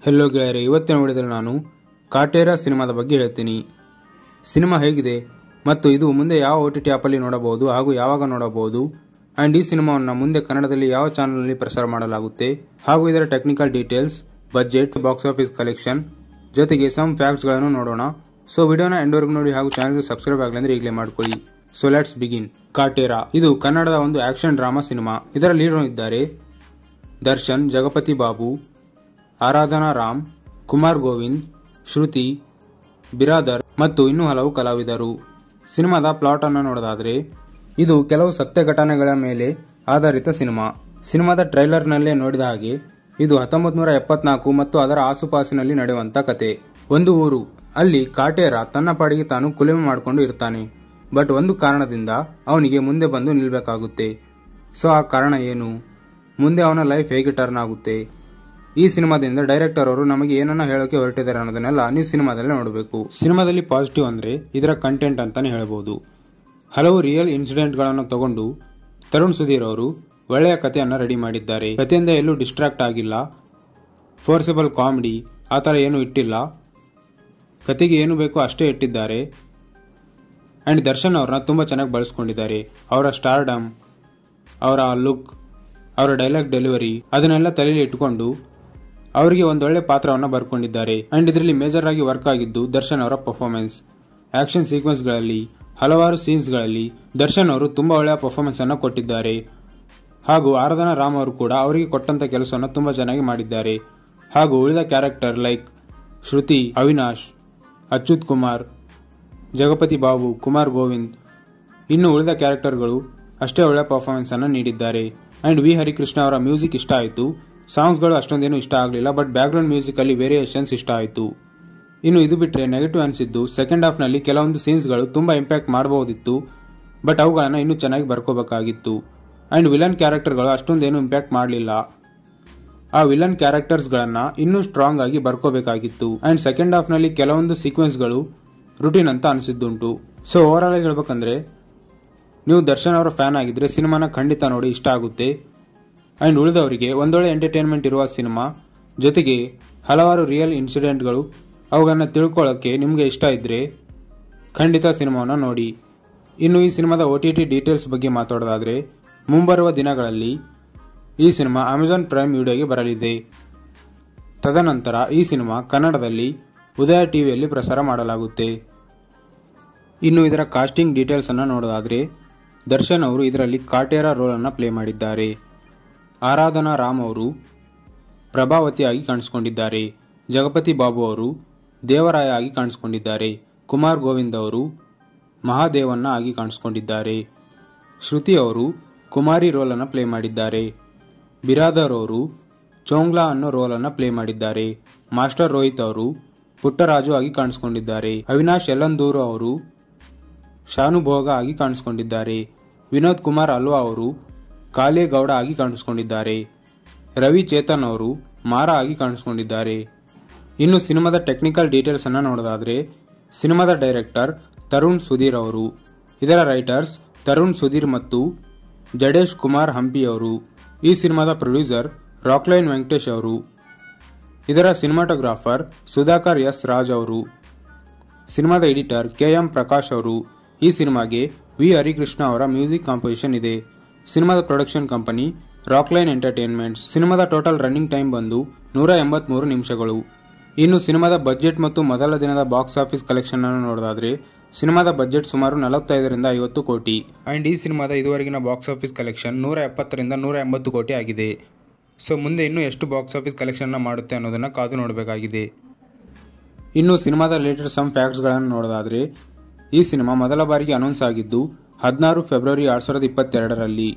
hello ಗೆಳೆಯರೆ ಇವತ್ತಿನ ವಿಡಿಯೋದಲ್ಲಿ ನಾನು ಕಾಟೇರ ಸಿನಿಮಾದ ಬಗ್ಗೆ ಹೇಳ್ತೀನಿ ಸಿನಿಮಾ ಹೇಗಿದೆ ಮತ್ತು ಇದು ಮುಂದೆ ಯಾವ ಒ ಟಿ ಟಿ ಆ್ಯಪಲ್ಲಿ ನೋಡಬಹುದು ಹಾಗೂ ಯಾವಾಗ ನೋಡಬಹುದು ಆ್ಯಂಡ್ ಈ ಸಿನಿಮಾವನ್ನು ಮುಂದೆ ಕನ್ನಡದಲ್ಲಿ ಯಾವ ಚಾನಲ್ನಲ್ಲಿ ಪ್ರಸಾರ ಮಾಡಲಾಗುತ್ತೆ ಹಾಗೂ ಇದರ technical details budget box office collection ಜೊತೆಗೆ ಸಮ್ ಫ್ಯಾಕ್ಟ್ಸ್ಗಳನ್ನು ನೋಡೋಣ ಸೊ ವಿಡಿಯೋನ ಎಂಡ್ವರೆಗೂ ನೋಡಿ ಹಾಗೂ ಚಾನಲ್ಗೆ ಸಬ್ಸ್ಕ್ರೈಬ್ ಆಗಲಿ ಅಂದ್ರೆ ಈಗಲೇ ಮಾಡ್ಕೊಳ್ಳಿ ಸೊ ಲೆಟ್ಸ್ ಬಿಗಿನ್ ಕಾಟೇರಾ ಇದು ಕನ್ನಡದ ಒಂದು ಆಕ್ಷನ್ ಡ್ರಾಮಾ ಸಿನಿಮಾ ಇದರ ಲೀಡರ್ ಇದ್ದಾರೆ ದರ್ಶನ್ ಜಗಪತಿ ಬಾಬು ಆರಾಧನಾ ರಾಮ್ ಕುಮಾರ್ ಗೋವಿಂದ್ ಶ್ರುತಿ ಬಿರಾದರ್ ಮತ್ತು ಇನ್ನೂ ಹಲವು ಕಲಾವಿದರು ಸಿನಿಮಾದ ಪ್ಲಾಟ್ ಅನ್ನು ನೋಡೋದಾದ್ರೆ ಇದು ಕೆಲವು ಸತ್ಯ ಘಟನೆಗಳ ಮೇಲೆ ಆಧಾರಿತ ಸಿನಿಮಾ ಸಿನಿಮಾದ ಟ್ರೈಲರ್ನಲ್ಲೇ ನೋಡಿದ ಹಾಗೆ ಇದು ಹತ್ತೊಂಬತ್ತು ನೂರ ಎಪ್ಪತ್ನಾಲ್ಕು ಮತ್ತು ಅದರ ಆಸುಪಾಸಿನಲ್ಲಿ ನಡೆಯುವಂತ ಕತೆ ಒಂದು ಊರು ಅಲ್ಲಿ ಕಾಟೇರ ತನ್ನ ಪಾಡಿಗೆ ತಾನು ಕುಲಿಮೆ ಮಾಡಿಕೊಂಡು ಇರ್ತಾನೆ ಬಟ್ ಒಂದು ಕಾರಣದಿಂದ ಅವನಿಗೆ ಮುಂದೆ ಬಂದು ನಿಲ್ಬೇಕಾಗುತ್ತೆ ಸೊ ಆ ಕಾರಣ ಏನು ಮುಂದೆ ಅವನ ಲೈಫ್ ಹೇಗೆ ಟರ್ನ್ ಆಗುತ್ತೆ ಈ ಸಿನಿಮಾದಿಂದ ಡೈರೆಕ್ಟರ್ ಅವರು ನಮಗೆ ಏನನ್ನ ಹೇಳೋಕೆ ಹೊರಟಿದ್ದಾರೆ ಅನ್ನೋದನ್ನೆಲ್ಲ ನೀವು ಸಿನಿಮಾದಲ್ಲಿ ನೋಡಬೇಕು ಸಿನಿಮಾದಲ್ಲಿ ಪಾಸಿಟಿವ್ ಅಂದ್ರೆ ಇದರ ಕಂಟೆಂಟ್ ಅಂತಾನೆ ಹೇಳ್ಬೋದು ಹಲವು ರಿಯಲ್ ಇನ್ಸಿಡೆಂಟ್ಗಳನ್ನು ತಗೊಂಡು ತರುಣ್ ಸುಧೀರ್ ಅವರು ಒಳ್ಳೆಯ ಕಥೆಯನ್ನು ರೆಡಿ ಮಾಡಿದ್ದಾರೆ ಕಥೆಯಿಂದ ಎಲ್ಲೂ ಡಿಸ್ಟ್ರಾಕ್ಟ್ ಆಗಿಲ್ಲ ಫೋರ್ಸಬಲ್ ಕಾಮಿಡಿ ಆ ಥರ ಏನೂ ಇಟ್ಟಿಲ್ಲ ಕತೆಗೆ ಏನು ಬೇಕೋ ಅಷ್ಟೇ ಇಟ್ಟಿದ್ದಾರೆ ಆ್ಯಂಡ್ ದರ್ಶನ್ ಅವ್ರನ್ನ ತುಂಬ ಚೆನ್ನಾಗಿ ಬಳಸ್ಕೊಂಡಿದ್ದಾರೆ ಅವರ ಸ್ಟಾರ್ಡಮ್ ಅವರ ಲುಕ್ ಅವರ ಡೈಲಾಗ್ ಡೆಲಿವರಿ ಅದನ್ನೆಲ್ಲ ತಲೆಯಲ್ಲಿ ಇಟ್ಟುಕೊಂಡು ಅವರಿಗೆ ಒಂದೊಳ್ಳೆ ಪಾತ್ರವನ್ನು ಬರ್ಕೊಂಡಿದ್ದಾರೆ ಅಂಡ್ ಇದರಲ್ಲಿ ಮೇಜರ್ ಆಗಿ ವರ್ಕ್ ಆಗಿದ್ದು ದರ್ಶನ್ ಅವರ ಪರ್ಫಾರ್ಮೆನ್ಸ್ ಆಕ್ಷನ್ ಸೀಕ್ವೆನ್ಸ್ಗಳಲ್ಲಿ ಹಲವಾರು ಸೀನ್ಸ್ಗಳಲ್ಲಿ ದರ್ಶನ್ ಅವರು ತುಂಬಾ ಒಳ್ಳೆಯ ಪರ್ಫಾರ್ಮೆನ್ಸ್ ಅನ್ನು ಕೊಟ್ಟಿದ್ದಾರೆ ಹಾಗೂ ಆರಾಧನಾ ರಾಮ್ ಅವರು ಕೂಡ ಅವರಿಗೆ ಕೊಟ್ಟಂತ ಕೆಲಸವನ್ನು ತುಂಬಾ ಚೆನ್ನಾಗಿ ಮಾಡಿದ್ದಾರೆ ಹಾಗೂ ಉಳಿದ ಕ್ಯಾರೆಕ್ಟರ್ ಲೈಕ್ ಶ್ರುತಿ ಅವಿನಾಶ್ ಅಚ್ಯುತ್ ಕುಮಾರ್ ಜಗಪತಿ ಬಾಬು ಕುಮಾರ್ ಗೋವಿಂದ್ ಇನ್ನು ಉಳಿದ ಕ್ಯಾರೆಕ್ಟರ್ಗಳು ಅಷ್ಟೇ ಒಳ್ಳೆಯ ಪರ್ಫಾರ್ಮೆನ್ಸ್ ಅನ್ನು ನೀಡಿದ್ದಾರೆ ಅಂಡ್ ವಿ ಹರಿಕೃಷ್ಣ ಅವರ ಮ್ಯೂಸಿಕ್ ಇಷ್ಟ ಆಯಿತು ಸಾಂಗ್ಸ್ಗಳು ಅಷ್ಟೊಂದೇನು ಇಷ್ಟ ಆಗಲಿಲ್ಲ ಬಟ್ ಬ್ಯಾಕ್ಗ್ರೌಂಡ್ ಮ್ಯೂಸಿಕ್ ಅಲ್ಲಿ ವೇರಿಯೇಷನ್ಸ್ ಇಷ್ಟ ಆಯಿತು ಇನ್ನು ಇದು ಬಿಟ್ಟರೆ ನೆಗೆಟಿವ್ ಅನಿಸಿದ್ದು ಸೆಕೆಂಡ್ ಹಾಫ್ನಲ್ಲಿ ಕೆಲವೊಂದು ಸೀನ್ಸ್ಗಳು ತುಂಬಾ ಇಂಪ್ಯಾಕ್ಟ್ ಮಾಡಬಹುದಿತ್ತು ಬಟ್ ಅವುಗಳನ್ನು ಇನ್ನೂ ಚೆನ್ನಾಗಿ ಬರ್ಕೋಬೇಕಾಗಿತ್ತು ಅಂಡ್ ವಿಲನ್ ಕ್ಯಾರೆಕ್ಟರ್ಗಳು ಅಷ್ಟೊಂದೇನು ಇಂಪ್ಯಾಕ್ಟ್ ಮಾಡಲಿಲ್ಲ ಆ ವಿಲನ್ ಕ್ಯಾರೆಕ್ಟರ್ಸ್ಗಳನ್ನ ಇನ್ನೂ ಸ್ಟ್ರಾಂಗ್ ಆಗಿ ಬರ್ಕೋಬೇಕಾಗಿತ್ತು ಅಂಡ್ ಸೆಕೆಂಡ್ ಹಾಫ್ನಲ್ಲಿ ಕೆಲವೊಂದು ಸೀಕ್ವೆನ್ಸ್ಗಳು ರುಟೀನ್ ಅಂತ ಅನಿಸಿದ್ದುಂಟು ಸೊ ಓವರ್ ಆಲ್ ಹೇಳ್ಬೇಕಂದ್ರೆ ನೀವು ದರ್ಶನ್ ಅವರ ಫ್ಯಾನ್ ಆಗಿದ್ರೆ ಸಿನಿಮಾನ ಖಂಡಿತ ನೋಡಿ ಇಷ್ಟ ಆಗುತ್ತೆ ಅಂಡ್ ಉಳಿದವರಿಗೆ ಒಂದೊಳ್ಳೆ ಎಂಟರ್ಟೈನ್ಮೆಂಟ್ ಇರುವ ಸಿನಿಮಾ ಜೊತೆಗೆ ಹಲವಾರು ರಿಯಲ್ ಇನ್ಸಿಡೆಂಟ್ಗಳು ಅವುಗಳನ್ನ ತಿಳ್ಕೊಳ್ಳೋಕ್ಕೆ ನಿಮಗೆ ಇಷ್ಟ ಇದ್ರೆ ಖಂಡಿತ ಸಿನಿಮಾವನ್ನು ನೋಡಿ ಇನ್ನು ಈ ಸಿನಿಮಾದ ಒ ಟಿ ಟಿ ಡೀಟೇಲ್ಸ್ ಬಗ್ಗೆ ಮಾತಾಡೋದಾದ್ರೆ ಮುಂಬರುವ ದಿನಗಳಲ್ಲಿ ಈ ಸಿನಿಮಾ ಅಮೆಜಾನ್ ಪ್ರೈಮ್ ವಿಡಿಯೋಗೆ ಬರಲಿದೆ ತದನಂತರ ಈ ಸಿನಿಮಾ ಕನ್ನಡದಲ್ಲಿ ಉದಯ ಟಿವಿಯಲ್ಲಿ ಪ್ರಸಾರ ಮಾಡಲಾಗುತ್ತೆ ಇನ್ನು ಇದರ ಕಾಸ್ಟಿಂಗ್ ಡೀಟೇಲ್ಸ್ ಅನ್ನು ನೋಡೋದಾದ್ರೆ ದರ್ಶನ್ ಅವರು ಇದರಲ್ಲಿ ಕಾಟೇರ ರೋಲ್ ಅನ್ನು ಪ್ಲೇ ಮಾಡಿದ್ದಾರೆ ಆರಾಧನಾ ರಾಮ್ ಅವರು ಪ್ರಭಾವತಿಯಾಗಿ ಕಾಣಿಸಿಕೊಂಡಿದ್ದಾರೆ ಜಗಪತಿ ಬಾಬು ಅವರು ದೇವರಾಯ ಆಗಿ ಕಾಣಿಸಿಕೊಂಡಿದ್ದಾರೆ ಕುಮಾರ್ ಗೋವಿಂದ್ ಅವರು ಮಹಾದೇವನ್ನ ಆಗಿ ಕಾಣಿಸಿಕೊಂಡಿದ್ದಾರೆ ಶ್ರುತಿ ಅವರು ಕುಮಾರಿ ರೋಲ್ ಅನ್ನು ಪ್ಲೇ ಮಾಡಿದ್ದಾರೆ ಬಿರಾದರ್ ಅವರು ಚೋಂಗ್ಲಾ ಅನ್ನೋ ರೋಲ್ ಅನ್ನು ಪ್ಲೇ ಮಾಡಿದ್ದಾರೆ ಮಾಸ್ಟರ್ ರೋಹಿತ್ ಅವರು ಪುಟ್ಟರಾಜು ಆಗಿ ಕಾಣಿಸಿಕೊಂಡಿದ್ದಾರೆ ಅವಿನಾಶ್ ಯಲ್ಲಂದೂರು ಅವರು ಶಾನುಭೋಗ ಆಗಿ ಕಾಣಿಸಿಕೊಂಡಿದ್ದಾರೆ ವಿನೋದ್ ಕುಮಾರ್ ಅಲ್ವಾ ಅವರು ಕಾಲೇಗೌಡ ಆಗಿ ಕಾಣಿಸಿಕೊಂಡಿದ್ದಾರೆ ರವಿ ಚೇತನ್ ಅವರು ಮಾರ ಆಗಿ ಕಾಣಿಸಿಕೊಂಡಿದ್ದಾರೆ ಇನ್ನು ಸಿನಿಮಾದ ಟೆಕ್ನಿಕಲ್ ಡೀಟೇಲ್ಸ್ ಅನ್ನ ನೋಡೋದಾದ್ರೆ ಸಿನಿಮಾದ ಡೈರೆಕ್ಟರ್ ತರುಣ್ ಸುಧೀರ್ ಅವರು ಇದರ ರೈಟರ್ಸ್ ತರುಣ್ ಸುಧೀರ್ ಮತ್ತು ಜಡೇಶ್ ಕುಮಾರ್ ಹಂಪಿ ಅವರು ಈ ಸಿನಿಮಾದ ಪ್ರೊಡ್ಯೂಸರ್ ರಾಕ್ಲೈನ್ ವೆಂಕಟೇಶ್ ಅವರು ಇದರ ಸಿನಿಮಾಟೋಗ್ರಾಫರ್ ಸುಧಾಕರ್ ಎಸ್ ರಾಜ್ ಅವರು ಸಿನಿಮಾದ ಎಡಿಟರ್ ಕೆ ಎಂ ಪ್ರಕಾಶ್ ಅವರು ಈ ಸಿನಿಮಾಗೆ ವಿ ಹರಿಕೃಷ್ಣ ಅವರ ಮ್ಯೂಸಿಕ್ ಕಾಂಪೋಸಿಷನ್ ಇದೆ ಸಿನಿಮಾದ ಪ್ರೊಡಕ್ಷನ್ ಕಂಪನಿ ರಾಕ್ಲೈನ್ ಎಂಟರ್ಟೈನ್ಮೆಂಟ್ಸ್ ಸಿನಿಮಾದ ಟೋಟಲ್ ರನ್ನಿಂಗ್ ಟೈಮ್ ಬಂದು ನೂರ ಎಂಬತ್ಮೂರು ನಿಮಿಷಗಳು ಇನ್ನು ಸಿನಿಮಾದ ಬಜೆಟ್ ಮತ್ತು ಮೊದಲ ದಿನದ ಬಾಕ್ಸ್ ಆಫೀಸ್ ಕಲೆಕ್ಷನ್ ಅನ್ನು ನೋಡೋದಾದ್ರೆ ಸಿನಿಮಾದ ಬಜೆಟ್ ಸುಮಾರು ನಲವತ್ತೈದರಿಂದ ಐವತ್ತು ಕೋಟಿ ಅಂಡ್ ಈ ಸಿನಿಮಾದ ಇದುವರೆಗಿನ ಬಾಕ್ಸ್ ಆಫೀಸ್ ಕಲೆಕ್ಷನ್ ನೂರ ಎಪ್ಪತ್ತರಿಂದ ನೂರ ಎಂಬತ್ತು ಕೋಟಿ ಆಗಿದೆ ಸೊ ಮುಂದೆ ಇನ್ನೂ ಎಷ್ಟು ಬಾಕ್ಸ್ ಆಫೀಸ್ ಕಲೆಕ್ಷನ್ನ ಮಾಡುತ್ತೆ ಅನ್ನೋದನ್ನು ಕಾದು ನೋಡಬೇಕಾಗಿದೆ ಇನ್ನು ಸಿನಿಮಾದ ರಿಲೇಟೆಡ್ ಸಮ್ ಫ್ಯಾಕ್ಟ್ಸ್ಗಳನ್ನು ನೋಡೋದಾದ್ರೆ ಈ ಸಿನಿಮಾ ಮೊದಲ ಬಾರಿಗೆ ಅನೌನ್ಸ್ ಆಗಿದ್ದು ಹದಿನಾರು ಫೆಬ್ರವರಿ ಎರಡ್ ಸಾವಿರದ ಇಪ್ಪತ್ತೆರಡರಲ್ಲಿ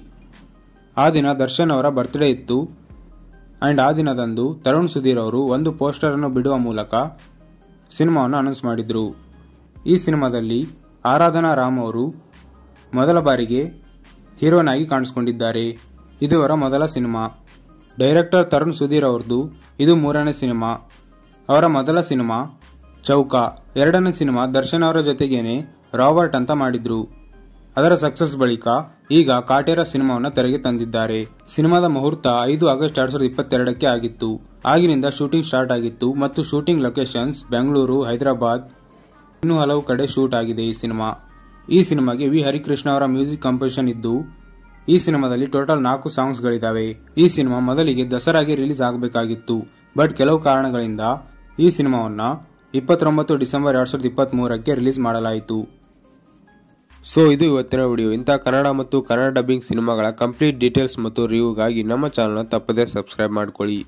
ಆ ದಿನ ದರ್ಶನ್ ಅವರ ಬರ್ತ್ಡೇ ಇತ್ತು ಅಂಡ್ ಆ ದಿನದಂದು ತರುಣ್ ಸುಧೀರ್ ಅವರು ಒಂದು ಪೋಸ್ಟರ್ ಅನ್ನು ಬಿಡುವ ಮೂಲಕ ಸಿನಿಮಾವನ್ನು ಅನೌನ್ಸ್ ಮಾಡಿದ್ರು ಈ ಸಿನಿಮಾದಲ್ಲಿ ಆರಾಧನಾ ರಾಮ್ ಅವರು ಮೊದಲ ಬಾರಿಗೆ ಹೀರೋನ್ ಆಗಿ ಕಾಣಿಸಿಕೊಂಡಿದ್ದಾರೆ ಇದು ಅವರ ಮೊದಲ ಸಿನಿಮಾ ಡೈರೆಕ್ಟರ್ ತರುಣ್ ಸುಧೀರ್ ಅವ್ರದ್ದು ಇದು ಮೂರನೇ ಸಿನಿಮಾ ಅವರ ಮೊದಲ ಸಿನಿಮಾ ಚೌಕ ಎರಡನೇ ಸಿನಿಮಾ ದರ್ಶನ್ ಅವರ ಜೊತೆಗೇನೆ ರಾಬರ್ಟ್ ಅಂತ ಮಾಡಿದ್ರು ಅದರ ಸಕ್ಸಸ್ ಬಳಿಕ ಈಗ ಕಾಟೇರ ಸಿನಿಮಾವನ್ನು ತೆರೆಗೆ ತಂದಿದ್ದಾರೆ ಸಿನಿಮಾದ ಮುಹೂರ್ತ ಐದು ಆಗಸ್ಟ್ ಎರಡ್ ಸಾವಿರದ ಇಪ್ಪತ್ತೆರಡಕ್ಕೆ ಆಗಿತ್ತು ಆಗಿನಿಂದ ಶೂಟಿಂಗ್ ಸ್ಟಾರ್ಟ್ ಆಗಿತ್ತು ಮತ್ತು ಶೂಟಿಂಗ್ ಲೊಕೇಶನ್ಸ್ ಬೆಂಗಳೂರು ಹೈದರಾಬಾದ್ ಇನ್ನೂ ಹಲವು ಕಡೆ ಶೂಟ್ ಆಗಿದೆ ಈ ಸಿನಿಮಾ ಈ ಸಿನಿಮಾಗೆ ವಿ ಹರಿಕೃಷ್ಣ ಅವರ ಮ್ಯೂಸಿಕ್ ಕಂಪೋಸಿಷನ್ ಇದ್ದು ಈ ಸಿನಿಮಾದಲ್ಲಿ ಟೋಟಲ್ ನಾಲ್ಕು ಸಾಂಗ್ಸ್ಗಳಿದ್ದಾವೆ ಈ ಸಿನಿಮಾ ಮೊದಲಿಗೆ ದಸರಾಗೆ ರಿಲೀಸ್ ಆಗಬೇಕಾಗಿತ್ತು ಬಟ್ ಕೆಲವು ಕಾರಣಗಳಿಂದ ಈ ಸಿನಿಮಾವನ್ನ ಇಪ್ಪತ್ತೊಂಬತ್ತು ಡಿಸೆಂಬರ್ ಎರಡ್ ಸಾವಿರದ ಇಪ್ಪತ್ತ್ ಮೂರಕ್ಕೆ ರಿಲೀಸ್ ಮಾಡಲಾಯಿತು ಸೊ ಇದು ಇವತ್ತಿನ ವಿಡಿಯೋ ಇಂಥ ಕನ್ನಡ ಮತ್ತು ಕನ್ನಡ ಡಬ್ಬಿಂಗ್ ಸಿನಿಮಾಗಳ ಕಂಪ್ಲೀಟ್ ಡೀಟೇಲ್ಸ್ ಮತ್ತು ರಿವ್ಯೂಗಾಗಿ ನಮ್ಮ ಚಾನಲ್ನ ತಪ್ಪದೇ ಸಬ್ಸ್ಕ್ರೈಬ್ ಮಾಡ್ಕೊಳ್ಳಿ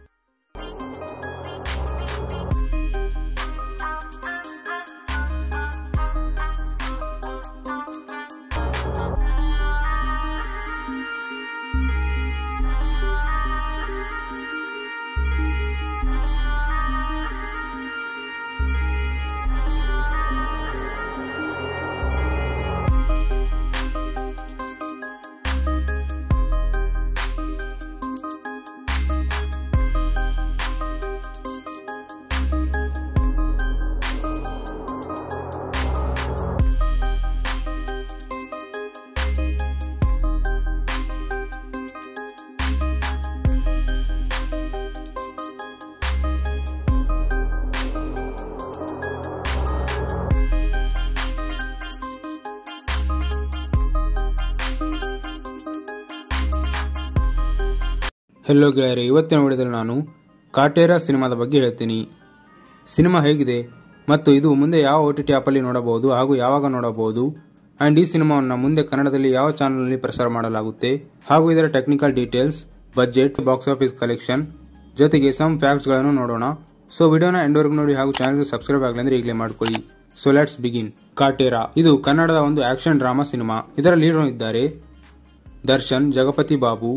ಹೆಲೋ ಗೆಳೆಯರೆ ಇವತ್ತಿನ ವಿಡಿಯೋದಲ್ಲಿ ನಾನು ಕಾಟೇರ ಸಿನಿಮಾದ ಬಗ್ಗೆ ಹೇಳ್ತೀನಿ ಸಿನಿಮಾ ಹೇಗಿದೆ ಮತ್ತು ಇದು ಮುಂದೆ ಯಾವ ಒ ಟಿ ಟಿ ಆ್ಯಪಲ್ಲಿ ನೋಡಬಹುದು ಹಾಗೂ ಯಾವಾಗ ನೋಡಬಹುದು ಆ್ಯಂಡ್ ಈ ಸಿನಿಮಾವನ್ನು ಮುಂದೆ ಕನ್ನಡದಲ್ಲಿ ಯಾವ ಚಾನಲ್ನಲ್ಲಿ ಪ್ರಸಾರ ಮಾಡಲಾಗುತ್ತೆ ಹಾಗೂ ಇದರ technical details budget box office collection ಜೊತೆಗೆ ಸಮ್ ಫ್ಯಾಕ್ಟ್ಸ್ಗಳನ್ನು ನೋಡೋಣ ಸೊ ವಿಡಿಯೋನ ಎಂಡ್ವರೆಗೂ ನೋಡಿ ಹಾಗೂ ಚಾನಲ್ಗೆ ಸಬ್ಸ್ಕ್ರೈಬ್ ಆಗಲಿ ಅಂದ್ರೆ ಈಗಲೇ ಮಾಡ್ಕೊಳ್ಳಿ ಸೊ ಲೆಟ್ಸ್ ಬಿಗಿನ್ ಕಾಟೇರ ಇದು ಕನ್ನಡದ ಒಂದು ಆಕ್ಷನ್ ಡ್ರಾಮಾ ಸಿನಿಮಾ ಇದರ ಲೀಡರ್ ಇದ್ದಾರೆ ದರ್ಶನ್ ಜಗಪತಿ ಬಾಬು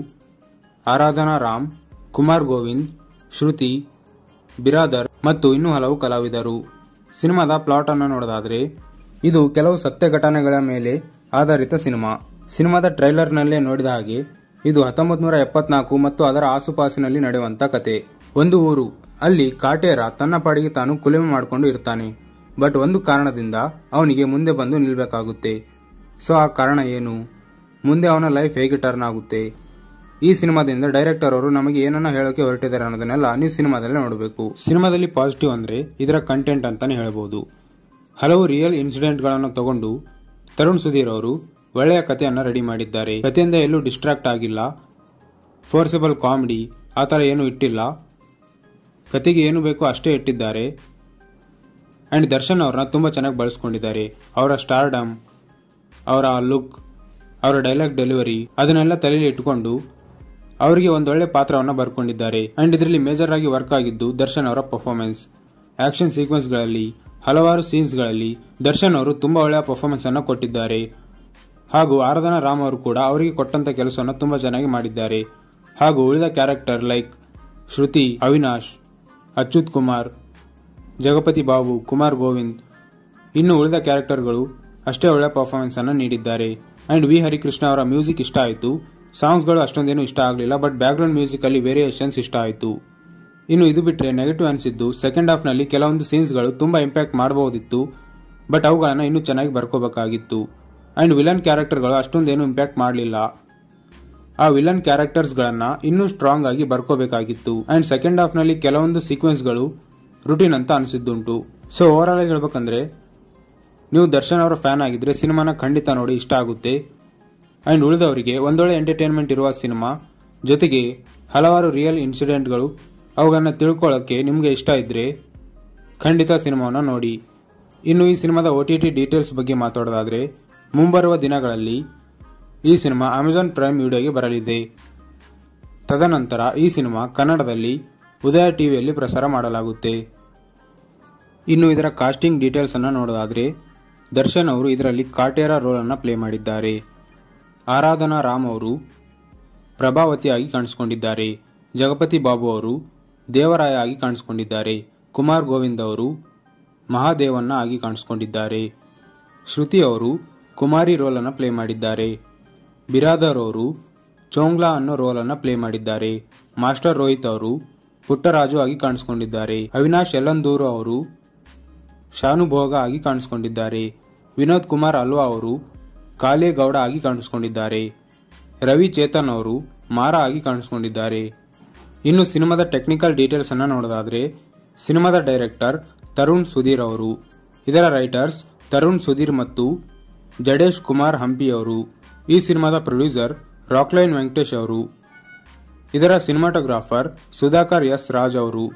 ಆರಾಧನಾ ರಾಮ್ ಕುಮಾರ್ ಗೋವಿಂದ್ ಶ್ರುತಿ ಬಿರಾದರ್ ಮತ್ತು ಇನ್ನೂ ಹಲವು ಕಲಾವಿದರು ಸಿನಿಮಾದ ಪ್ಲಾಟ್ ಅನ್ನು ನೋಡೋದಾದ್ರೆ ಇದು ಕೆಲವು ಸತ್ಯ ಘಟನೆಗಳ ಮೇಲೆ ಆಧಾರಿತ ಸಿನಿಮಾ ಸಿನಿಮಾದ ಟ್ರೈಲರ್ನಲ್ಲೇ ನೋಡಿದ ಹಾಗೆ ಇದು ಹತ್ತೊಂಬತ್ ನೂರ ಎಪ್ಪತ್ನಾಲ್ಕು ಮತ್ತು ಅದರ ಆಸುಪಾಸಿನಲ್ಲಿ ನಡೆಯುವಂತ ಕತೆ ಒಂದು ಊರು ಅಲ್ಲಿ ಕಾಟೇರ ತನ್ನ ಪಾಡಿಗೆ ತಾನು ಕುಲಿಮೆ ಮಾಡಿಕೊಂಡು ಇರ್ತಾನೆ ಬಟ್ ಒಂದು ಕಾರಣದಿಂದ ಅವನಿಗೆ ಮುಂದೆ ಬಂದು ನಿಲ್ಬೇಕಾಗುತ್ತೆ ಸೊ ಆ ಕಾರಣ ಏನು ಮುಂದೆ ಅವನ ಲೈಫ್ ಹೇಗೆ ಟರ್ನ್ ಆಗುತ್ತೆ ಈ ಸಿನಿಮಾದಿಂದ ಡೈರೆಕ್ಟರ್ ಅವರು ನಮಗೆ ಏನನ್ನ ಹೇಳೋಕೆ ಹೊರಟಿದ್ದಾರೆ ಅನ್ನೋದನ್ನೆಲ್ಲ ನೀವು ಸಿನಿಮಾದಲ್ಲಿ ನೋಡಬೇಕು ಸಿನಿಮಾದಲ್ಲಿ ಪಾಸಿಟಿವ್ ಅಂದ್ರೆ ಇದರ ಕಂಟೆಂಟ್ ಅಂತಾನೆ ಹೇಳ್ಬೋದು ಹಲವು ರಿಯಲ್ ಇನ್ಸಿಡೆಂಟ್ಗಳನ್ನು ತಗೊಂಡು ತರುಣ್ ಸುಧೀರ್ ಅವರು ಒಳ್ಳೆಯ ಕಥೆಯನ್ನು ರೆಡಿ ಮಾಡಿದ್ದಾರೆ ಕಥೆಯಿಂದ ಎಲ್ಲೂ ಡಿಸ್ಟ್ರಾಕ್ಟ್ ಆಗಿಲ್ಲ ಫೋರ್ಸಬಲ್ ಕಾಮಿಡಿ ಆ ಥರ ಏನು ಇಟ್ಟಿಲ್ಲ ಕತೆಗೆ ಏನು ಬೇಕೋ ಅಷ್ಟೇ ಇಟ್ಟಿದ್ದಾರೆ ಆ್ಯಂಡ್ ದರ್ಶನ್ ಅವ್ರನ್ನ ತುಂಬ ಚೆನ್ನಾಗಿ ಬಳಸ್ಕೊಂಡಿದ್ದಾರೆ ಅವರ ಸ್ಟಾರ್ಡಮ್ ಅವರ ಲುಕ್ ಅವರ ಡೈಲಾಗ್ ಡೆಲಿವರಿ ಅದನ್ನೆಲ್ಲ ತಲೆಯಲ್ಲಿ ಇಟ್ಟುಕೊಂಡು ಅವರಿಗೆ ಒಂದೊಳ್ಳೆ ಪಾತ್ರವನ್ನು ಬರ್ಕೊಂಡಿದ್ದಾರೆ ಅಂಡ್ ಇದರಲ್ಲಿ ಮೇಜರ್ ಆಗಿ ವರ್ಕ್ ಆಗಿದ್ದು ದರ್ಶನ್ ಅವರ ಪರ್ಫಾರ್ಮೆನ್ಸ್ ಆಕ್ಷನ್ ಸೀಕ್ವೆನ್ಸ್ಗಳಲ್ಲಿ ಹಲವಾರು ಸೀನ್ಸ್ಗಳಲ್ಲಿ ದರ್ಶನ್ ಅವರು ತುಂಬಾ ಒಳ್ಳೆಯ ಪರ್ಫಾರ್ಮೆನ್ಸ್ ಅನ್ನು ಕೊಟ್ಟಿದ್ದಾರೆ ಹಾಗೂ ಆರಾಧನಾ ರಾಮ್ ಅವರು ಕೂಡ ಅವರಿಗೆ ಕೊಟ್ಟಂತ ಕೆಲಸವನ್ನು ತುಂಬಾ ಚೆನ್ನಾಗಿ ಮಾಡಿದ್ದಾರೆ ಹಾಗೂ ಉಳಿದ ಕ್ಯಾರೆಕ್ಟರ್ ಲೈಕ್ ಶ್ರುತಿ ಅವಿನಾಶ್ ಅಚ್ಯುತ್ ಕುಮಾರ್ ಜಗಪತಿ ಬಾಬು ಕುಮಾರ್ ಗೋವಿಂದ್ ಇನ್ನು ಉಳಿದ ಕ್ಯಾರೆಕ್ಟರ್ಗಳು ಅಷ್ಟೇ ಒಳ್ಳೆಯ ಪರ್ಫಾರ್ಮೆನ್ಸ್ ಅನ್ನು ನೀಡಿದ್ದಾರೆ ಅಂಡ್ ವಿ ಹರಿಕೃಷ್ಣ ಅವರ ಮ್ಯೂಸಿಕ್ ಇಷ್ಟ ಆಯಿತು ಸಾಂಗ್ಸ್ಗಳು ಅಷ್ಟೊಂದೇನು ಇಷ್ಟ ಆಗಲಿಲ್ಲ ಬಟ್ ಬ್ಯಾಕ್ಗ್ರೌಂಡ್ ಮ್ಯೂಸಿಕ್ ಅಲ್ಲಿ ವೇರಿಯೇಷನ್ಸ್ ಇಷ್ಟ ಆಯಿತು ಇನ್ನು ಇದು ಬಿಟ್ಟರೆ ನೆಗೆಟಿವ್ ಅನಿಸಿದ್ದು ಸೆಕೆಂಡ್ ಹಾಫ್ನಲ್ಲಿ ಕೆಲವೊಂದು ಸೀನ್ಸ್ಗಳು ತುಂಬಾ ಇಂಪ್ಯಾಕ್ಟ್ ಮಾಡಬಹುದಿತ್ತು ಬಟ್ ಅವುಗಳನ್ನು ಇನ್ನೂ ಚೆನ್ನಾಗಿ ಬರ್ಕೋಬೇಕಾಗಿತ್ತು ಅಂಡ್ ವಿಲನ್ ಕ್ಯಾರೆಕ್ಟರ್ಗಳು ಅಷ್ಟೊಂದೇನು ಇಂಪ್ಯಾಕ್ಟ್ ಮಾಡಲಿಲ್ಲ ಆ ವಿಲನ್ ಕ್ಯಾರೆಕ್ಟರ್ಸ್ಗಳನ್ನ ಇನ್ನೂ ಸ್ಟ್ರಾಂಗ್ ಆಗಿ ಬರ್ಕೋಬೇಕಾಗಿತ್ತು ಅಂಡ್ ಸೆಕೆಂಡ್ ಹಾಫ್ನಲ್ಲಿ ಕೆಲವೊಂದು ಸೀಕ್ವೆನ್ಸ್ಗಳು ರುಟೀನ್ ಅಂತ ಅನಿಸಿದ್ದುಂಟು ಸೊ ಓವರ್ ಆಲ್ ಹೇಳ್ಬೇಕಂದ್ರೆ ನೀವು ದರ್ಶನ್ ಅವರ ಫ್ಯಾನ್ ಆಗಿದ್ರೆ ಸಿನಿಮಾನ ಖಂಡಿತ ನೋಡಿ ಇಷ್ಟ ಆಗುತ್ತೆ ಅಂಡ್ ಉಳಿದವರಿಗೆ ಒಂದೊಳ್ಳೆ ಎಂಟರ್ಟೈನ್ಮೆಂಟ್ ಇರುವ ಸಿನಿಮಾ ಜೊತೆಗೆ ಹಲವಾರು ರಿಯಲ್ ಇನ್ಸಿಡೆಂಟ್ಗಳು ಅವುಗಳನ್ನ ತಿಳ್ಕೊಳ್ಳೋಕ್ಕೆ ನಿಮಗೆ ಇಷ್ಟ ಇದ್ರೆ ಖಂಡಿತ ಸಿನಿಮಾವನ್ನು ನೋಡಿ ಇನ್ನು ಈ ಸಿನಿಮಾದ ಒ ಟಿ ಟಿ ಡೀಟೇಲ್ಸ್ ಬಗ್ಗೆ ಮಾತಾಡೋದಾದ್ರೆ ಮುಂಬರುವ ದಿನಗಳಲ್ಲಿ ಈ ಸಿನಿಮಾ ಅಮೆಜಾನ್ ಪ್ರೈಮ್ ವಿಡಿಯೋಗೆ ಬರಲಿದೆ ತದನಂತರ ಈ ಸಿನಿಮಾ ಕನ್ನಡದಲ್ಲಿ ಉದಯ ಟಿವಿಯಲ್ಲಿ ಪ್ರಸಾರ ಮಾಡಲಾಗುತ್ತೆ ಇನ್ನು ಇದರ ಕಾಸ್ಟಿಂಗ್ ಡೀಟೇಲ್ಸ್ ಅನ್ನು ನೋಡೋದಾದ್ರೆ ದರ್ಶನ್ ಅವರು ಇದರಲ್ಲಿ ಕಾಟೇರ ರೋಲ್ ಅನ್ನು ಪ್ಲೇ ಮಾಡಿದ್ದಾರೆ ಆರಾಧನಾ ರಾಮ್ ಅವರು ಪ್ರಭಾವತಿಯಾಗಿ ಕಾಣಿಸಿಕೊಂಡಿದ್ದಾರೆ ಜಗಪತಿ ಬಾಬು ಅವರು ದೇವರಾಯ ಆಗಿ ಕಾಣಿಸಿಕೊಂಡಿದ್ದಾರೆ ಕುಮಾರ್ ಗೋವಿಂದ್ ಅವರು ಮಹಾದೇವನ್ನ ಆಗಿ ಕಾಣಿಸಿಕೊಂಡಿದ್ದಾರೆ ಶ್ರುತಿ ಅವರು ಕುಮಾರಿ ರೋಲ್ ಅನ್ನು ಪ್ಲೇ ಮಾಡಿದ್ದಾರೆ ಬಿರಾದರ್ ಅವರು ಚೋಂಗ್ಲಾ ಅನ್ನೋ ರೋಲ್ ಅನ್ನು ಪ್ಲೇ ಮಾಡಿದ್ದಾರೆ ಮಾಸ್ಟರ್ ರೋಹಿತ್ ಅವರು ಪುಟ್ಟರಾಜು ಆಗಿ ಕಾಣಿಸಿಕೊಂಡಿದ್ದಾರೆ ಅವಿನಾಶ್ ಯಲ್ಲಂದೂರು ಅವರು ಶಾನುಭೋಗ ಆಗಿ ಕಾಣಿಸಿಕೊಂಡಿದ್ದಾರೆ ವಿನೋದ್ ಕುಮಾರ್ ಅಲ್ವಾ ಅವರು ಕಾಲೇಗೌಡ ಆಗಿ ಕಾಣಿಸಿಕೊಂಡಿದ್ದಾರೆ ರವಿ ಚೇತನ್ ಅವರು ಮಾರ ಆಗಿ ಕಾಣಿಸಿಕೊಂಡಿದ್ದಾರೆ ಇನ್ನು ಸಿನಿಮಾದ ಟೆಕ್ನಿಕಲ್ ಡೀಟೇಲ್ಸ್ ಅನ್ನ ನೋಡೋದಾದ್ರೆ ಸಿನಿಮಾದ ಡೈರೆಕ್ಟರ್ ತರುಣ್ ಸುಧೀರ್ ಅವರು ಇದರ ರೈಟರ್ಸ್ ತರುಣ್ ಸುಧೀರ್ ಮತ್ತು ಜಡೇಶ್ ಕುಮಾರ್ ಹಂಪಿ ಅವರು ಈ ಸಿನಿಮಾದ ಪ್ರೊಡ್ಯೂಸರ್ ರಾಕ್ಲೈನ್ ವೆಂಕಟೇಶ್ ಅವರು ಇದರ ಸಿನಿಮಾಟೋಗ್ರಾಫರ್ ಸುಧಾಕರ್ ಎಸ್ ರಾಜ್ ಅವರು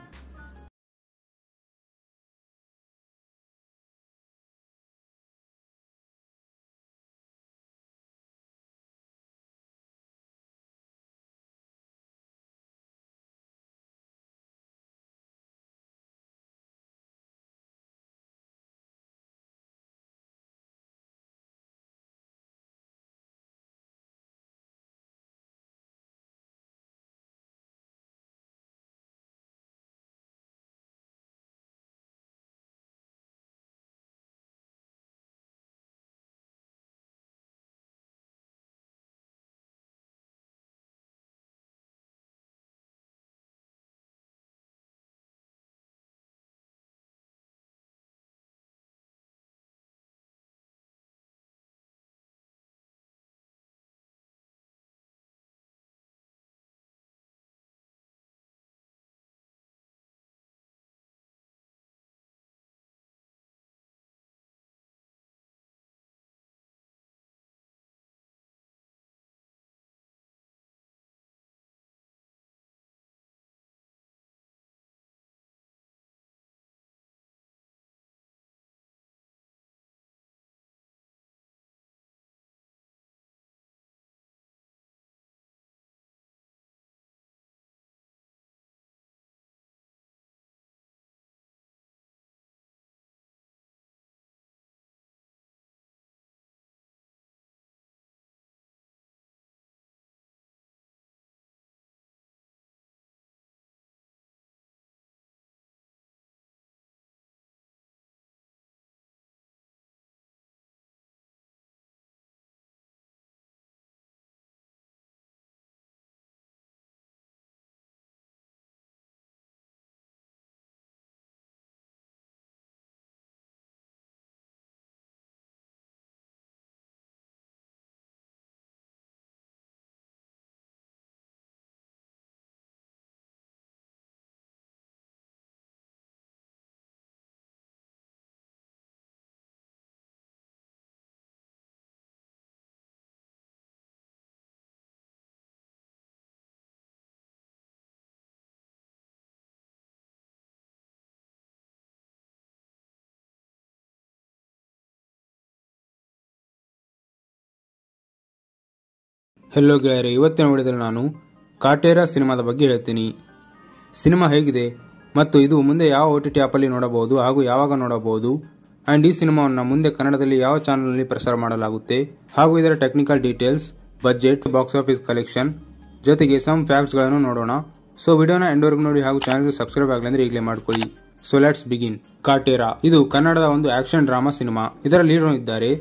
ಹೆಲೋ ಗೆಳೆಯರೆ ಇವತ್ತಿನ ವಿಡಿಯೋದಲ್ಲಿ ನಾನು ಕಾಟೇರ ಸಿನಿಮಾದ ಬಗ್ಗೆ ಹೇಳ್ತೀನಿ ಸಿನಿಮಾ ಹೇಗಿದೆ ಮತ್ತು ಇದು ಮುಂದೆ ಯಾವ ಒ ಟಿ ಟಿ ಆ್ಯಪಲ್ಲಿ ನೋಡಬಹುದು ಹಾಗೂ ಯಾವಾಗ ನೋಡಬಹುದು ಆ್ಯಂಡ್ ಈ ಸಿನಿಮಾವನ್ನು ಮುಂದೆ ಕನ್ನಡದಲ್ಲಿ ಯಾವ ಚಾನಲ್ನಲ್ಲಿ ಪ್ರಸಾರ ಮಾಡಲಾಗುತ್ತೆ ಹಾಗೂ ಇದರ technical details budget box office collection ಜೊತೆಗೆ ಸಮ್ ಫ್ಯಾಕ್ಟ್ಸ್ಗಳನ್ನು ನೋಡೋಣ ಸೊ ವಿಡಿಯೋನ ಎಂಡ್ವರೆಗೂ ನೋಡಿ ಹಾಗೂ ಚಾನಲ್ಗೆ ಸಬ್ಸ್ಕ್ರೈಬ್ ಆಗಲಿ ಅಂದ್ರೆ ಈಗಲೇ ಮಾಡ್ಕೊಳ್ಳಿ ಸೊ ಲೆಟ್ಸ್ ಬಿಗಿನ್ ಕಾಟೇರಾ ಇದು ಕನ್ನಡದ ಒಂದು ಆಕ್ಷನ್ ಡ್ರಾಮಾ ಸಿನಿಮಾ ಇದರ ಲೀಡರ್ ಇದ್ದಾರೆ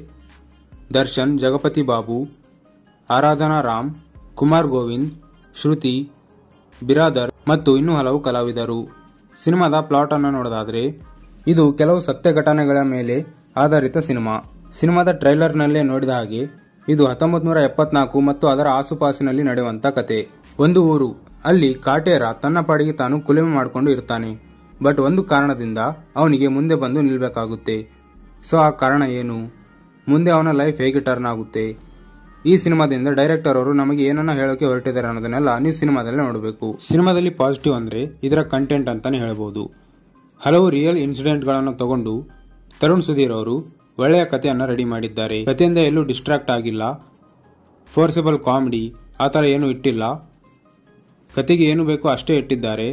ದರ್ಶನ್ ಜಗಪತಿ ಬಾಬು ಆರಾಧನಾ ರಾಮ್ ಕುಮಾರ್ ಗೋವಿಂದ್ ಶ್ರುತಿ ಬಿರಾದರ್ ಮತ್ತು ಇನ್ನೂ ಹಲವು ಕಲಾವಿದರು ಸಿನಿಮಾದ ಪ್ಲಾಟ್ ಅನ್ನು ನೋಡೋದಾದ್ರೆ ಇದು ಕೆಲವು ಸತ್ಯ ಘಟನೆಗಳ ಮೇಲೆ ಆಧಾರಿತ ಸಿನಿಮಾ ಸಿನಿಮಾದ ಟ್ರೈಲರ್ನಲ್ಲೇ ನೋಡಿದ ಹಾಗೆ ಇದು ಹತ್ತೊಂಬತ್ ನೂರ ಎಪ್ಪತ್ನಾಲ್ಕು ಮತ್ತು ಅದರ ಆಸುಪಾಸಿನಲ್ಲಿ ನಡೆಯುವಂತ ಕತೆ ಒಂದು ಊರು ಅಲ್ಲಿ ಕಾಟೇರ ತನ್ನ ಪಾಡಿಗೆ ತಾನು ಕುಲುಮೆ ಮಾಡಿಕೊಂಡು ಇರ್ತಾನೆ ಬಟ್ ಒಂದು ಕಾರಣದಿಂದ ಅವನಿಗೆ ಮುಂದೆ ಬಂದು ನಿಲ್ಬೇಕಾಗುತ್ತೆ ಸೊ ಆ ಕಾರಣ ಏನು ಮುಂದೆ ಅವನ ಲೈಫ್ ಹೇಗೆ ಟರ್ನ್ ಆಗುತ್ತೆ ಈ ಸಿನಿಮಾದಿಂದ ಡೈರೆಕ್ಟರ್ ಅವರು ನಮಗೆ ಏನನ್ನ ಹೇಳೋಕೆ ಹೊರಟಿದ್ದಾರೆ ಅನ್ನೋದನ್ನೆಲ್ಲ ನೀವು ಸಿನಿಮಾದಲ್ಲಿ ನೋಡಬೇಕು ಸಿನಿಮಾದಲ್ಲಿ ಪಾಸಿಟಿವ್ ಅಂದ್ರೆ ಇದರ ಕಂಟೆಂಟ್ ಅಂತಾನೆ ಹೇಳ್ಬೋದು ಹಲವು ರಿಯಲ್ ಇನ್ಸಿಡೆಂಟ್ಗಳನ್ನು ತಗೊಂಡು ತರುಣ್ ಸುಧೀರ್ ಅವರು ಒಳ್ಳೆಯ ಕಥೆಯನ್ನು ರೆಡಿ ಮಾಡಿದ್ದಾರೆ ಕಥೆಯಿಂದ ಎಲ್ಲೂ ಡಿಸ್ಟ್ರಾಕ್ಟ್ ಆಗಿಲ್ಲ ಫೋರ್ಸಬಲ್ ಕಾಮಿಡಿ ಆ ಥರ ಏನೂ ಇಟ್ಟಿಲ್ಲ ಕತೆಗೆ ಏನು ಬೇಕೋ ಅಷ್ಟೇ ಇಟ್ಟಿದ್ದಾರೆ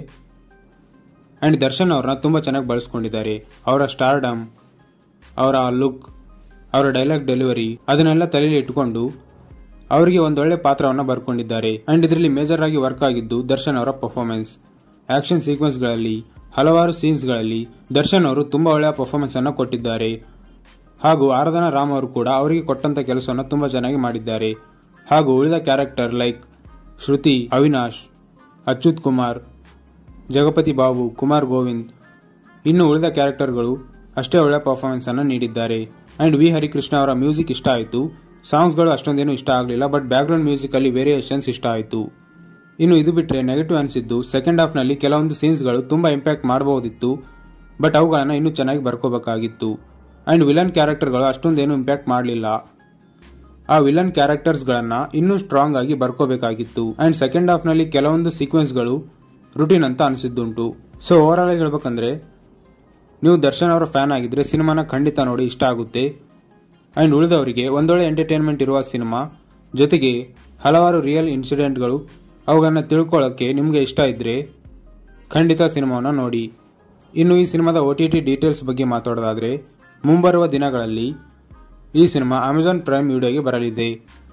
ಆ್ಯಂಡ್ ದರ್ಶನ್ ಅವ್ರನ್ನ ತುಂಬ ಚೆನ್ನಾಗಿ ಬಳಸ್ಕೊಂಡಿದ್ದಾರೆ ಅವರ ಸ್ಟಾರ್ಡಮ್ ಅವರ ಲುಕ್ ಅವರ ಡೈಲಾಗ್ ಡೆಲಿವರಿ ಅದನ್ನೆಲ್ಲ ತಲೆಯಲ್ಲಿ ಇಟ್ಕೊಂಡು ಅವರಿಗೆ ಒಂದೊಳ್ಳೆ ಪಾತ್ರವನ್ನು ಬರ್ಕೊಂಡಿದ್ದಾರೆ ಅಂಡ್ ಇದರಲ್ಲಿ ಮೇಜರ್ ಆಗಿ ವರ್ಕ್ ಆಗಿದ್ದು ದರ್ಶನ್ ಅವರ ಪರ್ಫಾರ್ಮೆನ್ಸ್ ಆಕ್ಷನ್ ಸೀಕ್ವೆನ್ಸ್ಗಳಲ್ಲಿ ಹಲವಾರು ಸೀನ್ಸ್ಗಳಲ್ಲಿ ದರ್ಶನ್ ಅವರು ತುಂಬಾ ಒಳ್ಳೆಯ ಪರ್ಫಾರ್ಮೆನ್ಸ್ ಅನ್ನು ಕೊಟ್ಟಿದ್ದಾರೆ ಹಾಗೂ ಆರಾಧನಾ ರಾಮ್ ಅವರು ಕೂಡ ಅವರಿಗೆ ಕೊಟ್ಟಂತ ಕೆಲಸವನ್ನು ತುಂಬಾ ಚೆನ್ನಾಗಿ ಮಾಡಿದ್ದಾರೆ ಹಾಗೂ ಉಳಿದ ಕ್ಯಾರೆಕ್ಟರ್ ಲೈಕ್ ಶ್ರುತಿ ಅವಿನಾಶ್ ಅಚ್ಯುತ್ ಕುಮಾರ್ ಜಗಪತಿ ಬಾಬು ಕುಮಾರ್ ಗೋವಿಂದ್ ಇನ್ನು ಉಳಿದ ಕ್ಯಾರೆಕ್ಟರ್ಗಳು ಅಷ್ಟೇ ಒಳ್ಳೆಯ ಪರ್ಫಾರ್ಮೆನ್ಸ್ ಅನ್ನು ನೀಡಿದ್ದಾರೆ ಅಂಡ್ ವಿ ಹರಿಕೃಷ್ಣ ಅವರ ಮ್ಯೂಸಿಕ್ ಇಷ್ಟ ಆಯಿತು ಸಾಂಗ್ಸ್ಗಳು ಅಷ್ಟೊಂದೇನು ಇಷ್ಟ ಆಗಲಿಲ್ಲ ಬಟ್ ಬ್ಯಾಕ್ಗ್ರೌಂಡ್ ಮ್ಯೂಸಿಕಲ್ಲಿ ವೇರಿಯೇಷನ್ಸ್ ಇಷ್ಟ ಆಯಿತು ಇನ್ನು ಇದು ಬಿಟ್ಟರೆ ನೆಗೆಟಿವ್ ಅನಿಸಿದ್ದು ಸೆಕೆಂಡ್ ಹಾಫ್ನಲ್ಲಿ ಕೆಲವೊಂದು ಸೀನ್ಸ್ಗಳು ತುಂಬ ಇಂಪ್ಯಾಕ್ಟ್ ಮಾಡಬಹುದಿತ್ತು ಬಟ್ ಅವುಗಳನ್ನು ಇನ್ನೂ ಚೆನ್ನಾಗಿ ಬರ್ಕೋಬೇಕಾಗಿತ್ತು ಆ್ಯಂಡ್ ವಿಲನ್ ಕ್ಯಾರೆಕ್ಟರ್ಗಳು ಅಷ್ಟೊಂದೇನು ಇಂಪ್ಯಾಕ್ಟ್ ಮಾಡಲಿಲ್ಲ ಆ ವಿಲನ್ ಕ್ಯಾರೆಕ್ಟರ್ಸ್ಗಳನ್ನು ಇನ್ನೂ ಸ್ಟ್ರಾಂಗ್ ಆಗಿ ಬರ್ಕೋಬೇಕಾಗಿತ್ತು ಆ್ಯಂಡ್ ಸೆಕೆಂಡ್ ಹಾಫ್ನಲ್ಲಿ ಕೆಲವೊಂದು ಸೀಕ್ವೆನ್ಸ್ಗಳು ರುಟೀನ್ ಅಂತ ಅನಿಸಿದ್ದುಂಟು ಸೊ ಓವರ್ ಆಲ್ ಹೇಳ್ಬೇಕಂದ್ರೆ ನೀವು ದರ್ಶನ್ ಅವರ ಫ್ಯಾನ್ ಆಗಿದ್ರೆ ಸಿನಿಮಾನ ಖಂಡಿತ ನೋಡಿ ಇಷ್ಟ ಆಗುತ್ತೆ ಆ್ಯಂಡ್ ಉಳಿದವರಿಗೆ ಒಂದೊಳ್ಳೆ ಎಂಟರ್ಟೈನ್ಮೆಂಟ್ ಇರುವ ಸಿನಿಮಾ ಜೊತೆಗೆ ಹಲವಾರು ರಿಯಲ್ ಇನ್ಸಿಡೆಂಟ್ಗಳು ಅವುಗಳನ್ನು ತಿಳ್ಕೊಳ್ಳೋಕ್ಕೆ ನಿಮಗೆ ಇಷ್ಟ ಇದ್ದರೆ ಖಂಡಿತ ಸಿನಿಮಾವನ್ನು ನೋಡಿ ಇನ್ನು ಈ ಸಿನಿಮಾದ ಒ ಟಿ ಟಿ ಡೀಟೇಲ್ಸ್ ಬಗ್ಗೆ ಮಾತಾಡೋದಾದರೆ ಮುಂಬರುವ ದಿನಗಳಲ್ಲಿ ಈ ಸಿನಿಮಾ ಅಮೆಜಾನ್ ಪ್ರೈಮ್ ವಿಡಿಯೋಗೆ ಬರಲಿದೆ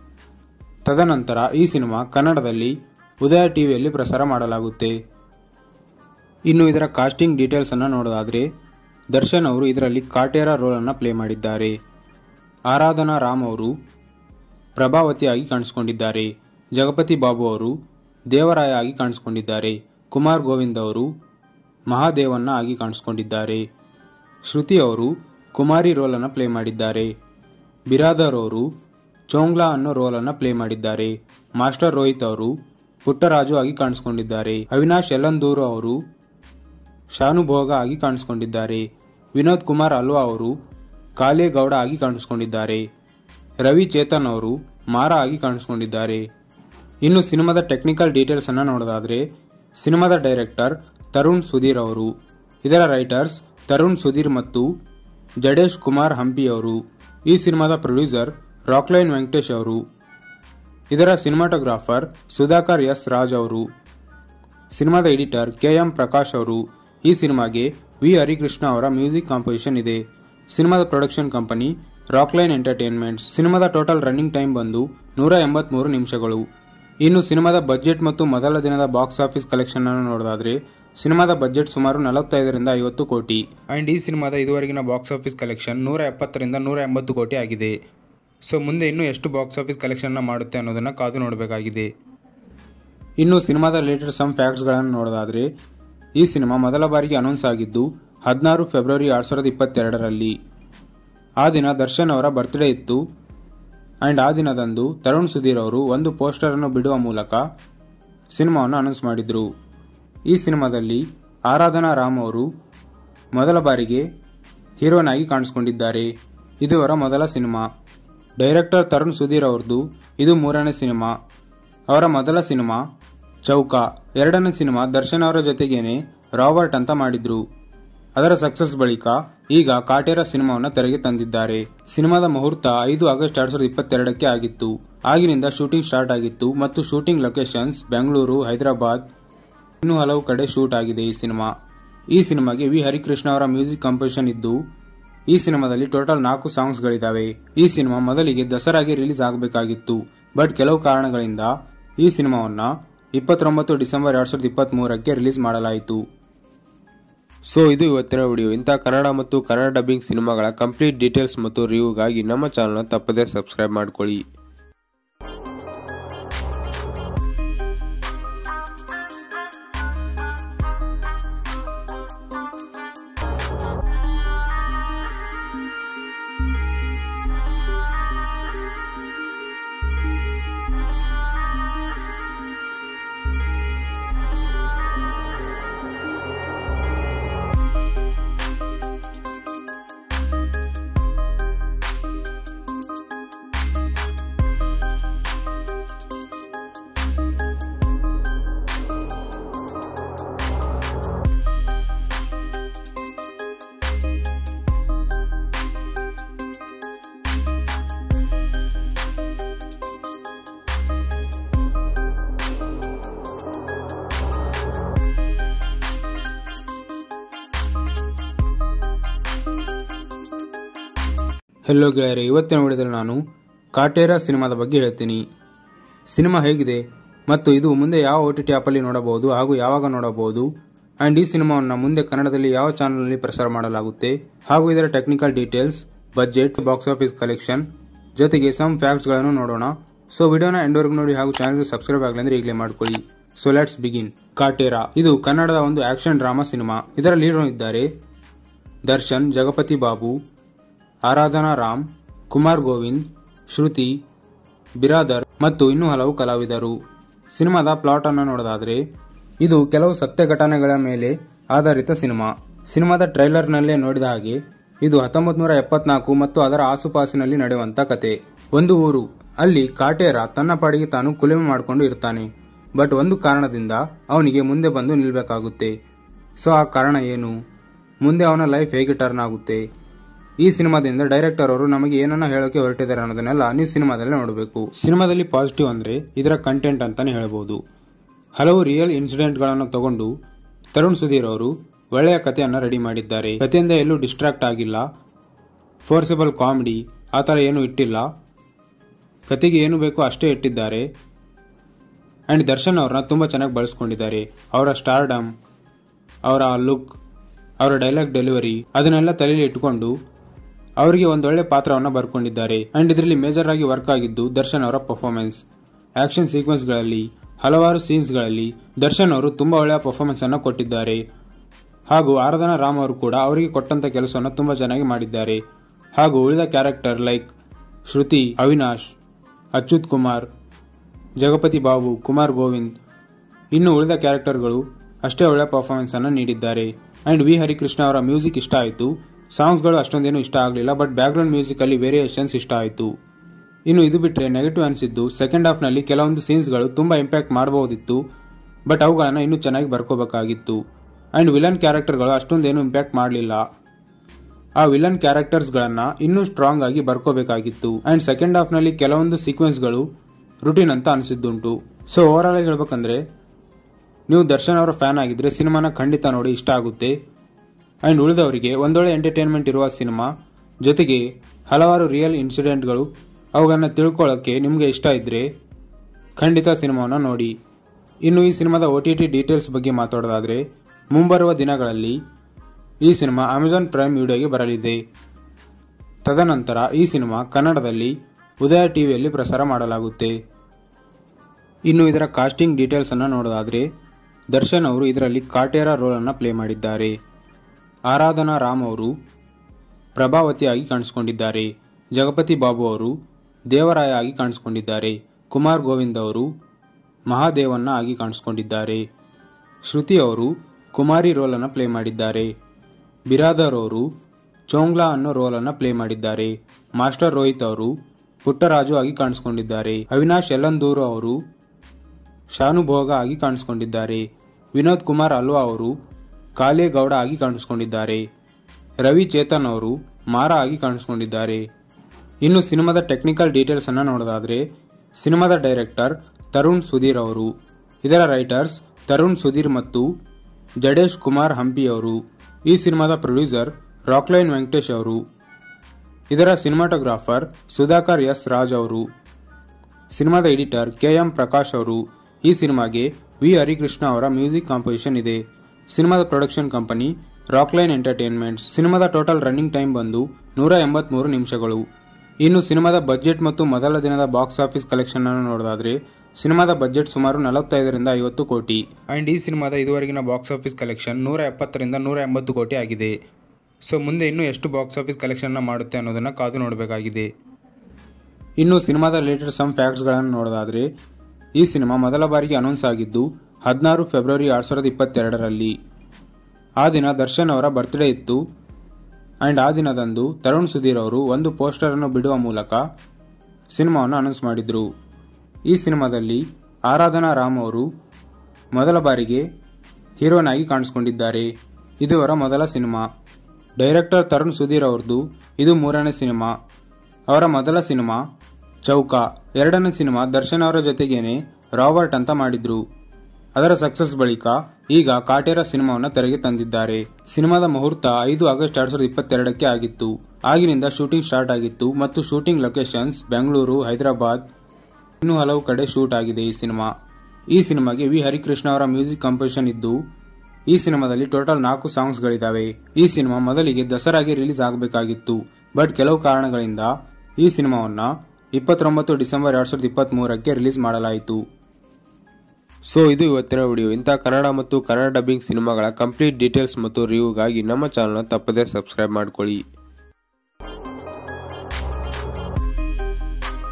ತದನಂತರ ಈ ಸಿನಿಮಾ ಕನ್ನಡದಲ್ಲಿ ಉದಯ ಟಿವಿಯಲ್ಲಿ ಪ್ರಸಾರ ಮಾಡಲಾಗುತ್ತೆ ಇನ್ನು ಇದರ ಕಾಸ್ಟಿಂಗ್ ಡೀಟೇಲ್ಸ್ ಅನ್ನು ನೋಡೋದಾದರೆ ದರ್ಶನ್ ಅವರು ಇದರಲ್ಲಿ ಕಾಟೇರ ರೋಲ್ ಅನ್ನು ಪ್ಲೇ ಮಾಡಿದ್ದಾರೆ ಆರಾಧನಾ ರಾಮ್ ಅವರು ಪ್ರಭಾವತಿಯಾಗಿ ಕಾಣಿಸಿಕೊಂಡಿದ್ದಾರೆ ಜಗಪತಿ ಬಾಬು ಅವರು ದೇವರಾಯ ಆಗಿ ಕಾಣಿಸಿಕೊಂಡಿದ್ದಾರೆ ಕುಮಾರ್ ಗೋವಿಂದ್ ಅವರು ಮಹಾದೇವನ್ನ ಆಗಿ ಕಾಣಿಸಿಕೊಂಡಿದ್ದಾರೆ ಶ್ರುತಿ ಅವರು ಕುಮಾರಿ ರೋಲ್ ಅನ್ನು ಪ್ಲೇ ಮಾಡಿದ್ದಾರೆ ಬಿರಾದರ್ ಅವರು ಚೋಂಗ್ಲಾ ಅನ್ನೋ ರೋಲ್ ಅನ್ನು ಪ್ಲೇ ಮಾಡಿದ್ದಾರೆ ಮಾಸ್ಟರ್ ರೋಹಿತ್ ಅವರು ಪುಟ್ಟರಾಜು ಆಗಿ ಕಾಣಿಸಿಕೊಂಡಿದ್ದಾರೆ ಅವಿನಾಶ್ ಯಲ್ಲಂದೂರು ಅವರು ಶಾನುಭೋಗ ಆಗಿ ಕಾಣಿಸಿಕೊಂಡಿದ್ದಾರೆ ವಿನೋದ್ ಕುಮಾರ್ ಅಲ್ವಾ ಅವರು ಕಾಲೇಗೌಡ ಆಗಿ ಕಾಣಿಸಿಕೊಂಡಿದ್ದಾರೆ ರವಿ ಚೇತನ್ ಅವರು ಮಾರ ಆಗಿ ಕಾಣಿಸಿಕೊಂಡಿದ್ದಾರೆ ಇನ್ನು ಸಿನಿಮಾದ ಟೆಕ್ನಿಕಲ್ ಡೀಟೇಲ್ಸ್ ಅನ್ನು ನೋಡೋದಾದ್ರೆ ಸಿನಿಮಾದ ಡೈರೆಕ್ಟರ್ ತರುಣ್ ಸುಧೀರ್ ಅವರು ಇದರ ರೈಟರ್ಸ್ ತರುಣ್ ಸುಧೀರ್ ಮತ್ತು ಜಡೇಶ್ ಕುಮಾರ್ ಹಂಪಿ ಅವರು ಈ ಸಿನಿಮಾದ ಪ್ರೊಡ್ಯೂಸರ್ ರಾಕ್ಲೈನ್ ವೆಂಕಟೇಶ್ ಅವರು ಇದರ ಸಿನಿಮಾಟೋಗ್ರಾಫರ್ ಸುಧಾಕರ್ ಎಸ್ ರಾಜ್ ಅವರು ಸಿನಿಮಾದ ಎಡಿಟರ್ ಕೆ ಎಂ ಪ್ರಕಾಶ್ ಅವರು ಈ ಸಿನಿಮಾಗೆ ವಿ ಹರಿಕೃಷ್ಣ ಅವರ ಮ್ಯೂಸಿಕ್ ಕಾಂಪೋಸಿಷನ್ ಇದೆ ಸಿನಿಮಾದ ಪ್ರೊಡಕ್ಷನ್ ಕಂಪನಿ ರಾಕ್ಲೈನ್ ಎಂಟರ್ಟೈನ್ಮೆಂಟ್ಸ್ ಸಿನಿಮಾದ ಟೋಟಲ್ ರನ್ನಿಂಗ್ ಟೈಮ್ ಬಂದು ನೂರ ಎಂಬತ್ಮೂರು ನಿಮಿಷಗಳು ಇನ್ನು ಸಿನಿಮಾದ ಬಜೆಟ್ ಮತ್ತು ಮೊದಲ ದಿನದ ಬಾಕ್ಸ್ ಆಫೀಸ್ ಕಲೆಕ್ಷನ್ ಅನ್ನು ನೋಡೋದಾದ್ರೆ ಸಿನಿಮಾದ ಬಜೆಟ್ ಸುಮಾರು ನಲವತ್ತೈದರಿಂದ ಐವತ್ತು ಕೋಟಿ ಅಂಡ್ ಈ ಸಿನಿಮಾದ ಇದುವರೆಗಿನ ಬಾಕ್ಸ್ ಆಫೀಸ್ ಕಲೆಕ್ಷನ್ ನೂರ ಎಪ್ಪತ್ತರಿಂದ ನೂರ ಎಂಬತ್ತು ಕೋಟಿ ಆಗಿದೆ ಸೊ ಮುಂದೆ ಇನ್ನೂ ಎಷ್ಟು ಬಾಕ್ಸ್ ಆಫೀಸ್ ಕಲೆಕ್ಷನ್ನ ಮಾಡುತ್ತೆ ಅನ್ನೋದನ್ನು ಕಾದು ನೋಡಬೇಕಾಗಿದೆ ಇನ್ನು ಸಿನಿಮಾದ ರಿಲೇಟೆಡ್ ಸಮ್ ಫ್ಯಾಕ್ಟ್ಸ್ಗಳನ್ನು ನೋಡೋದಾದರೆ ಈ ಸಿನಿಮಾ ಮೊದಲ ಬಾರಿಗೆ ಅನೌನ್ಸ್ ಆಗಿದ್ದು ಹದಿನಾರು ಫೆಬ್ರವರಿ ಎರಡು ಸಾವಿರದ ಇಪ್ಪತ್ತೆರಡರಲ್ಲಿ ಆ ದಿನ ದರ್ಶನ್ ಅವರ ಬರ್ತ್ಡೇ ಇತ್ತು ಆ್ಯಂಡ್ ಆ ದಿನದಂದು ತರುಣ್ ಸುಧೀರ್ ಅವರು ಒಂದು ಪೋಸ್ಟರನ್ನು ಬಿಡುವ ಮೂಲಕ ಸಿನಿಮಾವನ್ನು ಅನೌನ್ಸ್ ಮಾಡಿದರು ಈ ಸಿನಿಮಾದಲ್ಲಿ ಆರಾಧನಾ ರಾಮ್ ಅವರು ಮೊದಲ ಬಾರಿಗೆ ಹೀರೋನ್ ಆಗಿ ಕಾಣಿಸ್ಕೊಂಡಿದ್ದಾರೆ ಇದು ಅವರ ಮೊದಲ ಸಿನಿಮಾ ಡೈರೆಕ್ಟರ್ ತರುಣ್ ಸುಧೀರ್ ಅವ್ರದ್ದು ಇದು ಮೂರನೇ ಸಿನಿಮಾ ಅವರ ಮೊದಲ ಸಿನಿಮಾ ಚೌಕ ಎರಡನೇ ಸಿನಿಮಾ ದರ್ಶನ್ ಅವರ ಜೊತೆಗೇನೆ ರಾಬರ್ಟ್ ಅಂತ ಮಾಡಿದ್ರು ಅದರ ಸಕ್ಸಸ್ ಬಳಿಕ ಈಗ ಕಾಟೇರ ಸಿನಿಮಾವನ್ನು ತೆರೆಗೆ ತಂದಿದ್ದಾರೆ ಸಿನಿಮಾದ ಮುಹೂರ್ತ ಐದು ಆಗಸ್ಟ್ ಎರಡ್ ಸಾವಿರದ ಇಪ್ಪತ್ತೆರಡಕ್ಕೆ ಆಗಿತ್ತು ಆಗಿನಿಂದ ಶೂಟಿಂಗ್ ಸ್ಟಾರ್ಟ್ ಆಗಿತ್ತು ಮತ್ತು ಶೂಟಿಂಗ್ ಲೊಕೇಶನ್ಸ್ ಬೆಂಗಳೂರು ಹೈದರಾಬಾದ್ ಇನ್ನೂ ಹಲವು ಕಡೆ ಶೂಟ್ ಆಗಿದೆ ಈ ಸಿನಿಮಾ ಈ ಸಿನಿಮಾಗೆ ವಿ ಹರಿಕೃಷ್ಣ ಅವರ ಮ್ಯೂಸಿಕ್ ಕಂಪೋಸಿಷನ್ ಇದ್ದು ಈ ಸಿನಿಮಾದಲ್ಲಿ ಟೋಟಲ್ ನಾಲ್ಕು ಸಾಂಗ್ಸ್ಗಳಿದ್ದಾವೆ ಈ ಸಿನಿಮಾ ಮೊದಲಿಗೆ ದಸರಾಗೆ ರಿಲೀಸ್ ಆಗಬೇಕಾಗಿತ್ತು ಬಟ್ ಕೆಲವು ಕಾರಣಗಳಿಂದ ಈ ಸಿನಿಮಾವನ್ನ ಇಪ್ಪತ್ತೊಂಬತ್ತು ಡಿಸೆಂಬರ್ ಎರಡ್ ಸಾವಿರದ ಇಪ್ಪತ್ತ್ ಮೂರಕ್ಕೆ ರಿಲೀಸ್ ಮಾಡಲಾಯಿತು ಸೊ ಇದು ಇವತ್ತಿನ ವಿಡಿಯೋ ಇಂಥ ಕನ್ನಡ ಮತ್ತು ಕನ್ನಡ ಡಬ್ಬಿಂಗ್ ಸಿನಿಮಾಗಳ ಕಂಪ್ಲೀಟ್ ಡೀಟೇಲ್ಸ್ ಮತ್ತು ರಿವ್ಯೂಗಾಗಿ ನಮ್ಮ ಚಾನಲ್ನ ತಪ್ಪದೇ ಸಬ್ಸ್ಕ್ರೈಬ್ ಮಾಡ್ಕೊಳ್ಳಿ ಹೆಲೋ ಗೆಳೆಯರೆ ಇವತ್ತಿನ ವಿಡಿಯೋದಲ್ಲಿ ನಾನು ಕಾಟೇರ ಸಿನಿಮಾದ ಬಗ್ಗೆ ಹೇಳ್ತೀನಿ ಸಿನಿಮಾ ಹೇಗಿದೆ ಮತ್ತು ಇದು ಮುಂದೆ ಯಾವ ಒ ಟಿ ಟಿ ಆ್ಯಪಲ್ಲಿ ನೋಡಬಹುದು ಹಾಗೂ ಯಾವಾಗ ನೋಡಬಹುದು ಆ್ಯಂಡ್ ಈ ಸಿನಿಮಾವನ್ನು ಮುಂದೆ ಕನ್ನಡದಲ್ಲಿ ಯಾವ ಚಾನಲಲ್ಲಿ ಪ್ರಸಾರ ಮಾಡಲಾಗುತ್ತೆ ಹಾಗೂ ಇದರ technical details budget box office collection ಜೊತೆಗೆ ಸಮ್ ಫ್ಯಾಕ್ಟ್ಸ್ಗಳನ್ನು ನೋಡೋಣ ಸೊ ವಿಡಿಯೋನ ಎಂಡ್ವರೆಗೂ ನೋಡಿ ಹಾಗೂ ಚಾನಲ್ಗೆ ಸಬ್ಸ್ಕ್ರೈಬ್ ಆಗಲಿ ಅಂದ್ರೆ ಈಗಲೇ ಮಾಡ್ಕೊಳ್ಳಿ ಸೊ ಲೆಟ್ಸ್ ಬಿಗಿನ್ ಕಾಟೇರ ಇದು ಕನ್ನಡದ ಒಂದು ಆಕ್ಷನ್ ಡ್ರಾಮಾ ಸಿನಿಮಾ ಇದರ ಲೀಡರ್ ಇದ್ದಾರೆ ದರ್ಶನ್ ಜಗಪತಿ ಬಾಬು ಆರಾಧನಾ ರಾಮ್ ಕುಮಾರ್ ಗೋವಿಂದ್ ಶ್ರುತಿ ಬಿರಾದರ್ ಮತ್ತು ಇನ್ನೂ ಹಲವು ಕಲಾವಿದರು ಸಿನಿಮಾದ ಪ್ಲಾಟ್ ಅನ್ನು ನೋಡೋದಾದ್ರೆ ಇದು ಕೆಲವು ಸತ್ಯ ಘಟನೆಗಳ ಮೇಲೆ ಆಧಾರಿತ ಸಿನಿಮಾ ಸಿನಿಮಾದ ಟ್ರೈಲರ್ನಲ್ಲೇ ನೋಡಿದ ಹಾಗೆ ಇದು ಹತ್ತೊಂಬತ್ ನೂರ ಎಪ್ಪತ್ನಾಲ್ಕು ಮತ್ತು ಅದರ ಆಸುಪಾಸಿನಲ್ಲಿ ನಡೆಯುವಂತ ಕತೆ ಒಂದು ಊರು ಅಲ್ಲಿ ಕಾಟೇರ ತನ್ನ ಪಾಡಿಗೆ ತಾನು ಕುಲುಮೆ ಮಾಡಿಕೊಂಡು ಇರ್ತಾನೆ ಬಟ್ ಒಂದು ಕಾರಣದಿಂದ ಅವನಿಗೆ ಮುಂದೆ ಬಂದು ನಿಲ್ಬೇಕಾಗುತ್ತೆ ಸೊ ಆ ಕಾರಣ ಏನು ಮುಂದೆ ಅವನ ಲೈಫ್ ಹೇಗೆ ಟರ್ನ್ ಆಗುತ್ತೆ ಈ ಸಿನಿಮಾದಿಂದ ಡೈರೆಕ್ಟರ್ ಅವರು ನಮಗೆ ಏನನ್ನ ಹೇಳೋಕೆ ಹೊರಟಿದ್ದಾರೆ ಅನ್ನೋದನ್ನೆಲ್ಲ ನೀವು ಸಿನಿಮಾದಲ್ಲಿ ನೋಡಬೇಕು ಸಿನಿಮಾದಲ್ಲಿ ಪಾಸಿಟಿವ್ ಅಂದ್ರೆ ಇದರ ಕಂಟೆಂಟ್ ಅಂತಾನೆ ಹೇಳ್ಬೋದು ಹಲವು ರಿಯಲ್ ಇನ್ಸಿಡೆಂಟ್ಗಳನ್ನು ತಗೊಂಡು ತರುಣ್ ಸುಧೀರ್ ಅವರು ಒಳ್ಳೆಯ ಕಥೆಯನ್ನು ರೆಡಿ ಮಾಡಿದ್ದಾರೆ ಕಥೆಯಿಂದ ಎಲ್ಲೂ ಡಿಸ್ಟ್ರಾಕ್ಟ್ ಆಗಿಲ್ಲ ಫೋರ್ಸಬಲ್ ಕಾಮಿಡಿ ಆ ಥರ ಏನೂ ಇಟ್ಟಿಲ್ಲ ಕತೆಗೆ ಏನು ಬೇಕೋ ಅಷ್ಟೇ ಇಟ್ಟಿದ್ದಾರೆ ಆ್ಯಂಡ್ ದರ್ಶನ್ ಅವ್ರನ್ನ ತುಂಬ ಚೆನ್ನಾಗಿ ಬಳಸ್ಕೊಂಡಿದ್ದಾರೆ ಅವರ ಸ್ಟಾರ್ಡಮ್ ಅವರ ಲುಕ್ ಅವರ ಡೈಲಾಗ್ ಡೆಲಿವರಿ ಅದನ್ನೆಲ್ಲ ತಲೆಯಲ್ಲಿ ಇಟ್ಕೊಂಡು ಅವರಿಗೆ ಒಂದೊಳ್ಳೆ ಪಾತ್ರವನ್ನು ಬರ್ಕೊಂಡಿದ್ದಾರೆ ಅಂಡ್ ಇದರಲ್ಲಿ ಮೇಜರ್ ಆಗಿ ವರ್ಕ್ ಆಗಿದ್ದು ದರ್ಶನ್ ಅವರ ಪರ್ಫಾರ್ಮೆನ್ಸ್ ಆಕ್ಷನ್ ಸೀಕ್ವೆನ್ಸ್ಗಳಲ್ಲಿ ಹಲವಾರು ಸೀನ್ಸ್ಗಳಲ್ಲಿ ದರ್ಶನ್ ಅವರು ತುಂಬಾ ಒಳ್ಳೆಯ ಪರ್ಫಾರ್ಮೆನ್ಸ್ ಅನ್ನು ಕೊಟ್ಟಿದ್ದಾರೆ ಹಾಗೂ ಆರಾಧನಾ ರಾಮ್ ಅವರು ಕೂಡ ಅವರಿಗೆ ಕೊಟ್ಟಂತ ಕೆಲಸವನ್ನು ತುಂಬಾ ಚೆನ್ನಾಗಿ ಮಾಡಿದ್ದಾರೆ ಹಾಗೂ ಉಳಿದ ಕ್ಯಾರೆಕ್ಟರ್ ಲೈಕ್ ಶ್ರುತಿ ಅವಿನಾಶ್ ಅಚ್ಯುತ್ ಕುಮಾರ್ ಜಗಪತಿ ಬಾಬು ಕುಮಾರ್ ಗೋವಿಂದ್ ಇನ್ನು ಉಳಿದ ಕ್ಯಾರೆಕ್ಟರ್ಗಳು ಅಷ್ಟೇ ಒಳ್ಳೆಯ ಪರ್ಫಾರ್ಮೆನ್ಸ್ ಅನ್ನು ನೀಡಿದ್ದಾರೆ ಅಂಡ್ ವಿ ಹರಿಕೃಷ್ಣ ಅವರ ಮ್ಯೂಸಿಕ್ ಇಷ್ಟ ಆಯಿತು ಸಾಂಗ್ಸ್ಗಳು ಅಷ್ಟೊಂದೇನು ಇಷ್ಟ ಆಗಲಿಲ್ಲ ಬಟ್ ಬ್ಯಾಕ್ಗ್ರೌಂಡ್ ಮ್ಯೂಸಿಕ್ ಅಲ್ಲಿ ವೇರಿಯೇಷನ್ಸ್ ಇಷ್ಟ ಆಯಿತು ಇನ್ನು ಇದು ಬಿಟ್ಟರೆ ನೆಗೆಟಿವ್ ಅನಿಸಿದ್ದು ಸೆಕೆಂಡ್ ಹಾಫ್ನಲ್ಲಿ ಕೆಲವೊಂದು ಸೀನ್ಸ್ಗಳು ತುಂಬಾ ಇಂಪ್ಯಾಕ್ಟ್ ಮಾಡಬಹುದಿತ್ತು ಬಟ್ ಅವುಗಳನ್ನು ಇನ್ನೂ ಚೆನ್ನಾಗಿ ಬರ್ಕೋಬೇಕಾಗಿತ್ತು ಅಂಡ್ ವಿಲನ್ ಕ್ಯಾರೆಕ್ಟರ್ಗಳು ಅಷ್ಟೊಂದೇನು ಇಂಪ್ಯಾಕ್ಟ್ ಮಾಡಲಿಲ್ಲ ಆ ವಿಲನ್ ಕ್ಯಾರೆಕ್ಟರ್ಸ್ಗಳನ್ನ ಇನ್ನೂ ಸ್ಟ್ರಾಂಗ್ ಆಗಿ ಬರ್ಕೋಬೇಕಾಗಿತ್ತು ಅಂಡ್ ಸೆಕೆಂಡ್ ಹಾಫ್ನಲ್ಲಿ ಕೆಲವೊಂದು ಸೀಕ್ವೆನ್ಸ್ಗಳು ರುಟೀನ್ ಅಂತ ಅನಿಸಿದ್ದುಂಟು ಸೊ ಓವರ್ ಆಲ್ ಹೇಳ್ಬೇಕಂದ್ರೆ ನೀವು ದರ್ಶನ್ ಅವರ ಫ್ಯಾನ್ ಆಗಿದ್ರೆ ಸಿನಿಮಾನ ಖಂಡಿತ ನೋಡಿ ಇಷ್ಟ ಆಗುತ್ತೆ ಅಂಡ್ ಉಳಿದವರಿಗೆ ಒಂದೊಳ್ಳೆ ಎಂಟರ್ಟೈನ್ಮೆಂಟ್ ಇರುವ ಸಿನಿಮಾ ಜೊತೆಗೆ ಹಲವಾರು ರಿಯಲ್ ಇನ್ಸಿಡೆಂಟ್ಗಳು ಅವುಗಳನ್ನ ತಿಳ್ಕೊಳ್ಳೋಕ್ಕೆ ನಿಮಗೆ ಇಷ್ಟ ಇದ್ರೆ ಖಂಡಿತ ಸಿನಿಮಾವನ್ನು ನೋಡಿ ಇನ್ನು ಈ ಸಿನಿಮಾದ ಒ ಟಿ ಟಿ ಡೀಟೇಲ್ಸ್ ಬಗ್ಗೆ ಮಾತಾಡೋದಾದ್ರೆ ಮುಂಬರುವ ದಿನಗಳಲ್ಲಿ ಈ ಸಿನಿಮಾ ಅಮೆಜಾನ್ ಪ್ರೈಮ್ ವಿಡಿಯೋಗೆ ಬರಲಿದೆ ತದನಂತರ ಈ ಸಿನಿಮಾ ಕನ್ನಡದಲ್ಲಿ ಉದಯ ಟಿವಿಯಲ್ಲಿ ಪ್ರಸಾರ ಮಾಡಲಾಗುತ್ತೆ ಇನ್ನು ಇದರ ಕಾಸ್ಟಿಂಗ್ ಡೀಟೇಲ್ಸ್ ಅನ್ನು ನೋಡೋದಾದ್ರೆ ದರ್ಶನ್ ಅವರು ಇದರಲ್ಲಿ ಕಾಟೇರ ರೋಲ್ ಅನ್ನು ಪ್ಲೇ ಮಾಡಿದ್ದಾರೆ ಆರಾಧನಾ ರಾಮ್ ಅವರು ಪ್ರಭಾವತಿಯಾಗಿ ಕಾಣಿಸಿಕೊಂಡಿದ್ದಾರೆ ಜಗಪತಿ ಬಾಬು ಅವರು ದೇವರಾಯ ಆಗಿ ಕಾಣಿಸಿಕೊಂಡಿದ್ದಾರೆ ಕುಮಾರ್ ಗೋವಿಂದ್ ಅವರು ಮಹಾದೇವನ್ನ ಆಗಿ ಕಾಣಿಸಿಕೊಂಡಿದ್ದಾರೆ ಶ್ರುತಿ ಅವರು ಕುಮಾರಿ ರೋಲ್ ಅನ್ನು ಪ್ಲೇ ಮಾಡಿದ್ದಾರೆ ಬಿರಾದರ್ ಅವರು ಚೋಂಗ್ಲಾ ಅನ್ನೋ ರೋಲ್ ಅನ್ನು ಪ್ಲೇ ಮಾಡಿದ್ದಾರೆ ಮಾಸ್ಟರ್ ರೋಹಿತ್ ಅವರು ಪುಟ್ಟರಾಜು ಆಗಿ ಕಾಣಿಸಿಕೊಂಡಿದ್ದಾರೆ ಅವಿನಾಶ್ ಯಲ್ಲಂದೂರು ಅವರು ಶಾನುಭೋಗ ಆಗಿ ಕಾಣಿಸಿಕೊಂಡಿದ್ದಾರೆ ವಿನೋದ್ ಕುಮಾರ್ ಅಲ್ವಾ ಅವರು ಕಾಲೇಗೌಡ ಆಗಿ ಕಾಣಿಸಿಕೊಂಡಿದ್ದಾರೆ ರವಿ ಚೇತನ್ ಅವರು ಮಾರ ಆಗಿ ಕಾಣಿಸಿಕೊಂಡಿದ್ದಾರೆ ಇನ್ನು ಸಿನಿಮಾದ ಟೆಕ್ನಿಕಲ್ ಡೀಟೇಲ್ಸ್ ಅನ್ನ ನೋಡೋದಾದ್ರೆ ಸಿನಿಮಾದ ಡೈರೆಕ್ಟರ್ ತರುಣ್ ಸುಧೀರ್ ಅವರು ಇದರ ರೈಟರ್ಸ್ ತರುಣ್ ಸುಧೀರ್ ಮತ್ತು ಜಡೇಶ್ ಕುಮಾರ್ ಹಂಪಿ ಅವರು ಈ ಸಿನಿಮಾದ ಪ್ರೊಡ್ಯೂಸರ್ ರಾಕ್ಲೈನ್ ವೆಂಕಟೇಶ್ ಅವರು ಇದರ ಸಿನಿಮಾಟೋಗ್ರಾಫರ್ ಸುಧಾಕರ್ ಎಸ್ ರಾಜ್ ಅವರು ಸಿನಿಮಾದ ಎಡಿಟರ್ ಕೆ ಎಂ ಪ್ರಕಾಶ್ ಅವರು ಈ ಸಿನಿಮಾಗೆ ವಿ ಹರಿಕೃಷ್ಣ ಅವರ ಮ್ಯೂಸಿಕ್ ಕಾಂಪೋಸಿಷನ್ ಇದೆ ಸಿನಿಮಾದ ಪ್ರೊಡಕ್ಷನ್ ಕಂಪನಿ ರಾಕ್ಲೈನ್ ಎಂಟರ್ಟೈನ್ಮೆಂಟ್ಸ್ ಸಿನಿಮಾದ ಟೋಟಲ್ ರನ್ನಿಂಗ್ ಟೈಮ್ ಬಂದು ನೂರ ಎಂಬತ್ಮೂರು ನಿಮಿಷಗಳು ಇನ್ನು ಸಿನಿಮಾದ ಬಜೆಟ್ ಮತ್ತು ಮೊದಲ ದಿನದ ಬಾಕ್ಸ್ ಆಫೀಸ್ ಕಲೆಕ್ಷನ್ ಅನ್ನು ನೋಡೋದಾದ್ರೆ ಸಿನಿಮಾದ ಬಜೆಟ್ ಸುಮಾರು ನಲವತ್ತೈದರಿಂದ ಐವತ್ತು ಕೋಟಿ ಅಂಡ್ ಈ ಸಿನಿಮಾದ ಇದುವರೆಗಿನ ಬಾಕ್ಸ್ ಆಫೀಸ್ ಕಲೆಕ್ಷನ್ ನೂರ ಎಪ್ಪತ್ತರಿಂದ ನೂರ ಎಂಬತ್ತು ಕೋಟಿ ಆಗಿದೆ ಸೊ ಮುಂದೆ ಇನ್ನೂ ಎಷ್ಟು ಬಾಕ್ಸ್ ಆಫೀಸ್ ಕಲೆಕ್ಷನ್ ಮಾಡುತ್ತೆ ಅನ್ನೋದನ್ನ ಕಾದು ನೋಡಬೇಕಾಗಿದೆ ಇನ್ನು ಸಿನಿಮಾದ ರಿಲೇಟೆಡ್ ಸಮ್ ಫ್ಯಾಕ್ಟ್ಸ್ಗಳನ್ನು ನೋಡೋದಾದ್ರೆ ಈ ಸಿನಿಮಾ ಮೊದಲ ಬಾರಿಗೆ ಅನೌನ್ಸ್ ಆಗಿದ್ದು ಹದಿನಾರು ಫೆಬ್ರವರಿ ಎರಡ್ ಸಾವಿರದ ಇಪ್ಪತ್ತೆರಡರಲ್ಲಿ ಆ ದಿನ ದರ್ಶನ್ ಅವರ ಬರ್ತ್ಡೇ ಇತ್ತು ಅಂಡ್ ಆ ದಿನದಂದು ತರುಣ್ ಸುಧೀರ್ ಅವರು ಒಂದು ಪೋಸ್ಟರ್ ಅನ್ನು ಬಿಡುವ ಮೂಲಕ ಸಿನಿಮಾವನ್ನು ಅನೌನ್ಸ್ ಮಾಡಿದ್ರು ಈ ಸಿನಿಮಾದಲ್ಲಿ ಆರಾಧನಾ ರಾಮ್ ಅವರು ಮೊದಲ ಬಾರಿಗೆ ಹೀರೋನ್ ಆಗಿ ಕಾಣಿಸಿಕೊಂಡಿದ್ದಾರೆ ಇದು ಅವರ ಮೊದಲ ಸಿನಿಮಾ ಡೈರೆಕ್ಟರ್ ತರುಣ್ ಸುಧೀರ್ ಅವ್ರದ್ದು ಇದು ಮೂರನೇ ಸಿನಿಮಾ ಅವರ ಮೊದಲ ಸಿನಿಮಾ ಚೌಕ ಎರಡನೇ ಸಿನಿಮಾ ದರ್ಶನ್ ಅವರ ಜೊತೆಗೇನೆ ರಾಬರ್ಟ್ ಅಂತ ಮಾಡಿದ್ರು ಅದರ ಸಕ್ಸಸ್ ಬಳಿಕ ಈಗ ಕಾಟೇರ ಸಿನಿಮಾವನ್ನು ತೆರೆಗೆ ತಂದಿದ್ದಾರೆ ಸಿನಿಮಾದ ಮುಹೂರ್ತ ಐದು ಆಗಸ್ಟ್ ಎರಡ್ ಸಾವಿರದ ಇಪ್ಪತ್ತೆರಡಕ್ಕೆ ಆಗಿತ್ತು ಆಗಿನಿಂದ ಶೂಟಿಂಗ್ ಸ್ಟಾರ್ಟ್ ಆಗಿತ್ತು ಮತ್ತು ಶೂಟಿಂಗ್ ಲೊಕೇಶನ್ಸ್ ಬೆಂಗಳೂರು ಹೈದರಾಬಾದ್ ಇನ್ನೂ ಹಲವು ಕಡೆ ಶೂಟ್ ಆಗಿದೆ ಈ ಸಿನಿಮಾ ಈ ಸಿನಿಮಾಗೆ ವಿ ಹರಿಕೃಷ್ಣ ಅವರ ಮ್ಯೂಸಿಕ್ ಕಂಪೋಸಿಷನ್ ಇದ್ದು ಈ ಸಿನಿಮಾದಲ್ಲಿ ಟೋಟಲ್ ನಾಲ್ಕು ಸಾಂಗ್ಸ್ಗಳಿದ್ದಾವೆ ಈ ಸಿನಿಮಾ ಮೊದಲಿಗೆ ದಸರಾಗೆ ರಿಲೀಸ್ ಆಗಬೇಕಾಗಿತ್ತು ಬಟ್ ಕೆಲವು ಕಾರಣಗಳಿಂದ ಈ ಸಿನಿಮಾವನ್ನ ಇಪ್ಪತ್ತೊಂಬತ್ತು ಡಿಸೆಂಬರ್ ಎರಡ್ ಸಾವಿರದ ಇಪ್ಪತ್ತ್ ಮೂರಕ್ಕೆ ರಿಲೀಸ್ ಮಾಡಲಾಯಿತು ಸೊ ಇದು ಇವತ್ತಿನ ವಿಡಿಯೋ ಇಂತಹ ಕನ್ನಡ ಮತ್ತು ಕನ್ನಡ ಡಬ್ಬಿಂಗ್ ಸಿನಿಮಾಗಳ ಕಂಪ್ಲೀಟ್ ಡೀಟೇಲ್ಸ್ ಮತ್ತು ರಿವ್ಯೂಗಾಗಿ ನಮ್ಮ ಚಾನಲ್ನ ತಪ್ಪದೇ ಸಬ್ಸ್ಕ್ರೈಬ್ ಮಾಡ್ಕೊಳ್ಳಿ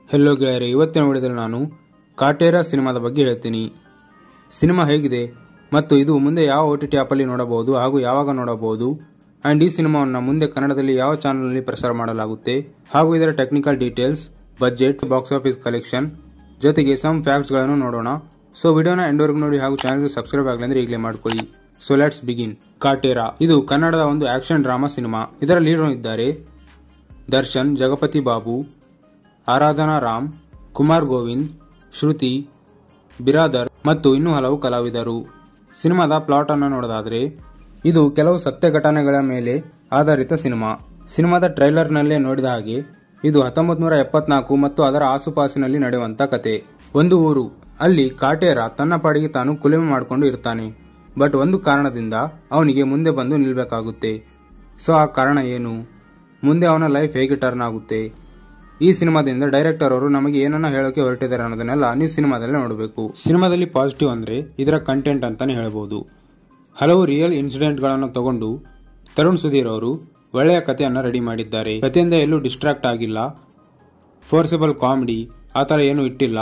ಹೆಲೋ ಗೆಳೆಯರೆ ಇವತ್ತಿನ ವಿಡಿಯೋದಲ್ಲಿ ನಾನು ಕಾಟೇರ ಸಿನಿಮಾದ ಬಗ್ಗೆ ಹೇಳ್ತೀನಿ ಸಿನಿಮಾ ಹೇಗಿದೆ ಮತ್ತು ಇದು ಮುಂದೆ ಯಾವ ಒ ಟಿ ಟಿ ಆ್ಯಪಲ್ಲಿ ನೋಡಬಹುದು ಹಾಗೂ ಯಾವಾಗ ನೋಡಬಹುದು ಆ್ಯಂಡ್ ಈ ಸಿನಿಮಾವನ್ನು ಮುಂದೆ ಕನ್ನಡದಲ್ಲಿ ಯಾವ ಚಾನಲ್ನಲ್ಲಿ ಪ್ರಸಾರ ಮಾಡಲಾಗುತ್ತೆ ಹಾಗೂ ಇದರ technical details budget box office collection ಜೊತೆಗೆ ಸಮ್ ಫ್ಯಾಕ್ಟ್ಸ್ಗಳನ್ನು ನೋಡೋಣ ಸೊ ವಿಡಿಯೋನ ಎಂಡ್ವರೆಗೂ ನೋಡಿ ಹಾಗೂ ಚಾನಲ್ಗೆ ಸಬ್ಸ್ಕ್ರೈಬ್ ಆಗಲಿ ಅಂದ್ರೆ ಈಗಲೇ ಮಾಡ್ಕೊಳ್ಳಿ ಸೊ ಲೆಟ್ಸ್ ಬಿಗಿನ್ ಕಾಟೇರಾ ಇದು ಕನ್ನಡದ ಒಂದು ಆಕ್ಷನ್ ಡ್ರಾಮಾ ಸಿನಿಮಾ ಇದರ ಲೀಡರ್ ಇದ್ದಾರೆ ದರ್ಶನ್ ಜಗಪತಿ ಬಾಬು ಆರಾಧನಾ ರಾಮ್ ಕುಮಾರ್ ಗೋವಿಂದ್ ಶ್ರುತಿ ಬಿರಾದರ್ ಮತ್ತು ಇನ್ನೂ ಹಲವು ಕಲಾವಿದರು ಸಿನಿಮಾದ ಪ್ಲಾಟ್ ಅನ್ನು ನೋಡೋದಾದ್ರೆ ಇದು ಕೆಲವು ಸತ್ಯ ಘಟನೆಗಳ ಮೇಲೆ ಆಧಾರಿತ ಸಿನಿಮಾ ಸಿನಿಮಾದ ಟ್ರೈಲರ್ನಲ್ಲೇ ನೋಡಿದ ಹಾಗೆ ಇದು ಹತ್ತೊಂಬತ್ತು ನೂರ ಎಪ್ಪತ್ನಾಲ್ಕು ಮತ್ತು ಅದರ ಆಸುಪಾಸಿನಲ್ಲಿ ನಡೆಯುವಂತ ಕತೆ ಒಂದು ಊರು ಅಲ್ಲಿ ಕಾಟೇರ ತನ್ನ ಪಾಡಿಗೆ ತಾನು ಕುಲುಮೆ ಮಾಡಿಕೊಂಡು ಇರ್ತಾನೆ ಬಟ್ ಒಂದು ಕಾರಣದಿಂದ ಅವನಿಗೆ ಮುಂದೆ ಬಂದು ನಿಲ್ಬೇಕಾಗುತ್ತೆ ಸೊ ಆ ಕಾರಣ ಏನು ಮುಂದೆ ಅವನ ಲೈಫ್ ಹೇಗೆ ಟರ್ನ್ ಆಗುತ್ತೆ ಈ ಸಿನಿಮಾದಿಂದ ಡೈರೆಕ್ಟರ್ ಅವರು ನಮಗೆ ಏನನ್ನ ಹೇಳೋಕೆ ಹೊರಟಿದ್ದಾರೆ ಅನ್ನೋದನ್ನೆಲ್ಲ ನೀವು ಸಿನಿಮಾದಲ್ಲಿ ನೋಡಬೇಕು ಸಿನಿಮಾದಲ್ಲಿ ಪಾಸಿಟಿವ್ ಅಂದ್ರೆ ಇದರ ಕಂಟೆಂಟ್ ಅಂತಾನೆ ಹೇಳ್ಬೋದು ಹಲವು ರಿಯಲ್ ಇನ್ಸಿಡೆಂಟ್ಗಳನ್ನು ತಗೊಂಡು ತರುಣ್ ಸುಧೀರ್ ಅವರು ಒಳ್ಳೆಯ ಕಥೆಯನ್ನು ರೆಡಿ ಮಾಡಿದ್ದಾರೆ ಕಥೆಯಿಂದ ಎಲ್ಲೂ ಡಿಸ್ಟ್ರಾಕ್ಟ್ ಆಗಿಲ್ಲ ಫೋರ್ಸಬಲ್ ಕಾಮಿಡಿ ಆ ಥರ ಏನೂ ಇಟ್ಟಿಲ್ಲ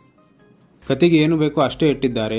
ಕತೆಗೆ ಏನು ಬೇಕೋ ಅಷ್ಟೇ ಇಟ್ಟಿದ್ದಾರೆ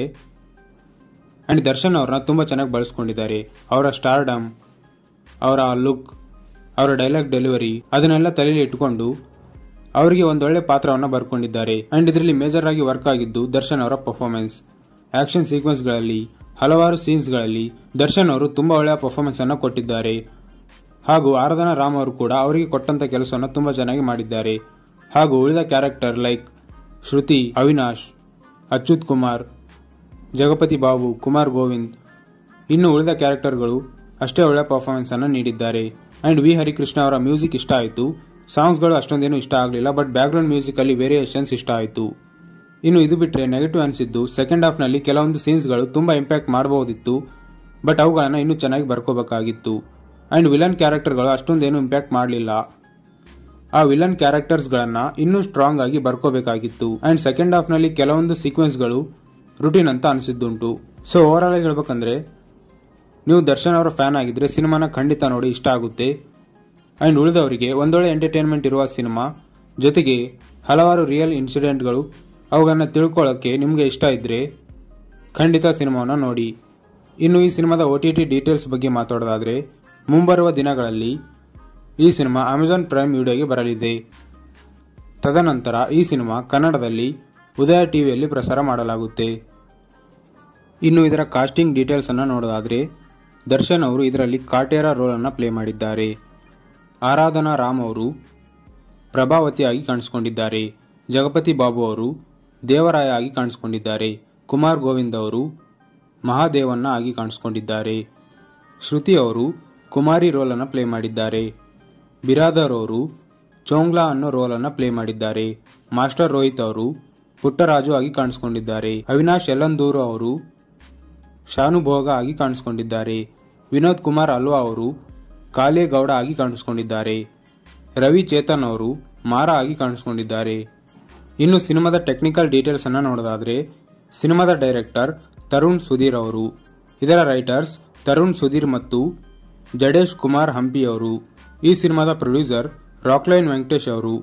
ಆ್ಯಂಡ್ ದರ್ಶನ್ ಅವ್ರನ್ನ ತುಂಬ ಚೆನ್ನಾಗಿ ಬಳಸ್ಕೊಂಡಿದ್ದಾರೆ ಅವರ ಸ್ಟಾರ್ಡಮ್ ಅವರ ಲುಕ್ ಅವರ ಡೈಲಾಗ್ ಡೆಲಿವರಿ ಅದನ್ನೆಲ್ಲ ತಲೆಯಲ್ಲಿ ಇಟ್ಕೊಂಡು ಅವರಿಗೆ ಒಂದೊಳ್ಳೆ ಪಾತ್ರವನ್ನು ಬರ್ಕೊಂಡಿದ್ದಾರೆ ಅಂಡ್ ಇದರಲ್ಲಿ ಮೇಜರ್ ಆಗಿ ವರ್ಕ್ ಆಗಿದ್ದು ದರ್ಶನ್ ಅವರ ಪರ್ಫಾರ್ಮೆನ್ಸ್ ಆಕ್ಷನ್ ಸೀಕ್ವೆನ್ಸ್ಗಳಲ್ಲಿ ಹಲವಾರು ಸೀನ್ಸ್ಗಳಲ್ಲಿ ದರ್ಶನ್ ಅವರು ತುಂಬಾ ಒಳ್ಳೆಯ ಪರ್ಫಾರ್ಮೆನ್ಸ್ ಅನ್ನು ಕೊಟ್ಟಿದ್ದಾರೆ ಹಾಗೂ ಆರಾಧನಾ ರಾಮ್ ಅವರು ಕೂಡ ಅವರಿಗೆ ಕೊಟ್ಟಂತ ಕೆಲಸವನ್ನು ತುಂಬಾ ಚೆನ್ನಾಗಿ ಮಾಡಿದ್ದಾರೆ ಹಾಗೂ ಉಳಿದ ಕ್ಯಾರೆಕ್ಟರ್ ಲೈಕ್ ಶ್ರುತಿ ಅವಿನಾಶ್ ಅಚ್ಯುತ್ ಕುಮಾರ್ ಜಗಪತಿ ಬಾಬು ಕುಮಾರ್ ಗೋವಿಂದ್ ಇನ್ನು ಉಳಿದ ಕ್ಯಾರೆಕ್ಟರ್ಗಳು ಅಷ್ಟೇ ಒಳ್ಳೆಯ ಪರ್ಫಾರ್ಮೆನ್ಸ್ ಅನ್ನು ನೀಡಿದ್ದಾರೆ ಅಂಡ್ ವಿ ಹರಿಕೃಷ್ಣ ಅವರ ಮ್ಯೂಸಿಕ್ ಇಷ್ಟ ಆಯಿತು ಸಾಂಗ್ಸ್ಗಳು ಅಷ್ಟೊಂದೇನು ಇಷ್ಟ ಆಗಲಿಲ್ಲ ಬಟ್ ಬ್ಯಾಕ್ಗ್ರೌಂಡ್ ಮ್ಯೂಸಿಕ್ ಅಲ್ಲಿ ವೇರಿಯೇಷನ್ಸ್ ಇಷ್ಟ ಆಯಿತು ಇನ್ನು ಇದು ಬಿಟ್ಟರೆ ನೆಗೆಟಿವ್ ಅನಿಸಿದ್ದು ಸೆಕೆಂಡ್ ಹಾಫ್ನಲ್ಲಿ ಕೆಲವೊಂದು ಸೀನ್ಸ್ಗಳು ತುಂಬಾ ಇಂಪ್ಯಾಕ್ಟ್ ಮಾಡಬಹುದಿತ್ತು ಬಟ್ ಅವುಗಳನ್ನು ಇನ್ನೂ ಚೆನ್ನಾಗಿ ಬರ್ಕೋಬೇಕಾಗಿತ್ತು ಅಂಡ್ ವಿಲನ್ ಕ್ಯಾರೆಕ್ಟರ್ಗಳು ಅಷ್ಟೊಂದೇನು ಇಂಪ್ಯಾಕ್ಟ್ ಮಾಡಲಿಲ್ಲ ಆ ವಿಲನ್ ಕ್ಯಾರೆಕ್ಟರ್ಸ್ಗಳನ್ನ ಇನ್ನೂ ಸ್ಟ್ರಾಂಗ್ ಆಗಿ ಬರ್ಕೋಬೇಕಾಗಿತ್ತು ಅಂಡ್ ಸೆಕೆಂಡ್ ಹಾಫ್ನಲ್ಲಿ ಕೆಲವೊಂದು ಸೀಕ್ವೆನ್ಸ್ಗಳು ರುಟೀನ್ ಅಂತ ಅನಿಸಿದ್ದುಂಟು ಸೊ ಓವರ್ ಆಲ್ ಹೇಳ್ಬೇಕಂದ್ರೆ ನೀವು ದರ್ಶನ್ ಅವರ ಫ್ಯಾನ್ ಆಗಿದ್ರೆ ಸಿನಿಮಾನ ಖಂಡಿತ ನೋಡಿ ಇಷ್ಟ ಆಗುತ್ತೆ ಅಂಡ್ ಉಳಿದವರಿಗೆ ಒಂದೊಳ್ಳೆ ಎಂಟರ್ಟೈನ್ಮೆಂಟ್ ಇರುವ ಸಿನಿಮಾ ಜೊತೆಗೆ ಹಲವಾರು ರಿಯಲ್ ಇನ್ಸಿಡೆಂಟ್ಗಳು ಅವುಗಳನ್ನ ತಿಳ್ಕೊಳ್ಳೋಕ್ಕೆ ನಿಮಗೆ ಇಷ್ಟ ಇದ್ರೆ ಖಂಡಿತ ಸಿನಿಮಾವನ್ನು ನೋಡಿ ಇನ್ನು ಈ ಸಿನಿಮಾದ ಒ ಟಿ ಟಿ ಡೀಟೇಲ್ಸ್ ಬಗ್ಗೆ ಮಾತಾಡೋದಾದ್ರೆ ಮುಂಬರುವ ದಿನಗಳಲ್ಲಿ ಈ ಸಿನಿಮಾ ಅಮೆಜಾನ್ ಪ್ರೈಮ್ ವಿಡಿಯೋಗೆ ಬರಲಿದೆ ತದನಂತರ ಈ ಸಿನಿಮಾ ಕನ್ನಡದಲ್ಲಿ ಉದಯ ಟಿವಿಯಲ್ಲಿ ಪ್ರಸಾರ ಮಾಡಲಾಗುತ್ತೆ ಇನ್ನು ಇದರ ಕಾಸ್ಟಿಂಗ್ ಡೀಟೇಲ್ಸ್ ಅನ್ನು ನೋಡೋದಾದ್ರೆ ದರ್ಶನ್ ಅವರು ಇದರಲ್ಲಿ ಕಾಟೇರ ರೋಲ್ ಅನ್ನು ಪ್ಲೇ ಮಾಡಿದ್ದಾರೆ ಆರಾಧನಾ ರಾಮ್ ಅವರು ಪ್ರಭಾವತಿಯಾಗಿ ಕಾಣಿಸಿಕೊಂಡಿದ್ದಾರೆ ಜಗಪತಿ ಬಾಬು ಅವರು ದೇವರಾಯ ಆಗಿ ಕಾಣಿಸಿಕೊಂಡಿದ್ದಾರೆ ಕುಮಾರ್ ಗೋವಿಂದ್ ಅವರು ಮಹಾದೇವನ್ನ ಆಗಿ ಕಾಣಿಸಿಕೊಂಡಿದ್ದಾರೆ ಶ್ರುತಿ ಅವರು ಕುಮಾರಿ ರೋಲ್ ಅನ್ನು ಪ್ಲೇ ಮಾಡಿದ್ದಾರೆ ಬಿರಾದರ್ ಅವರು ಚೋಂಗ್ಲಾ ಅನ್ನೋ ರೋಲ್ ಅನ್ನು ಪ್ಲೇ ಮಾಡಿದ್ದಾರೆ ಮಾಸ್ಟರ್ ರೋಹಿತ್ ಅವರು ಪುಟ್ಟರಾಜು ಆಗಿ ಕಾಣಿಸಿಕೊಂಡಿದ್ದಾರೆ ಅವಿನಾಶ್ ಯಲ್ಲಂದೂರು ಅವರು ಶಾನುಭೋಗ ಆಗಿ ಕಾಣಿಸಿಕೊಂಡಿದ್ದಾರೆ ವಿನೋದ್ ಕುಮಾರ್ ಅಲ್ವಾ ಅವರು ಕಾಲೇಗೌಡ ಆಗಿ ಕಾಣಿಸಿಕೊಂಡಿದ್ದಾರೆ ರವಿ ಚೇತನ್ ಅವರು ಮಾರ ಆಗಿ ಕಾಣಿಸಿಕೊಂಡಿದ್ದಾರೆ ಇನ್ನು ಸಿನಿಮಾದ ಟೆಕ್ನಿಕಲ್ ಡೀಟೇಲ್ಸ್ ಅನ್ನ ನೋಡೋದಾದ್ರೆ ಸಿನಿಮಾದ ಡೈರೆಕ್ಟರ್ ತರುಣ್ ಸುಧೀರ್ ಅವರು ಇದರ ರೈಟರ್ಸ್ ತರುಣ್ ಸುಧೀರ್ ಮತ್ತು ಜಡೇಶ್ ಕುಮಾರ್ ಹಂಪಿ ಅವರು ಈ ಸಿನಿಮಾದ ಪ್ರೊಡ್ಯೂಸರ್ ರಾಕ್ಲೈನ್ ವೆಂಕಟೇಶ್ ಅವರು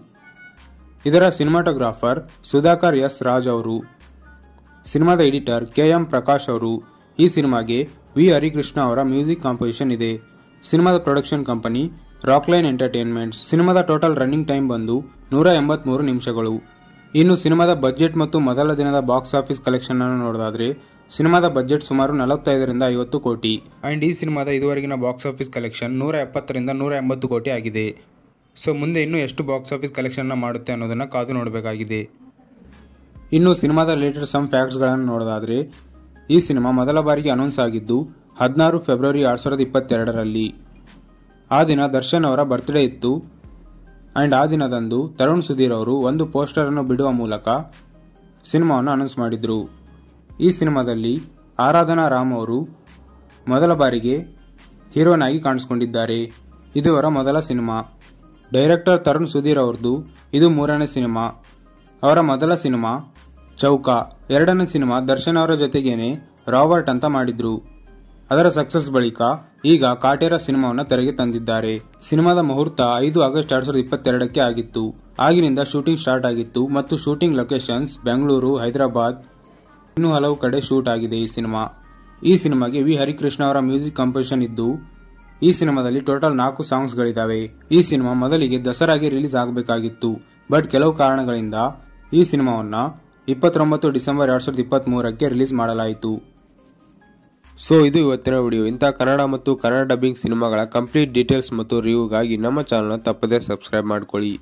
ಇದರ ಸಿನಿಮಾಟೋಗ್ರಾಫರ್ ಸುಧಾಕರ್ ಎಸ್ ರಾಜ್ ಅವರು ಸಿನಿಮಾದ ಎಡಿಟರ್ ಕೆ ಎಂ ಪ್ರಕಾಶ್ ಅವರು ಈ ಸಿನಿಮಾಗೆ ವಿ ಹರಿಕೃಷ್ಣ ಅವರ ಮ್ಯೂಸಿಕ್ ಕಾಂಪೋಸಿಷನ್ ಇದೆ ಸಿನಿಮಾದ ಪ್ರೊಡಕ್ಷನ್ ಕಂಪನಿ ರಾಕ್ಲೈನ್ ಎಂಟರ್ಟೈನ್ಮೆಂಟ್ಸ್ ಸಿನಿಮಾದ ಟೋಟಲ್ ರನ್ನಿಂಗ್ ಟೈಮ್ ಬಂದು ನೂರ ಎಂಬತ್ಮೂರು ನಿಮಿಷಗಳು ಇನ್ನು ಸಿನಿಮಾದ ಬಜೆಟ್ ಮತ್ತು ಮೊದಲ ದಿನದ ಬಾಕ್ಸ್ ಆಫೀಸ್ ಕಲೆಕ್ಷನ್ ಅನ್ನು ನೋಡೋದಾದ್ರೆ ಸಿನಿಮಾದ ಬಜೆಟ್ ಸುಮಾರು ನಲವತ್ತೈದರಿಂದ ಐವತ್ತು ಕೋಟಿ ಅಂಡ್ ಈ ಸಿನಿಮಾದ ಇದುವರೆಗಿನ ಬಾಕ್ಸ್ ಆಫೀಸ್ ಕಲೆಕ್ಷನ್ ನೂರ ಎಪ್ಪತ್ತರಿಂದ ನೂರ ಎಂಬತ್ತು ಕೋಟಿ ಆಗಿದೆ ಸೊ ಮುಂದೆ ಇನ್ನೂ ಎಷ್ಟು ಬಾಕ್ಸ್ ಆಫೀಸ್ ಕಲೆಕ್ಷನ್ ಮಾಡುತ್ತೆ ಅನ್ನೋದನ್ನ ಕಾದು ನೋಡಬೇಕಾಗಿದೆ ಇನ್ನು ಸಿನಿಮಾದ ರಿಲೇಟೆಡ್ ಸಮ್ ಫ್ಯಾಕ್ಟ್ಸ್ಗಳನ್ನು ನೋಡೋದಾದ್ರೆ ಈ ಸಿನಿಮಾ ಮೊದಲ ಬಾರಿಗೆ ಅನೌನ್ಸ್ ಆಗಿದ್ದು ಹದಿನಾರು ಫೆಬ್ರವರಿ ಎರಡ್ ಸಾವಿರದ ಇಪ್ಪತ್ತೆರಡರಲ್ಲಿ ಆ ದಿನ ದರ್ಶನ್ ಅವರ ಬರ್ತ್ಡೇ ಇತ್ತು ಅಂಡ್ ಆ ದಿನದಂದು ತರುಣ್ ಸುಧೀರ್ ಅವರು ಒಂದು ಪೋಸ್ಟರ್ ಅನ್ನು ಬಿಡುವ ಮೂಲಕ ಸಿನಿಮಾವನ್ನು ಅನೌನ್ಸ್ ಮಾಡಿದ್ರು ಈ ಸಿನಿಮಾದಲ್ಲಿ ಆರಾಧನಾ ರಾಮ್ ಅವರು ಮೊದಲ ಬಾರಿಗೆ ಹೀರೋನ್ ಆಗಿ ಕಾಣಿಸಿಕೊಂಡಿದ್ದಾರೆ ಇದು ಅವರ ಮೊದಲ ಸಿನಿಮಾ ಡೈರೆಕ್ಟರ್ ತರುಣ್ ಸುಧೀರ್ ಅವ್ರದ್ದು ಇದು ಮೂರನೇ ಸಿನಿಮಾ ಅವರ ಮೊದಲ ಸಿನಿಮಾ ಚೌಕ ಎರಡನೇ ಸಿನಿಮಾ ದರ್ಶನ್ ಅವರ ಜೊತೆಗೇನೆ ರಾಬರ್ಟ್ ಅಂತ ಮಾಡಿದ್ರು ಅದರ ಸಕ್ಸಸ್ ಬಳಿಕ ಈಗ ಕಾಟೇರ ಸಿನಿಮಾವನ್ನು ತೆರೆಗೆ ತಂದಿದ್ದಾರೆ ಸಿನಿಮಾದ ಮುಹೂರ್ತ ಐದು ಆಗಸ್ಟ್ ಎರಡ್ ಸಾವಿರದ ಇಪ್ಪತ್ತೆರಡಕ್ಕೆ ಆಗಿತ್ತು ಆಗಿನಿಂದ ಶೂಟಿಂಗ್ ಸ್ಟಾರ್ಟ್ ಆಗಿತ್ತು ಮತ್ತು ಶೂಟಿಂಗ್ ಲೊಕೇಶನ್ಸ್ ಬೆಂಗಳೂರು ಹೈದರಾಬಾದ್ ಇನ್ನೂ ಹಲವು ಕಡೆ ಶೂಟ್ ಆಗಿದೆ ಈ ಸಿನಿಮಾ ಈ ಸಿನಿಮಾಗೆ ವಿ ಹರಿಕೃಷ್ಣ ಅವರ ಮ್ಯೂಸಿಕ್ ಕಂಪೋಸಿಷನ್ ಇದ್ದು ಈ ಸಿನಿಮಾದಲ್ಲಿ ಟೋಟಲ್ ನಾಲ್ಕು ಸಾಂಗ್ಸ್ಗಳಿದ್ದಾವೆ ಈ ಸಿನಿಮಾ ಮೊದಲಿಗೆ ದಸರಾಗೆ ರಿಲೀಸ್ ಆಗಬೇಕಾಗಿತ್ತು ಬಟ್ ಕೆಲವು ಕಾರಣಗಳಿಂದ ಈ ಸಿನಿಮಾವನ್ನ ಇಪ್ಪತ್ತೊಂಬತ್ತು ಡಿಸೆಂಬರ್ ಎರಡ್ ಸಾವಿರದ ಇಪ್ಪತ್ತ್ ಮೂರಕ್ಕೆ ರಿಲೀಸ್ ಮಾಡಲಾಯಿತು ಸೊ ಇದು ಇವತ್ತಿನ ವಿಡಿಯೋ ಇಂಥ ಕನ್ನಡ ಮತ್ತು ಕನ್ನಡ ಡಬ್ಬಿಂಗ್ ಸಿನಿಮಾಗಳ ಕಂಪ್ಲೀಟ್ ಡೀಟೇಲ್ಸ್ ಮತ್ತು ರಿವ್ಯೂಗಾಗಿ ನಮ್ಮ ಚಾನಲ್ನ ತಪ್ಪದೇ ಸಬ್ಸ್ಕ್ರೈಬ್ ಮಾಡ್ಕೊಳ್ಳಿ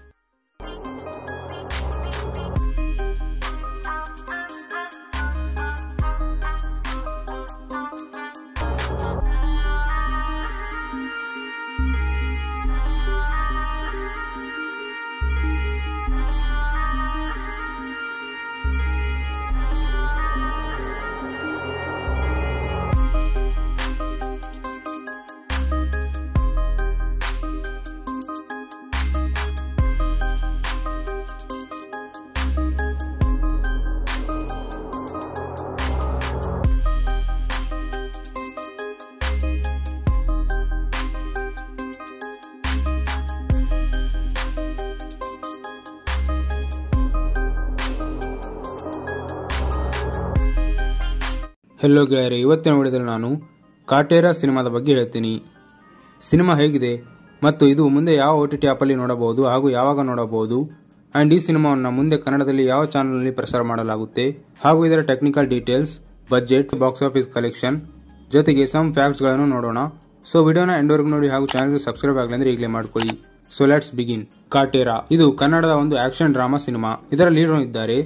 ಹೆಲೋ ಗೆಳೆಯರೆ ಇವತ್ತಿನ ವಿಡಿಯೋದಲ್ಲಿ ನಾನು ಕಾಟೇರ ಸಿನಿಮಾದ ಬಗ್ಗೆ ಹೇಳ್ತೀನಿ ಸಿನಿಮಾ ಹೇಗಿದೆ ಮತ್ತು ಇದು ಮುಂದೆ ಯಾವ ಒ ಟಿ ಟಿ ಆ್ಯಪಲ್ಲಿ ನೋಡಬಹುದು ಹಾಗೂ ಯಾವಾಗ ನೋಡಬಹುದು ಆ್ಯಂಡ್ ಈ ಸಿನಿಮಾವನ್ನು ಮುಂದೆ ಕನ್ನಡದಲ್ಲಿ ಯಾವ ಚಾನಲ್ನಲ್ಲಿ ಪ್ರಸಾರ ಮಾಡಲಾಗುತ್ತೆ ಹಾಗೂ ಇದರ technical details budget box office collection ಜೊತೆಗೆ ಸಮ್ ಫ್ಯಾಕ್ಟ್ಸ್ಗಳನ್ನು ನೋಡೋಣ ಸೊ ವಿಡಿಯೋನ ಎಂಡ್ವರೆಗೂ ನೋಡಿ ಹಾಗೂ ಚಾನಲ್ಗೆ ಸಬ್ಸ್ಕ್ರೈಬ್ ಆಗಲಿ ಅಂದ್ರೆ ಈಗಲೇ ಮಾಡ್ಕೊಳ್ಳಿ ಸೊ ಲೆಟ್ಸ್ ಬಿಗಿನ್ ಕಾಟೇರಾ ಇದು ಕನ್ನಡದ ಒಂದು ಆಕ್ಷನ್ ಡ್ರಾಮಾ ಸಿನಿಮಾ ಇದರ ಲೀಡರ್ ಇದ್ದಾರೆ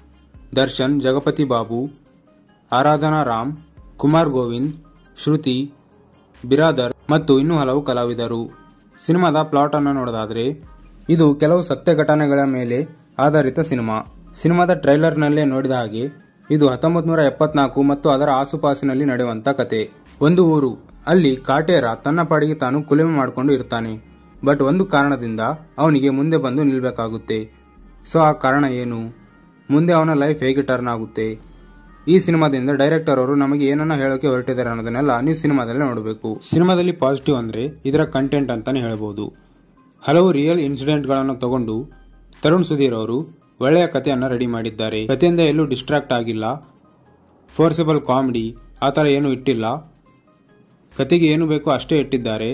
ದರ್ಶನ್ ಜಗಪತಿ ಬಾಬು ಆರಾಧನಾ ರಾಮ್ ಕುಮಾರ್ ಗೋವಿಂದ್ ಶ್ರುತಿ ಬಿರಾದರ್ ಮತ್ತು ಇನ್ನೂ ಹಲವು ಕಲಾವಿದರು ಸಿನಿಮಾದ ಪ್ಲಾಟ್ ಅನ್ನು ನೋಡೋದಾದ್ರೆ ಇದು ಕೆಲವು ಸತ್ಯ ಘಟನೆಗಳ ಮೇಲೆ ಆಧಾರಿತ ಸಿನಿಮಾ ಸಿನಿಮಾದ ಟ್ರೈಲರ್ನಲ್ಲೇ ನೋಡಿದ ಹಾಗೆ ಇದು ಹತ್ತೊಂಬತ್ತು ನೂರ ಎಪ್ಪತ್ನಾಲ್ಕು ಮತ್ತು ಅದರ ಆಸುಪಾಸಿನಲ್ಲಿ ನಡೆಯುವಂತ ಕತೆ ಒಂದು ಊರು ಅಲ್ಲಿ ಕಾಟೇರ ತನ್ನ ಪಾಡಿಗೆ ತಾನು ಕುಲಿಮೆ ಮಾಡಿಕೊಂಡು ಇರ್ತಾನೆ ಬಟ್ ಒಂದು ಕಾರಣದಿಂದ ಅವನಿಗೆ ಮುಂದೆ ಬಂದು ನಿಲ್ಬೇಕಾಗುತ್ತೆ ಸೊ ಆ ಕಾರಣ ಏನು ಮುಂದೆ ಅವನ ಲೈಫ್ ಹೇಗೆ ಟರ್ನ್ ಆಗುತ್ತೆ ಈ ಸಿನಿಮಾದಿಂದ ಡೈರೆಕ್ಟರ್ ಅವರು ನಮಗೆ ಏನನ್ನ ಹೇಳೋಕೆ ಹೊರಟಿದ್ದಾರೆ ಅನ್ನೋದನ್ನೆಲ್ಲ ನೀವು ಸಿನಿಮಾದಲ್ಲಿ ನೋಡಬೇಕು ಸಿನಿಮಾದಲ್ಲಿ ಪಾಸಿಟಿವ್ ಅಂದ್ರೆ ಇದರ ಕಂಟೆಂಟ್ ಅಂತಾನೆ ಹೇಳ್ಬೋದು ಹಲವು ರಿಯಲ್ ಇನ್ಸಿಡೆಂಟ್ಗಳನ್ನು ತಗೊಂಡು ತರುಣ್ ಸುಧೀರ್ ಅವರು ಒಳ್ಳೆಯ ಕಥೆಯನ್ನು ರೆಡಿ ಮಾಡಿದ್ದಾರೆ ಕಥೆಯಿಂದ ಎಲ್ಲೂ ಡಿಸ್ಟ್ರಾಕ್ಟ್ ಆಗಿಲ್ಲ ಫೋರ್ಸಬಲ್ ಕಾಮಿಡಿ ಆ ಥರ ಏನೂ ಇಟ್ಟಿಲ್ಲ ಕತೆಗೆ ಏನು ಬೇಕೋ ಅಷ್ಟೇ ಇಟ್ಟಿದ್ದಾರೆ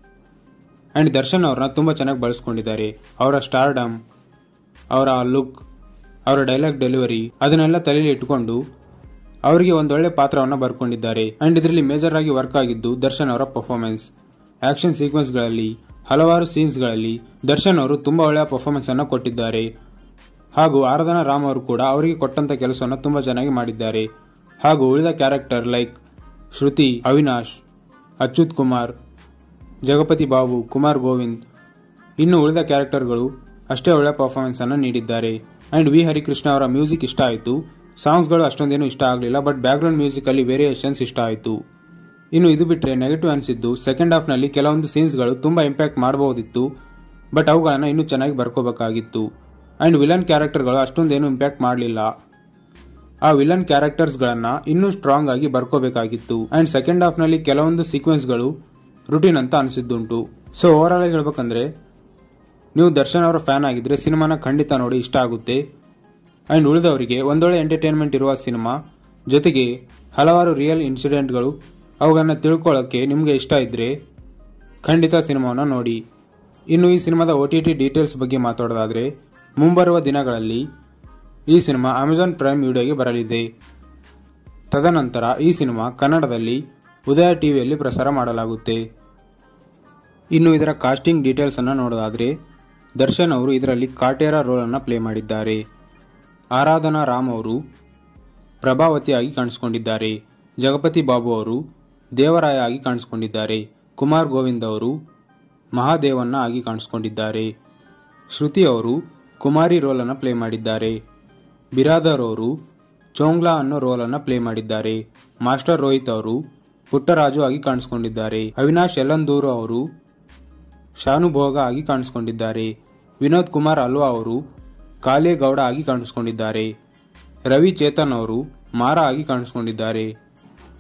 ಆ್ಯಂಡ್ ದರ್ಶನ್ ಅವ್ರನ್ನ ತುಂಬ ಚೆನ್ನಾಗಿ ಬಳಸ್ಕೊಂಡಿದ್ದಾರೆ ಅವರ ಸ್ಟಾರ್ಡಮ್ ಅವರ ಲುಕ್ ಅವರ ಡೈಲಾಗ್ ಡೆಲಿವರಿ ಅದನ್ನೆಲ್ಲ ತಲೆಯಲ್ಲಿ ಇಟ್ಕೊಂಡು ಅವರಿಗೆ ಒಂದೊಳ್ಳೆ ಪಾತ್ರವನ್ನು ಬರ್ಕೊಂಡಿದ್ದಾರೆ ಅಂಡ್ ಇದರಲ್ಲಿ ಮೇಜರ್ ಆಗಿ ವರ್ಕ್ ಆಗಿದ್ದು ದರ್ಶನ್ ಅವರ ಪರ್ಫಾರ್ಮೆನ್ಸ್ ಆಕ್ಷನ್ ಸೀಕ್ವೆನ್ಸ್ಗಳಲ್ಲಿ ಹಲವಾರು ಸೀನ್ಸ್ಗಳಲ್ಲಿ ದರ್ಶನ್ ಅವರು ತುಂಬಾ ಒಳ್ಳೆಯ ಪರ್ಫಾರ್ಮೆನ್ಸ್ ಅನ್ನು ಕೊಟ್ಟಿದ್ದಾರೆ ಹಾಗೂ ಆರಾಧನಾ ರಾಮ್ ಅವರು ಕೂಡ ಅವರಿಗೆ ಕೊಟ್ಟಂತ ಕೆಲಸವನ್ನು ತುಂಬಾ ಚೆನ್ನಾಗಿ ಮಾಡಿದ್ದಾರೆ ಹಾಗೂ ಉಳಿದ ಕ್ಯಾರೆಕ್ಟರ್ ಲೈಕ್ ಶ್ರುತಿ ಅವಿನಾಶ್ ಅಚ್ಯುತ್ ಕುಮಾರ್ ಜಗಪತಿ ಬಾಬು ಕುಮಾರ್ ಗೋವಿಂದ್ ಇನ್ನು ಉಳಿದ ಕ್ಯಾರೆಕ್ಟರ್ಗಳು ಅಷ್ಟೇ ಒಳ್ಳೆ ಪರ್ಫಾರ್ಮೆನ್ಸ್ ಅನ್ನು ನೀಡಿದ್ದಾರೆ ಅಂಡ್ ವಿ ಹರಿಕೃಷ್ಣ ಅವರ ಮ್ಯೂಸಿಕ್ ಇಷ್ಟ ಆಯಿತು ಸಾಂಗ್ಸ್ಗಳು ಅಷ್ಟೊಂದೇನು ಇಷ್ಟ ಆಗಲಿಲ್ಲ ಬಟ್ ಬ್ಯಾಕ್ಗ್ರೌಂಡ್ ಮ್ಯೂಸಿಕ್ ಅಲ್ಲಿ ವೇರಿಯೇಷನ್ಸ್ ಇಷ್ಟ ಆಯಿತು ಇನ್ನು ಇದು ಬಿಟ್ಟರೆ ನೆಗೆಟಿವ್ ಅನಿಸಿದ್ದು ಸೆಕೆಂಡ್ ಹಾಫ್ನಲ್ಲಿ ಕೆಲವೊಂದು ಸೀನ್ಸ್ಗಳು ತುಂಬಾ ಇಂಪ್ಯಾಕ್ಟ್ ಮಾಡಬಹುದಿತ್ತು ಬಟ್ ಅವುಗಳನ್ನು ಇನ್ನೂ ಚೆನ್ನಾಗಿ ಬರ್ಕೋಬೇಕಾಗಿತ್ತು ಅಂಡ್ ವಿಲನ್ ಕ್ಯಾರೆಕ್ಟರ್ಗಳು ಅಷ್ಟೊಂದೇನು ಇಂಪ್ಯಾಕ್ಟ್ ಮಾಡಲಿಲ್ಲ ಆ ವಿಲನ್ ಕ್ಯಾರೆಕ್ಟರ್ಸ್ಗಳನ್ನ ಇನ್ನೂ ಸ್ಟ್ರಾಂಗ್ ಆಗಿ ಬರ್ಕೋಬೇಕಾಗಿತ್ತು ಅಂಡ್ ಸೆಕೆಂಡ್ ಹಾಫ್ನಲ್ಲಿ ಕೆಲವೊಂದು ಸೀಕ್ವೆನ್ಸ್ಗಳು ರುಟೀನ್ ಅಂತ ಅನಿಸಿದ್ದುಂಟು ಸೊ ಓವರ್ ಆಲ್ ಹೇಳ್ಬೇಕಂದ್ರೆ ನೀವು ದರ್ಶನ್ ಅವರ ಫ್ಯಾನ್ ಆಗಿದ್ರೆ ಸಿನಿಮಾನ ಖಂಡಿತ ನೋಡಿ ಇಷ್ಟ ಆಗುತ್ತೆ ಅಂಡ್ ಉಳಿದವರಿಗೆ ಒಂದೊಳ್ಳೆ ಎಂಟರ್ಟೈನ್ಮೆಂಟ್ ಇರುವ ಸಿನಿಮಾ ಜೊತೆಗೆ ಹಲವಾರು ರಿಯಲ್ ಇನ್ಸಿಡೆಂಟ್ಗಳು ಅವುಗಳನ್ನ ತಿಳ್ಕೊಳ್ಳೋಕೆ ನಿಮಗೆ ಇಷ್ಟ ಇದ್ರೆ ಖಂಡಿತ ಸಿನಿಮಾವನ್ನು ನೋಡಿ ಇನ್ನು ಈ ಸಿನಿಮಾದ ಒ ಟಿ ಟಿ ಡೀಟೇಲ್ಸ್ ಬಗ್ಗೆ ಮಾತಾಡೋದಾದ್ರೆ ಮುಂಬರುವ ದಿನಗಳಲ್ಲಿ ಈ ಸಿನಿಮಾ ಅಮೆಜಾನ್ ಪ್ರೈಮ್ ವಿಡಿಯೋಗೆ ಬರಲಿದೆ ತದನಂತರ ಈ ಸಿನಿಮಾ ಕನ್ನಡದಲ್ಲಿ ಉದಯ ಟಿವಿಯಲ್ಲಿ ಪ್ರಸಾರ ಮಾಡಲಾಗುತ್ತೆ ಇನ್ನು ಇದರ ಕಾಸ್ಟಿಂಗ್ ಡೀಟೇಲ್ಸ್ ಅನ್ನು ನೋಡೋದಾದ್ರೆ ದರ್ಶನ್ ಅವರು ಇದರಲ್ಲಿ ಕಾಟೇರ ರೋಲ್ ಅನ್ನು ಪ್ಲೇ ಮಾಡಿದ್ದಾರೆ ಆರಾಧನಾ ರಾಮ್ ಅವರು ಪ್ರಭಾವತಿಯಾಗಿ ಕಾಣಿಸಿಕೊಂಡಿದ್ದಾರೆ ಜಗಪತಿ ಬಾಬು ಅವರು ದೇವರಾಯ ಆಗಿ ಕಾಣಿಸಿಕೊಂಡಿದ್ದಾರೆ ಕುಮಾರ್ ಗೋವಿಂದ್ ಅವರು ಮಹಾದೇವನ್ನ ಆಗಿ ಕಾಣಿಸಿಕೊಂಡಿದ್ದಾರೆ ಶ್ರುತಿ ಅವರು ಕುಮಾರಿ ರೋಲ್ ಅನ್ನು ಪ್ಲೇ ಮಾಡಿದ್ದಾರೆ ಬಿರಾದರ್ ಅವರು ಚೋಂಗ್ಲಾ ಅನ್ನೋ ರೋಲ್ ಅನ್ನು ಪ್ಲೇ ಮಾಡಿದ್ದಾರೆ ಮಾಸ್ಟರ್ ರೋಹಿತ್ ಅವರು ಪುಟ್ಟರಾಜು ಆಗಿ ಕಾಣಿಸಿಕೊಂಡಿದ್ದಾರೆ ಅವಿನಾಶ್ ಯಲ್ಲಂದೂರು ಅವರು ಶಾನುಭೋಗ ಆಗಿ ಕಾಣಿಸಿಕೊಂಡಿದ್ದಾರೆ ವಿನೋದ್ ಕುಮಾರ್ ಅಲ್ವಾ ಅವರು ಕಾಲೇಗೌಡ ಆಗಿ ಕಾಣಿಸಿಕೊಂಡಿದ್ದಾರೆ ರವಿ ಚೇತನ್ ಅವರು ಮಾರ ಆಗಿ ಕಾಣಿಸಿಕೊಂಡಿದ್ದಾರೆ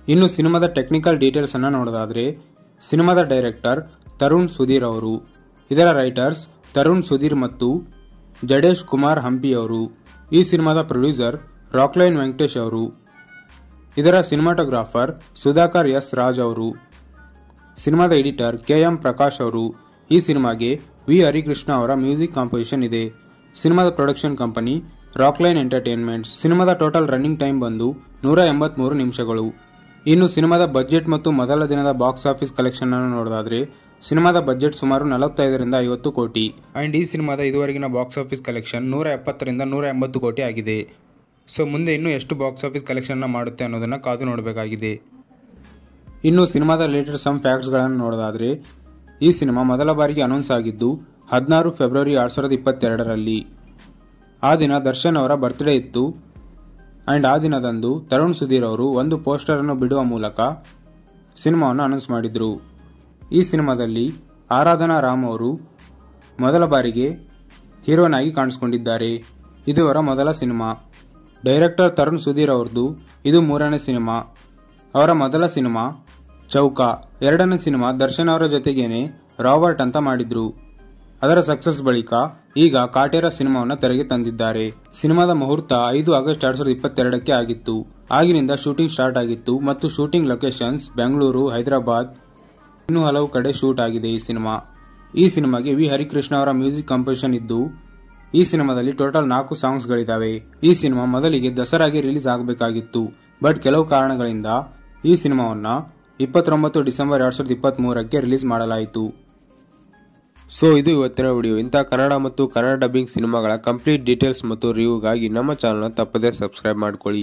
ಇನ್ನು ಸಿನಿಮಾದ ಟೆಕ್ನಿಕಲ್ ಡೀಟೇಲ್ಸ್ ಅನ್ನ ನೋಡೋದಾದ್ರೆ ಸಿನಿಮಾದ ಡೈರೆಕ್ಟರ್ ತರುಣ್ ಸುಧೀರ್ ಅವರು ಇದರ ರೈಟರ್ಸ್ ತರುಣ್ ಸುಧೀರ್ ಮತ್ತು ಜಡೇಶ್ ಕುಮಾರ್ ಹಂಪಿ ಅವರು ಈ ಸಿನಿಮಾದ ಪ್ರೊಡ್ಯೂಸರ್ ರಾಕ್ಲೈನ್ ವೆಂಕಟೇಶ್ ಅವರು ಇದರ ಸಿನಿಮಾಟೋಗ್ರಾಫರ್ ಸುಧಾಕರ್ ಎಸ್ ರಾಜ್ ಅವರು ಸಿನಿಮಾದ ಎಡಿಟರ್ ಕೆ ಎಂ ಪ್ರಕಾಶ್ ಅವರು ಈ ಸಿನಿಮಾಗೆ ವಿ ಹರಿಕೃಷ್ಣ ಅವರ ಮ್ಯೂಸಿಕ್ ಕಾಂಪೋಸಿಷನ್ ಇದೆ ಸಿನಿಮಾದ ಪ್ರೊಡಕ್ಷನ್ ಕಂಪನಿ ರಾಕ್ಲೈನ್ ಎಂಟರ್ಟೈನ್ಮೆಂಟ್ಸ್ ಸಿನಿಮಾದ ಟೋಟಲ್ ರನ್ನಿಂಗ್ ಟೈಮ್ ಬಂದು ನೂರ ಎಂಬತ್ಮೂರು ನಿಮಿಷಗಳು ಇನ್ನು ಸಿನಿಮಾದ ಬಜೆಟ್ ಮತ್ತು ಮೊದಲ ದಿನದ ಬಾಕ್ಸ್ ಆಫೀಸ್ ಕಲೆಕ್ಷನ್ ಅನ್ನು ನೋಡೋದಾದ್ರೆ ಸಿನಿಮಾದ ಬಜೆಟ್ ಸುಮಾರು ನಲವತ್ತೈದರಿಂದ ಐವತ್ತು ಕೋಟಿ ಅಂಡ್ ಈ ಸಿನಿಮಾದ ಇದುವರೆಗಿನ ಬಾಕ್ಸ್ ಆಫೀಸ್ ಕಲೆಕ್ಷನ್ ನೂರ ಎಪ್ಪತ್ತರಿಂದ ನೂರ ಎಂಬತ್ತು ಕೋಟಿ ಆಗಿದೆ ಸೊ ಮುಂದೆ ಇನ್ನೂ ಎಷ್ಟು ಬಾಕ್ಸ್ ಆಫೀಸ್ ಕಲೆಕ್ಷನ್ ಮಾಡುತ್ತೆ ಅನ್ನೋದನ್ನ ಕಾದು ನೋಡಬೇಕಾಗಿದೆ ಇನ್ನು ಸಿನಿಮಾದ ರಿಲೇಟೆಡ್ ಸಮ್ ಫ್ಯಾಕ್ಟ್ಸ್ಗಳನ್ನು ನೋಡೋದಾದ್ರೆ ಈ ಸಿನಿಮಾ ಮೊದಲ ಬಾರಿಗೆ ಅನೌನ್ಸ್ ಆಗಿದ್ದು ಹದಿನಾರು ಫೆಬ್ರವರಿ ಎರಡ್ ಸಾವಿರದ ಇಪ್ಪತ್ತೆರಡರಲ್ಲಿ ಆ ದಿನ ದರ್ಶನ್ ಅವರ ಬರ್ತ್ಡೇ ಇತ್ತು ಅಂಡ್ ಆ ದಿನದಂದು ತರುಣ್ ಸುಧೀರ್ ಅವರು ಒಂದು ಪೋಸ್ಟರ್ ಅನ್ನು ಬಿಡುವ ಮೂಲಕ ಸಿನಿಮಾವನ್ನು ಅನೌನ್ಸ್ ಮಾಡಿದ್ರು ಈ ಸಿನಿಮಾದಲ್ಲಿ ಆರಾಧನಾ ರಾಮ್ ಅವರು ಮೊದಲ ಬಾರಿಗೆ ಹೀರೋನ್ ಆಗಿ ಕಾಣಿಸಿಕೊಂಡಿದ್ದಾರೆ ಇದು ಅವರ ಮೊದಲ ಸಿನಿಮಾ ಡೈರೆಕ್ಟರ್ ತರುಣ್ ಸುಧೀರ್ ಅವ್ರದ್ದು ಇದು ಮೂರನೇ ಸಿನಿಮಾ ಅವರ ಮೊದಲ ಸಿನಿಮಾ ಚೌಕ ಎರಡನೇ ಸಿನಿಮಾ ದರ್ಶನ್ ಅವರ ಜೊತೆಗೇನೆ ರಾಬರ್ಟ್ ಅಂತ ಮಾಡಿದ್ರು ಅದರ ಸಕ್ಸಸ್ ಬಳಿಕ ಈಗ ಕಾಟೇರ ಸಿನಿಮಾವನ್ನು ತೆರೆಗೆ ತಂದಿದ್ದಾರೆ ಸಿನಿಮಾದ ಮುಹೂರ್ತ ಐದು ಆಗಸ್ಟ್ ಎರಡ್ ಸಾವಿರದ ಇಪ್ಪತ್ತೆರಡಕ್ಕೆ ಆಗಿತ್ತು ಆಗಿನಿಂದ ಶೂಟಿಂಗ್ ಸ್ಟಾರ್ಟ್ ಆಗಿತ್ತು ಮತ್ತು ಶೂಟಿಂಗ್ ಲೊಕೇಶನ್ಸ್ ಬೆಂಗಳೂರು ಹೈದರಾಬಾದ್ ಇನ್ನೂ ಹಲವು ಕಡೆ ಶೂಟ್ ಆಗಿದೆ ಈ ಸಿನಿಮಾ ಈ ಸಿನಿಮಾಗೆ ವಿ ಹರಿಕೃಷ್ಣ ಅವರ ಮ್ಯೂಸಿಕ್ ಕಂಪೋಸಿಷನ್ ಇದ್ದು ಈ ಸಿನಿಮಾದಲ್ಲಿ ಟೋಟಲ್ ನಾಲ್ಕು ಸಾಂಗ್ಸ್ಗಳಿದ್ದಾವೆ ಈ ಸಿನಿಮಾ ಮೊದಲಿಗೆ ದಸರಾಗೆ ರಿಲೀಸ್ ಆಗಬೇಕಾಗಿತ್ತು ಬಟ್ ಕೆಲವು ಕಾರಣಗಳಿಂದ ಈ ಸಿನಿಮಾವನ್ನ ಇಪ್ಪತ್ತೊಂಬತ್ತು ಡಿಸೆಂಬರ್ ಎರಡ್ ಸಾವಿರದ ಇಪ್ಪತ್ತ್ ಮೂರಕ್ಕೆ ರಿಲೀಸ್ ಮಾಡಲಾಯಿತು ಸೊ ಇದು ಇವತ್ತಿನ ವಿಡಿಯೋ ಇಂಥ ಕನ್ನಡ ಮತ್ತು ಕನ್ನಡ ಡಬ್ಬಿಂಗ್ ಸಿನಿಮಾಗಳ ಕಂಪ್ಲೀಟ್ ಡೀಟೇಲ್ಸ್ ಮತ್ತು ರಿವ್ಯೂಗಾಗಿ ನಮ್ಮ ಚಾನಲ್ನ ತಪ್ಪದೇ ಸಬ್ಸ್ಕ್ರೈಬ್ ಮಾಡ್ಕೊಳ್ಳಿ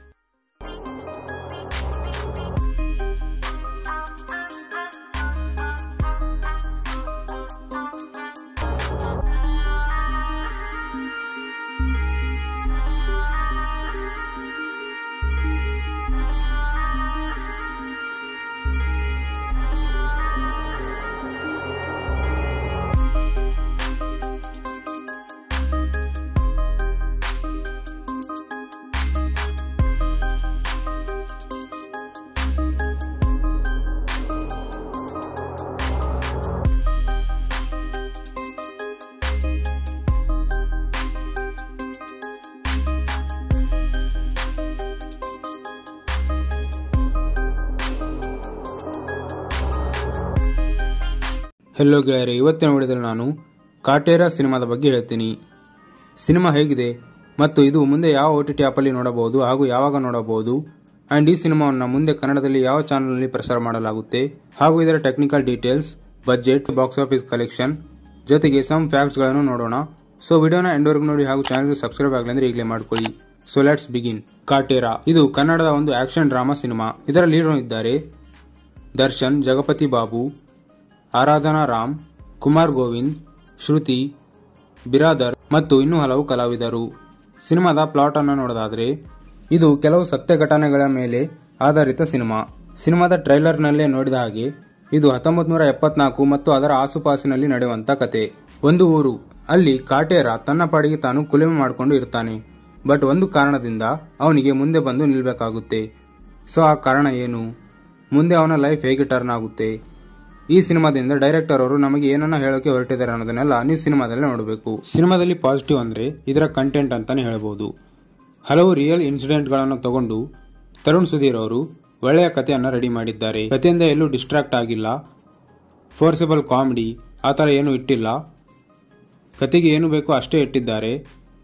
ಹೆಲೋ ಗೆಳೆಯರೆ ಇವತ್ತಿನ ವಿಡಿಯೋದಲ್ಲಿ ನಾನು ಕಾಟೇರ ಸಿನಿಮಾದ ಬಗ್ಗೆ ಹೇಳ್ತೀನಿ ಸಿನಿಮಾ ಹೇಗಿದೆ ಮತ್ತು ಇದು ಮುಂದೆ ಯಾವ ಓ ಟಿ ಟಿ ಆ್ಯಪಲ್ಲಿ ನೋಡಬಹುದು ಹಾಗೂ ಯಾವಾಗ ನೋಡಬಹುದು ಆ್ಯಂಡ್ ಈ ಸಿನಿಮಾವನ್ನು ಮುಂದೆ ಕನ್ನಡದಲ್ಲಿ ಯಾವ ಚಾನಲ್ನಲ್ಲಿ ಪ್ರಸಾರ ಮಾಡಲಾಗುತ್ತೆ ಹಾಗೂ ಇದರ technical details budget box office collection ಜೊತೆಗೆ ಸಮ್ ಫ್ಯಾಕ್ಟ್ಸ್ಗಳನ್ನು ನೋಡೋಣ ಸೊ ವಿಡಿಯೋನ ಎಂಡ್ವರೆಗೂ ನೋಡಿ ಹಾಗೂ ಚಾನಲ್ಗೆ ಸಬ್ಸ್ಕ್ರೈಬ್ ಆಗಲಿ ಅಂದ್ರೆ ಈಗಲೇ ಮಾಡ್ಕೊಳ್ಳಿ ಸೊ ಲೆಟ್ಸ್ ಬಿಗಿನ್ ಕಾಟೇರಾ ಇದು ಕನ್ನಡದ ಒಂದು ಆಕ್ಷನ್ ಡ್ರಾಮಾ ಸಿನಿಮಾ ಇದರ ಲೀಡರ್ ಇದ್ದಾರೆ ದರ್ಶನ್ ಜಗಪತಿ ಬಾಬು ಆರಾಧನಾ ರಾಮ್ ಕುಮಾರ್ ಗೋವಿಂದ್ ಶ್ರುತಿ ಬಿರಾದರ್ ಮತ್ತು ಇನ್ನೂ ಹಲವು ಕಲಾವಿದರು ಸಿನಿಮಾದ ಪ್ಲಾಟ್ ಅನ್ನು ನೋಡೋದಾದ್ರೆ ಇದು ಕೆಲವು ಸತ್ಯ ಘಟನೆಗಳ ಮೇಲೆ ಆಧಾರಿತ ಸಿನಿಮಾ ಸಿನಿಮಾದ ಟ್ರೈಲರ್ನಲ್ಲೇ ನೋಡಿದ ಹಾಗೆ ಇದು ಹತ್ತೊಂಬತ್ತು ನೂರ ಎಪ್ಪತ್ನಾಲ್ಕು ಮತ್ತು ಅದರ ಆಸುಪಾಸಿನಲ್ಲಿ ನಡೆಯುವಂತ ಕತೆ ಒಂದು ಊರು ಅಲ್ಲಿ ಕಾಟೇರ ತನ್ನ ಪಾಡಿಗೆ ತಾನು ಕುಲಿಮೆ ಮಾಡಿಕೊಂಡು ಇರ್ತಾನೆ ಬಟ್ ಒಂದು ಕಾರಣದಿಂದ ಅವನಿಗೆ ಮುಂದೆ ಬಂದು ನಿಲ್ಬೇಕಾಗುತ್ತೆ ಸೊ ಆ ಕಾರಣ ಏನು ಮುಂದೆ ಅವನ ಲೈಫ್ ಹೇಗೆ ಟರ್ನ್ ಆಗುತ್ತೆ ಈ ಸಿನಿಮಾದಿಂದ ಡೈರೆಕ್ಟರ್ ಅವರು ನಮಗೆ ಏನನ್ನ ಹೇಳೋಕೆ ಹೊರಟಿದ್ದಾರೆ ಅನ್ನೋದನ್ನೆಲ್ಲ ನೀವು ಸಿನಿಮಾದಲ್ಲಿ ನೋಡಬೇಕು ಸಿನಿಮಾದಲ್ಲಿ ಪಾಸಿಟಿವ್ ಅಂದ್ರೆ ಇದರ ಕಂಟೆಂಟ್ ಅಂತಾನೆ ಹೇಳ್ಬೋದು ಹಲವು ರಿಯಲ್ ಇನ್ಸಿಡೆಂಟ್ಗಳನ್ನು ತಗೊಂಡು ತರುಣ್ ಸುಧೀರ್ ಅವರು ಒಳ್ಳೆಯ ಕಥೆಯನ್ನು ರೆಡಿ ಮಾಡಿದ್ದಾರೆ ಕಥೆಯಿಂದ ಎಲ್ಲೂ ಡಿಸ್ಟ್ರಾಕ್ಟ್ ಆಗಿಲ್ಲ ಫೋರ್ಸಬಲ್ ಕಾಮಿಡಿ ಆ ಥರ ಏನೂ ಇಟ್ಟಿಲ್ಲ ಕತೆಗೆ ಏನು ಬೇಕೋ ಅಷ್ಟೇ ಇಟ್ಟಿದ್ದಾರೆ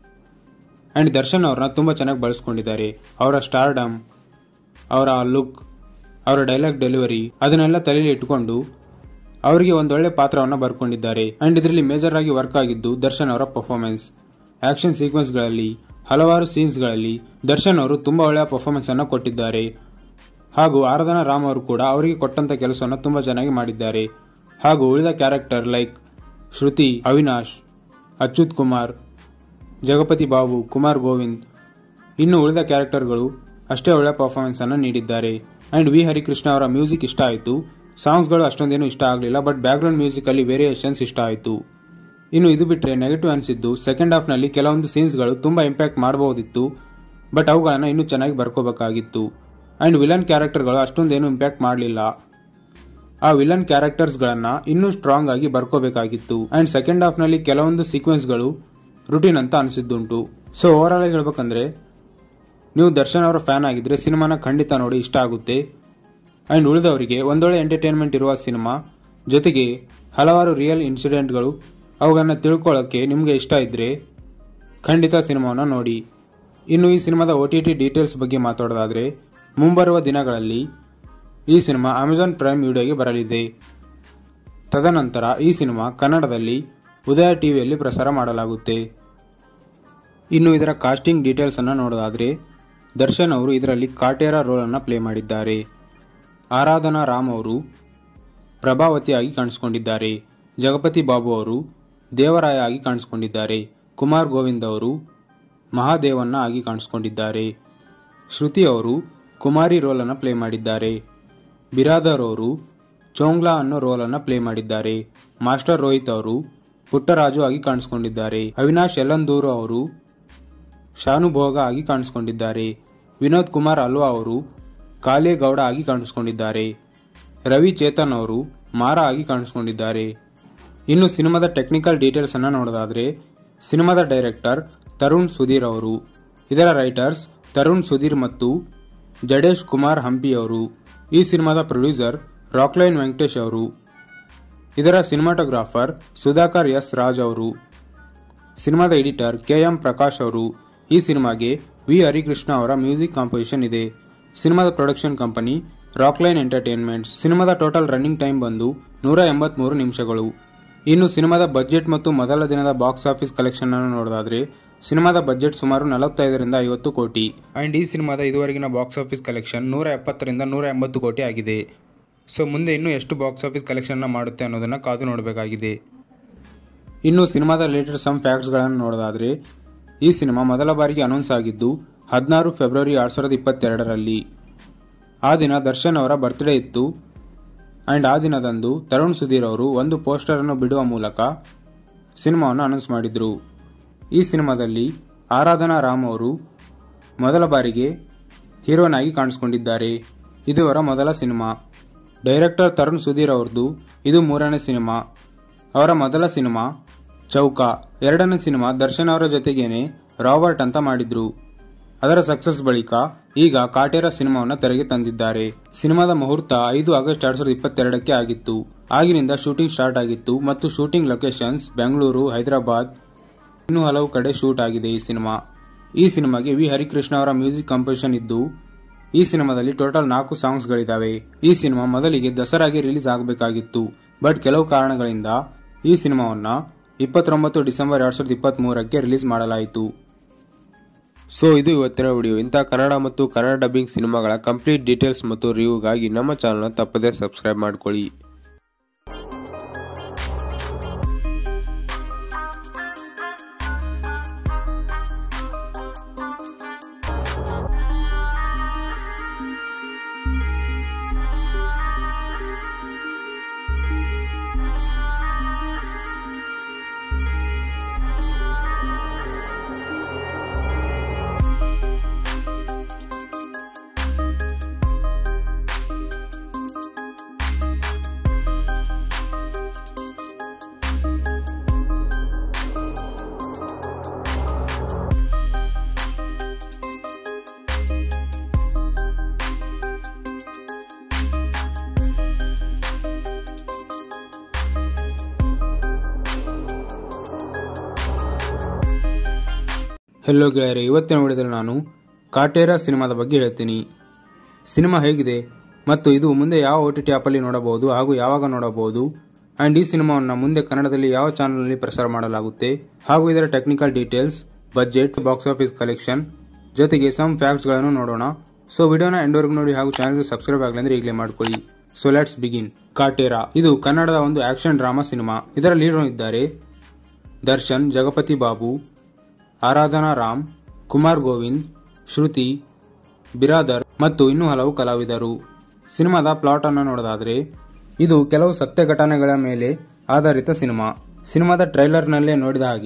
ಆ್ಯಂಡ್ ದರ್ಶನ್ ಅವ್ರನ್ನ ತುಂಬ ಚೆನ್ನಾಗಿ ಬಳಸ್ಕೊಂಡಿದ್ದಾರೆ ಅವರ ಸ್ಟಾರ್ಡಮ್ ಅವರ ಲುಕ್ ಅವರ ಡೈಲಾಗ್ ಡೆಲಿವರಿ ಅದನ್ನೆಲ್ಲ ತಲೆಯಲ್ಲಿ ಇಟ್ಕೊಂಡು ಅವರಿಗೆ ಒಂದೊಳ್ಳೆ ಪಾತ್ರವನ್ನು ಬರ್ಕೊಂಡಿದ್ದಾರೆ ಅಂಡ್ ಇದರಲ್ಲಿ ಮೇಜರ್ ಆಗಿ ವರ್ಕ್ ಆಗಿದ್ದು ದರ್ಶನ್ ಅವರ ಪರ್ಫಾರ್ಮೆನ್ಸ್ ಆಕ್ಷನ್ ಸೀಕ್ವೆನ್ಸ್ಗಳಲ್ಲಿ ಹಲವಾರು ಸೀನ್ಸ್ಗಳಲ್ಲಿ ದರ್ಶನ್ ಅವರು ತುಂಬಾ ಒಳ್ಳೆಯ ಪರ್ಫಾರ್ಮೆನ್ಸ್ ಅನ್ನು ಕೊಟ್ಟಿದ್ದಾರೆ ಹಾಗೂ ಆರಾಧನಾ ರಾಮ್ ಅವರು ಕೂಡ ಅವರಿಗೆ ಕೊಟ್ಟಂತ ಕೆಲಸವನ್ನು ತುಂಬಾ ಚೆನ್ನಾಗಿ ಮಾಡಿದ್ದಾರೆ ಹಾಗೂ ಉಳಿದ ಕ್ಯಾರೆಕ್ಟರ್ ಲೈಕ್ ಶ್ರುತಿ ಅವಿನಾಶ್ ಅಚ್ಯುತ್ ಕುಮಾರ್ ಜಗಪತಿ ಬಾಬು ಕುಮಾರ್ ಗೋವಿಂದ್ ಇನ್ನು ಉಳಿದ ಕ್ಯಾರೆಕ್ಟರ್ಗಳು ಅಷ್ಟೇ ಒಳ್ಳೆಯ ಪರ್ಫಾರ್ಮೆನ್ಸ್ ಅನ್ನು ನೀಡಿದ್ದಾರೆ ಅಂಡ್ ವಿ ಹರಿಕೃಷ್ಣ ಅವರ ಮ್ಯೂಸಿಕ್ ಇಷ್ಟ ಆಯಿತು ಸಾಂಗ್ಸ್ಗಳು ಅಷ್ಟೊಂದೇನು ಇಷ್ಟ ಆಗಲಿಲ್ಲ ಬಟ್ ಬ್ಯಾಕ್ಗ್ರೌಂಡ್ ಮ್ಯೂಸಿಕ್ ಅಲ್ಲಿ ವೇರಿಯೇಷನ್ಸ್ ಇಷ್ಟ ಆಯಿತು ಇನ್ನು ಇದು ಬಿಟ್ಟರೆ ನೆಗೆಟಿವ್ ಅನಿಸಿದ್ದು ಸೆಕೆಂಡ್ ಹಾಫ್ನಲ್ಲಿ ಕೆಲವೊಂದು ಸೀನ್ಸ್ಗಳು ತುಂಬಾ ಇಂಪ್ಯಾಕ್ಟ್ ಮಾಡಬಹುದಿತ್ತು ಬಟ್ ಅವುಗಳನ್ನು ಇನ್ನೂ ಚೆನ್ನಾಗಿ ಬರ್ಕೋಬೇಕಾಗಿತ್ತು ಅಂಡ್ ವಿಲನ್ ಕ್ಯಾರೆಕ್ಟರ್ಗಳು ಅಷ್ಟೊಂದೇನು ಇಂಪ್ಯಾಕ್ಟ್ ಮಾಡಲಿಲ್ಲ ಆ ವಿಲನ್ ಕ್ಯಾರೆಕ್ಟರ್ಸ್ಗಳನ್ನ ಇನ್ನೂ ಸ್ಟ್ರಾಂಗ್ ಆಗಿ ಬರ್ಕೋಬೇಕಾಗಿತ್ತು ಅಂಡ್ ಸೆಕೆಂಡ್ ಹಾಫ್ ನಲ್ಲಿ ಕೆಲವೊಂದು ಸೀಕ್ವೆನ್ಸ್ಗಳು ರುಟೀನ್ ಅಂತ ಅನಿಸಿದ್ದುಂಟು ಸೊ ಓವರ್ ಆಲ್ ಆಗಿ ಹೇಳ್ಬೇಕಂದ್ರೆ ನೀವು ದರ್ಶನ್ ಅವರ ಫ್ಯಾನ್ ಆಗಿದ್ರೆ ಸಿನಿಮಾನ ಖಂಡಿತ ನೋಡಿ ಇಷ್ಟ ಆಗುತ್ತೆ ಅಂಡ್ ಉಳಿದವರಿಗೆ ಒಂದೊಳ್ಳೆ ಎಂಟರ್ಟೈನ್ಮೆಂಟ್ ಇರುವ ಸಿನಿಮಾ ಜೊತೆಗೆ ಹಲವಾರು ರಿಯಲ್ ಇನ್ಸಿಡೆಂಟ್ಗಳು ಅವುಗಳನ್ನ ತಿಳ್ಕೊಳ್ಳೋಕೆ ನಿಮಗೆ ಇಷ್ಟ ಇದ್ರೆ ಖಂಡಿತ ಸಿನಿಮಾವನ್ನು ನೋಡಿ ಇನ್ನು ಈ ಸಿನಿಮಾದ ಒ ಟಿ ಟಿ ಡೀಟೇಲ್ಸ್ ಬಗ್ಗೆ ಮಾತಾಡೋದಾದ್ರೆ ಮುಂಬರುವ ದಿನಗಳಲ್ಲಿ ಈ ಸಿನಿಮಾ ಅಮೆಜಾನ್ ಪ್ರೈಮ್ ವಿಡಿಯೋಗೆ ಬರಲಿದೆ ತದನಂತರ ಈ ಸಿನಿಮಾ ಕನ್ನಡದಲ್ಲಿ ಉದಯ ಟಿವಿಯಲ್ಲಿ ಪ್ರಸಾರ ಮಾಡಲಾಗುತ್ತೆ ಇನ್ನು ಇದರ ಕಾಸ್ಟಿಂಗ್ ಡೀಟೇಲ್ಸ್ ಅನ್ನು ನೋಡೋದಾದ್ರೆ ದರ್ಶನ್ ಅವರು ಇದರಲ್ಲಿ ಕಾಟೇರ ರೋಲ್ ಅನ್ನು ಪ್ಲೇ ಮಾಡಿದ್ದಾರೆ ಆರಾಧನಾ ರಾಮ್ ಅವರು ಪ್ರಭಾವತಿಯಾಗಿ ಕಾಣಿಸಿಕೊಂಡಿದ್ದಾರೆ ಜಗಪತಿ ಬಾಬು ಅವರು ದೇವರಾಯ ಆಗಿ ಕಾಣಿಸಿಕೊಂಡಿದ್ದಾರೆ ಕುಮಾರ್ ಗೋವಿಂದ್ ಅವರು ಮಹಾದೇವನ್ನ ಆಗಿ ಕಾಣಿಸಿಕೊಂಡಿದ್ದಾರೆ ಶ್ರುತಿ ಅವರು ಕುಮಾರಿ ರೋಲ್ ಅನ್ನು ಪ್ಲೇ ಮಾಡಿದ್ದಾರೆ ಬಿರಾದರ್ ಅವರು ಚೋಂಗ್ಲಾ ಅನ್ನೋ ರೋಲ್ ಅನ್ನು ಪ್ಲೇ ಮಾಡಿದ್ದಾರೆ ಮಾಸ್ಟರ್ ರೋಹಿತ್ ಅವರು ಪುಟ್ಟರಾಜು ಆಗಿ ಕಾಣಿಸಿಕೊಂಡಿದ್ದಾರೆ ಅವಿನಾಶ್ ಯಲ್ಲಂದೂರು ಅವರು ಶಾನುಭೋಗ ಆಗಿ ಕಾಣಿಸಿಕೊಂಡಿದ್ದಾರೆ ವಿನೋದ್ ಕುಮಾರ್ ಅಲ್ವಾ ಅವರು ಕಾಲೇಗೌಡ ಆಗಿ ಕಾಣಿಸಿಕೊಂಡಿದ್ದಾರೆ ರವಿ ಚೇತನ್ ಅವರು ಮಾರ ಆಗಿ ಕಾಣಿಸಿಕೊಂಡಿದ್ದಾರೆ ಇನ್ನು ಸಿನಿಮಾದ ಟೆಕ್ನಿಕಲ್ ಡೀಟೇಲ್ಸ್ ಅನ್ನ ನೋಡೋದಾದ್ರೆ ಸಿನಿಮಾದ ಡೈರೆಕ್ಟರ್ ತರುಣ್ ಸುಧೀರ್ ಅವರು ಇದರ ರೈಟರ್ಸ್ ತರುಣ್ ಸುಧೀರ್ ಮತ್ತು ಜಡೇಶ್ ಕುಮಾರ್ ಹಂಪಿ ಅವರು ಈ ಸಿನಿಮಾದ ಪ್ರೊಡ್ಯೂಸರ್ ರಾಕ್ಲೈನ್ ವೆಂಕಟೇಶ್ ಅವರು ಇದರ ಸಿನಿಮಾಟೋಗ್ರಾಫರ್ ಸುಧಾಕರ್ ಎಸ್ ರಾಜ್ ಅವರು ಸಿನಿಮಾದ ಎಡಿಟರ್ ಕೆ ಎಂ ಪ್ರಕಾಶ್ ಅವರು ಈ ಸಿನಿಮಾಗೆ ವಿ ಹರಿಕೃಷ್ಣ ಅವರ ಮ್ಯೂಸಿಕ್ ಕಾಂಪೋಸಿಷನ್ ಇದೆ ಸಿನಿಮಾದ ಪ್ರೊಡಕ್ಷನ್ ಕಂಪನಿ ರಾಕ್ಲೈನ್ ಎಂಟರ್ಟೈನ್ಮೆಂಟ್ಸ್ ಸಿನಿಮಾದ ಟೋಟಲ್ ರನ್ನಿಂಗ್ ಟೈಮ್ ಬಂದು ನೂರ ಎಂಬತ್ಮೂರು ನಿಮಿಷಗಳು ಇನ್ನು ಸಿನಿಮಾದ ಬಜೆಟ್ ಮತ್ತು ಮೊದಲ ದಿನದ ಬಾಕ್ಸ್ ಆಫೀಸ್ ಕಲೆಕ್ಷನ್ ಅನ್ನು ನೋಡೋದಾದ್ರೆ ಸಿನಿಮಾದ ಬಜೆಟ್ ಸುಮಾರು ನಲವತ್ತೈದರಿಂದ ಐವತ್ತು ಕೋಟಿ ಅಂಡ್ ಈ ಸಿನಿಮಾದ ಇದುವರೆಗಿನ ಬಾಕ್ಸ್ ಆಫೀಸ್ ಕಲೆಕ್ಷನ್ ನೂರ ಎಪ್ಪತ್ತರಿಂದ ನೂರ ಎಂಬತ್ತು ಕೋಟಿ ಆಗಿದೆ ಸೊ ಮುಂದೆ ಇನ್ನೂ ಎಷ್ಟು ಬಾಕ್ಸ್ ಆಫೀಸ್ ಕಲೆಕ್ಷನ್ ಮಾಡುತ್ತೆ ಅನ್ನೋದನ್ನ ಕಾದು ನೋಡಬೇಕಾಗಿದೆ ಇನ್ನು ಸಿನಿಮಾದ ರಿಲೇಟೆಡ್ ಸಮ್ ಫ್ಯಾಕ್ಟ್ಸ್ಗಳನ್ನು ನೋಡೋದಾದ್ರೆ ಈ ಸಿನಿಮಾ ಮೊದಲ ಬಾರಿಗೆ ಅನೌನ್ಸ್ ಆಗಿದ್ದು ಹದಿನಾರು ಫೆಬ್ರವರಿ ಎರಡ್ ಸಾವಿರದ ಇಪ್ಪತ್ತೆರಡರಲ್ಲಿ ಆ ದಿನ ದರ್ಶನ್ ಅವರ ಬರ್ತ್ಡೇ ಇತ್ತು ಅಂಡ್ ಆ ದಿನದಂದು ತರುಣ್ ಸುಧೀರ್ ಅವರು ಒಂದು ಪೋಸ್ಟರ್ ಅನ್ನು ಬಿಡುವ ಮೂಲಕ ಸಿನಿಮಾವನ್ನು ಅನೌನ್ಸ್ ಮಾಡಿದ್ರು ಈ ಸಿನಿಮಾದಲ್ಲಿ ಆರಾಧನಾ ರಾಮ್ ಅವರು ಮೊದಲ ಬಾರಿಗೆ ಹೀರೋನ್ ಆಗಿ ಕಾಣಿಸಿಕೊಂಡಿದ್ದಾರೆ ಇದು ಅವರ ಮೊದಲ ಸಿನಿಮಾ ಡೈರೆಕ್ಟರ್ ತರುಣ್ ಸುಧೀರ್ ಅವ್ರದ್ದು ಇದು ಮೂರನೇ ಸಿನಿಮಾ ಅವರ ಮೊದಲ ಸಿನಿಮಾ ಚೌಕ ಎರಡನೇ ಸಿನಿಮಾ ದರ್ಶನ್ ಅವರ ಜೊತೆಗೇನೆ ರಾಬರ್ಟ್ ಅಂತ ಮಾಡಿದ್ರು ಅದರ ಸಕ್ಸಸ್ ಬಳಿಕ ಈಗ ಕಾಟೇರ ಸಿನಿಮಾವನ್ನು ತೆರೆಗೆ ತಂದಿದ್ದಾರೆ ಸಿನಿಮಾದ ಮುಹೂರ್ತ ಐದು ಆಗಸ್ಟ್ ಎರಡ್ ಸಾವಿರದ ಇಪ್ಪತ್ತೆರಡಕ್ಕೆ ಆಗಿತ್ತು ಆಗಿನಿಂದ ಶೂಟಿಂಗ್ ಸ್ಟಾರ್ಟ್ ಆಗಿತ್ತು ಮತ್ತು ಶೂಟಿಂಗ್ ಲೊಕೇಶನ್ಸ್ ಬೆಂಗಳೂರು ಹೈದರಾಬಾದ್ ಇನ್ನೂ ಹಲವು ಕಡೆ ಶೂಟ್ ಆಗಿದೆ ಈ ಸಿನಿಮಾ ಈ ಸಿನಿಮಾಗೆ ವಿ ಹರಿಕೃಷ್ಣ ಅವರ ಮ್ಯೂಸಿಕ್ ಕಂಪೋಸಿಷನ್ ಇದ್ದು ಈ ಸಿನಿಮಾದಲ್ಲಿ ಟೋಟಲ್ ನಾಲ್ಕು ಸಾಂಗ್ಸ್ಗಳಿದ್ದಾವೆ ಈ ಸಿನಿಮಾ ಮೊದಲಿಗೆ ದಸರಾಗೆ ರಿಲೀಸ್ ಆಗಬೇಕಾಗಿತ್ತು ಬಟ್ ಕೆಲವು ಕಾರಣಗಳಿಂದ ಈ ಸಿನಿಮಾವನ್ನ ಇಪ್ಪತ್ತೊಂಬತ್ತು ಡಿಸೆಂಬರ್ ಎರಡ್ ಸಾವಿರದ ಇಪ್ಪತ್ತ್ ಮೂರಕ್ಕೆ ರಿಲೀಸ್ ಮಾಡಲಾಯಿತು ಸೊ ಇದು ಇವತ್ತಿನ ವಿಡಿಯೋ ಇಂಥ ಕನ್ನಡ ಮತ್ತು ಕನ್ನಡ ಡಬ್ಬಿಂಗ್ ಸಿನಿಮಾಗಳ ಕಂಪ್ಲೀಟ್ ಡೀಟೇಲ್ಸ್ ಮತ್ತು ರಿವ್ಯೂಗಾಗಿ ನಮ್ಮ ಚಾನಲ್ನ ತಪ್ಪದೇ ಸಬ್ಸ್ಕ್ರೈಬ್ ಮಾಡ್ಕೊಳ್ಳಿ ಹೆಲೋ ಗೆಳೆಯರೆ ಇವತ್ತಿನ ವಿಡಿಯೋದಲ್ಲಿ ನಾನು ಕಾಟೇರ ಸಿನಿಮಾದ ಬಗ್ಗೆ ಹೇಳ್ತೀನಿ ಸಿನಿಮಾ ಹೇಗಿದೆ ಮತ್ತು ಇದು ಮುಂದೆ ಯಾವ ಒ ಟಿ ಟಿ ಆ್ಯಪಲ್ಲಿ ನೋಡಬಹುದು ಹಾಗೂ ಯಾವಾಗ ನೋಡಬಹುದು ಆ್ಯಂಡ್ ಈ ಸಿನಿಮಾವನ್ನು ಮುಂದೆ ಕನ್ನಡದಲ್ಲಿ ಯಾವ ಚಾನಲ್ನಲ್ಲಿ ಪ್ರಸಾರ ಮಾಡಲಾಗುತ್ತೆ ಹಾಗೂ ಇದರ technical details budget box office collection ಜೊತೆಗೆ ಸಮ್ ಫ್ಯಾಕ್ಟ್ಸ್ಗಳನ್ನು ನೋಡೋಣ ಸೊ ವಿಡಿಯೋನ ಎಂಡವರೆಗೂ ನೋಡಿ ಹಾಗೂ ಚಾನಲ್ಗೆ ಸಬ್ಸ್ಕ್ರೈಬ್ ಆಗಲಿ ಅಂದ್ರೆ ಈಗಲೇ ಮಾಡ್ಕೊಳ್ಳಿ ಸೊ ಲೆಟ್ಸ್ ಬಿಗಿನ್ ಕಾಟೇರ ಇದು ಕನ್ನಡದ ಒಂದು ಆಕ್ಷನ್ ಡ್ರಾಮಾ ಸಿನಿಮಾ ಇದರ ಲೀಡರ್ ಇದ್ದಾರೆ ದರ್ಶನ್ ಜಗಪತಿ ಬಾಬು ಆರಾಧನಾ ರಾಮ್ ಕುಮಾರ್ ಗೋವಿಂದ್ ಶ್ರುತಿ ಬಿರಾದರ್ ಮತ್ತು ಇನ್ನೂ ಹಲವು ಕಲಾವಿದರು ಸಿನಿಮಾದ ಪ್ಲಾಟ್ ಅನ್ನು ನೋಡೋದಾದ್ರೆ ಇದು ಕೆಲವು ಸತ್ಯ ಘಟನೆಗಳ ಮೇಲೆ ಆಧಾರಿತ ಸಿನಿಮಾ ಸಿನಿಮಾದ ಟ್ರೈಲರ್ನಲ್ಲೇ ನೋಡಿದ ಹಾಗೆ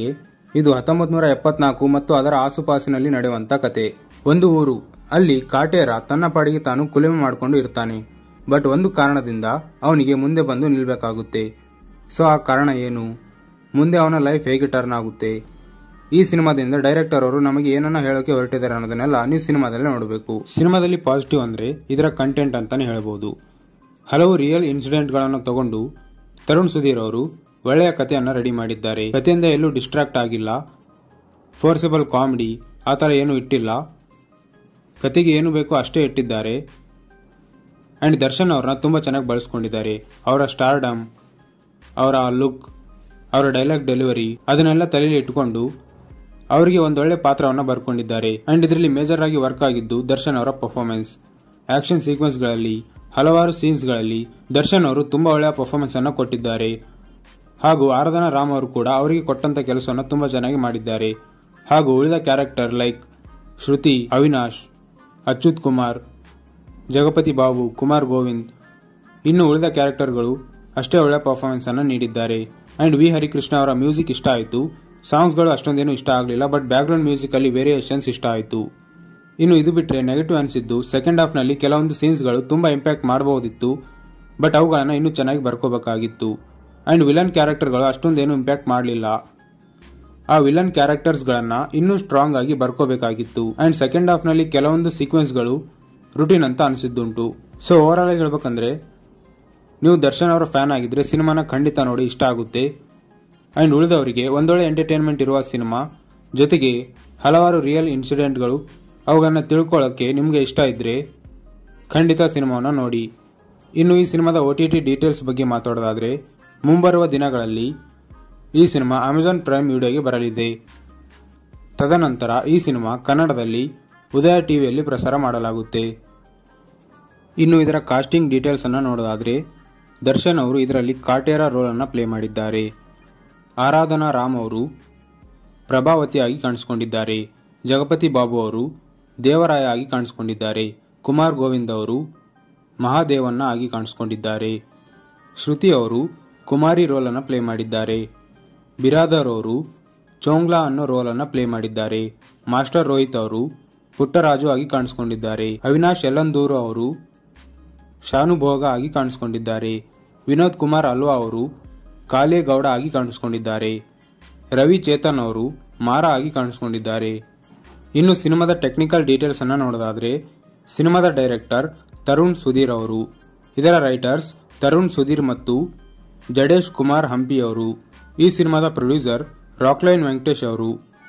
ಇದು ಹತ್ತೊಂಬತ್ತು ನೂರ ಎಪ್ಪತ್ನಾಲ್ಕು ಮತ್ತು ಅದರ ಆಸುಪಾಸಿನಲ್ಲಿ ನಡೆಯುವಂತ ಕತೆ ಒಂದು ಊರು ಅಲ್ಲಿ ಕಾಟೇರ ತನ್ನ ಪಾಡಿಗೆ ತಾನು ಕುಲಿಮೆ ಮಾಡಿಕೊಂಡು ಇರ್ತಾನೆ ಬಟ್ ಒಂದು ಕಾರಣದಿಂದ ಅವನಿಗೆ ಮುಂದೆ ಬಂದು ನಿಲ್ಬೇಕಾಗುತ್ತೆ ಸೊ ಆ ಕಾರಣ ಏನು ಮುಂದೆ ಅವನ ಲೈಫ್ ಹೇಗೆ ಟರ್ನ್ ಆಗುತ್ತೆ ಈ ಸಿನಿಮಾದಿಂದ ಡೈರೆಕ್ಟರ್ ಅವರು ನಮಗೆ ಏನನ್ನ ಹೇಳೋಕೆ ಹೊರಟಿದ್ದಾರೆ ಅನ್ನೋದನ್ನೆಲ್ಲ ನೀವು ಸಿನಿಮಾದಲ್ಲಿ ನೋಡಬೇಕು ಸಿನಿಮಾದಲ್ಲಿ ಪಾಸಿಟಿವ್ ಅಂದ್ರೆ ಇದರ ಕಂಟೆಂಟ್ ಅಂತಾನೆ ಹೇಳ್ಬೋದು ಹಲವು ರಿಯಲ್ ಇನ್ಸಿಡೆಂಟ್ಗಳನ್ನು ತಗೊಂಡು ತರುಣ್ ಸುಧೀರ್ ಅವರು ಒಳ್ಳೆಯ ಕಥೆಯನ್ನು ರೆಡಿ ಮಾಡಿದ್ದಾರೆ ಕಥೆಯಿಂದ ಎಲ್ಲೂ ಡಿಸ್ಟ್ರಾಕ್ಟ್ ಆಗಿಲ್ಲ ಫೋರ್ಸಬಲ್ ಕಾಮಿಡಿ ಆ ಥರ ಏನೂ ಇಟ್ಟಿಲ್ಲ ಕತೆಗೆ ಏನು ಬೇಕೋ ಅಷ್ಟೇ ಇಟ್ಟಿದ್ದಾರೆ ಆ್ಯಂಡ್ ದರ್ಶನ್ ಅವ್ರನ್ನ ತುಂಬ ಚೆನ್ನಾಗಿ ಬಳಸ್ಕೊಂಡಿದ್ದಾರೆ ಅವರ ಸ್ಟಾರ್ಡಮ್ ಅವರ ಲುಕ್ ಅವರ ಡೈಲಾಗ್ ಡೆಲಿವರಿ ಅದನ್ನೆಲ್ಲ ತಲೆಯಲ್ಲಿ ಇಟ್ಟುಕೊಂಡು ಅವರಿಗೆ ಒಂದೊಳ್ಳೆ ಪಾತ್ರವನ್ನು ಬರ್ಕೊಂಡಿದ್ದಾರೆ ಅಂಡ್ ಇದರಲ್ಲಿ ಮೇಜರ್ ಆಗಿ ವರ್ಕ್ ಆಗಿದ್ದು ದರ್ಶನ್ ಅವರ ಪರ್ಫಾರ್ಮೆನ್ಸ್ ಆಕ್ಷನ್ ಸೀಕ್ವೆನ್ಸ್ಗಳಲ್ಲಿ ಹಲವಾರು ಸೀನ್ಸ್ಗಳಲ್ಲಿ ದರ್ಶನ್ ಅವರು ತುಂಬಾ ಒಳ್ಳೆಯ ಪರ್ಫಾರ್ಮೆನ್ಸ್ ಅನ್ನು ಕೊಟ್ಟಿದ್ದಾರೆ ಹಾಗೂ ಆರಾಧನಾ ರಾಮ್ ಅವರು ಕೂಡ ಅವರಿಗೆ ಕೊಟ್ಟಂತ ಕೆಲಸವನ್ನು ತುಂಬಾ ಚೆನ್ನಾಗಿ ಮಾಡಿದ್ದಾರೆ ಹಾಗೂ ಉಳಿದ ಕ್ಯಾರೆಕ್ಟರ್ ಲೈಕ್ ಶ್ರುತಿ ಅವಿನಾಶ್ ಅಚ್ಯುತ್ ಕುಮಾರ್ ಜಗಪತಿ ಬಾಬು ಕುಮಾರ್ ಗೋವಿಂದ್ ಇನ್ನು ಉಳಿದ ಕ್ಯಾರೆಕ್ಟರ್ಗಳು ಅಷ್ಟೇ ಒಳ್ಳೆಯ ಪರ್ಫಾರ್ಮೆನ್ಸ್ ಅನ್ನು ನೀಡಿದ್ದಾರೆ ಅಂಡ್ ವಿ ಹರಿಕೃಷ್ಣ ಅವರ ಮ್ಯೂಸಿಕ್ ಇಷ್ಟ ಆಯಿತು ಸಾಂಗ್ಸ್ಗಳು ಅಷ್ಟೊಂದೇನು ಇಷ್ಟ ಆಗಲಿಲ್ಲ ಬಟ್ ಬ್ಯಾಕ್ಗ್ರೌಂಡ್ ಮ್ಯೂಸಿಕ್ ಅಲ್ಲಿ ವೇರಿಯೇಷನ್ಸ್ ಇಷ್ಟ ಆಯಿತು ಇನ್ನು ಇದು ಬಿಟ್ಟರೆ ನೆಗೆಟಿವ್ ಅನಿಸಿದ್ದು ಸೆಕೆಂಡ್ ಹಾಫ್ನಲ್ಲಿ ಕೆಲವೊಂದು ಸೀನ್ಸ್ಗಳು ತುಂಬಾ ಇಂಪ್ಯಾಕ್ಟ್ ಮಾಡಬಹುದಿತ್ತು ಬಟ್ ಅವುಗಳನ್ನು ಇನ್ನೂ ಚೆನ್ನಾಗಿ ಬರ್ಕೋಬೇಕಾಗಿತ್ತು ಅಂಡ್ ವಿಲನ್ ಕ್ಯಾರೆಕ್ಟರ್ಗಳು ಅಷ್ಟೊಂದೇನು ಇಂಪ್ಯಾಕ್ಟ್ ಮಾಡಲಿಲ್ಲ ಆ ವಿಲನ್ ಕ್ಯಾರೆಕ್ಟರ್ಸ್ಗಳನ್ನ ಇನ್ನೂ ಸ್ಟ್ರಾಂಗ್ ಆಗಿ ಬರ್ಕೋಬೇಕಾಗಿತ್ತು ಅಂಡ್ ಸೆಕೆಂಡ್ ಹಾಫ್ನಲ್ಲಿ ಕೆಲವೊಂದು ಸೀಕ್ವೆನ್ಸ್ಗಳು ರುಟೀನ್ ಅಂತ ಅನಿಸಿದ್ದುಂಟು ಸೊ ಓವರ್ ಆಲ್ ಹೇಳ್ಬೇಕಂದ್ರೆ ನೀವು ದರ್ಶನ್ ಅವರ ಫ್ಯಾನ್ ಆಗಿದ್ರೆ ಸಿನಿಮಾನ ಖಂಡಿತ ನೋಡಿ ಇಷ್ಟ ಆಗುತ್ತೆ ಅಂಡ್ ಉಳಿದವರಿಗೆ ಒಂದೊಳ್ಳೆ ಎಂಟರ್ಟೈನ್ಮೆಂಟ್ ಇರುವ ಸಿನಿಮಾ ಜೊತೆಗೆ ಹಲವಾರು ರಿಯಲ್ ಇನ್ಸಿಡೆಂಟ್ಗಳು ಅವುಗಳನ್ನ ತಿಳ್ಕೊಳ್ಳೋಕ್ಕೆ ನಿಮಗೆ ಇಷ್ಟ ಇದ್ರೆ ಖಂಡಿತ ಸಿನಿಮಾವನ್ನು ನೋಡಿ ಇನ್ನು ಈ ಸಿನಿಮಾದ ಒ ಟಿ ಟಿ ಡೀಟೇಲ್ಸ್ ಬಗ್ಗೆ ಮಾತಾಡೋದಾದ್ರೆ ಮುಂಬರುವ ದಿನಗಳಲ್ಲಿ ಈ ಸಿನಿಮಾ ಅಮೆಜಾನ್ ಪ್ರೈಮ್ ವಿಡಿಯೋಗೆ ಬರಲಿದೆ ತದನಂತರ ಈ ಸಿನಿಮಾ ಕನ್ನಡದಲ್ಲಿ ಉದಯ ಟಿವಿಯಲ್ಲಿ ಪ್ರಸಾರ ಮಾಡಲಾಗುತ್ತೆ ಇನ್ನು ಇದರ ಕಾಸ್ಟಿಂಗ್ ಡೀಟೇಲ್ಸ್ ಅನ್ನು ನೋಡೋದಾದ್ರೆ ದರ್ಶನ್ ಅವರು ಇದರಲ್ಲಿ ಕಾಟೇರ ರೋಲ್ ಅನ್ನು ಪ್ಲೇ ಮಾಡಿದ್ದಾರೆ ಆರಾಧನಾ ರಾಮ್ ಅವರು ಪ್ರಭಾವತಿಯಾಗಿ ಕಾಣಿಸಿಕೊಂಡಿದ್ದಾರೆ ಜಗಪತಿ ಬಾಬು ಅವರು ದೇವರಾಯ ಆಗಿ ಕಾಣಿಸಿಕೊಂಡಿದ್ದಾರೆ ಕುಮಾರ್ ಗೋವಿಂದ್ ಅವರು ಮಹಾದೇವನ್ನ ಆಗಿ ಕಾಣಿಸಿಕೊಂಡಿದ್ದಾರೆ ಶ್ರುತಿ ಅವರು ಕುಮಾರಿ ರೋಲ್ ಅನ್ನು ಪ್ಲೇ ಮಾಡಿದ್ದಾರೆ ಬಿರಾದರ್ ಅವರು ಚೋಂಗ್ಲಾ ಅನ್ನೋ ರೋಲ್ ಅನ್ನು ಪ್ಲೇ ಮಾಡಿದ್ದಾರೆ ಮಾಸ್ಟರ್ ರೋಹಿತ್ ಅವರು ಪುಟ್ಟರಾಜು ಆಗಿ ಕಾಣಿಸಿಕೊಂಡಿದ್ದಾರೆ ಅವಿನಾಶ್ ಯಲ್ಲಂದೂರು ಅವರು ಶಾನುಭೋಗ ಆಗಿ ಕಾಣಿಸಿಕೊಂಡಿದ್ದಾರೆ ವಿನೋದ್ ಕುಮಾರ್ ಅಲ್ವಾ ಅವರು ಕಾಲೇಗೌಡ ಆಗಿ ಕಾಣಿಸಿಕೊಂಡಿದ್ದಾರೆ ರವಿ ಚೇತನ್ ಅವರು ಮಾರ ಆಗಿ ಕಾಣಿಸಿಕೊಂಡಿದ್ದಾರೆ ಇನ್ನು ಸಿನಿಮಾದ ಟೆಕ್ನಿಕಲ್ ಡೀಟೇಲ್ಸ್ ಅನ್ನ ನೋಡೋದಾದ್ರೆ ಸಿನಿಮಾದ ಡೈರೆಕ್ಟರ್ ತರುಣ್ ಸುಧೀರ್ ಅವರು ಇದರ ರೈಟರ್ಸ್ ತರುಣ್ ಸುಧೀರ್ ಮತ್ತು ಜಡೇಶ್ ಕುಮಾರ್ ಹಂಪಿ ಅವರು ಈ ಸಿನಿಮಾದ ಪ್ರೊಡ್ಯೂಸರ್ ರಾಕ್ಲೈನ್ ವೆಂಕಟೇಶ್ ಅವರು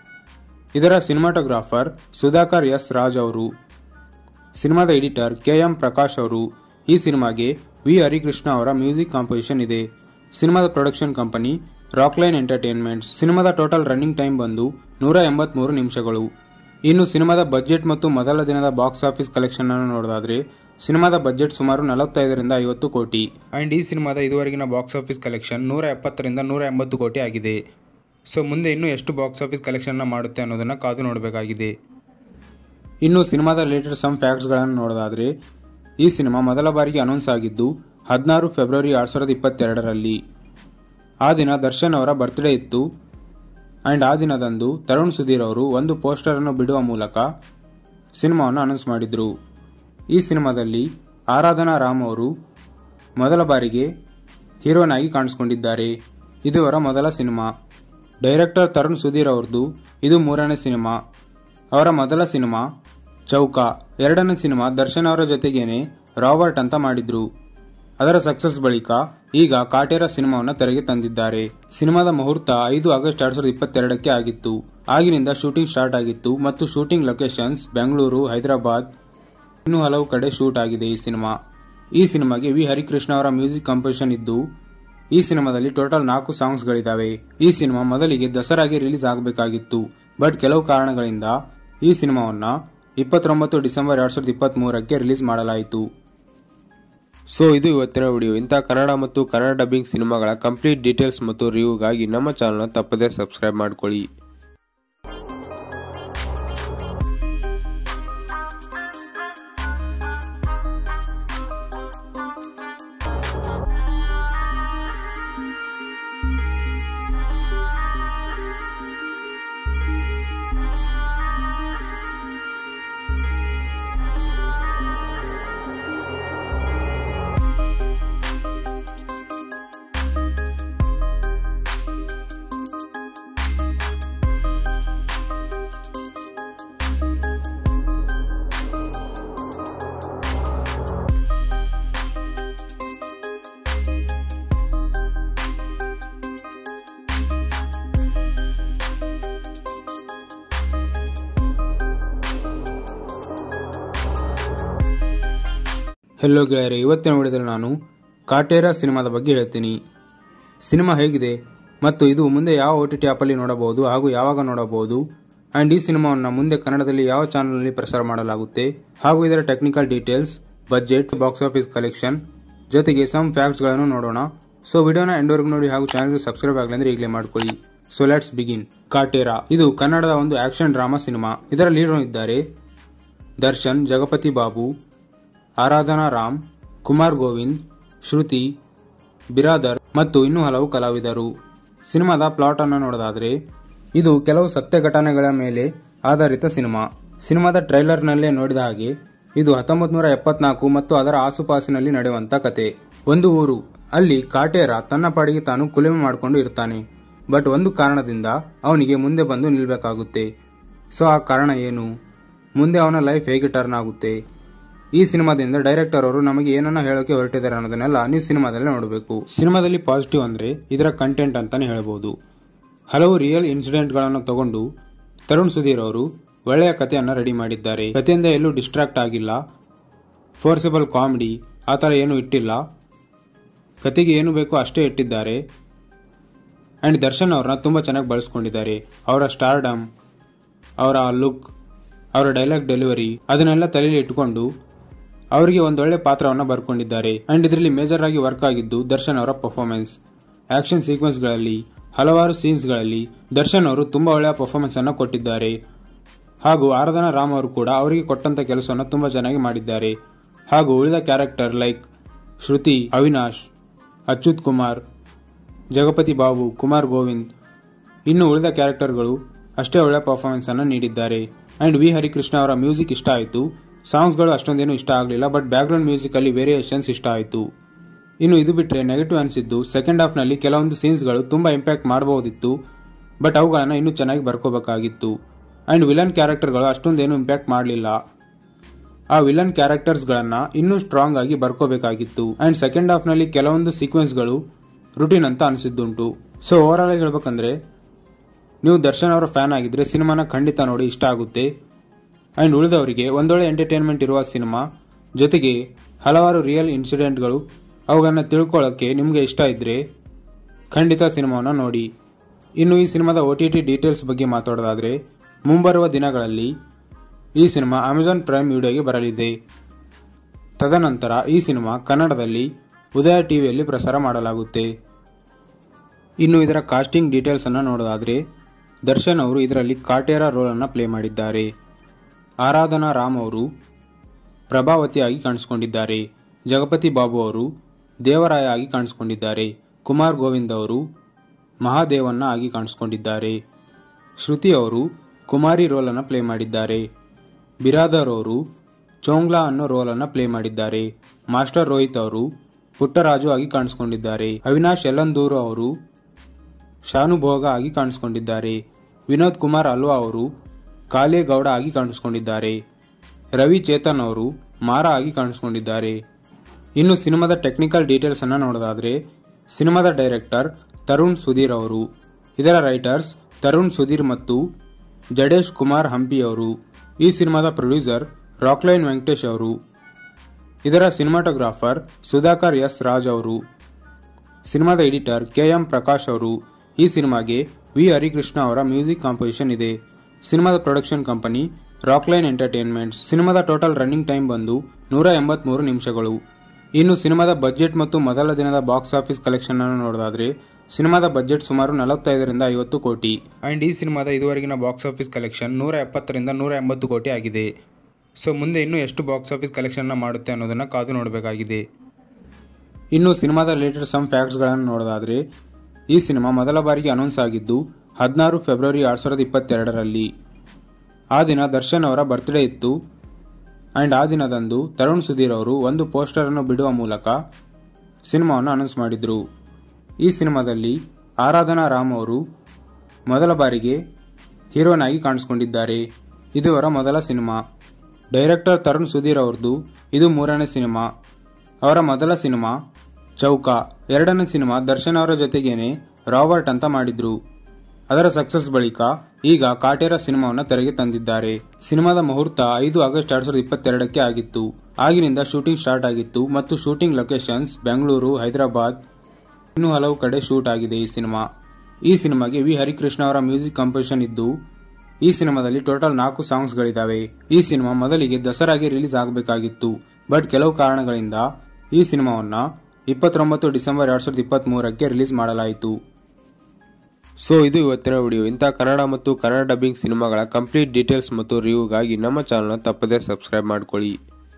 ಇದರ ಸಿನಿಮಾಟೋಗ್ರಾಫರ್ ಸುಧಾಕರ್ ಎಸ್ ರಾಜ್ ಅವರು ಸಿನಿಮಾದ ಎಡಿಟರ್ ಕೆ ಎಂ ಪ್ರಕಾಶ್ ಅವರು ಈ ಸಿನಿಮಾಗೆ ವಿ ಹರಿಕೃಷ್ಣ ಅವರ ಮ್ಯೂಸಿಕ್ ಕಾಂಪೋಸಿಷನ್ ಇದೆ ಸಿನಿಮಾದ ಪ್ರೊಡಕ್ಷನ್ ಕಂಪನಿ ರಾಕ್ಲೈನ್ ಎಂಟರ್ಟೈನ್ಮೆಂಟ್ಸ್ ಸಿನಿಮಾದ ಟೋಟಲ್ ರನ್ನಿಂಗ್ ಟೈಮ್ ಬಂದು ನೂರ ಎಂಬತ್ಮೂರು ನಿಮಿಷಗಳು ಇನ್ನು ಸಿನಿಮಾದ ಬಜೆಟ್ ಮತ್ತು ಮೊದಲ ದಿನದ ಬಾಕ್ಸ್ ಆಫೀಸ್ ಕಲೆಕ್ಷನ್ ಅನ್ನು ನೋಡೋದಾದ್ರೆ ಸಿನಿಮಾದ ಬಜೆಟ್ ಸುಮಾರು ನಲವತ್ತೈದರಿಂದ ಐವತ್ತು ಕೋಟಿ ಅಂಡ್ ಈ ಸಿನಿಮಾದ ಇದುವರೆಗಿನ ಬಾಕ್ಸ್ ಆಫೀಸ್ ಕಲೆಕ್ಷನ್ ನೂರ ಎಪ್ಪತ್ತರಿಂದ ನೂರ ಎಂಬತ್ತು ಕೋಟಿ ಆಗಿದೆ ಸೊ ಮುಂದೆ ಇನ್ನೂ ಎಷ್ಟು ಬಾಕ್ಸ್ ಆಫೀಸ್ ಕಲೆಕ್ಷನ್ ಮಾಡುತ್ತೆ ಅನ್ನೋದನ್ನ ಕಾದು ನೋಡಬೇಕಾಗಿದೆ ಇನ್ನು ಸಿನಿಮಾದ ರಿಲೇಟೆಡ್ ಸಮ್ ಫ್ಯಾಕ್ಟ್ಸ್ಗಳನ್ನು ನೋಡೋದಾದ್ರೆ ಈ ಸಿನಿಮಾ ಮೊದಲ ಬಾರಿಗೆ ಅನೌನ್ಸ್ ಆಗಿದ್ದು ಹದಿನಾರು ಫೆಬ್ರವರಿ ಎರಡ್ ಸಾವಿರದ ಇಪ್ಪತ್ತೆರಡರಲ್ಲಿ ಆ ದಿನ ದರ್ಶನ್ ಅವರ ಬರ್ತ್ಡೇ ಇತ್ತು ಅಂಡ್ ಆ ದಿನದಂದು ತರುಣ್ ಸುಧೀರ್ ಅವರು ಒಂದು ಪೋಸ್ಟರ್ ಅನ್ನು ಬಿಡುವ ಮೂಲಕ ಸಿನಿಮಾವನ್ನು ಅನೌನ್ಸ್ ಮಾಡಿದ್ರು ಈ ಸಿನಿಮಾದಲ್ಲಿ ಆರಾಧನಾ ರಾಮ್ ಅವರು ಮೊದಲ ಬಾರಿಗೆ ಹೀರೋನ್ ಆಗಿ ಕಾಣಿಸಿಕೊಂಡಿದ್ದಾರೆ ಇದು ಅವರ ಮೊದಲ ಸಿನಿಮಾ ಡೈರೆಕ್ಟರ್ ತರುಣ್ ಸುಧೀರ್ ಅವ್ರದ್ದು ಇದು ಮೂರನೇ ಸಿನಿಮಾ ಅವರ ಮೊದಲ ಸಿನಿಮಾ ಚೌಕ ಎರಡನೇ ಸಿನಿಮಾ ದರ್ಶನ್ ಅವರ ಜೊತೆಗೇನೆ ರಾಬರ್ಟ್ ಅಂತ ಮಾಡಿದ್ರು ಅದರ ಸಕ್ಸಸ್ ಬಳಿಕ ಈಗ ಕಾಟೇರ ಸಿನಿಮಾವನ್ನು ತೆರೆಗೆ ತಂದಿದ್ದಾರೆ ಸಿನಿಮಾದ ಮುಹೂರ್ತ ಐದು ಆಗಸ್ಟ್ ಎರಡ್ ಸಾವಿರದ ಇಪ್ಪತ್ತೆರಡಕ್ಕೆ ಆಗಿತ್ತು ಆಗಿನಿಂದ ಶೂಟಿಂಗ್ ಸ್ಟಾರ್ಟ್ ಆಗಿತ್ತು ಮತ್ತು ಶೂಟಿಂಗ್ ಲೊಕೇಶನ್ಸ್ ಬೆಂಗಳೂರು ಹೈದರಾಬಾದ್ ಇನ್ನೂ ಹಲವು ಕಡೆ ಶೂಟ್ ಆಗಿದೆ ಈ ಸಿನಿಮಾ ಈ ಸಿನಿಮಾಗೆ ವಿ ಹರಿಕೃಷ್ಣ ಅವರ ಮ್ಯೂಸಿಕ್ ಕಂಪೋಸಿಷನ್ ಇದ್ದು ಈ ಸಿನಿಮಾದಲ್ಲಿ ಟೋಟಲ್ ನಾಲ್ಕು ಸಾಂಗ್ಸ್ಗಳಿದ್ದಾವೆ ಈ ಸಿನಿಮಾ ಮೊದಲಿಗೆ ದಸರಾಗೆ ರಿಲೀಸ್ ಆಗಬೇಕಾಗಿತ್ತು ಬಟ್ ಕೆಲವು ಕಾರಣಗಳಿಂದ ಈ ಸಿನಿಮಾವನ್ನ ಇಪ್ಪತ್ತೊಂಬತ್ತು ಡಿಸೆಂಬರ್ ಎರಡ್ ಸಾವಿರದ ಇಪ್ಪತ್ತ್ ಮೂರಕ್ಕೆ ರಿಲೀಸ್ ಮಾಡಲಾಯಿತು ಸೊ ಇದು ಇವತ್ತಿನ ವಿಡಿಯೋ ಇಂಥ ಕನ್ನಡ ಮತ್ತು ಕನ್ನಡ ಡಬ್ಬಿಂಗ್ ಸಿನಿಮಾಗಳ ಕಂಪ್ಲೀಟ್ ಡೀಟೇಲ್ಸ್ ಮತ್ತು ರಿವ್ಯೂಗಾಗಿ ನಮ್ಮ ಚಾನಲ್ನ ತಪ್ಪದೇ ಸಬ್ಸ್ಕ್ರೈಬ್ ಮಾಡ್ಕೊಳ್ಳಿ ಹೆಲೋ ಗೆಳೆಯರೆ ಇವತ್ತಿನ ವಿಡಿಯೋದಲ್ಲಿ ನಾನು ಕಾಟೇರ ಸಿನಿಮಾದ ಬಗ್ಗೆ ಹೇಳ್ತೀನಿ ಸಿನಿಮಾ ಹೇಗಿದೆ ಮತ್ತು ಇದು ಮುಂದೆ ಯಾವ ಒ ಟಿ ಟಿ ಆ್ಯಪಲ್ಲಿ ನೋಡಬಹುದು ಹಾಗೂ ಯಾವಾಗ ನೋಡಬಹುದು ಆ್ಯಂಡ್ ಈ ಸಿನಿಮಾವನ್ನು ಮುಂದೆ ಕನ್ನಡದಲ್ಲಿ ಯಾವ ಚಾನಲ್ನಲ್ಲಿ ಪ್ರಸಾರ ಮಾಡಲಾಗುತ್ತೆ ಹಾಗೂ ಇದರ technical details budget box office collection ಜೊತೆಗೆ ಸಮ್ ಫ್ಯಾಕ್ಟ್ಸ್ಗಳನ್ನು ನೋಡೋಣ ಸೊ ವಿಡಿಯೋನ ಎಂಡವರೆಗೂ ನೋಡಿ ಹಾಗೂ ಚಾನಲ್ಗೆ ಸಬ್ಸ್ಕ್ರೈಬ್ ಆಗಲಿ ಅಂದ್ರೆ ಈಗಲೇ ಮಾಡ್ಕೊಳ್ಳಿ ಸೊ ಲೆಟ್ಸ್ ಬಿಗಿನ್ ಕಾಟೇರಾ ಇದು ಕನ್ನಡದ ಒಂದು ಆಕ್ಷನ್ ಡ್ರಾಮಾ ಸಿನಿಮಾ ಇದರ ಲೀಡರ್ ಇದ್ದಾರೆ ದರ್ಶನ್ ಜಗಪತಿ ಬಾಬು ಆರಾಧನಾ ರಾಮ್ ಕುಮಾರ್ ಗೋವಿಂದ್ ಶ್ರುತಿ ಬಿರಾದರ್ ಮತ್ತು ಇನ್ನೂ ಹಲವು ಕಲಾವಿದರು ಸಿನಿಮಾದ ಪ್ಲಾಟ್ ಅನ್ನು ನೋಡೋದಾದ್ರೆ ಇದು ಕೆಲವು ಸತ್ಯ ಘಟನೆಗಳ ಮೇಲೆ ಆಧಾರಿತ ಸಿನಿಮಾ ಸಿನಿಮಾದ ಟ್ರೈಲರ್ನಲ್ಲೇ ನೋಡಿದ ಹಾಗೆ ಇದು ಹತ್ತೊಂಬತ್ತು ನೂರ ಎಪ್ಪತ್ನಾಲ್ಕು ಮತ್ತು ಅದರ ಆಸುಪಾಸಿನಲ್ಲಿ ನಡೆಯುವಂತ ಕತೆ ಒಂದು ಊರು ಅಲ್ಲಿ ಕಾಟೇರ ತನ್ನ ಪಾಡಿಗೆ ತಾನು ಕುಲಿಮೆ ಮಾಡಿಕೊಂಡು ಇರ್ತಾನೆ ಬಟ್ ಒಂದು ಕಾರಣದಿಂದ ಅವನಿಗೆ ಮುಂದೆ ಬಂದು ನಿಲ್ಬೇಕಾಗುತ್ತೆ ಸೊ ಆ ಕಾರಣ ಏನು ಮುಂದೆ ಅವನ ಲೈಫ್ ಹೇಗೆ ಟರ್ನ್ ಆಗುತ್ತೆ ಈ ಸಿನಿಮಾದಿಂದ ಡೈರೆಕ್ಟರ್ ಅವರು ನಮಗೆ ಏನನ್ನ ಹೇಳೋಕೆ ಹೊರಟಿದ್ದಾರೆ ಅನ್ನೋದನ್ನೆಲ್ಲ ನೀವು ಸಿನಿಮಾದಲ್ಲಿ ನೋಡಬೇಕು ಸಿನಿಮಾದಲ್ಲಿ ಪಾಸಿಟಿವ್ ಅಂದ್ರೆ ಇದರ ಕಂಟೆಂಟ್ ಅಂತಾನೆ ಹೇಳ್ಬೋದು ಹಲವು ರಿಯಲ್ ಇನ್ಸಿಡೆಂಟ್ಗಳನ್ನು ತಗೊಂಡು ತರುಣ್ ಸುಧೀರ್ ಅವರು ಒಳ್ಳೆಯ ಕಥೆಯನ್ನು ರೆಡಿ ಮಾಡಿದ್ದಾರೆ ಕಥೆಯಿಂದ ಎಲ್ಲೂ ಡಿಸ್ಟ್ರಾಕ್ಟ್ ಆಗಿಲ್ಲ ಫೋರ್ಸಬಲ್ ಕಾಮಿಡಿ ಆ ಥರ ಏನೂ ಇಟ್ಟಿಲ್ಲ ಕತೆಗೆ ಏನು ಬೇಕೋ ಅಷ್ಟೇ ಇಟ್ಟಿದ್ದಾರೆ ಆ್ಯಂಡ್ ದರ್ಶನ್ ಅವ್ರನ್ನ ತುಂಬ ಚೆನ್ನಾಗಿ ಬಳಸ್ಕೊಂಡಿದ್ದಾರೆ ಅವರ ಸ್ಟಾರ್ಡಮ್ ಅವರ ಲುಕ್ ಅವರ ಡೈಲಾಗ್ ಡೆಲಿವರಿ ಅದನ್ನೆಲ್ಲ ತಲೆಯಲ್ಲಿ ಇಟ್ಟುಕೊಂಡು ಅವರಿಗೆ ಒಂದೊಳ್ಳೆ ಪಾತ್ರವನ್ನು ಬರ್ಕೊಂಡಿದ್ದಾರೆ ಅಂಡ್ ಇದರಲ್ಲಿ ಮೇಜರ್ ಆಗಿ ವರ್ಕ್ ಆಗಿದ್ದು ದರ್ಶನ್ ಅವರ ಪರ್ಫಾರ್ಮೆನ್ಸ್ ಆಕ್ಷನ್ ಸೀಕ್ವೆನ್ಸ್ಗಳಲ್ಲಿ ಹಲವಾರು ಸೀನ್ಸ್ಗಳಲ್ಲಿ ದರ್ಶನ್ ಅವರು ತುಂಬಾ ಒಳ್ಳೆಯ ಪರ್ಫಾರ್ಮೆನ್ಸ್ ಅನ್ನು ಕೊಟ್ಟಿದ್ದಾರೆ ಹಾಗೂ ಆರಾಧನಾ ರಾಮ್ ಅವರು ಕೂಡ ಅವರಿಗೆ ಕೊಟ್ಟಂತ ಕೆಲಸವನ್ನು ತುಂಬಾ ಚೆನ್ನಾಗಿ ಮಾಡಿದ್ದಾರೆ ಹಾಗೂ ಉಳಿದ ಕ್ಯಾರೆಕ್ಟರ್ ಲೈಕ್ ಶ್ರುತಿ ಅವಿನಾಶ್ ಅಚ್ಯುತ್ ಕುಮಾರ್ ಜಗಪತಿ ಬಾಬು ಕುಮಾರ್ ಗೋವಿಂದ್ ಇನ್ನು ಉಳಿದ ಕ್ಯಾರೆಕ್ಟರ್ಗಳು ಅಷ್ಟೇ ಒಳ್ಳೆ ಪರ್ಫಾರ್ಮೆನ್ಸ್ ಅನ್ನು ನೀಡಿದ್ದಾರೆ ಅಂಡ್ ವಿ ಹರಿಕೃಷ್ಣ ಅವರ ಮ್ಯೂಸಿಕ್ ಇಷ್ಟ ಆಯಿತು ಸಾಂಗ್ಸ್ಗಳು ಅಷ್ಟೊಂದೇನು ಇಷ್ಟ ಆಗಲಿಲ್ಲ ಬಟ್ ಬ್ಯಾಕ್ಗ್ರೌಂಡ್ ಮ್ಯೂಸಿಕ್ ಅಲ್ಲಿ ವೇರಿಯೇಷನ್ಸ್ ಇಷ್ಟ ಆಯಿತು ಇನ್ನು ಇದು ಬಿಟ್ಟರೆ ನೆಗೆಟಿವ್ ಅನಿಸಿದ್ದು ಸೆಕೆಂಡ್ ಹಾಫ್ನಲ್ಲಿ ಕೆಲವೊಂದು ಸೀನ್ಸ್ಗಳು ತುಂಬಾ ಇಂಪ್ಯಾಕ್ಟ್ ಮಾಡಬಹುದಿತ್ತು ಬಟ್ ಅವುಗಳನ್ನು ಇನ್ನೂ ಚೆನ್ನಾಗಿ ಬರ್ಕೋಬೇಕಾಗಿತ್ತು ಅಂಡ್ ವಿಲನ್ ಕ್ಯಾರೆಕ್ಟರ್ಗಳು ಅಷ್ಟೊಂದೇನು ಇಂಪ್ಯಾಕ್ಟ್ ಮಾಡಲಿಲ್ಲ ಆ ವಿಲನ್ ಕ್ಯಾರೆಕ್ಟರ್ಸ್ಗಳನ್ನ ಇನ್ನೂ ಸ್ಟ್ರಾಂಗ್ ಆಗಿ ಬರ್ಕೋಬೇಕಾಗಿತ್ತು ಅಂಡ್ ಸೆಕೆಂಡ್ ಹಾಫ್ನಲ್ಲಿ ಕೆಲವೊಂದು ಸೀಕ್ವೆನ್ಸ್ಗಳು ರುಟೀನ್ ಅಂತ ಅನಿಸಿದ್ದುಂಟು ಸೊ ಓವರ್ ಆಲ್ ಹೇಳ್ಬೇಕಂದ್ರೆ ನೀವು ದರ್ಶನ್ ಅವರ ಫ್ಯಾನ್ ಆಗಿದ್ರೆ ಸಿನಿಮಾನ ಖಂಡಿತ ನೋಡಿ ಇಷ್ಟ ಆಗುತ್ತೆ ಅಂಡ್ ಉಳಿದವರಿಗೆ ಒಂದೊಳ್ಳೆ ಎಂಟರ್ಟೈನ್ಮೆಂಟ್ ಇರುವ ಸಿನಿಮಾ ಜೊತೆಗೆ ಹಲವಾರು ರಿಯಲ್ ಇನ್ಸಿಡೆಂಟ್ಗಳು ಅವುಗಳನ್ನ ತಿಳ್ಕೊಳ್ಳೋಕ್ಕೆ ನಿಮಗೆ ಇಷ್ಟ ಇದ್ರೆ ಖಂಡಿತ ಸಿನಿಮಾವನ್ನು ನೋಡಿ ಇನ್ನು ಈ ಸಿನಿಮಾದ ಒ ಟಿ ಟಿ ಡೀಟೇಲ್ಸ್ ಬಗ್ಗೆ ಮಾತಾಡೋದಾದ್ರೆ ಮುಂಬರುವ ದಿನಗಳಲ್ಲಿ ಈ ಸಿನಿಮಾ ಅಮೆಜಾನ್ ಪ್ರೈಮ್ ವಿಡಿಯೋಗೆ ಬರಲಿದೆ ತದನಂತರ ಈ ಸಿನಿಮಾ ಕನ್ನಡದಲ್ಲಿ ಉದಯ ಟಿವಿಯಲ್ಲಿ ಪ್ರಸಾರ ಮಾಡಲಾಗುತ್ತೆ ಇನ್ನು ಇದರ ಕಾಸ್ಟಿಂಗ್ ಡೀಟೇಲ್ಸ್ ಅನ್ನು ನೋಡೋದಾದ್ರೆ ದರ್ಶನ್ ಅವರು ಇದರಲ್ಲಿ ಕಾಟೇರ ರೋಲ್ ಅನ್ನು ಪ್ಲೇ ಮಾಡಿದ್ದಾರೆ ಆರಾಧನಾ ರಾಮ್ ಅವರು ಪ್ರಭಾವತಿಯಾಗಿ ಕಾಣಿಸಿಕೊಂಡಿದ್ದಾರೆ ಜಗಪತಿ ಬಾಬು ಅವರು ದೇವರಾಯ ಆಗಿ ಕಾಣಿಸಿಕೊಂಡಿದ್ದಾರೆ ಕುಮಾರ್ ಗೋವಿಂದ್ ಅವರು ಮಹಾದೇವನ್ನ ಆಗಿ ಕಾಣಿಸಿಕೊಂಡಿದ್ದಾರೆ ಶ್ರುತಿ ಅವರು ಕುಮಾರಿ ರೋಲ್ ಅನ್ನು ಪ್ಲೇ ಮಾಡಿದ್ದಾರೆ ಬಿರಾದರ್ ಅವರು ಚೋಂಗ್ಲಾ ಅನ್ನೋ ರೋಲ್ ಅನ್ನು ಪ್ಲೇ ಮಾಡಿದ್ದಾರೆ ಮಾಸ್ಟರ್ ರೋಹಿತ್ ಅವರು ಪುಟ್ಟರಾಜು ಆಗಿ ಕಾಣಿಸಿಕೊಂಡಿದ್ದಾರೆ ಅವಿನಾಶ್ ಯಲ್ಲಂದೂರು ಅವರು ಶಾನುಭೋಗ ಆಗಿ ಕಾಣಿಸಿಕೊಂಡಿದ್ದಾರೆ ವಿನೋದ್ ಕುಮಾರ್ ಅಲ್ವಾ ಅವರು ಕಾಲೇಗೌಡ ಆಗಿ ಕಾಣಿಸಿಕೊಂಡಿದ್ದಾರೆ ರವಿ ಚೇತನ್ ಅವರು ಮಾರ ಆಗಿ ಕಾಣಿಸಿಕೊಂಡಿದ್ದಾರೆ ಇನ್ನು ಸಿನಿಮಾದ ಟೆಕ್ನಿಕಲ್ ಡೀಟೇಲ್ಸ್ ಅನ್ನ ನೋಡೋದಾದ್ರೆ ಸಿನಿಮಾದ ಡೈರೆಕ್ಟರ್ ತರುಣ್ ಸುಧೀರ್ ಅವರು ಇದರ ರೈಟರ್ಸ್ ತರುಣ್ ಸುಧೀರ್ ಮತ್ತು ಜಡೇಶ್ ಕುಮಾರ್ ಹಂಪಿ ಅವರು ಈ ಸಿನಿಮಾದ ಪ್ರೊಡ್ಯೂಸರ್ ರಾಕ್ಲೈನ್ ವೆಂಕಟೇಶ್ ಅವರು ಇದರ ಸಿನಿಮಾಟೋಗ್ರಾಫರ್ ಸುಧಾಕರ್ ಎಸ್ ರಾಜ್ ಅವರು ಸಿನಿಮಾದ ಎಡಿಟರ್ ಕೆ ಎಂ ಪ್ರಕಾಶ್ ಅವರು ಈ ಸಿನಿಮಾಗೆ ವಿ ಹರಿಕೃಷ್ಣ ಅವರ ಮ್ಯೂಸಿಕ್ ಕಾಂಪೋಸಿಷನ್ ಇದೆ ಸಿನಿಮಾದ ಪ್ರೊಡಕ್ಷನ್ ಕಂಪನಿ ರಾಕ್ಲೈನ್ ಎಂಟರ್ಟೈನ್ಮೆಂಟ್ಸ್ ಸಿನಿಮಾದ ಟೋಟಲ್ ರನ್ನಿಂಗ್ ಟೈಮ್ ಬಂದು ನೂರ ಎಂಬತ್ಮೂರು ನಿಮಿಷಗಳು ಇನ್ನು ಸಿನಿಮಾದ ಬಜೆಟ್ ಮತ್ತು ಮೊದಲ ದಿನದ ಬಾಕ್ಸ್ ಆಫೀಸ್ ಕಲೆಕ್ಷನ್ ಅನ್ನು ನೋಡೋದಾದ್ರೆ ಸಿನಿಮಾದ ಬಜೆಟ್ ಸುಮಾರು ನಲವತ್ತೈದರಿಂದ ಐವತ್ತು ಕೋಟಿ ಅಂಡ್ ಈ ಸಿನಿಮಾದ ಇದುವರೆಗಿನ ಬಾಕ್ಸ್ ಆಫೀಸ್ ಕಲೆಕ್ಷನ್ ನೂರ ಎಪ್ಪತ್ತರಿಂದ ನೂರ ಎಂಬತ್ತು ಕೋಟಿ ಆಗಿದೆ ಸೊ ಮುಂದೆ ಇನ್ನೂ ಎಷ್ಟು ಬಾಕ್ಸ್ ಆಫೀಸ್ ಕಲೆಕ್ಷನ್ನ ಮಾಡುತ್ತೆ ಅನ್ನೋದನ್ನ ಕಾದು ನೋಡಬೇಕಾಗಿದೆ ಇನ್ನು ಸಿನಿಮಾದ ರಿಲೇಟೆಡ್ ಸಮ್ ಫ್ಯಾಕ್ಟ್ಸ್ಗಳನ್ನು ನೋಡೋದಾದ್ರೆ ಈ ಸಿನಿಮಾ ಮೊದಲ ಬಾರಿಗೆ ಅನೌನ್ಸ್ ಆಗಿದ್ದು ಹದಿನಾರು ಫೆಬ್ರವರಿ ಎರಡ್ ಸಾವಿರದ ಇಪ್ಪತ್ತೆರಡರಲ್ಲಿ ಆ ದಿನ ದರ್ಶನ್ ಅವರ ಬರ್ತ್ಡೇ ಇತ್ತು ಅಂಡ್ ಆ ದಿನದಂದು ತರುಣ್ ಸುಧೀರ್ ಅವರು ಒಂದು ಪೋಸ್ಟರ್ ಅನ್ನು ಬಿಡುವ ಮೂಲಕ ಸಿನಿಮಾವನ್ನು ಅನೌನ್ಸ್ ಮಾಡಿದ್ರು ಈ ಸಿನಿಮಾದಲ್ಲಿ ಆರಾಧನಾ ರಾಮ್ ಅವರು ಮೊದಲ ಬಾರಿಗೆ ಹೀರೋನ್ ಆಗಿ ಕಾಣಿಸಿಕೊಂಡಿದ್ದಾರೆ ಇದು ಅವರ ಮೊದಲ ಸಿನಿಮಾ ಡೈರೆಕ್ಟರ್ ತರುಣ್ ಸುಧೀರ್ ಅವ್ರದ್ದು ಇದು ಮೂರನೇ ಸಿನಿಮಾ ಅವರ ಮೊದಲ ಸಿನಿಮಾ ಚೌಕ ಎರಡನೇ ಸಿನಿಮಾ ದರ್ಶನ್ ಅವರ ಜೊತೆಗೇನೆ ರಾಬರ್ಟ್ ಅಂತ ಮಾಡಿದ್ರು ಅದರ ಸಕ್ಸಸ್ ಬಳಿಕ ಈಗ ಕಾಟೇರ ಸಿನಿಮಾವನ್ನು ತೆರೆಗೆ ತಂದಿದ್ದಾರೆ ಸಿನಿಮಾದ ಮುಹೂರ್ತ ಐದು ಆಗಸ್ಟ್ ಎರಡ್ ಸಾವಿರದ ಇಪ್ಪತ್ತೆರಡಕ್ಕೆ ಆಗಿತ್ತು ಆಗಿನಿಂದ ಶೂಟಿಂಗ್ ಸ್ಟಾರ್ಟ್ ಆಗಿತ್ತು ಮತ್ತು ಶೂಟಿಂಗ್ ಲೊಕೇಶನ್ಸ್ ಬೆಂಗಳೂರು ಹೈದರಾಬಾದ್ ಇನ್ನೂ ಹಲವು ಕಡೆ ಶೂಟ್ ಆಗಿದೆ ಈ ಸಿನಿಮಾ ಈ ಸಿನಿಮಾಗೆ ವಿ ಹರಿಕೃಷ್ಣ ಅವರ ಮ್ಯೂಸಿಕ್ ಕಂಪೋಸಿಷನ್ ಇದ್ದು ಈ ಸಿನಿಮಾದಲ್ಲಿ ಟೋಟಲ್ ನಾಲ್ಕು ಸಾಂಗ್ಸ್ ಗಳಿದಾವೆ ಈ ಸಿನಿಮಾ ಮೊದಲಿಗೆ ದಸರಾಗೆ ರಿಲೀಸ್ ಆಗಬೇಕಾಗಿತ್ತು ಬಟ್ ಕೆಲವು ಕಾರಣಗಳಿಂದ ಈ ಸಿನಿಮಾವನ್ನ ಇಪ್ಪತ್ತೊಂಬತ್ತು ಡಿಸೆಂಬರ್ ಎರಡ್ ಸಾವಿರದ ಇಪ್ಪತ್ತ್ ಮೂರಕ್ಕೆ ರಿಲೀಸ್ ಮಾಡಲಾಯಿತು ಸೊ ಇದು ಇವತ್ತಿನ ವಿಡಿಯೋ ಇಂಥ ಕನ್ನಡ ಮತ್ತು ಕನ್ನಡ ಡಬ್ಬಿಂಗ್ ಸಿನಿಮಾಗಳ ಕಂಪ್ಲೀಟ್ ಡೀಟೇಲ್ಸ್ ಮತ್ತು ರಿವ್ಯೂಗಾಗಿ ನಮ್ಮ ಚಾನಲ್ನ ತಪ್ಪದೇ ಸಬ್ಸ್ಕ್ರೈಬ್ ಮಾಡ್ಕೊಳ್ಳಿ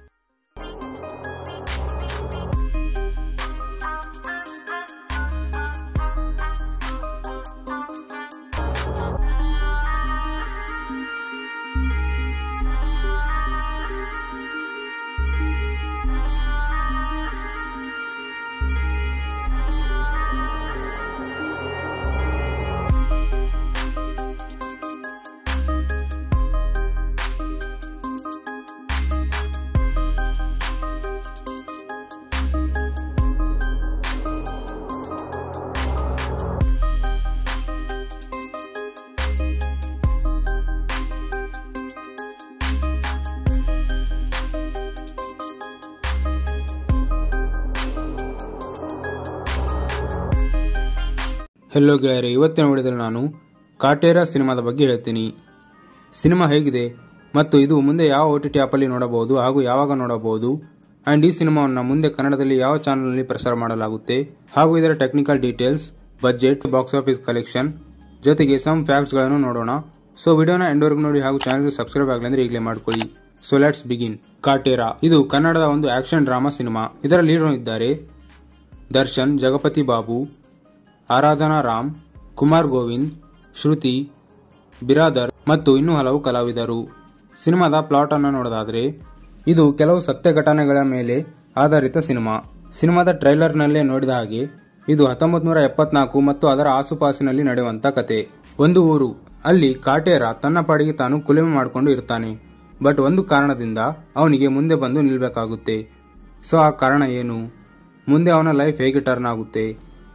ಹೆಲೋ ಗೆಳೆಯರೆ ಇವತ್ತಿನ ವಿಡಿಯೋದಲ್ಲಿ ನಾನು ಕಾಟೇರ ಸಿನಿಮಾದ ಬಗ್ಗೆ ಹೇಳ್ತೀನಿ ಸಿನಿಮಾ ಹೇಗಿದೆ ಮತ್ತು ಇದು ಮುಂದೆ ಯಾವ ಒ ಟಿ ಟಿ ಆ್ಯಪಲ್ಲಿ ನೋಡಬಹುದು ಹಾಗೂ ಯಾವಾಗ ನೋಡಬಹುದು ಆ್ಯಂಡ್ ಈ ಸಿನಿಮಾವನ್ನು ಮುಂದೆ ಕನ್ನಡದಲ್ಲಿ ಯಾವ ಚಾನಲ್ನಲ್ಲಿ ಪ್ರಸಾರ ಮಾಡಲಾಗುತ್ತೆ ಹಾಗೂ ಇದರ technical details budget box office collection ಜೊತೆಗೆ ಸಮ್ ಫ್ಯಾಕ್ಟ್ಸ್ಗಳನ್ನು ನೋಡೋಣ ಸೊ ವಿಡಿಯೋನ ಎಂಡ್ವರೆಗೂ ನೋಡಿ ಹಾಗೂ ಚಾನಲ್ಗೆ ಸಬ್ಸ್ಕ್ರೈಬ್ ಆಗಲಿ ಅಂದ್ರೆ ಈಗಲೇ ಮಾಡ್ಕೊಳ್ಳಿ ಸೊ ಲೆಟ್ಸ್ ಬಿಗಿನ್ ಕಾಟೇರಾ ಇದು ಕನ್ನಡದ ಒಂದು ಆಕ್ಷನ್ ಡ್ರಾಮಾ ಸಿನಿಮಾ ಇದರ ಲೀಡರ್ ಇದ್ದಾರೆ ದರ್ಶನ್ ಜಗಪತಿ ಬಾಬು ಆರಾಧನಾ ರಾಮ್ ಕುಮಾರ್ ಗೋವಿಂದ್ ಶ್ರುತಿ ಬಿರಾದರ್ ಮತ್ತು ಇನ್ನೂ ಹಲವು ಕಲಾವಿದರು ಸಿನಿಮಾದ ಪ್ಲಾಟ್ ಅನ್ನು ನೋಡೋದಾದ್ರೆ ಇದು ಕೆಲವು ಸತ್ಯ ಘಟನೆಗಳ ಮೇಲೆ ಆಧಾರಿತ ಸಿನಿಮಾ ಸಿನಿಮಾದ ಟ್ರೈಲರ್ನಲ್ಲೇ ನೋಡಿದ ಹಾಗೆ ಇದು ಹತ್ತೊಂಬತ್ತು ನೂರ ಎಪ್ಪತ್ನಾಲ್ಕು ಮತ್ತು ಅದರ ಆಸುಪಾಸಿನಲ್ಲಿ ನಡೆಯುವಂತ ಕತೆ ಒಂದು ಊರು ಅಲ್ಲಿ ಕಾಟೇರ ತನ್ನ ಪಾಡಿಗೆ ತಾನು ಕುಲಿಮೆ ಮಾಡಿಕೊಂಡು ಇರ್ತಾನೆ ಬಟ್ ಒಂದು ಕಾರಣದಿಂದ ಅವನಿಗೆ ಮುಂದೆ ಬಂದು ನಿಲ್ಬೇಕಾಗುತ್ತೆ ಸೊ ಆ ಕಾರಣ ಏನು ಮುಂದೆ ಅವನ ಲೈಫ್ ಹೇಗೆ ಟರ್ನ್ ಆಗುತ್ತೆ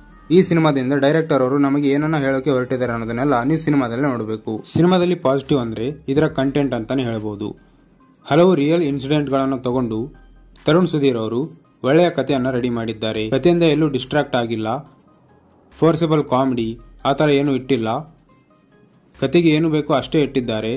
ಈ ಸಿನಿಮಾದಿಂದ ಡೈರೆಕ್ಟರ್ ಅವರು ನಮಗೆ ಏನನ್ನ ಹೇಳೋಕೆ ಹೊರಟಿದ್ದಾರೆ ಅನ್ನೋದನ್ನೆಲ್ಲ ನೀವು ಸಿನಿಮಾದಲ್ಲಿ ನೋಡಬೇಕು ಸಿನಿಮಾದಲ್ಲಿ ಪಾಸಿಟಿವ್ ಅಂದ್ರೆ ಇದರ ಕಂಟೆಂಟ್ ಅಂತಾನೆ ಹೇಳ್ಬೋದು ಹಲವು ರಿಯಲ್ ಇನ್ಸಿಡೆಂಟ್ಗಳನ್ನು ತಗೊಂಡು ತರುಣ್ ಸುಧೀರ್ ಅವರು ಒಳ್ಳೆಯ ಕಥೆಯನ್ನು ರೆಡಿ ಮಾಡಿದ್ದಾರೆ ಕಥೆಯಿಂದ ಎಲ್ಲೂ ಡಿಸ್ಟ್ರಾಕ್ಟ್ ಆಗಿಲ್ಲ ಫೋರ್ಸಬಲ್ ಕಾಮಿಡಿ ಆ ಥರ ಏನೂ ಇಟ್ಟಿಲ್ಲ ಕತೆಗೆ ಏನು ಬೇಕೋ ಅಷ್ಟೇ ಇಟ್ಟಿದ್ದಾರೆ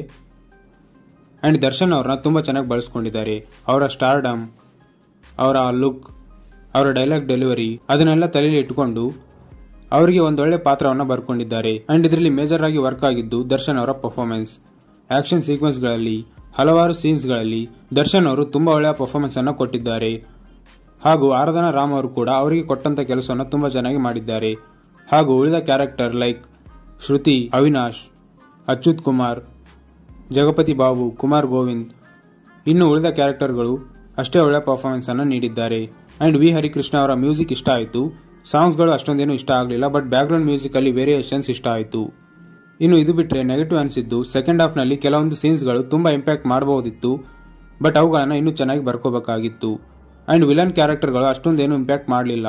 ಆ್ಯಂಡ್ ದರ್ಶನ್ ಅವ್ರನ್ನ ತುಂಬ ಚೆನ್ನಾಗಿ ಬಳಸ್ಕೊಂಡಿದ್ದಾರೆ ಅವರ ಸ್ಟಾರ್ಡಮ್ ಅವರ ಲುಕ್ ಅವರ ಡೈಲಾಗ್ ಡೆಲಿವರಿ ಅದನ್ನೆಲ್ಲ ತಲೆಯಲ್ಲಿ ಇಟ್ಟುಕೊಂಡು ಅವರಿಗೆ ಒಂದೊಳ್ಳೆ ಪಾತ್ರವನ್ನು ಬರ್ಕೊಂಡಿದ್ದಾರೆ ಅಂಡ್ ಇದರಲ್ಲಿ ಮೇಜರ್ ಆಗಿ ವರ್ಕ್ ಆಗಿದ್ದು ದರ್ಶನ್ ಅವರ ಪರ್ಫಾರ್ಮೆನ್ಸ್ ಆಕ್ಷನ್ ಸೀಕ್ವೆನ್ಸ್ಗಳಲ್ಲಿ ಹಲವಾರು ಸೀನ್ಸ್ಗಳಲ್ಲಿ ದರ್ಶನ್ ಅವರು ತುಂಬಾ ಒಳ್ಳೆಯ ಪರ್ಫಾರ್ಮೆನ್ಸ್ ಅನ್ನು ಕೊಟ್ಟಿದ್ದಾರೆ ಹಾಗೂ ಆರಾಧನಾ ರಾಮ್ ಅವರು ಕೂಡ ಅವರಿಗೆ ಕೊಟ್ಟಂತ ಕೆಲಸವನ್ನು ತುಂಬಾ ಚೆನ್ನಾಗಿ ಮಾಡಿದ್ದಾರೆ ಹಾಗೂ ಉಳಿದ ಕ್ಯಾರೆಕ್ಟರ್ ಲೈಕ್ ಶ್ರುತಿ ಅವಿನಾಶ್ ಅಚ್ಯುತ್ ಕುಮಾರ್ ಜಗಪತಿ ಬಾಬು ಕುಮಾರ್ ಗೋವಿಂದ್ ಇನ್ನು ಉಳಿದ ಕ್ಯಾರೆಕ್ಟರ್ಗಳು ಅಷ್ಟೇ ಒಳ್ಳೆಯ ಪರ್ಫಾರ್ಮೆನ್ಸ್ ಅನ್ನು ನೀಡಿದ್ದಾರೆ ಅಂಡ್ ವಿ ಹರಿಕೃಷ್ಣ ಅವರ ಮ್ಯೂಸಿಕ್ ಇಷ್ಟ ಆಯಿತು ಸಾಂಗ್ಸ್ಗಳು ಅಷ್ಟೊಂದೇನು ಇಷ್ಟ ಆಗಲಿಲ್ಲ ಬಟ್ ಬ್ಯಾಕ್ಗ್ರೌಂಡ್ ಮ್ಯೂಸಿಕ್ ಅಲ್ಲಿ ವೇರಿಯೇಷನ್ಸ್ ಇಷ್ಟ ಆಯಿತು ಇನ್ನು ಇದು ಬಿಟ್ಟರೆ ನೆಗೆಟಿವ್ ಅನಿಸಿದ್ದು ಸೆಕೆಂಡ್ ಹಾಫ್ನಲ್ಲಿ ಕೆಲವೊಂದು ಸೀನ್ಸ್ಗಳು ತುಂಬಾ ಇಂಪ್ಯಾಕ್ಟ್ ಮಾಡಬಹುದಿತ್ತು ಬಟ್ ಅವುಗಳನ್ನು ಇನ್ನೂ ಚೆನ್ನಾಗಿ ಬರ್ಕೋಬೇಕಾಗಿತ್ತು ಅಂಡ್ ವಿಲನ್ ಕ್ಯಾರೆಕ್ಟರ್ಗಳು ಅಷ್ಟೊಂದೇನು ಇಂಪ್ಯಾಕ್ಟ್ ಮಾಡಲಿಲ್ಲ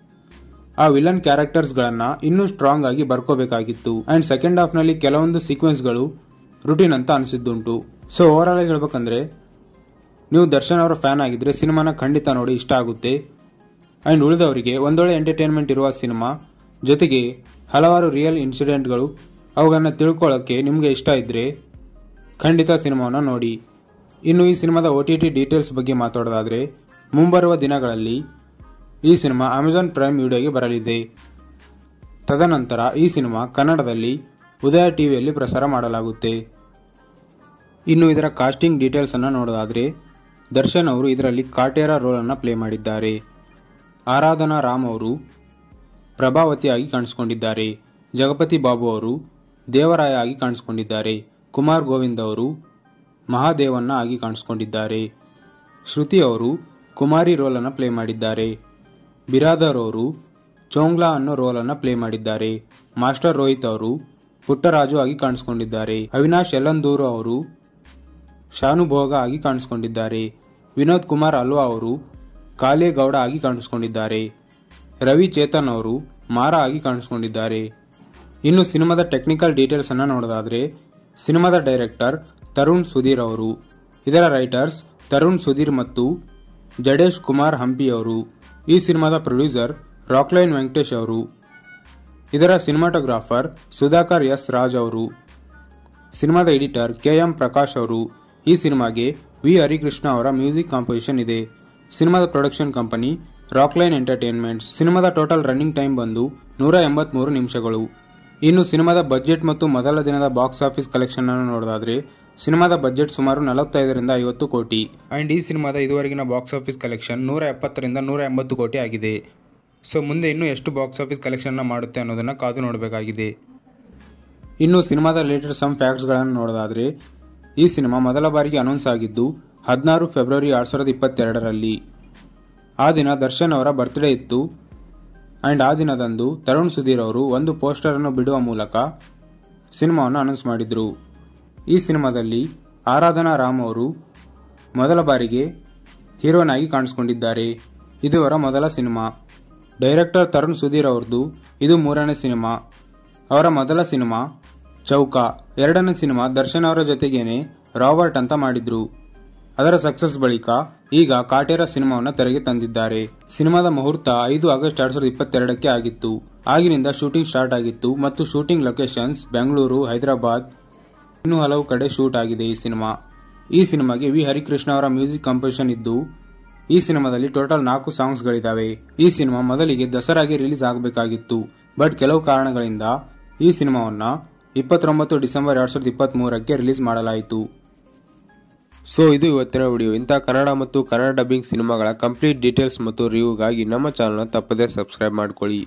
ಆ ವಿಲನ್ ಕ್ಯಾರೆಕ್ಟರ್ಸ್ಗಳನ್ನ ಇನ್ನೂ ಸ್ಟ್ರಾಂಗ್ ಆಗಿ ಬರ್ಕೋಬೇಕಾಗಿತ್ತು ಅಂಡ್ ಸೆಕೆಂಡ್ ಹಾಫ್ನಲ್ಲಿ ಕೆಲವೊಂದು ಸೀಕ್ವೆನ್ಸ್ಗಳು ರುಟೀನ್ ಅಂತ ಅನಿಸಿದ್ದುಂಟು ಸೊ ಓವರ್ ಆಲ್ ಹೇಳ್ಬೇಕಂದ್ರೆ ನೀವು ದರ್ಶನ್ ಅವರ ಫ್ಯಾನ್ ಆಗಿದ್ರೆ ಸಿನಿಮಾನ ಖಂಡಿತ ನೋಡಿ ಇಷ್ಟ ಆಗುತ್ತೆ ಅಂಡ್ ಉಳಿದವರಿಗೆ ಒಂದೊಳ್ಳೆ ಎಂಟರ್ಟೈನ್ಮೆಂಟ್ ಇರುವ ಸಿನಿಮಾ ಜೊತೆಗೆ ಹಲವಾರು ರಿಯಲ್ ಇನ್ಸಿಡೆಂಟ್ಗಳು ಅವುಗಳನ್ನ ತಿಳ್ಕೊಳ್ಳೋಕ್ಕೆ ನಿಮಗೆ ಇಷ್ಟ ಇದ್ರೆ ಖಂಡಿತ ಸಿನಿಮಾವನ್ನು ನೋಡಿ ಇನ್ನು ಈ ಸಿನಿಮಾದ ಒ ಟಿ ಟಿ ಡೀಟೇಲ್ಸ್ ಬಗ್ಗೆ ಮಾತಾಡೋದಾದ್ರೆ ಮುಂಬರುವ ದಿನಗಳಲ್ಲಿ ಈ ಸಿನಿಮಾ ಅಮೆಜಾನ್ ಪ್ರೈಮ್ ವಿಡಿಯೋಗೆ ಬರಲಿದೆ ತದನಂತರ ಈ ಸಿನಿಮಾ ಕನ್ನಡದಲ್ಲಿ ಉದಯ ಟಿವಿಯಲ್ಲಿ ಪ್ರಸಾರ ಮಾಡಲಾಗುತ್ತೆ ಇನ್ನು ಇದರ ಕಾಸ್ಟಿಂಗ್ ಡೀಟೇಲ್ಸ್ ಅನ್ನು ನೋಡೋದಾದ್ರೆ ದರ್ಶನ್ ಅವರು ಇದರಲ್ಲಿ ಕಾಟೇರ ರೋಲ್ ಅನ್ನು ಪ್ಲೇ ಮಾಡಿದ್ದಾರೆ ಆರಾಧನಾ ರಾಮ್ ಅವರು ಪ್ರಭಾವತಿಯಾಗಿ ಕಾಣಿಸಿಕೊಂಡಿದ್ದಾರೆ ಜಗಪತಿ ಬಾಬು ಅವರು ದೇವರಾಯ ಆಗಿ ಕಾಣಿಸಿಕೊಂಡಿದ್ದಾರೆ ಕುಮಾರ್ ಗೋವಿಂದ್ ಅವರು ಮಹಾದೇವನ್ನ ಆಗಿ ಕಾಣಿಸಿಕೊಂಡಿದ್ದಾರೆ ಶ್ರುತಿ ಅವರು ಕುಮಾರಿ ರೋಲ್ ಅನ್ನು ಪ್ಲೇ ಮಾಡಿದ್ದಾರೆ ಬಿರಾದರ್ ಅವರು ಚೋಂಗ್ಲಾ ಅನ್ನೋ ರೋಲ್ ಅನ್ನು ಪ್ಲೇ ಮಾಡಿದ್ದಾರೆ ಮಾಸ್ಟರ್ ರೋಹಿತ್ ಅವರು ಪುಟ್ಟರಾಜು ಆಗಿ ಕಾಣಿಸಿಕೊಂಡಿದ್ದಾರೆ ಅವಿನಾಶ್ ಯಲ್ಲಂದೂರು ಅವರು ಶಾನುಭೋಗ ಆಗಿ ಕಾಣಿಸಿಕೊಂಡಿದ್ದಾರೆ ವಿನೋದ್ ಕುಮಾರ್ ಅಲ್ವಾ ಅವರು ಕಾಲೇಗೌಡ ಆಗಿ ಕಾಣಿಸಿಕೊಂಡಿದ್ದಾರೆ ರವಿ ಚೇತನ್ ಅವರು ಮಾರ ಆಗಿ ಕಾಣಿಸಿಕೊಂಡಿದ್ದಾರೆ ಇನ್ನು ಸಿನಿಮಾದ ಟೆಕ್ನಿಕಲ್ ಡೀಟೇಲ್ಸ್ ಅನ್ನ ನೋಡೋದಾದ್ರೆ ಸಿನಿಮಾದ ಡೈರೆಕ್ಟರ್ ತರುಣ್ ಸುಧೀರ್ ಅವರು ಇದರ ರೈಟರ್ಸ್ ತರುಣ್ ಸುಧೀರ್ ಮತ್ತು ಜಡೇಶ್ ಕುಮಾರ್ ಹಂಪಿ ಅವರು ಈ ಸಿನಿಮಾದ ಪ್ರೊಡ್ಯೂಸರ್ ರಾಕ್ಲೈನ್ ವೆಂಕಟೇಶ್ ಅವರು ಇದರ ಸಿನಿಮಾಟೋಗ್ರಾಫರ್ ಸುಧಾಕರ್ ಎಸ್ ರಾಜ್ ಅವರು ಸಿನಿಮಾದ ಎಡಿಟರ್ ಕೆ ಎಂ ಪ್ರಕಾಶ್ ಅವರು ಈ ಸಿನಿಮಾಗೆ ವಿ ಹರಿಕೃಷ್ಣ ಅವರ ಮ್ಯೂಸಿಕ್ ಕಾಂಪೋಸಿಷನ್ ಇದೆ ಸಿನಿಮಾದ ಪ್ರೊಡಕ್ಷನ್ ಕಂಪನಿ ರಾಕ್ಲೈನ್ ಎಂಟರ್ಟೈನ್ಮೆಂಟ್ಸ್ ಸಿನಿಮಾದ ಟೋಟಲ್ ರನ್ನಿಂಗ್ ಟೈಮ್ ಬಂದು ನೂರ ಎಂಬತ್ಮೂರು ನಿಮಿಷಗಳು ಇನ್ನು ಸಿನಿಮಾದ ಬಜೆಟ್ ಮತ್ತು ಮೊದಲ ದಿನದ ಬಾಕ್ಸ್ ಆಫೀಸ್ ಕಲೆಕ್ಷನ್ ಅನ್ನು ನೋಡೋದಾದ್ರೆ ಸಿನಿಮಾದ ಬಜೆಟ್ ಸುಮಾರು ನಲವತ್ತೈದರಿಂದ ಐವತ್ತು ಕೋಟಿ ಅಂಡ್ ಈ ಸಿನಿಮಾದ ಇದುವರೆಗಿನ ಬಾಕ್ಸ್ ಆಫೀಸ್ ಕಲೆಕ್ಷನ್ ನೂರ ಎಪ್ಪತ್ತರಿಂದ ನೂರ ಎಂಬತ್ತು ಕೋಟಿ ಆಗಿದೆ ಸೊ ಮುಂದೆ ಇನ್ನೂ ಎಷ್ಟು ಬಾಕ್ಸ್ ಆಫೀಸ್ ಕಲೆಕ್ಷನ್ನ ಮಾಡುತ್ತೆ ಅನ್ನೋದನ್ನ ಕಾದು ನೋಡಬೇಕಾಗಿದೆ ಇನ್ನು ಸಿನಿಮಾದ ರಿಲೇಟೆಡ್ ಸಮ್ ಫ್ಯಾಕ್ಟ್ಸ್ಗಳನ್ನು ನೋಡೋದಾದ್ರೆ ಈ ಸಿನಿಮಾ ಮೊದಲ ಬಾರಿಗೆ ಅನೌನ್ಸ್ ಆಗಿದ್ದು ಹದಿನಾರು ಫೆಬ್ರವರಿ ಎರಡ್ ಸಾವಿರದ ಇಪ್ಪತ್ತೆರಡರಲ್ಲಿ ಆ ದಿನ ದರ್ಶನ್ ಅವರ ಬರ್ತ್ಡೇ ಇತ್ತು ಅಂಡ್ ಆ ದಿನದಂದು ತರುಣ್ ಸುಧೀರ್ ಅವರು ಒಂದು ಪೋಸ್ಟರ್ ಅನ್ನು ಬಿಡುವ ಮೂಲಕ ಸಿನಿಮಾವನ್ನು ಅನೌನ್ಸ್ ಮಾಡಿದ್ರು ಈ ಸಿನಿಮಾದಲ್ಲಿ ಆರಾಧನಾ ರಾಮ್ ಅವರು ಮೊದಲ ಬಾರಿಗೆ ಹೀರೋನ್ ಆಗಿ ಕಾಣಿಸಿಕೊಂಡಿದ್ದಾರೆ ಇದು ಅವರ ಮೊದಲ ಸಿನಿಮಾ ಡೈರೆಕ್ಟರ್ ತರುಣ್ ಸುಧೀರ್ ಅವ್ರದ್ದು ಇದು ಮೂರನೇ ಸಿನಿಮಾ ಅವರ ಮೊದಲ ಸಿನಿಮಾ ಚೌಕ ಎರಡನೇ ಸಿನಿಮಾ ದರ್ಶನ್ ಅವರ ಜೊತೆಗೇನೆ ರಾಬರ್ಟ್ ಅಂತ ಮಾಡಿದ್ರು ಅದರ ಸಕ್ಸಸ್ ಬಳಿಕ ಈಗ ಕಾಟೇರ ಸಿನಿಮಾವನ್ನು ತೆರೆಗೆ ತಂದಿದ್ದಾರೆ ಸಿನಿಮಾದ ಮುಹೂರ್ತ ಐದು ಆಗಸ್ಟ್ ಎರಡ್ ಸಾವಿರದ ಇಪ್ಪತ್ತೆರಡಕ್ಕೆ ಆಗಿತ್ತು ಆಗಿನಿಂದ ಶೂಟಿಂಗ್ ಸ್ಟಾರ್ಟ್ ಆಗಿತ್ತು ಮತ್ತು ಶೂಟಿಂಗ್ ಲೊಕೇಶನ್ಸ್ ಬೆಂಗಳೂರು ಹೈದರಾಬಾದ್ ಇನ್ನೂ ಹಲವು ಕಡೆ ಶೂಟ್ ಆಗಿದೆ ಈ ಸಿನಿಮಾ ಈ ಸಿನಿಮಾಗೆ ವಿ ಹರಿಕೃಷ್ಣ ಅವರ ಮ್ಯೂಸಿಕ್ ಕಂಪೋಸಿಷನ್ ಇದ್ದು ಈ ಸಿನಿಮಾದಲ್ಲಿ ಟೋಟಲ್ ನಾಲ್ಕು ಸಾಂಗ್ಸ್ ಗಳಿದಾವೆ ಈ ಸಿನಿಮಾ ಮೊದಲಿಗೆ ದಸರಾಗೆ ರಿಲೀಸ್ ಆಗಬೇಕಾಗಿತ್ತು ಬಟ್ ಕೆಲವು ಕಾರಣಗಳಿಂದ ಈ ಸಿನಿಮಾವನ್ನ ಇಪ್ಪತ್ತೊಂಬತ್ತು ಡಿಸೆಂಬರ್ ಎರಡ್ ಸಾವಿರದ ಇಪ್ಪತ್ತ್ ಮೂರಕ್ಕೆ ರಿಲೀಸ್ ಮಾಡಲಾಯಿತು ಸೊ ಇದು ಇವತ್ತಿನ ವಿಡಿಯೋ ಇಂಥ ಕನ್ನಡ ಮತ್ತು ಕನ್ನಡ ಡಬ್ಬಿಂಗ್ ಸಿನಿಮಾಗಳ ಕಂಪ್ಲೀಟ್ ಡೀಟೇಲ್ಸ್ ಮತ್ತು ರಿವ್ಯೂಗಾಗಿ ನಮ್ಮ ಚಾನಲ್ನ ತಪ್ಪದೇ ಸಬ್ಸ್ಕ್ರೈಬ್ ಮಾಡ್ಕೊಳ್ಳಿ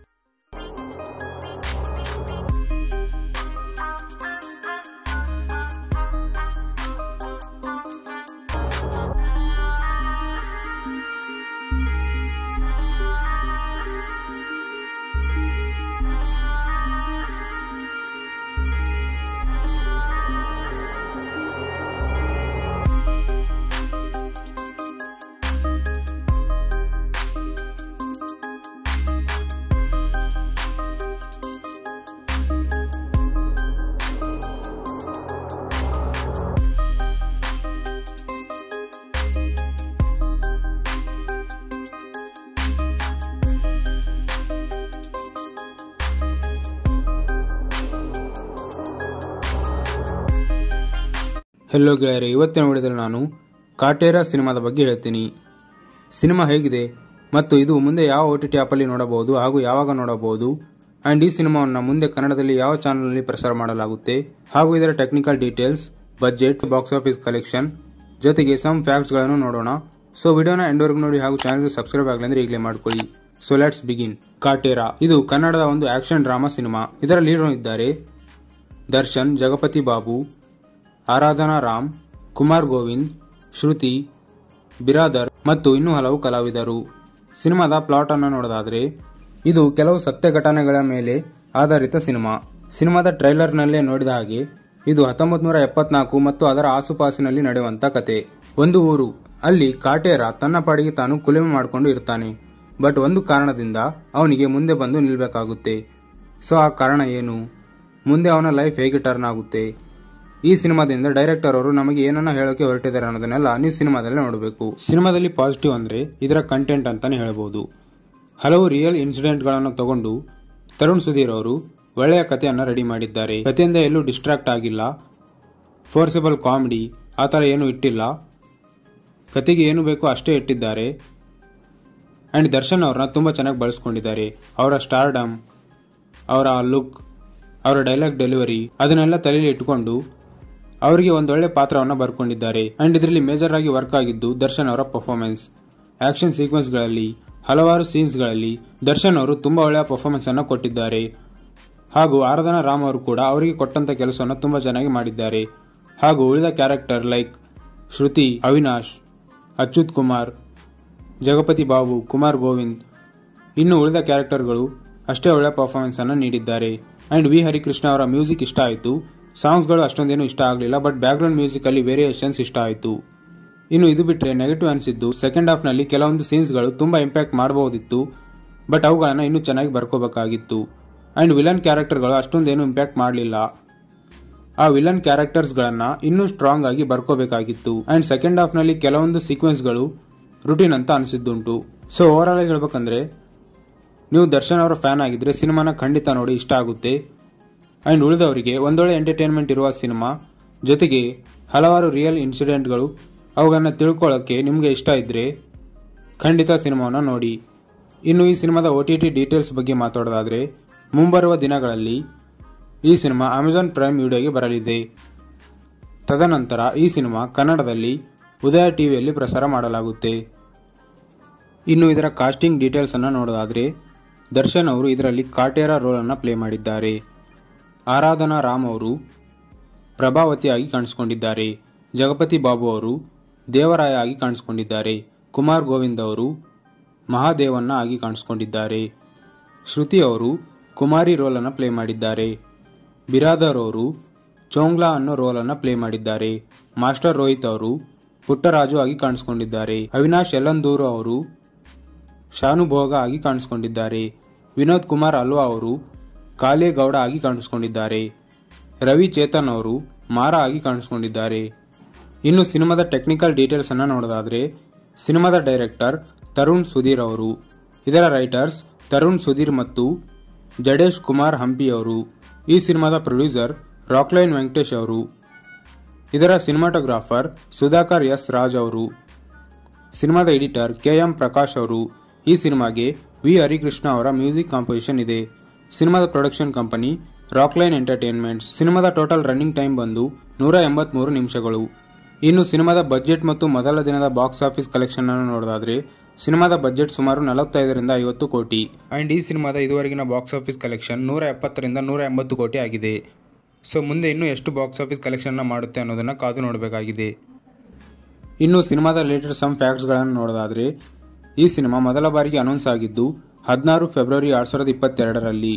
ಹೆಲೋ ಗೆಳೆಯರೆ ಇವತ್ತಿನ ವಿಡಿಯೋದಲ್ಲಿ ನಾನು ಕಾಟೇರ ಸಿನಿಮಾದ ಬಗ್ಗೆ ಹೇಳ್ತೀನಿ ಸಿನಿಮಾ ಹೇಗಿದೆ ಮತ್ತು ಇದು ಮುಂದೆ ಯಾವ ಒ ಟಿ ಟಿ ಆ್ಯಪಲ್ಲಿ ನೋಡಬಹುದು ಹಾಗೂ ಯಾವಾಗ ನೋಡಬಹುದು ಅಂಡ್ ಈ ಸಿನಿಮಾವನ್ನು ಮುಂದೆ ಕನ್ನಡದಲ್ಲಿ ಯಾವ ಚಾನಲ್ನಲ್ಲಿ ಪ್ರಸಾರ ಮಾಡಲಾಗುತ್ತೆ ಹಾಗೂ ಇದರ technical details budget box office collection ಜೊತೆಗೆ ಸಮ್ ಫ್ಯಾಕ್ಟ್ಸ್ಗಳನ್ನು ನೋಡೋಣ ಸೊ ವಿಡಿಯೋನ ಎಂಡ್ವರೆಗೂ ನೋಡಿ ಹಾಗೂ ಚಾನಲ್ಗೆ ಸಬ್ಸ್ಕ್ರೈಬ್ ಆಗಲಿ ಅಂದ್ರೆ ಈಗಲೇ ಮಾಡ್ಕೊಳ್ಳಿ ಸೊ ಲೆಟ್ಸ್ ಬಿಗಿನ್ ಕಾಟೇರ ಇದು ಕನ್ನಡದ ಒಂದು ಆಕ್ಷನ್ ಡ್ರಾಮಾ ಸಿನಿಮಾ ಇದರ ಲೀಡರ್ ಇದ್ದಾರೆ ದರ್ಶನ್ ಜಗಪತಿ ಬಾಬು ಆರಾಧನಾ ರಾಮ್ ಕುಮಾರ್ ಗೋವಿಂದ್ ಶ್ರುತಿ ಬಿರಾದರ್ ಮತ್ತು ಇನ್ನೂ ಹಲವು ಕಲಾವಿದರು ಸಿನಿಮಾದ ಪ್ಲಾಟ್ ಅನ್ನು ನೋಡೋದಾದ್ರೆ ಇದು ಕೆಲವು ಸತ್ಯ ಘಟನೆಗಳ ಮೇಲೆ ಆಧಾರಿತ ಸಿನಿಮಾ ಸಿನಿಮಾದ ಟ್ರೈಲರ್ನಲ್ಲೇ ನೋಡಿದ ಹಾಗೆ ಇದು ಹತ್ತೊಂಬತ್ತು ನೂರ ಎಪ್ಪತ್ನಾಲ್ಕು ಮತ್ತು ಅದರ ಆಸುಪಾಸಿನಲ್ಲಿ ನಡೆಯುವಂತ ಕತೆ ಒಂದು ಊರು ಅಲ್ಲಿ ಕಾಟೇರ ತನ್ನ ಪಾಡಿಗೆ ತಾನು ಕುಲುಮೆ ಮಾಡಿಕೊಂಡು ಇರ್ತಾನೆ ಬಟ್ ಒಂದು ಕಾರಣದಿಂದ ಅವನಿಗೆ ಮುಂದೆ ಬಂದು ನಿಲ್ಬೇಕಾಗುತ್ತೆ ಸೊ ಆ ಕಾರಣ ಏನು ಮುಂದೆ ಅವನ ಲೈಫ್ ಹೇಗೆ ಟರ್ನ್ ಆಗುತ್ತೆ ಈ ಸಿನಿಮಾದಿಂದ ಡೈರೆಕ್ಟರ್ ಅವರು ನಮಗೆ ಏನನ್ನ ಹೇಳೋಕೆ ಹೊರಟಿದ್ದಾರೆ ಅನ್ನೋದನ್ನೆಲ್ಲ ನೀವು ಸಿನಿಮಾದಲ್ಲಿ ನೋಡಬೇಕು ಸಿನಿಮಾದಲ್ಲಿ ಪಾಸಿಟಿವ್ ಅಂದ್ರೆ ಇದರ ಕಂಟೆಂಟ್ ಅಂತಾನೆ ಹೇಳಬಹುದು ಹಲವು ರಿಯಲ್ ಇನ್ಸಿಡೆಂಟ್ಗಳನ್ನು ತಗೊಂಡು ತರುಣ್ ಸುಧೀರ್ ಅವರು ಒಳ್ಳೆಯ ಕಥೆಯನ್ನ ರೆಡಿ ಮಾಡಿದ್ದಾರೆ ಕಥೆಯಿಂದ ಎಲ್ಲೂ ಡಿಸ್ಟ್ರಾಕ್ಟ್ ಆಗಿಲ್ಲ ಫೋರ್ಸಬಲ್ ಕಾಮಿಡಿ ಆ ಥರ ಏನು ಇಟ್ಟಿಲ್ಲ ಕತೆಗೆ ಏನು ಬೇಕೋ ಅಷ್ಟೇ ಇಟ್ಟಿದ್ದಾರೆ ಅಂಡ್ ದರ್ಶನ್ ಅವ್ರನ್ನ ತುಂಬಾ ಚೆನ್ನಾಗಿ ಬಳಸ್ಕೊಂಡಿದ್ದಾರೆ ಅವರ ಸ್ಟಾರ್ಡಮ್ ಅವರ ಲುಕ್ ಅವರ ಡೈಲಾಗ್ ಡೆಲಿವರಿ ಅದನ್ನೆಲ್ಲ ತಲೆಯಲ್ಲಿ ಇಟ್ಟುಕೊಂಡು ಅವರಿಗೆ ಒಂದೊಳ್ಳೆ ಪಾತ್ರವನ್ನು ಬರ್ಕೊಂಡಿದ್ದಾರೆ ಅಂಡ್ ಇದರಲ್ಲಿ ಮೇಜರ್ ಆಗಿ ವರ್ಕ್ ಆಗಿದ್ದು ದರ್ಶನ್ ಅವರ ಪರ್ಫಾರ್ಮೆನ್ಸ್ ಆಕ್ಷನ್ ಸೀಕ್ವೆನ್ಸ್ಗಳಲ್ಲಿ ಹಲವಾರು ಸೀನ್ಸ್ಗಳಲ್ಲಿ ದರ್ಶನ್ ಅವರು ತುಂಬಾ ಒಳ್ಳೆಯ ಪರ್ಫಾರ್ಮೆನ್ಸ್ ಅನ್ನು ಕೊಟ್ಟಿದ್ದಾರೆ ಹಾಗೂ ಆರಾಧನಾ ರಾಮ್ ಅವರು ಕೂಡ ಅವರಿಗೆ ಕೊಟ್ಟಂತ ಕೆಲಸವನ್ನು ತುಂಬಾ ಚೆನ್ನಾಗಿ ಮಾಡಿದ್ದಾರೆ ಹಾಗೂ ಉಳಿದ ಕ್ಯಾರೆಕ್ಟರ್ ಲೈಕ್ ಶ್ರುತಿ ಅವಿನಾಶ್ ಅಚ್ಯುತ್ ಕುಮಾರ್ ಜಗಪತಿ ಬಾಬು ಕುಮಾರ್ ಗೋವಿಂದ್ ಇನ್ನು ಉಳಿದ ಕ್ಯಾರೆಕ್ಟರ್ಗಳು ಅಷ್ಟೇ ಒಳ್ಳೆಯ ಪರ್ಫಾರ್ಮೆನ್ಸ್ ಅನ್ನು ನೀಡಿದ್ದಾರೆ ಅಂಡ್ ವಿ ಹರಿಕೃಷ್ಣ ಅವರ ಮ್ಯೂಸಿಕ್ ಇಷ್ಟ ಆಯಿತು ಸಾಂಗ್ಸ್ಗಳು ಅಷ್ಟೊಂದೇನು ಇಷ್ಟ ಆಗಲಿಲ್ಲ ಬಟ್ ಬ್ಯಾಕ್ಗ್ರೌಂಡ್ ಮ್ಯೂಸಿಕ್ ಅಲ್ಲಿ ವೇರಿಯೇಷನ್ಸ್ ಇಷ್ಟ ಆಯಿತು ಇನ್ನು ಇದು ಬಿಟ್ಟರೆ ನೆಗೆಟಿವ್ ಅನಿಸಿದ್ದು ಸೆಕೆಂಡ್ ಹಾಫ್ ನಲ್ಲಿ ಕೆಲವೊಂದು ಸೀನ್ಸ್ಗಳು ತುಂಬಾ ಇಂಪ್ಯಾಕ್ಟ್ ಮಾಡಬಹುದಿತ್ತು ಬಟ್ ಅವುಗಳನ್ನ ಇನ್ನೂ ಚೆನ್ನಾಗಿ ಬರ್ಕೋಬೇಕಾಗಿತ್ತು ಅಂಡ್ ವಿಲನ್ ಕ್ಯಾರೆಕ್ಟರ್ಗಳು ಅಷ್ಟೊಂದೇನು ಇಂಪ್ಯಾಕ್ಟ್ ಮಾಡಲಿಲ್ಲ ಆ ವಿಲನ್ ಕ್ಯಾರೆಕ್ಟರ್ಸ್ಗಳನ್ನ ಇನ್ನೂ ಸ್ಟ್ರಾಂಗ್ ಆಗಿ ಬರ್ಕೋಬೇಕಾಗಿತ್ತು ಅಂಡ್ ಸೆಕೆಂಡ್ ಹಾಫ್ ನಲ್ಲಿ ಕೆಲವೊಂದು ಸೀಕ್ವೆನ್ಸ್ಗಳು ರುಟೀನ್ ಅಂತ ಅನಿಸಿದ್ದುಂಟು ಸೊ ಓವರ್ ಆಲ್ ಆಗಿ ಹೇಳ್ಬೇಕಂದ್ರೆ ನೀವು ದರ್ಶನ್ ಅವರ ಫ್ಯಾನ್ ಆಗಿದ್ರೆ ಸಿನಿಮಾನ ಖಂಡಿತ ನೋಡಿ ಇಷ್ಟ ಆಗುತ್ತೆ ಅಂಡ್ ಉಳಿದವರಿಗೆ ಒಂದೊಳ್ಳೆ ಎಂಟರ್ಟೈನ್ಮೆಂಟ್ ಇರುವ ಸಿನಿಮಾ ಜೊತೆಗೆ ಹಲವಾರು ರಿಯಲ್ ಇನ್ಸಿಡೆಂಟ್ಗಳು ಅವುಗಳನ್ನ ತಿಳ್ಕೊಳ್ಳೋಕ್ಕೆ ನಿಮಗೆ ಇಷ್ಟ ಇದ್ರೆ ಖಂಡಿತ ಸಿನಿಮಾವನ್ನು ನೋಡಿ ಇನ್ನು ಈ ಸಿನಿಮಾದ ಒ ಟಿ ಟಿ ಡೀಟೇಲ್ಸ್ ಬಗ್ಗೆ ಮಾತಾಡೋದಾದ್ರೆ ಮುಂಬರುವ ದಿನಗಳಲ್ಲಿ ಈ ಸಿನಿಮಾ ಅಮೆಜಾನ್ ಪ್ರೈಮ್ ವಿಡಿಯೋಗೆ ಬರಲಿದೆ ತದನಂತರ ಈ ಸಿನಿಮಾ ಕನ್ನಡದಲ್ಲಿ ಉದಯ ಟಿವಿಯಲ್ಲಿ ಪ್ರಸಾರ ಮಾಡಲಾಗುತ್ತೆ ಇನ್ನು ಇದರ ಕಾಸ್ಟಿಂಗ್ ಡೀಟೇಲ್ಸ್ ಅನ್ನು ನೋಡೋದಾದ್ರೆ ದರ್ಶನ್ ಅವರು ಇದರಲ್ಲಿ ಕಾಟೇರ ರೋಲ್ ಅನ್ನು ಪ್ಲೇ ಮಾಡಿದ್ದಾರೆ ಆರಾಧನಾ ರಾಮ್ ಅವರು ಪ್ರಭಾವತಿಯಾಗಿ ಕಾಣಿಸಿಕೊಂಡಿದ್ದಾರೆ ಜಗಪತಿ ಬಾಬು ಅವರು ದೇವರಾಯ ಆಗಿ ಕಾಣಿಸಿಕೊಂಡಿದ್ದಾರೆ ಕುಮಾರ್ ಗೋವಿಂದ್ ಅವರು ಮಹಾದೇವನ್ನ ಆಗಿ ಕಾಣಿಸಿಕೊಂಡಿದ್ದಾರೆ ಶ್ರುತಿ ಅವರು ಕುಮಾರಿ ರೋಲ್ ಅನ್ನು ಪ್ಲೇ ಮಾಡಿದ್ದಾರೆ ಬಿರಾದರ್ ಅವರು ಚೋಂಗ್ಲಾ ಅನ್ನೋ ರೋಲ್ ಅನ್ನು ಪ್ಲೇ ಮಾಡಿದ್ದಾರೆ ಮಾಸ್ಟರ್ ರೋಹಿತ್ ಅವರು ಪುಟ್ಟರಾಜು ಆಗಿ ಕಾಣಿಸಿಕೊಂಡಿದ್ದಾರೆ ಅವಿನಾಶ್ ಯಲ್ಲಂದೂರು ಅವರು ಶಾನುಭೋಗ ಆಗಿ ಕಾಣಿಸಿಕೊಂಡಿದ್ದಾರೆ ವಿನೋದ್ ಕುಮಾರ್ ಅಲ್ವಾ ಅವರು ಕಾಲೇಗೌಡ ಆಗಿ ಕಾಣಿಸಿಕೊಂಡಿದ್ದಾರೆ ರವಿ ಚೇತನ್ ಅವರು ಮಾರ ಆಗಿ ಕಾಣಿಸಿಕೊಂಡಿದ್ದಾರೆ ಇನ್ನು ಸಿನಿಮಾದ ಟೆಕ್ನಿಕಲ್ ಡೀಟೇಲ್ಸ್ ಅನ್ನ ನೋಡೋದಾದ್ರೆ ಸಿನಿಮಾದ ಡೈರೆಕ್ಟರ್ ತರುಣ್ ಸುಧೀರ್ ಅವರು ಇದರ ರೈಟರ್ಸ್ ತರುಣ್ ಸುಧೀರ್ ಮತ್ತು ಜಡೇಶ್ ಕುಮಾರ್ ಹಂಪಿ ಅವರು ಈ ಸಿನಿಮಾದ ಪ್ರೊಡ್ಯೂಸರ್ ರಾಕ್ಲೈನ್ ವೆಂಕಟೇಶ್ ಅವರು ಇದರ ಸಿನಿಮಾಟೋಗ್ರಾಫರ್ ಸುಧಾಕರ್ ಎಸ್ ರಾಜ್ ಅವರು ಸಿನಿಮಾದ ಎಡಿಟರ್ ಕೆ ಎಂ ಪ್ರಕಾಶ್ ಅವರು ಈ ಸಿನಿಮಾಗೆ ವಿ ಹರಿಕೃಷ್ಣ ಅವರ ಮ್ಯೂಸಿಕ್ ಕಾಂಪೋಸಿಷನ್ ಇದೆ ಸಿನಿಮಾದ ಪ್ರೊಡಕ್ಷನ್ ಕಂಪನಿ ರಾಕ್ಲೈನ್ ಎಂಟರ್ಟೈನ್ಮೆಂಟ್ಸ್ ಸಿನಿಮಾದ ಟೋಟಲ್ ರನ್ನಿಂಗ್ ಟೈಮ್ ಬಂದು ನೂರ ಎಂಬತ್ಮೂರು ನಿಮಿಷಗಳು ಇನ್ನು ಸಿನಿಮಾದ ಬಜೆಟ್ ಮತ್ತು ಮೊದಲ ದಿನದ ಬಾಕ್ಸ್ ಆಫೀಸ್ ಕಲೆಕ್ಷನ್ ಅನ್ನು ನೋಡೋದಾದ್ರೆ ಸಿನಿಮಾದ ಬಜೆಟ್ ಸುಮಾರು ನಲವತ್ತೈದರಿಂದ ಐವತ್ತು ಕೋಟಿ ಅಂಡ್ ಈ ಸಿನಿಮಾದ ಇದುವರೆಗಿನ ಬಾಕ್ಸ್ ಆಫೀಸ್ ಕಲೆಕ್ಷನ್ ನೂರ ಎಪ್ಪತ್ತರಿಂದ ನೂರ ಎಂಬತ್ತು ಕೋಟಿ ಆಗಿದೆ ಸೊ ಮುಂದೆ ಇನ್ನೂ ಎಷ್ಟು ಬಾಕ್ಸ್ ಆಫೀಸ್ ಕಲೆಕ್ಷನ್ನ ಮಾಡುತ್ತೆ ಅನ್ನೋದನ್ನ ಕಾದು ನೋಡಬೇಕಾಗಿದೆ ಇನ್ನು ಸಿನಿಮಾದ ರಿಲೇಟೆಡ್ ಸಮ್ ಫ್ಯಾಕ್ಟ್ಸ್ಗಳನ್ನು ನೋಡೋದಾದ್ರೆ ಈ ಸಿನಿಮಾ ಮೊದಲ ಬಾರಿಗೆ ಅನೌನ್ಸ್ ಆಗಿದ್ದು ಹದಿನಾರು ಫೆಬ್ರವರಿ ಎರಡ್ ಸಾವಿರದ ಇಪ್ಪತ್ತೆರಡರಲ್ಲಿ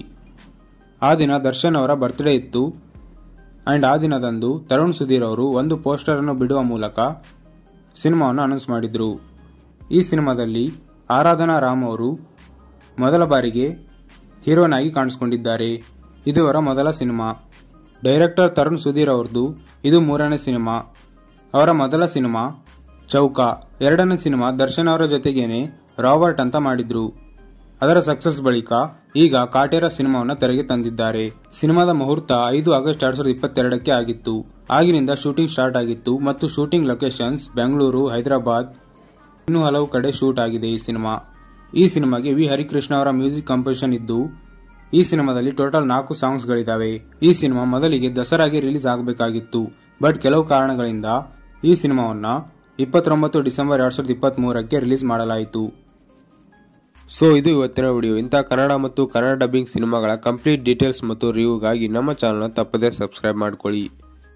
ಆ ದಿನ ದರ್ಶನ್ ಅವರ ಬರ್ತ್ಡೇ ಇತ್ತು ಅಂಡ್ ಆ ದಿನದಂದು ತರುಣ್ ಸುಧೀರ್ ಅವರು ಒಂದು ಪೋಸ್ಟರ್ ಅನ್ನು ಬಿಡುವ ಮೂಲಕ ಸಿನಿಮಾವನ್ನು ಅನೌನ್ಸ್ ಮಾಡಿದ್ರು ಈ ಸಿನಿಮಾದಲ್ಲಿ ಆರಾಧನಾ ರಾಮ್ ಅವರು ಮೊದಲ ಬಾರಿಗೆ ಹೀರೋನ್ ಆಗಿ ಕಾಣಿಸಿಕೊಂಡಿದ್ದಾರೆ ಇದು ಅವರ ಮೊದಲ ಸಿನಿಮಾ ಡೈರೆಕ್ಟರ್ ತರುಣ್ ಸುಧೀರ್ ಅವ್ರದ್ದು ಇದು ಮೂರನೇ ಸಿನಿಮಾ ಅವರ ಮೊದಲ ಸಿನಿಮಾ ಚೌಕ ಎರಡನೇ ಸಿನಿಮಾ ದರ್ಶನ್ ಅವರ ಜೊತೆಗೇನೆ ರಾಬರ್ಟ್ ಅಂತ ಮಾಡಿದ್ರು ಅದರ ಸಕ್ಸಸ್ ಬಳಿಕ ಈಗ ಕಾಟೇರ ಸಿನಿಮಾವನ್ನು ತೆರೆಗೆ ತಂದಿದ್ದಾರೆ ಸಿನಿಮಾದ ಮುಹೂರ್ತ ಐದು ಆಗಸ್ಟ್ ಎರಡ್ ಸಾವಿರದ ಇಪ್ಪತ್ತೆರಡಕ್ಕೆ ಆಗಿತ್ತು ಆಗಿನಿಂದ ಶೂಟಿಂಗ್ ಸ್ಟಾರ್ಟ್ ಆಗಿತ್ತು ಮತ್ತು ಶೂಟಿಂಗ್ ಲೊಕೇಶನ್ಸ್ ಬೆಂಗಳೂರು ಹೈದರಾಬಾದ್ ಇನ್ನೂ ಹಲವು ಕಡೆ ಶೂಟ್ ಆಗಿದೆ ಈ ಸಿನಿಮಾ ಈ ಸಿನಿಮಾಗೆ ವಿ ಹರಿಕೃಷ್ಣ ಅವರ ಮ್ಯೂಸಿಕ್ ಕಂಪೋಸಿಷನ್ ಇದ್ದು ಈ ಸಿನಿಮಾದಲ್ಲಿ ಟೋಟಲ್ ನಾಲ್ಕು ಸಾಂಗ್ಸ್ಗಳಿದ್ದಾವೆ ಈ ಸಿನಿಮಾ ಮೊದಲಿಗೆ ದಸರಾಗೆ ರಿಲೀಸ್ ಆಗಬೇಕಾಗಿತ್ತು ಬಟ್ ಕೆಲವು ಕಾರಣಗಳಿಂದ ಈ ಸಿನಿಮಾವನ್ನ ಇಪ್ಪತ್ತೊಂಬತ್ತು ಡಿಸೆಂಬರ್ ಎರಡ್ ಸಾವಿರದ ಇಪ್ಪತ್ತ್ ಮೂರಕ್ಕೆ ರಿಲೀಸ್ ಮಾಡಲಾಯಿತು ಸೊ ಇದು ಇವತ್ತಿನ ವಿಡಿಯೋ ಇಂಥ ಕನ್ನಡ ಮತ್ತು ಕನ್ನಡ ಡಬ್ಬಿಂಗ್ ಸಿನಿಮಾಗಳ ಕಂಪ್ಲೀಟ್ ಡೀಟೇಲ್ಸ್ ಮತ್ತು ರಿವ್ಯೂಗಾಗಿ ನಮ್ಮ ಚಾನಲ್ನ ತಪ್ಪದೇ ಸಬ್ಸ್ಕ್ರೈಬ್ ಮಾಡ್ಕೊಳ್ಳಿ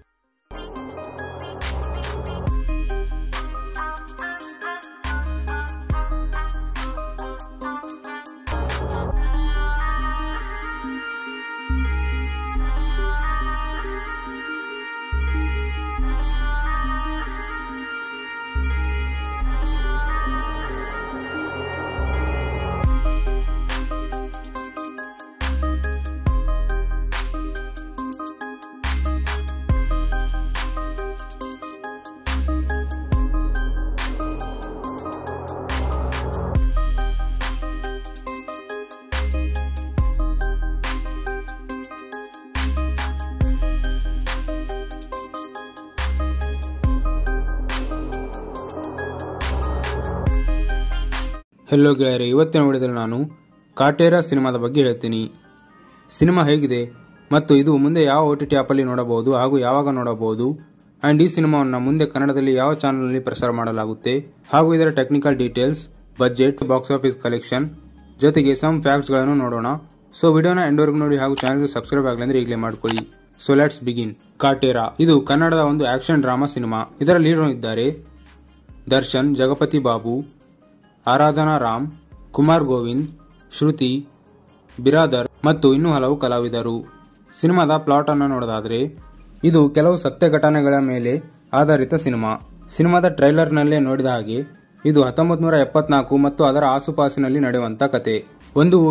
ಹೆಲೋ ಗೆಳೆಯರೆ ಇವತ್ತಿನ ವಿಡಿಯೋದಲ್ಲಿ ನಾನು ಕಾಟೇರ ಸಿನಿಮಾದ ಬಗ್ಗೆ ಹೇಳ್ತೀನಿ ಸಿನಿಮಾ ಹೇಗಿದೆ ಮತ್ತು ಇದು ಮುಂದೆ ಯಾವ ಒ ಟಿ ಟಿ ಆ್ಯಪಲ್ಲಿ ನೋಡಬಹುದು ಹಾಗೂ ಯಾವಾಗ ನೋಡಬಹುದು ಆ್ಯಂಡ್ ಈ ಸಿನಿಮಾವನ್ನು ಮುಂದೆ ಕನ್ನಡದಲ್ಲಿ ಯಾವ ಚಾನಲ್ನಲ್ಲಿ ಪ್ರಸಾರ ಮಾಡಲಾಗುತ್ತೆ ಹಾಗೂ ಇದರ technical details budget box office collection ಜೊತೆಗೆ ಸಮ್ ಫ್ಯಾಕ್ಟ್ಸ್ಗಳನ್ನು ನೋಡೋಣ ಸೊ ವಿಡಿಯೋನ ಎಂಡವರೆಗೂ ನೋಡಿ ಹಾಗೂ ಚಾನಲ್ಗೆ ಸಬ್ಸ್ಕ್ರೈಬ್ ಆಗಲಿ ಅಂದ್ರೆ ಈಗಲೇ ಮಾಡ್ಕೊಳ್ಳಿ ಸೊ ಲೆಟ್ಸ್ ಬಿಗಿನ್ ಕಾಟೇರ ಇದು ಕನ್ನಡದ ಒಂದು ಆಕ್ಷನ್ ಡ್ರಾಮಾ ಸಿನಿಮಾ ಇದರ ಲೀಡರ್ ಇದ್ದಾರೆ ದರ್ಶನ್ ಜಗಪತಿ ಬಾಬು ಆರಾಧನಾ ರಾಮ್ ಕುಮಾರ್ ಗೋವಿಂದ್ ಶ್ರುತಿ ಬಿರಾದರ್ ಮತ್ತು ಇನ್ನೂ ಹಲವು ಕಲಾವಿದರು ಸಿನಿಮಾದ ಪ್ಲಾಟ್ ಅನ್ನು ನೋಡೋದಾದ್ರೆ ಇದು ಕೆಲವು ಸತ್ಯ ಘಟನೆಗಳ ಮೇಲೆ ಆಧಾರಿತ ಸಿನಿಮಾ ಸಿನಿಮಾದ ಟ್ರೈಲರ್ನಲ್ಲೇ ನೋಡಿದ ಹಾಗೆ ಇದು ಹತ್ತೊಂಬತ್ತು ನೂರ ಎಪ್ಪತ್ನಾಲ್ಕು ಮತ್ತು ಅದರ ಆಸುಪಾಸಿನಲ್ಲಿ ನಡೆಯುವಂತ ಕತೆ ಒಂದು ಊರು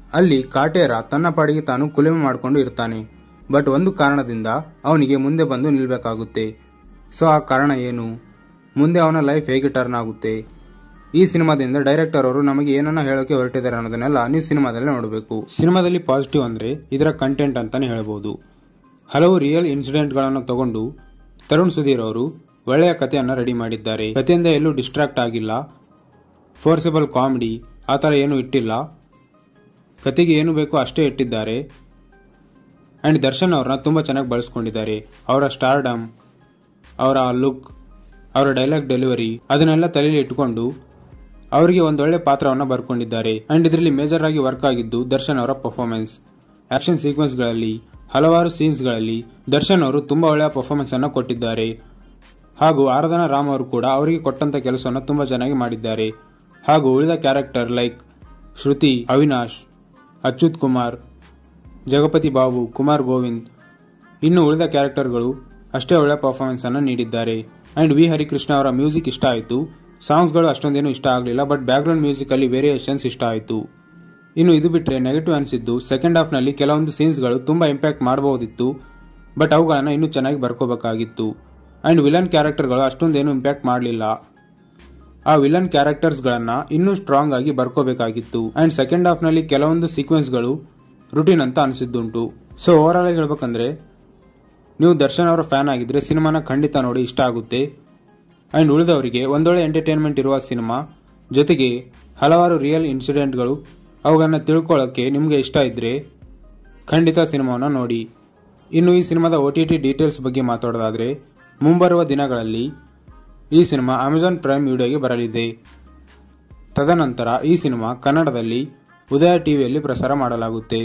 ಅಲ್ಲಿ ಕಾಟೇರ ತನ್ನ ಪಾಡಿಗೆ ತಾನು ಕುಲುಮೆ ಮಾಡಿಕೊಂಡು ಇರ್ತಾನೆ ಬಟ್ ಒಂದು ಕಾರಣದಿಂದ ಅವನಿಗೆ ಮುಂದೆ ಬಂದು ನಿಲ್ಬೇಕಾಗುತ್ತೆ ಸೊ ಆ ಕಾರಣ ಏನು ಮುಂದೆ ಅವನ ಲೈಫ್ ಹೇಗೆ ಟರ್ನ್ ಆಗುತ್ತೆ ಈ ಸಿನಿಮಾದಿಂದ ಡೈರೆಕ್ಟರ್ ಅವರು ನಮಗೆ ಏನನ್ನ ಹೇಳೋಕೆ ಹೊರಟಿದ್ದಾರೆ ಅನ್ನೋದನ್ನೆಲ್ಲ ನೀವು ಸಿನಿಮಾದಲ್ಲಿ ನೋಡಬೇಕು ಸಿನಿಮಾದಲ್ಲಿ ಪಾಸಿಟಿವ್ ಅಂದ್ರೆ ಇದರ ಕಂಟೆಂಟ್ ಅಂತಾನೆ ಹೇಳ್ಬೋದು ಹಲವು ರಿಯಲ್ ಇನ್ಸಿಡೆಂಟ್ಗಳನ್ನು ತಗೊಂಡು ತರುಣ್ ಸುಧೀರ್ ಅವರು ಒಳ್ಳೆಯ ಕಥೆಯನ್ನು ರೆಡಿ ಮಾಡಿದ್ದಾರೆ ಕಥೆಯಿಂದ ಎಲ್ಲೂ ಡಿಸ್ಟ್ರಾಕ್ಟ್ ಆಗಿಲ್ಲ ಫೋರ್ಸಬಲ್ ಕಾಮಿಡಿ ಆ ಥರ ಏನೂ ಇಟ್ಟಿಲ್ಲ ಕತೆಗೆ ಏನು ಬೇಕೋ ಅಷ್ಟೇ ಇಟ್ಟಿದ್ದಾರೆ ಆ್ಯಂಡ್ ದರ್ಶನ್ ಅವ್ರನ್ನ ತುಂಬ ಚೆನ್ನಾಗಿ ಬಳಸ್ಕೊಂಡಿದ್ದಾರೆ ಅವರ ಸ್ಟಾರ್ಡಮ್ ಅವರ ಲುಕ್ ಅವರ ಡೈಲಾಗ್ ಡೆಲಿವರಿ ಅದನ್ನೆಲ್ಲ ತಲೆಯಲ್ಲಿ ಇಟ್ಟುಕೊಂಡು ಅವರಿಗೆ ಒಂದೊಳ್ಳೆ ಪಾತ್ರವನ್ನು ಬರ್ಕೊಂಡಿದ್ದಾರೆ ಆ್ಯಂಡ್ ಇದರಲ್ಲಿ ಮೇಜರ್ ಆಗಿ ವರ್ಕ್ ಆಗಿದ್ದು ದರ್ಶನ್ ಅವರ ಪರ್ಫಾರ್ಮೆನ್ಸ್ ಆಕ್ಷನ್ ಸೀಕ್ವೆನ್ಸ್ಗಳಲ್ಲಿ ಹಲವಾರು ಸೀನ್ಸ್ಗಳಲ್ಲಿ ದರ್ಶನ್ ಅವರು ತುಂಬ ಒಳ್ಳೆಯ ಪರ್ಫಾರ್ಮೆನ್ಸ್ ಅನ್ನು ಕೊಟ್ಟಿದ್ದಾರೆ ಹಾಗೂ ಆರಾಧನಾ ರಾಮ್ ಅವರು ಕೂಡ ಅವರಿಗೆ ಕೊಟ್ಟಂತ ಕೆಲಸವನ್ನು ತುಂಬ ಚೆನ್ನಾಗಿ ಮಾಡಿದ್ದಾರೆ ಹಾಗೂ ಉಳಿದ ಕ್ಯಾರೆಕ್ಟರ್ ಲೈಕ್ ಶ್ರುತಿ ಅವಿನಾಶ್ ಅಚ್ಯುತ್ ಕುಮಾರ್ ಜಗಪತಿ ಬಾಬು ಕುಮಾರ್ ಗೋವಿಂದ್ ಇನ್ನು ಉಳಿದ ಕ್ಯಾರೆಕ್ಟರ್ಗಳು ಅಷ್ಟೇ ಒಳ್ಳೆ ಪರ್ಫಾರ್ಮೆನ್ಸ್ ಅನ್ನು ನೀಡಿದ್ದಾರೆ ಅಂಡ್ ವಿ ಹರಿಕೃಷ್ಣ ಅವರ ಮ್ಯೂಸಿಕ್ ಇಷ್ಟ ಆಯಿತು ಸಾಂಗ್ಸ್ಗಳು ಅಷ್ಟೊಂದೇನು ಇಷ್ಟ ಆಗಲಿಲ್ಲ ಬಟ್ ಬ್ಯಾಕ್ಗ್ರೌಂಡ್ ಮ್ಯೂಸಿಕ್ ಅಲ್ಲಿ ವೇರಿಯೇಷನ್ಸ್ ಇಷ್ಟ ಆಯಿತು ಇನ್ನು ಇದು ಬಿಟ್ಟರೆ ನೆಗೆಟಿವ್ ಅನಿಸಿದ್ದು ಸೆಕೆಂಡ್ ಹಾಫ್ನಲ್ಲಿ ಕೆಲವೊಂದು ಸೀನ್ಸ್ಗಳು ತುಂಬ ಇಂಪ್ಯಾಕ್ಟ್ ಮಾಡಬಹುದಿತ್ತು ಬಟ್ ಅವುಗಳನ್ನು ಇನ್ನೂ ಚೆನ್ನಾಗಿ ಬರ್ಕೋಬೇಕಾಗಿತ್ತು ಅಂಡ್ ವಿಲನ್ ಕ್ಯಾರೆಕ್ಟರ್ಗಳು ಅಷ್ಟೊಂದೇನು ಇಂಪ್ಯಾಕ್ಟ್ ಮಾಡಲಿಲ್ಲ ಆ ವಿಲನ್ ಕ್ಯಾರೆಕ್ಟರ್ಸ್ಗಳನ್ನ ಇನ್ನೂ ಸ್ಟ್ರಾಂಗ್ ಆಗಿ ಬರ್ಕೋಬೇಕಾಗಿತ್ತು ಅಂಡ್ ಸೆಕೆಂಡ್ ಹಾಫ್ನಲ್ಲಿ ಕೆಲವೊಂದು ಸೀಕ್ವೆನ್ಸ್ಗಳು ರುಟೀನ್ ಅಂತ ಅನಿಸಿದ್ದುಂಟು ಸೊ ಓವರ್ ಆಲ್ ಆಗಿ ಹೇಳ್ಬೇಕಂದ್ರೆ ನೀವು ದರ್ಶನ್ ಅವರ ಫ್ಯಾನ್ ಆಗಿದ್ರೆ ಸಿನಿಮಾನ ಖಂಡಿತ ನೋಡಿ ಇಷ್ಟ ಆಗುತ್ತೆ ಅಂಡ್ ಉಳಿದವರಿಗೆ ಒಂದೊಳ್ಳೆ ಎಂಟರ್ಟೈನ್ಮೆಂಟ್ ಇರುವ ಸಿನಿಮಾ ಜೊತೆಗೆ ಹಲವಾರು ರಿಯಲ್ ಇನ್ಸಿಡೆಂಟ್ಗಳು ಅವುಗಳನ್ನ ತಿಳ್ಕೊಳ್ಳೋಕ್ಕೆ ನಿಮಗೆ ಇಷ್ಟ ಇದ್ರೆ ಖಂಡಿತ ಸಿನಿಮಾವನ್ನು ನೋಡಿ ಇನ್ನು ಈ ಸಿನಿಮಾದ ಒ ಟಿ ಟಿ ಡೀಟೇಲ್ಸ್ ಬಗ್ಗೆ ಮಾತಾಡೋದಾದ್ರೆ ಮುಂಬರುವ ದಿನಗಳಲ್ಲಿ ಈ ಸಿನಿಮಾ ಅಮೆಜಾನ್ ಪ್ರೈಮ್ ವಿಡಿಯೋಗೆ ಬರಲಿದೆ ತದನಂತರ ಈ ಸಿನಿಮಾ ಕನ್ನಡದಲ್ಲಿ ಉದಯ ಟಿವಿಯಲ್ಲಿ ಪ್ರಸಾರ ಮಾಡಲಾಗುತ್ತೆ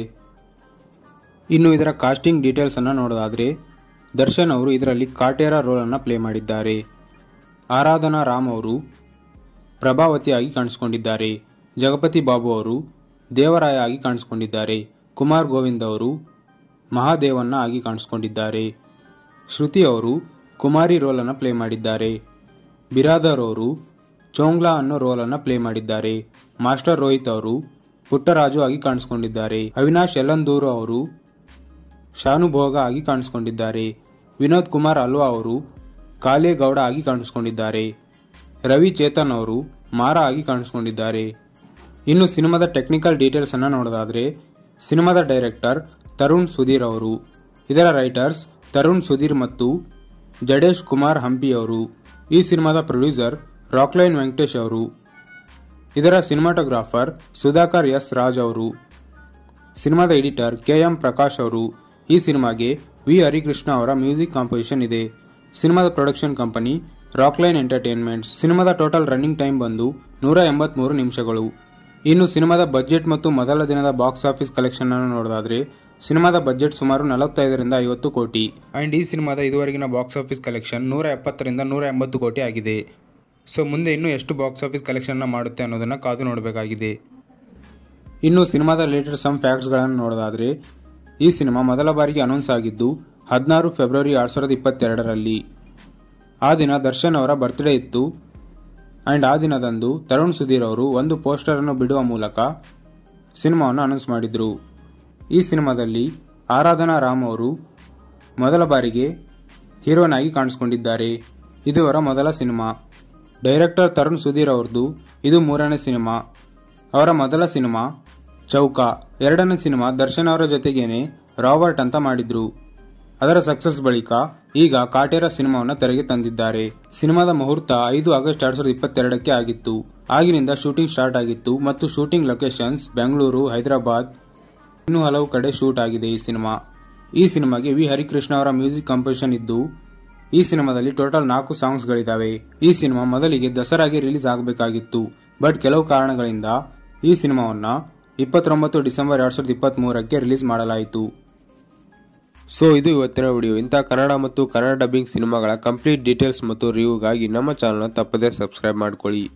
ಇನ್ನು ಇದರ ಕಾಸ್ಟಿಂಗ್ ಡೀಟೇಲ್ಸ್ ಅನ್ನು ನೋಡೋದಾದ್ರೆ ದರ್ಶನ್ ಅವರು ಇದರಲ್ಲಿ ಕಾಟೇರ ರೋಲ್ ಅನ್ನು ಪ್ಲೇ ಮಾಡಿದ್ದಾರೆ ಆರಾಧನಾ ರಾಮ್ ಅವರು ಪ್ರಭಾವತಿಯಾಗಿ ಕಾಣಿಸಿಕೊಂಡಿದ್ದಾರೆ ಜಗಪತಿ ಬಾಬು ಅವರು ದೇವರಾಯ ಆಗಿ ಕಾಣಿಸಿಕೊಂಡಿದ್ದಾರೆ ಕುಮಾರ್ ಗೋವಿಂದ್ ಅವರು ಮಹಾದೇವನ್ನ ಆಗಿ ಕಾಣಿಸಿಕೊಂಡಿದ್ದಾರೆ ಶ್ರುತಿ ಅವರು ಕುಮಾರಿ ರೋಲ್ ಅನ್ನು ಪ್ಲೇ ಮಾಡಿದ್ದಾರೆ ಬಿರಾದರ್ ಅವರು ಚೋಂಗ್ಲಾ ಅನ್ನೋ ರೋಲ್ ಅನ್ನು ಪ್ಲೇ ಮಾಡಿದ್ದಾರೆ ಮಾಸ್ಟರ್ ರೋಹಿತ್ ಅವರು ಪುಟ್ಟರಾಜು ಆಗಿ ಕಾಣಿಸಿಕೊಂಡಿದ್ದಾರೆ ಅವಿನಾಶ್ ಯಲ್ಲಂದೂರು ಅವರು ಶಾನುಭೋಗ ಆಗಿ ಕಾಣಿಸಿಕೊಂಡಿದ್ದಾರೆ ವಿನೋದ್ ಕುಮಾರ್ ಅಲ್ವಾ ಅವರು ಕಾಲೇಗೌಡ ಆಗಿ ಕಾಣಿಸಿಕೊಂಡಿದ್ದಾರೆ ರವಿ ಚೇತನ್ ಅವರು ಮಾರ ಆಗಿ ಕಾಣಿಸಿಕೊಂಡಿದ್ದಾರೆ ಇನ್ನು ಸಿನಿಮಾದ ಟೆಕ್ನಿಕಲ್ ಡೀಟೇಲ್ಸ್ ಅನ್ನ ನೋಡೋದಾದ್ರೆ ಸಿನಿಮಾದ ಡೈರೆಕ್ಟರ್ ತರುಣ್ ಸುಧೀರ್ ಅವರು ಇದರ ರೈಟರ್ಸ್ ತರುಣ್ ಸುಧೀರ್ ಮತ್ತು ಜಡೇಶ್ ಕುಮಾರ್ ಹಂಪಿ ಅವರು ಈ ಸಿನಿಮಾದ ಪ್ರೊಡ್ಯೂಸರ್ ರಾಕ್ಲೈನ್ ವೆಂಕಟೇಶ್ ಅವರು ಇದರ ಸಿನಿಮಾಟೋಗ್ರಾಫರ್ ಸುಧಾಕರ್ ಎಸ್ ರಾಜ್ ಅವರು ಸಿನಿಮಾದ ಎಡಿಟರ್ ಕೆ ಎಂ ಪ್ರಕಾಶ್ ಅವರು ಈ ಸಿನಿಮಾಗೆ ವಿ ಹರಿಕೃಷ್ಣ ಅವರ ಮ್ಯೂಸಿಕ್ ಕಾಂಪೋಸಿಷನ್ ಇದೆ ಸಿನಿಮಾದ ಪ್ರೊಡಕ್ಷನ್ ಕಂಪನಿ ರಾಕ್ಲೈನ್ ಎಂಟರ್ಟೈನ್ಮೆಂಟ್ಸ್ ಸಿನಿಮಾದ ಟೋಟಲ್ ರನ್ನಿಂಗ್ ಟೈಮ್ ಬಂದು ನೂರ ಎಂಬತ್ಮೂರು ನಿಮಿಷಗಳು ಇನ್ನು ಸಿನಿಮಾದ ಬಜೆಟ್ ಮತ್ತು ಮೊದಲ ದಿನದ ಬಾಕ್ಸ್ ಆಫೀಸ್ ಕಲೆಕ್ಷನ್ ಅನ್ನು ನೋಡೋದಾದ್ರೆ ಸಿನಿಮಾದ ಬಜೆಟ್ ಸುಮಾರು ನಲವತ್ತೈದರಿಂದ ಐವತ್ತು ಕೋಟಿ ಅಂಡ್ ಈ ಸಿನಿಮಾದ ಇದುವರೆಗಿನ ಬಾಕ್ಸ್ ಆಫೀಸ್ ಕಲೆಕ್ಷನ್ ನೂರ ಎಪ್ಪತ್ತರಿಂದ ನೂರ ಎಂಬತ್ತು ಕೋಟಿ ಆಗಿದೆ ಸೊ ಮುಂದೆ ಇನ್ನೂ ಎಷ್ಟು ಬಾಕ್ಸ್ ಆಫೀಸ್ ಕಲೆಕ್ಷನ್ ಮಾಡುತ್ತೆ ಅನ್ನೋದನ್ನ ಕಾದು ನೋಡಬೇಕಾಗಿದೆ ಇನ್ನು ಸಿನಿಮಾದ ರಿಲೇಟೆಡ್ ಸಮ್ ಫ್ಯಾಕ್ಟ್ಸ್ಗಳನ್ನು ನೋಡೋದಾದ್ರೆ ಈ ಸಿನಿಮಾ ಮೊದಲ ಬಾರಿಗೆ ಅನೌನ್ಸ್ ಆಗಿದ್ದು ಹದಿನಾರು ಫೆಬ್ರವರಿ ಎರಡ್ ಸಾವಿರದ ಇಪ್ಪತ್ತೆರಡರಲ್ಲಿ ಆ ದಿನ ದರ್ಶನ್ ಅವರ ಬರ್ತ್ಡೇ ಇತ್ತು ಅಂಡ್ ಆ ದಿನದಂದು ತರುಣ್ ಸುಧೀರ್ ಅವರು ಒಂದು ಪೋಸ್ಟರ್ ಅನ್ನು ಬಿಡುವ ಮೂಲಕ ಸಿನಿಮಾವನ್ನು ಅನೌನ್ಸ್ ಮಾಡಿದ್ರು ಈ ಸಿನಿಮಾದಲ್ಲಿ ಆರಾಧನಾ ರಾಮ್ ಅವರು ಮೊದಲ ಬಾರಿಗೆ ಹೀರೋನ್ ಆಗಿ ಕಾಣಿಸಿಕೊಂಡಿದ್ದಾರೆ ಇದು ಅವರ ಮೊದಲ ಸಿನಿಮಾ ಡೈರೆಕ್ಟರ್ ತರುಣ್ ಸುಧೀರ್ ಅವ್ರದ್ದು ಇದು ಮೂರನೇ ಸಿನಿಮಾ ಅವರ ಮೊದಲ ಸಿನಿಮಾ ಚೌಕ ಎರಡನೇ ಸಿನಿಮಾ ದರ್ಶನ್ ಅವರ ಜೊತೆಗೇನೆ ರಾಬರ್ಟ್ ಅಂತ ಮಾಡಿದ್ರು ಅದರ ಸಕ್ಸಸ್ ಬಳಿಕ ಈಗ ಕಾಟೇರ ಸಿನಿಮಾವನ್ನು ತೆರೆಗೆ ತಂದಿದ್ದಾರೆ ಸಿನಿಮಾದ ಮುಹೂರ್ತ ಐದು ಆಗಸ್ಟ್ ಎರಡ್ ಸಾವಿರದ ಇಪ್ಪತ್ತೆರಡಕ್ಕೆ ಆಗಿತ್ತು ಆಗಿನಿಂದ ಶೂಟಿಂಗ್ ಸ್ಟಾರ್ಟ್ ಆಗಿತ್ತು ಮತ್ತು ಶೂಟಿಂಗ್ ಲೊಕೇಶನ್ಸ್ ಬೆಂಗಳೂರು ಹೈದರಾಬಾದ್ ಇನ್ನೂ ಹಲವು ಕಡೆ ಶೂಟ್ ಆಗಿದೆ ಈ ಸಿನಿಮಾ ಈ ಸಿನಿಮಾಗೆ ವಿ ಹರಿಕೃಷ್ಣ ಅವರ ಮ್ಯೂಸಿಕ್ ಕಂಪೋಸಿಷನ್ ಇದ್ದು ಈ ಸಿನಿಮಾದಲ್ಲಿ ಟೋಟಲ್ ನಾಲ್ಕು ಸಾಂಗ್ಸ್ಗಳಿದ್ದಾವೆ ಈ ಸಿನಿಮಾ ಮೊದಲಿಗೆ ದಸರಾಗೆ ರಿಲೀಸ್ ಆಗಬೇಕಾಗಿತ್ತು ಬಟ್ ಕೆಲವು ಕಾರಣಗಳಿಂದ ಈ ಸಿನಿಮಾವನ್ನ ಇಪ್ಪತ್ತೊಂಬತ್ತು ಡಿಸೆಂಬರ್ ಎರಡ್ ಸಾವಿರದ ಇಪ್ಪತ್ತ್ ಮೂರಕ್ಕೆ ರಿಲೀಸ್ ಮಾಡಲಾಯಿತು ಸೊ ಇದು ಇವತ್ತಿನ ವಿಡಿಯೋ ಇಂಥ ಕನ್ನಡ ಮತ್ತು ಕನ್ನಡ ಡಬ್ಬಿಂಗ್ ಸಿನಿಮಾಗಳ ಕಂಪ್ಲೀಟ್ ಡೀಟೇಲ್ಸ್ ಮತ್ತು ರಿವ್ಯೂಗಾಗಿ ನಮ್ಮ ಚಾನಲ್ನ ತಪ್ಪದೇ ಸಬ್ಸ್ಕ್ರೈಬ್ ಮಾಡ್ಕೊಳ್ಳಿ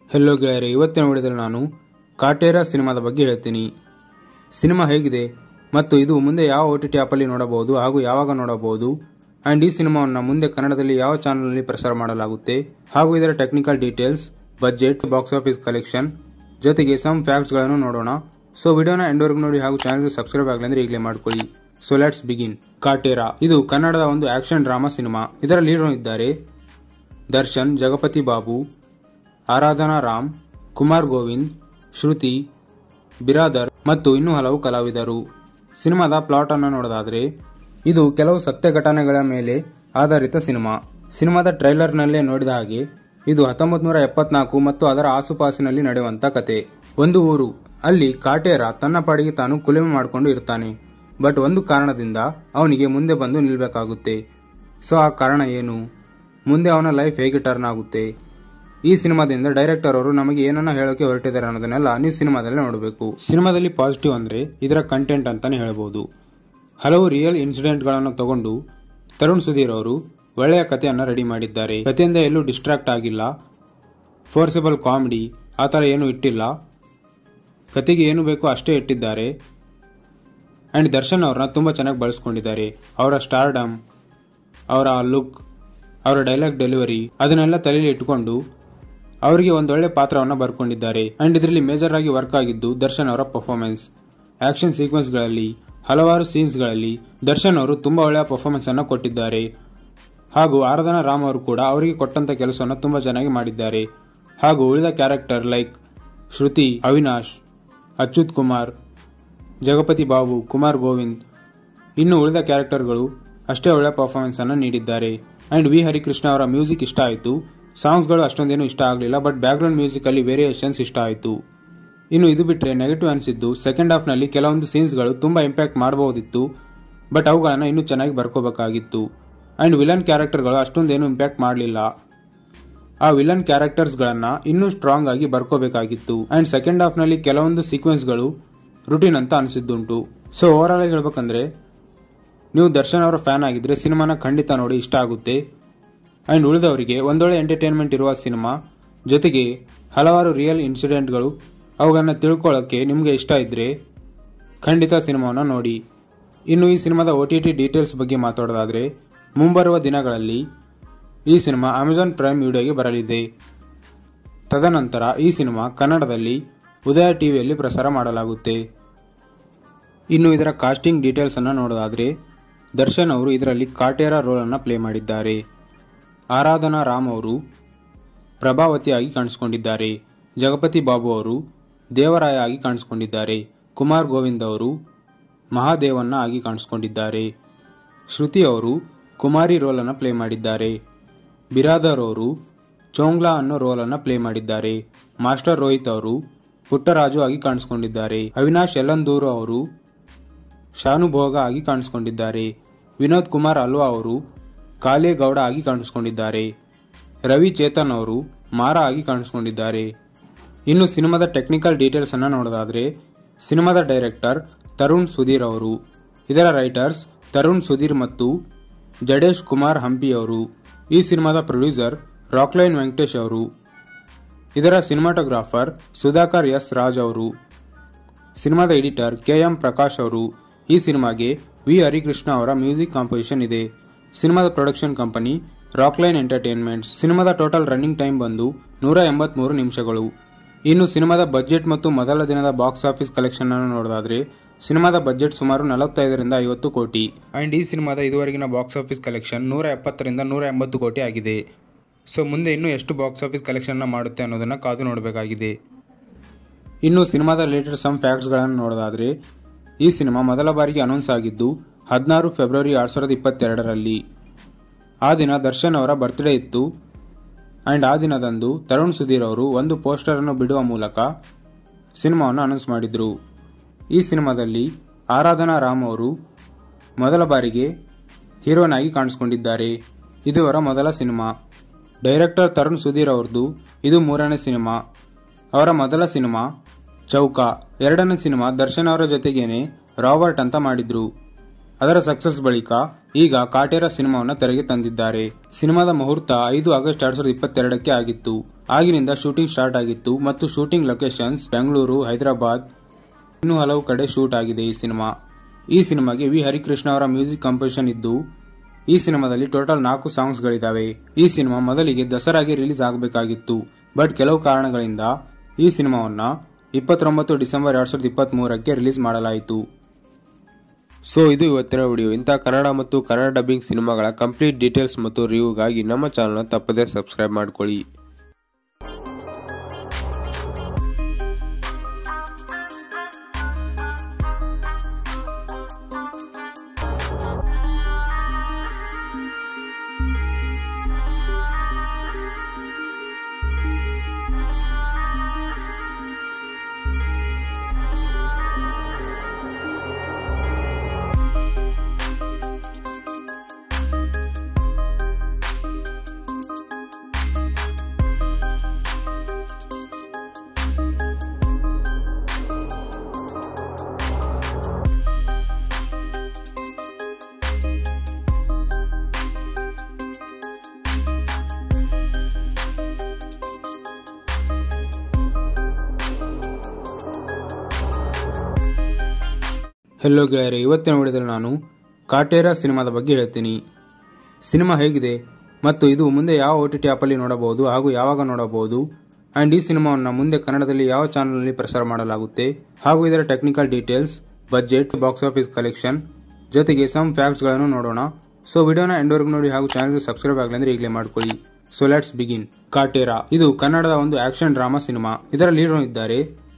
ಹೆಲೋ ಗೆಳೆಯರೆ ಇವತ್ತಿನ ವಿಡಿಯೋದಲ್ಲಿ ನಾನು ಕಾಟೇರ ಸಿನಿಮಾದ ಬಗ್ಗೆ ಹೇಳ್ತೀನಿ ಸಿನಿಮಾ ಹೇಗಿದೆ ಮತ್ತು ಇದು ಮುಂದೆ ಯಾವ ಒ ಟಿ ಟಿ ಆ್ಯಪಲ್ಲಿ ನೋಡಬಹುದು ಹಾಗೂ ಯಾವಾಗ ನೋಡಬಹುದು ಆ್ಯಂಡ್ ಈ ಸಿನಿಮಾವನ್ನು ಮುಂದೆ ಕನ್ನಡದಲ್ಲಿ ಯಾವ ಚಾನಲ್ನಲ್ಲಿ ಪ್ರಸಾರ ಮಾಡಲಾಗುತ್ತೆ ಹಾಗೂ ಇದರ technical details budget box office collection ಜೊತೆಗೆ ಸಮ್ ಫ್ಯಾಕ್ಟ್ಸ್ಗಳನ್ನು ನೋಡೋಣ ಸೊ ವಿಡಿಯೋನ ಎಂಡವರೆಗೂ ನೋಡಿ ಹಾಗೂ ಚಾನಲ್ಗೆ ಸಬ್ಸ್ಕ್ರೈಬ್ ಆಗಲಿ ಅಂದ್ರೆ ಈಗಲೇ ಮಾಡ್ಕೊಳ್ಳಿ ಸೊ ಲೆಟ್ಸ್ ಬಿಗಿನ್ ಕಾಟೇರ ಇದು ಕನ್ನಡದ ಒಂದು ಆಕ್ಷನ್ ಡ್ರಾಮಾ ಸಿನಿಮಾ ಇದರಲ್ಲಿ ಹೀರೋ ಇದ್ದಾರೆ ದರ್ಶನ್ ಜಗಪತಿ ಬಾಬು ಆರಾಧನಾ ರಾಮ್ ಕುಮಾರ್ ಗೋವಿಂದ್ ಶ್ರುತಿ ಬಿರಾದರ್ ಮತ್ತು ಇನ್ನೂ ಹಲವು ಕಲಾವಿದರು ಸಿನಿಮಾದ ಪ್ಲಾಟ್ ಅನ್ನು ನೋಡೋದಾದ್ರೆ ಇದು ಕೆಲವು ಸತ್ಯ ಘಟನೆಗಳ ಮೇಲೆ ಆಧಾರಿತ ಸಿನಿಮಾ ಸಿನಿಮಾದ ಟ್ರೈಲರ್ನಲ್ಲೇ ನೋಡಿದ ಹಾಗೆ ಇದು ಹತ್ತೊಂಬತ್ತು ನೂರ ಎಪ್ಪತ್ನಾಲ್ಕು ಮತ್ತು ಅದರ ಆಸುಪಾಸಿನಲ್ಲಿ ನಡೆಯುವಂತ ಕತೆ ಒಂದು ಊರು ಅಲ್ಲಿ ಕಾಟೇರ ತನ್ನ ಪಾಡಿಗೆ ತಾನು ಕುಲುಮೆ ಮಾಡಿಕೊಂಡು ಇರ್ತಾನೆ ಬಟ್ ಒಂದು ಕಾರಣದಿಂದ ಅವನಿಗೆ ಮುಂದೆ ಬಂದು ನಿಲ್ಬೇಕಾಗುತ್ತೆ ಸೊ ಆ ಕಾರಣ ಏನು ಮುಂದೆ ಅವನ ಲೈಫ್ ಹೇಗೆ ಟರ್ನ್ ಆಗುತ್ತೆ ಈ ಸಿನಿಮಾದಿಂದ ಡೈರೆಕ್ಟರ್ ಅವರು ನಮಗೆ ಏನನ್ನ ಹೇಳೋಕೆ ಹೊರಟಿದ್ದಾರೆ ಅನ್ನೋದನ್ನೆಲ್ಲ ನೀವು ಸಿನಿಮಾದಲ್ಲಿ ನೋಡಬೇಕು ಸಿನಿಮಾದಲ್ಲಿ ಪಾಸಿಟಿವ್ ಅಂದ್ರೆ ಇದರ ಕಂಟೆಂಟ್ ಅಂತಾನೆ ಹೇಳ್ಬೋದು ಹಲವು ರಿಯಲ್ ಇನ್ಸಿಡೆಂಟ್ಗಳನ್ನು ತಗೊಂಡು ತರುಣ್ ಸುಧೀರ್ ಅವರು ಒಳ್ಳೆಯ ಕಥೆಯನ್ನು ರೆಡಿ ಮಾಡಿದ್ದಾರೆ ಕಥೆಯಿಂದ ಎಲ್ಲೂ ಡಿಸ್ಟ್ರಾಕ್ಟ್ ಆಗಿಲ್ಲ ಫೋರ್ಸಬಲ್ ಕಾಮಿಡಿ ಆ ಥರ ಏನೂ ಇಟ್ಟಿಲ್ಲ ಕತೆಗೆ ಏನು ಬೇಕೋ ಅಷ್ಟೇ ಇಟ್ಟಿದ್ದಾರೆ ಆ್ಯಂಡ್ ದರ್ಶನ್ ಅವ್ರನ್ನ ತುಂಬ ಚೆನ್ನಾಗಿ ಬಳಸ್ಕೊಂಡಿದ್ದಾರೆ ಅವರ ಸ್ಟಾರ್ಡಮ್ ಅವರ ಲುಕ್ ಅವರ ಡೈಲಾಗ್ ಡೆಲಿವರಿ ಅದನ್ನೆಲ್ಲ ತಲೆಯಲ್ಲಿ ಇಟ್ಟುಕೊಂಡು ಅವರಿಗೆ ಒಂದೊಳ್ಳೆ ಪಾತ್ರವನ್ನು ಬರ್ಕೊಂಡಿದ್ದಾರೆ ಅಂಡ್ ಇದರಲ್ಲಿ ಮೇಜರ್ ಆಗಿ ವರ್ಕ್ ಆಗಿದ್ದು ದರ್ಶನ್ ಅವರ ಪರ್ಫಾರ್ಮೆನ್ಸ್ ಆಕ್ಷನ್ ಸೀಕ್ವೆನ್ಸ್ಗಳಲ್ಲಿ ಹಲವಾರು ಸೀನ್ಸ್ಗಳಲ್ಲಿ ದರ್ಶನ್ ಅವರು ತುಂಬಾ ಒಳ್ಳೆಯ ಪರ್ಫಾರ್ಮೆನ್ಸ್ ಅನ್ನು ಕೊಟ್ಟಿದ್ದಾರೆ ಹಾಗೂ ಆರಾಧನಾ ರಾಮ್ ಅವರು ಕೂಡ ಅವರಿಗೆ ಕೊಟ್ಟಂತ ಕೆಲಸವನ್ನು ತುಂಬಾ ಚೆನ್ನಾಗಿ ಮಾಡಿದ್ದಾರೆ ಹಾಗೂ ಉಳಿದ ಕ್ಯಾರೆಕ್ಟರ್ ಲೈಕ್ ಶ್ರುತಿ ಅವಿನಾಶ್ ಅಚ್ಯುತ್ ಕುಮಾರ್ ಜಗಪತಿ ಬಾಬು ಕುಮಾರ್ ಗೋವಿಂದ್ ಇನ್ನು ಉಳಿದ ಕ್ಯಾರೆಕ್ಟರ್ಗಳು ಅಷ್ಟೇ ಒಳ್ಳೆಯ ಪರ್ಫಾರ್ಮೆನ್ಸ್ ಅನ್ನು ನೀಡಿದ್ದಾರೆ ಅಂಡ್ ವಿ ಹರಿಕೃಷ್ಣ ಅವರ ಮ್ಯೂಸಿಕ್ ಇಷ್ಟ ಆಯಿತು ಸಾಂಗ್ಸ್ಗಳು ಅಷ್ಟೊಂದೇನು ಇಷ್ಟ ಆಗಲಿಲ್ಲ ಬಟ್ ಬ್ಯಾಕ್ಗ್ರೌಂಡ್ ಮ್ಯೂಸಿಕ್ ಅಲ್ಲಿ ವೇರಿಯೇಷನ್ಸ್ ಇಷ್ಟ ಆಯಿತು ಇನ್ನು ಇದು ಬಿಟ್ಟರೆ ನೆಗೆಟಿವ್ ಅನಿಸಿದ್ದು ಸೆಕೆಂಡ್ ಹಾಫ್ನಲ್ಲಿ ಕೆಲವೊಂದು ಸೀನ್ಸ್ಗಳು ತುಂಬಾ ಇಂಪ್ಯಾಕ್ಟ್ ಮಾಡಬಹುದಿತ್ತು ಬಟ್ ಅವುಗಳನ್ನು ಇನ್ನೂ ಚೆನ್ನಾಗಿ ಬರ್ಕೋಬೇಕಾಗಿತ್ತು ಅಂಡ್ ವಿಲನ್ ಕ್ಯಾರೆಕ್ಟರ್ಗಳು ಅಷ್ಟೊಂದೇನು ಇಂಪ್ಯಾಕ್ಟ್ ಮಾಡಲಿಲ್ಲ ಆ ವಿಲನ್ ಕ್ಯಾರೆಕ್ಟರ್ಸ್ಗಳನ್ನ ಇನ್ನೂ ಸ್ಟ್ರಾಂಗ್ ಆಗಿ ಬರ್ಕೋಬೇಕಾಗಿತ್ತು ಅಂಡ್ ಸೆಕೆಂಡ್ ಹಾಫ್ನಲ್ಲಿ ಕೆಲವೊಂದು ಸೀಕ್ವೆನ್ಸ್ಗಳು ರುಟೀನ್ ಅಂತ ಅನಿಸಿದ್ದುಂಟು ಸೊ ಓವರ್ ಆಲ್ ಹೇಳ್ಬೇಕಂದ್ರೆ ನೀವು ದರ್ಶನ್ ಅವರ ಫ್ಯಾನ್ ಆಗಿದ್ರೆ ಸಿನಿಮಾನ ಖಂಡಿತ ನೋಡಿ ಇಷ್ಟ ಆಗುತ್ತೆ ಅಂಡ್ ಉಳಿದವರಿಗೆ ಒಂದೊಳ್ಳೆ ಎಂಟರ್ಟೈನ್ಮೆಂಟ್ ಇರುವ ಸಿನಿಮಾ ಜೊತೆಗೆ ಹಲವಾರು ರಿಯಲ್ ಇನ್ಸಿಡೆಂಟ್ಗಳು ಅವುಗಳನ್ನ ತಿಳ್ಕೊಳ್ಳೋಕ್ಕೆ ನಿಮಗೆ ಇಷ್ಟ ಇದ್ರೆ ಖಂಡಿತ ಸಿನಿಮಾವನ್ನು ನೋಡಿ ಇನ್ನು ಈ ಸಿನಿಮಾದ ಒ ಟಿ ಟಿ ಡೀಟೇಲ್ಸ್ ಬಗ್ಗೆ ಮಾತಾಡೋದಾದ್ರೆ ಮುಂಬರುವ ದಿನಗಳಲ್ಲಿ ಈ ಸಿನಿಮಾ ಅಮೆಜಾನ್ ಪ್ರೈಮ್ ವಿಡಿಯೋಗೆ ಬರಲಿದೆ ತದನಂತರ ಈ ಸಿನಿಮಾ ಕನ್ನಡದಲ್ಲಿ ಉದಯ ಟಿವಿಯಲ್ಲಿ ಪ್ರಸಾರ ಮಾಡಲಾಗುತ್ತೆ ಇನ್ನು ಇದರ ಕಾಸ್ಟಿಂಗ್ ಡೀಟೇಲ್ಸ್ ಅನ್ನು ನೋಡೋದಾದ್ರೆ ದರ್ಶನ್ ಅವರು ಇದರಲ್ಲಿ ಕಾಟೇರ ರೋಲ್ ಅನ್ನು ಪ್ಲೇ ಮಾಡಿದ್ದಾರೆ ಆರಾಧನಾ ರಾಮ್ ಅವರು ಪ್ರಭಾವತಿಯಾಗಿ ಕಾಣಿಸಿಕೊಂಡಿದ್ದಾರೆ ಜಗಪತಿ ಬಾಬು ಅವರು ದೇವರಾಯ ಆಗಿ ಕಾಣಿಸಿಕೊಂಡಿದ್ದಾರೆ ಕುಮಾರ್ ಗೋವಿಂದ್ ಅವರು ಮಹಾದೇವನ್ನ ಆಗಿ ಕಾಣಿಸಿಕೊಂಡಿದ್ದಾರೆ ಶ್ರುತಿ ಅವರು ಕುಮಾರಿ ರೋಲ್ ಅನ್ನು ಪ್ಲೇ ಮಾಡಿದ್ದಾರೆ ಬಿರಾದರ್ ಅವರು ಚೋಂಗ್ಲಾ ಅನ್ನೋ ರೋಲ್ ಅನ್ನು ಪ್ಲೇ ಮಾಡಿದ್ದಾರೆ ಮಾಸ್ಟರ್ ರೋಹಿತ್ ಅವರು ಪುಟ್ಟರಾಜು ಆಗಿ ಕಾಣಿಸಿಕೊಂಡಿದ್ದಾರೆ ಅವಿನಾಶ್ ಯಲ್ಲಂದೂರು ಅವರು ಶಾನುಭೋಗ ಆಗಿ ಕಾಣಿಸಿಕೊಂಡಿದ್ದಾರೆ ವಿನೋದ್ ಕುಮಾರ್ ಅಲ್ವಾ ಅವರು ಕಾಲೇಗೌಡ ಆಗಿ ಕಾಣಿಸಿಕೊಂಡಿದ್ದಾರೆ ರವಿ ಚೇತನ್ ಅವರು ಮಾರ ಆಗಿ ಕಾಣಿಸಿಕೊಂಡಿದ್ದಾರೆ ಇನ್ನು ಸಿನಿಮಾದ ಟೆಕ್ನಿಕಲ್ ಡೀಟೇಲ್ಸ್ ಅನ್ನ ನೋಡೋದಾದ್ರೆ ಸಿನಿಮಾದ ಡೈರೆಕ್ಟರ್ ತರುಣ್ ಸುಧೀರ್ ಅವರು ಇದರ ರೈಟರ್ಸ್ ತರುಣ್ ಸುಧೀರ್ ಮತ್ತು ಜಡೇಶ್ ಕುಮಾರ್ ಹಂಪಿ ಅವರು ಈ ಸಿನಿಮಾದ ಪ್ರೊಡ್ಯೂಸರ್ ರಾಕ್ಲೈನ್ ವೆಂಕಟೇಶ್ ಅವರು ಇದರ ಸಿನಿಮಾಟೋಗ್ರಾಫರ್ ಸುಧಾಕರ್ ಎಸ್ ರಾಜ್ ಅವರು ಸಿನಿಮಾದ ಎಡಿಟರ್ ಕೆ ಎಂ ಪ್ರಕಾಶ್ ಅವರು ಈ ಸಿನಿಮಾಗೆ ವಿ ಹರಿಕೃಷ್ಣ ಅವರ ಮ್ಯೂಸಿಕ್ ಕಾಂಪೋಸಿಷನ್ ಇದೆ ಸಿನಿಮಾದ ಪ್ರೊಡಕ್ಷನ್ ಕಂಪನಿ ರಾಕ್ಲೈನ್ ಎಂಟರ್ಟೈನ್ಮೆಂಟ್ಸ್ ಸಿನಿಮಾದ ಟೋಟಲ್ ರನ್ನಿಂಗ್ ಟೈಮ್ ಬಂದು ನೂರ ಎಂಬತ್ಮೂರು ನಿಮಿಷಗಳು ಇನ್ನು ಸಿನಿಮಾದ ಬಜೆಟ್ ಮತ್ತು ಮೊದಲ ದಿನದ ಬಾಕ್ಸ್ ಆಫೀಸ್ ಕಲೆಕ್ಷನ್ ಅನ್ನು ನೋಡೋದಾದ್ರೆ ಸಿನಿಮಾದ ಬಜೆಟ್ ಸುಮಾರು ನಲವತ್ತೈದರಿಂದ ಐವತ್ತು ಕೋಟಿ ಅಂಡ್ ಈ ಸಿನಿಮಾದ ಇದುವರೆಗಿನ ಬಾಕ್ಸ್ ಆಫೀಸ್ ಕಲೆಕ್ಷನ್ ನೂರ ಎಪ್ಪತ್ತರಿಂದ ನೂರ ಎಂಬತ್ತು ಕೋಟಿ ಆಗಿದೆ ಸೊ ಮುಂದೆ ಇನ್ನೂ ಎಷ್ಟು ಬಾಕ್ಸ್ ಆಫೀಸ್ ಕಲೆಕ್ಷನ್ ಮಾಡುತ್ತೆ ಅನ್ನೋದನ್ನ ಕಾದು ನೋಡಬೇಕಾಗಿದೆ ಇನ್ನು ಸಿನಿಮಾದ ರಿಲೇಟೆಡ್ ಸಮ್ ಫ್ಯಾಕ್ಟ್ಸ್ಗಳನ್ನು ನೋಡೋದಾದ್ರೆ ಈ ಸಿನಿಮಾ ಮೊದಲ ಬಾರಿಗೆ ಅನೌನ್ಸ್ ಆಗಿದ್ದು ಹದಿನಾರು ಫೆಬ್ರವರಿ ಎರಡ್ ಸಾವಿರದ ಇಪ್ಪತ್ತೆರಡರಲ್ಲಿ ಆ ದಿನ ದರ್ಶನ್ ಅವರ ಬರ್ತ್ಡೇ ಇತ್ತು ಅಂಡ್ ಆ ದಿನದಂದು ತರುಣ್ ಸುಧೀರ್ ಅವರು ಒಂದು ಪೋಸ್ಟರ್ ಅನ್ನು ಬಿಡುವ ಮೂಲಕ ಸಿನಿಮಾವನ್ನು ಅನೌನ್ಸ್ ಮಾಡಿದ್ರು ಈ ಸಿನಿಮಾದಲ್ಲಿ ಆರಾಧನಾ ರಾಮ್ ಅವರು ಮೊದಲ ಬಾರಿಗೆ ಹೀರೋನ್ ಆಗಿ ಕಾಣಿಸಿಕೊಂಡಿದ್ದಾರೆ ಇದು ಅವರ ಮೊದಲ ಸಿನಿಮಾ ಡೈರೆಕ್ಟರ್ ತರುಣ್ ಸುಧೀರ್ ಅವ್ರದ್ದು ಇದು ಮೂರನೇ ಸಿನಿಮಾ ಅವರ ಮೊದಲ ಸಿನಿಮಾ ಚೌಕ ಎರಡನೇ ಸಿನಿಮಾ ದರ್ಶನ್ ಅವರ ಜೊತೆಗೇನೆ ರಾಬರ್ಟ್ ಅಂತ ಮಾಡಿದ್ರು ಅದರ ಸಕ್ಸಸ್ ಬಳಿಕ ಈಗ ಕಾಟೇರ ಸಿನಿಮಾವನ್ನು ತೆರೆಗೆ ತಂದಿದ್ದಾರೆ ಸಿನಿಮಾದ ಮುಹೂರ್ತ ಐದು ಆಗಸ್ಟ್ ಎರಡ್ ಸಾವಿರದ ಇಪ್ಪತ್ತೆರಡಕ್ಕೆ ಆಗಿತ್ತು ಆಗಿನಿಂದ ಶೂಟಿಂಗ್ ಸ್ಟಾರ್ಟ್ ಆಗಿತ್ತು ಮತ್ತು ಶೂಟಿಂಗ್ ಲೊಕೇಶನ್ಸ್ ಬೆಂಗಳೂರು ಹೈದರಾಬಾದ್ ಇನ್ನೂ ಹಲವು ಕಡೆ ಶೂಟ್ ಆಗಿದೆ ಈ ಸಿನಿಮಾ ಈ ಸಿನಿಮಾಗೆ ವಿ ಹರಿಕೃಷ್ಣ ಅವರ ಮ್ಯೂಸಿಕ್ ಕಂಪೋಸಿಷನ್ ಇದ್ದು ಈ ಸಿನಿಮಾದಲ್ಲಿ ಟೋಟಲ್ ನಾಲ್ಕು ಸಾಂಗ್ಸ್ ಗಳಿದಾವೆ ಈ ಸಿನಿಮಾ ಮೊದಲಿಗೆ ದಸರಾಗೆ ರಿಲೀಸ್ ಆಗಬೇಕಾಗಿತ್ತು ಬಟ್ ಕೆಲವು ಕಾರಣಗಳಿಂದ ಈ ಸಿನಿಮಾವನ್ನ ಇಪ್ಪತ್ತೊಂಬತ್ತು ಡಿಸೆಂಬರ್ ಎರಡ್ ಸಾವಿರದ ಇಪ್ಪತ್ತ್ ಮೂರಕ್ಕೆ ರಿಲೀಸ್ ಮಾಡಲಾಯಿತು ಸೊ ಇದು ಇವತ್ತಿನ ವಿಡಿಯೋ ಇಂಥ ಕನ್ನಡ ಮತ್ತು ಕನ್ನಡ ಡಬ್ಬಿಂಗ್ ಸಿನಿಮಾಗಳ ಕಂಪ್ಲೀಟ್ ಡೀಟೇಲ್ಸ್ ಮತ್ತು ರಿವ್ಯೂಗಾಗಿ ನಮ್ಮ ಚಾನಲ್ನ ತಪ್ಪದೇ ಸಬ್ಸ್ಕ್ರೈಬ್ ಮಾಡ್ಕೊಳ್ಳಿ ಹೆಲೋ ಗೆಳೆಯರೆ ಇವತ್ತಿನ ವಿಡಿಯೋದಲ್ಲಿ ನಾನು ಕಾಟೇರ ಸಿನಿಮಾದ ಬಗ್ಗೆ ಹೇಳ್ತೀನಿ ಸಿನಿಮಾ ಹೇಗಿದೆ ಮತ್ತು ಇದು ಮುಂದೆ ಯಾವ ಒ ಟಿ ಟಿ ಆ್ಯಪಲ್ಲಿ ನೋಡಬಹುದು ಹಾಗೂ ಯಾವಾಗ ನೋಡಬಹುದು ಆ್ಯಂಡ್ ಈ ಸಿನಿಮಾವನ್ನು ಮುಂದೆ ಕನ್ನಡದಲ್ಲಿ ಯಾವ ಚಾನಲ್ನಲ್ಲಿ ಪ್ರಸಾರ ಮಾಡಲಾಗುತ್ತೆ ಹಾಗೂ ಇದರ technical details budget box office collection ಜೊತೆಗೆ ಸಮ್ ಫ್ಯಾಕ್ಟ್ಸ್ಗಳನ್ನು ನೋಡೋಣ ಸೊ ವಿಡಿಯೋನ ಎಂಡ್ವರೆಗೂ ನೋಡಿ ಹಾಗೂ ಚಾನಲ್ಗೆ ಸಬ್ಸ್ಕ್ರೈಬ್ ಆಗಲಿ ಅಂದ್ರೆ ಈಗಲೇ ಮಾಡ್ಕೊಳ್ಳಿ ಸೊ ಲೆಟ್ಸ್ ಬಿಗಿನ್ ಕಾಟೇರ ಇದು ಕನ್ನಡದ ಒಂದು ಆಕ್ಷನ್ ಡ್ರಾಮಾ ಸಿನಿಮಾ ಇದರಲ್ಲಿ ಹೀರೋ ಇದ್ದಾರೆ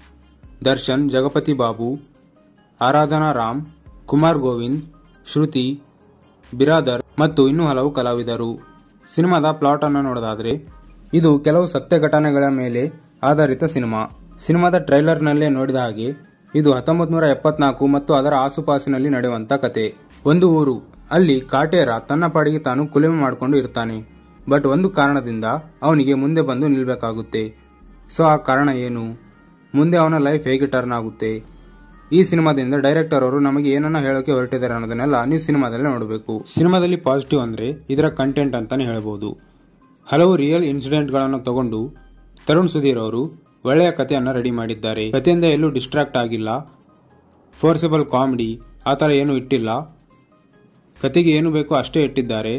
ದರ್ಶನ್ ಜಗಪತಿ ಬಾಬು ಆರಾಧನಾ ರಾಮ್ ಕುಮಾರ್ ಗೋವಿಂದ್ ಶ್ರುತಿ ಬಿರಾದರ್ ಮತ್ತು ಇನ್ನೂ ಹಲವು ಕಲಾವಿದರು ಸಿನಿಮಾದ ಪ್ಲಾಟ್ ಅನ್ನು ನೋಡೋದಾದ್ರೆ ಇದು ಕೆಲವು ಸತ್ಯ ಘಟನೆಗಳ ಮೇಲೆ ಆಧಾರಿತ ಸಿನಿಮಾ ಸಿನಿಮಾದ ಟ್ರೈಲರ್ನಲ್ಲೇ ನೋಡಿದ ಹಾಗೆ ಇದು ಹತ್ತೊಂಬತ್ತು ನೂರ ಎಪ್ಪತ್ನಾಲ್ಕು ಮತ್ತು ಅದರ ಆಸುಪಾಸಿನಲ್ಲಿ ನಡೆಯುವಂತ ಕತೆ ಒಂದು ಊರು ಅಲ್ಲಿ ಕಾಟೇರ ತನ್ನ ಪಾಡಿಗೆ ತಾನು ಕುಲುಮೆ ಮಾಡಿಕೊಂಡು ಇರ್ತಾನೆ ಬಟ್ ಒಂದು ಕಾರಣದಿಂದ ಅವನಿಗೆ ಮುಂದೆ ಬಂದು ನಿಲ್ಬೇಕಾಗುತ್ತೆ ಸೊ ಆ ಕಾರಣ ಏನು ಮುಂದೆ ಅವನ ಲೈಫ್ ಹೇಗೆ ಟರ್ನ್ ಆಗುತ್ತೆ ಈ ಸಿನಿಮಾದಿಂದ ಡೈರೆಕ್ಟರ್ ಅವರು ನಮಗೆ ಏನನ್ನ ಹೇಳೋಕೆ ಹೊರಟಿದ್ದಾರೆ ಅನ್ನೋದನ್ನೆಲ್ಲ ನೀವು ಸಿನಿಮಾದಲ್ಲಿ ನೋಡಬೇಕು ಸಿನಿಮಾದಲ್ಲಿ ಪಾಸಿಟಿವ್ ಅಂದ್ರೆ ಇದರ ಕಂಟೆಂಟ್ ಅಂತಾನೆ ಹೇಳಬಹುದು ಹಲವು ರಿಯಲ್ ಇನ್ಸಿಡೆಂಟ್ಗಳನ್ನು ತಗೊಂಡು ತರುಣ್ ಸುಧೀರ್ ಅವರು ಒಳ್ಳೆಯ ಕಥೆಯನ್ನ ರೆಡಿ ಮಾಡಿದ್ದಾರೆ ಕಥೆಯಿಂದ ಎಲ್ಲೂ ಡಿಸ್ಟ್ರಾಕ್ಟ್ ಆಗಿಲ್ಲ ಫೋರ್ಸಬಲ್ ಕಾಮಿಡಿ ಆ ಥರ ಏನು ಇಟ್ಟಿಲ್ಲ ಕತೆಗೆ ಏನು ಬೇಕೋ ಅಷ್ಟೇ ಇಟ್ಟಿದ್ದಾರೆ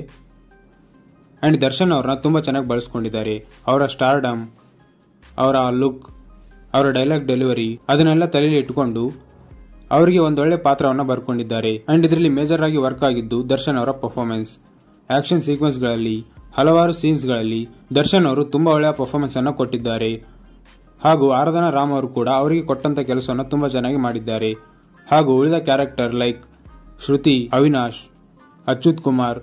ಆ್ಯಂಡ್ ದರ್ಶನ್ ಅವ್ರನ್ನ ತುಂಬ ಚೆನ್ನಾಗಿ ಬಳಸ್ಕೊಂಡಿದ್ದಾರೆ ಅವರ ಸ್ಟಾರ್ಡಮ್ ಅವರ ಲುಕ್ ಅವರ ಡೈಲಾಗ್ ಡೆಲಿವರಿ ಅದನ್ನೆಲ್ಲ ತಲೆಯಲ್ಲಿ ಇಟ್ಕೊಂಡು ಅವರಿಗೆ ಒಂದೊಳ್ಳೆ ಪಾತ್ರವನ್ನು ಬರ್ಕೊಂಡಿದ್ದಾರೆ ಅಂಡ್ ಇದರಲ್ಲಿ ಮೇಜರ್ ಆಗಿ ವರ್ಕ್ ಆಗಿದ್ದು ದರ್ಶನ್ ಅವರ ಪರ್ಫಾರ್ಮೆನ್ಸ್ ಆಕ್ಷನ್ ಸೀಕ್ವೆನ್ಸ್ಗಳಲ್ಲಿ ಹಲವಾರು ಸೀನ್ಸ್ಗಳಲ್ಲಿ ದರ್ಶನ್ ಅವರು ತುಂಬಾ ಒಳ್ಳೆಯ ಪರ್ಫಾರ್ಮೆನ್ಸ್ ಅನ್ನು ಕೊಟ್ಟಿದ್ದಾರೆ ಹಾಗೂ ಆರಾಧನಾ ರಾಮ್ ಅವರು ಕೂಡ ಅವರಿಗೆ ಕೊಟ್ಟಂತ ಕೆಲಸವನ್ನು ತುಂಬಾ ಚೆನ್ನಾಗಿ ಮಾಡಿದ್ದಾರೆ ಹಾಗೂ ಉಳಿದ ಕ್ಯಾರೆಕ್ಟರ್ ಲೈಕ್ ಶ್ರುತಿ ಅವಿನಾಶ್ ಅಚ್ಯುತ್ ಕುಮಾರ್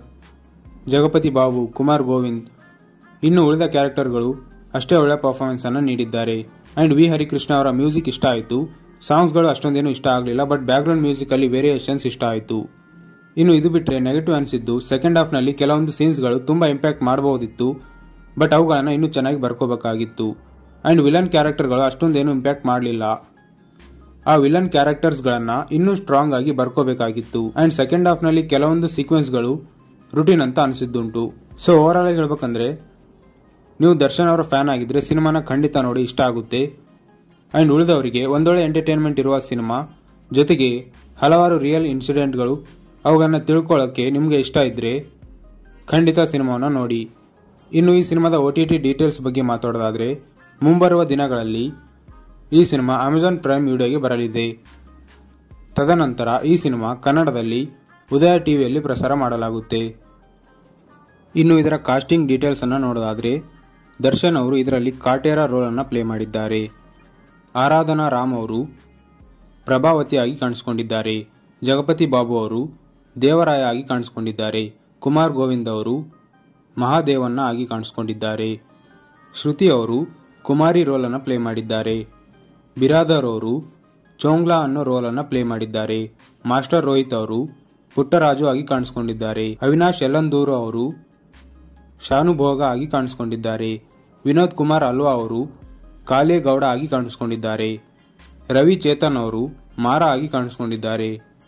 ಜಗಪತಿ ಬಾಬು ಕುಮಾರ್ ಗೋವಿಂದ್ ಇನ್ನು ಉಳಿದ ಕ್ಯಾರೆಕ್ಟರ್ಗಳು ಅಷ್ಟೇ ಒಳ್ಳೆಯ ಪರ್ಫಾರ್ಮೆನ್ಸ್ ಅನ್ನು ನೀಡಿದ್ದಾರೆ ಅಂಡ್ ವಿ ಹರಿಕೃಷ್ಣ ಅವರ ಮ್ಯೂಸಿಕ್ ಇಷ್ಟ ಆಯಿತು ಸಾಂಗ್ಸ್ಗಳು ಅಷ್ಟೊಂದೇನು ಇಷ್ಟ ಆಗಲಿಲ್ಲ ಬಟ್ ಬ್ಯಾಕ್ಗ್ರೌಂಡ್ ಮ್ಯೂಸಿಕ್ ಅಲ್ಲಿ ವೇರಿಯೇಷನ್ಸ್ ಇಷ್ಟ ಆಯಿತು ಇನ್ನು ಇದು ಬಿಟ್ಟರೆ ನೆಗೆಟಿವ್ ಅನಿಸಿದ್ದು ಸೆಕೆಂಡ್ ಹಾಫ್ನಲ್ಲಿ ಕೆಲವೊಂದು ಸೀನ್ಸ್ಗಳು ತುಂಬಾ ಇಂಪ್ಯಾಕ್ಟ್ ಮಾಡಬಹುದಿತ್ತು ಬಟ್ ಅವುಗಳನ್ನು ಇನ್ನೂ ಚೆನ್ನಾಗಿ ಬರ್ಕೋಬೇಕಾಗಿತ್ತು ಅಂಡ್ ವಿಲನ್ ಕ್ಯಾರೆಕ್ಟರ್ಗಳು ಅಷ್ಟೊಂದೇನು ಇಂಪ್ಯಾಕ್ಟ್ ಮಾಡಲಿಲ್ಲ ಆ ವಿಲನ್ ಕ್ಯಾರೆಕ್ಟರ್ಸ್ಗಳನ್ನ ಇನ್ನೂ ಸ್ಟ್ರಾಂಗ್ ಆಗಿ ಬರ್ಕೋಬೇಕಾಗಿತ್ತು ಅಂಡ್ ಸೆಕೆಂಡ್ ಹಾಫ್ನಲ್ಲಿ ಕೆಲವೊಂದು ಸೀಕ್ವೆನ್ಸ್ಗಳು ರುಟೀನ್ ಅಂತ ಅನಿಸಿದ್ದುಂಟು ಸೊ ಓವರ್ ಆಲ್ ಆಗಿ ಹೇಳ್ಬೇಕಂದ್ರೆ ನೀವು ದರ್ಶನ್ ಅವರ ಫ್ಯಾನ್ ಆಗಿದ್ರೆ ಸಿನಿಮಾನ ಖಂಡಿತ ನೋಡಿ ಇಷ್ಟ ಆಗುತ್ತೆ ಅಂಡ್ ಉಳಿದವರಿಗೆ ಒಂದೊಳ್ಳೆ ಎಂಟರ್ಟೈನ್ಮೆಂಟ್ ಇರುವ ಸಿನಿಮಾ ಜೊತೆಗೆ ಹಲವಾರು ರಿಯಲ್ ಇನ್ಸಿಡೆಂಟ್ಗಳು ಅವುಗಳನ್ನ ತಿಳ್ಕೊಳ್ಳೋಕೆ ನಿಮಗೆ ಇಷ್ಟ ಇದ್ರೆ ಖಂಡಿತ ಸಿನಿಮಾವನ್ನು ನೋಡಿ ಇನ್ನು ಈ ಸಿನಿಮಾದ ಒ ಟಿ ಟಿ ಡೀಟೇಲ್ಸ್ ಬಗ್ಗೆ ಮಾತಾಡೋದಾದ್ರೆ ಮುಂಬರುವ ದಿನಗಳಲ್ಲಿ ಈ ಸಿನಿಮಾ ಅಮೆಜಾನ್ ಪ್ರೈಮ್ ವಿಡಿಯೋಗೆ ಬರಲಿದೆ ತದನಂತರ ಈ ಸಿನಿಮಾ ಕನ್ನಡದಲ್ಲಿ ಉದಯ ಟಿವಿಯಲ್ಲಿ ಪ್ರಸಾರ ಮಾಡಲಾಗುತ್ತೆ ಇನ್ನು ಇದರ ಕಾಸ್ಟಿಂಗ್ ಡೀಟೇಲ್ಸ್ ಅನ್ನು ನೋಡೋದಾದ್ರೆ ದರ್ಶನ್ ಅವರು ಇದರಲ್ಲಿ ಕಾಟೇರ ರೋಲ್ ಅನ್ನು ಪ್ಲೇ ಮಾಡಿದ್ದಾರೆ ಆರಾಧನಾ ರಾಮ್ ಅವರು ಪ್ರಭಾವತಿಯಾಗಿ ಕಾಣಿಸಿಕೊಂಡಿದ್ದಾರೆ ಜಗಪತಿ ಬಾಬು ಅವರು ದೇವರಾಯ ಆಗಿ ಕಾಣಿಸಿಕೊಂಡಿದ್ದಾರೆ ಕುಮಾರ್ ಗೋವಿಂದ್ ಅವರು ಮಹಾದೇವನ್ನ ಆಗಿ ಕಾಣಿಸಿಕೊಂಡಿದ್ದಾರೆ ಶ್ರುತಿ ಅವರು ಕುಮಾರಿ ರೋಲ್ ಅನ್ನು ಪ್ಲೇ ಮಾಡಿದ್ದಾರೆ ಬಿರಾದರ್ ಅವರು ಚೋಂಗ್ಲಾ ಅನ್ನೋ ರೋಲ್ ಅನ್ನು ಪ್ಲೇ ಮಾಡಿದ್ದಾರೆ ಮಾಸ್ಟರ್ ರೋಹಿತ್ ಅವರು ಪುಟ್ಟರಾಜು ಆಗಿ ಕಾಣಿಸಿಕೊಂಡಿದ್ದಾರೆ ಅವಿನಾಶ್ ಯಲ್ಲಂದೂರು ಅವರು ಶಾನುಭೋಗ ಆಗಿ ಕಾಣಿಸಿಕೊಂಡಿದ್ದಾರೆ ವಿನೋದ್ ಕುಮಾರ್ ಅಲ್ವಾ ಅವರು ಕಾಲೇಗೌಡ ಆಗಿ ಕಾಣಿಸಿಕೊಂಡಿದ್ದಾರೆ ರವಿ ಚೇತನ್ ಅವರು ಮಾರ ಆಗಿ ಕಾಣಿಸಿಕೊಂಡಿದ್ದಾರೆ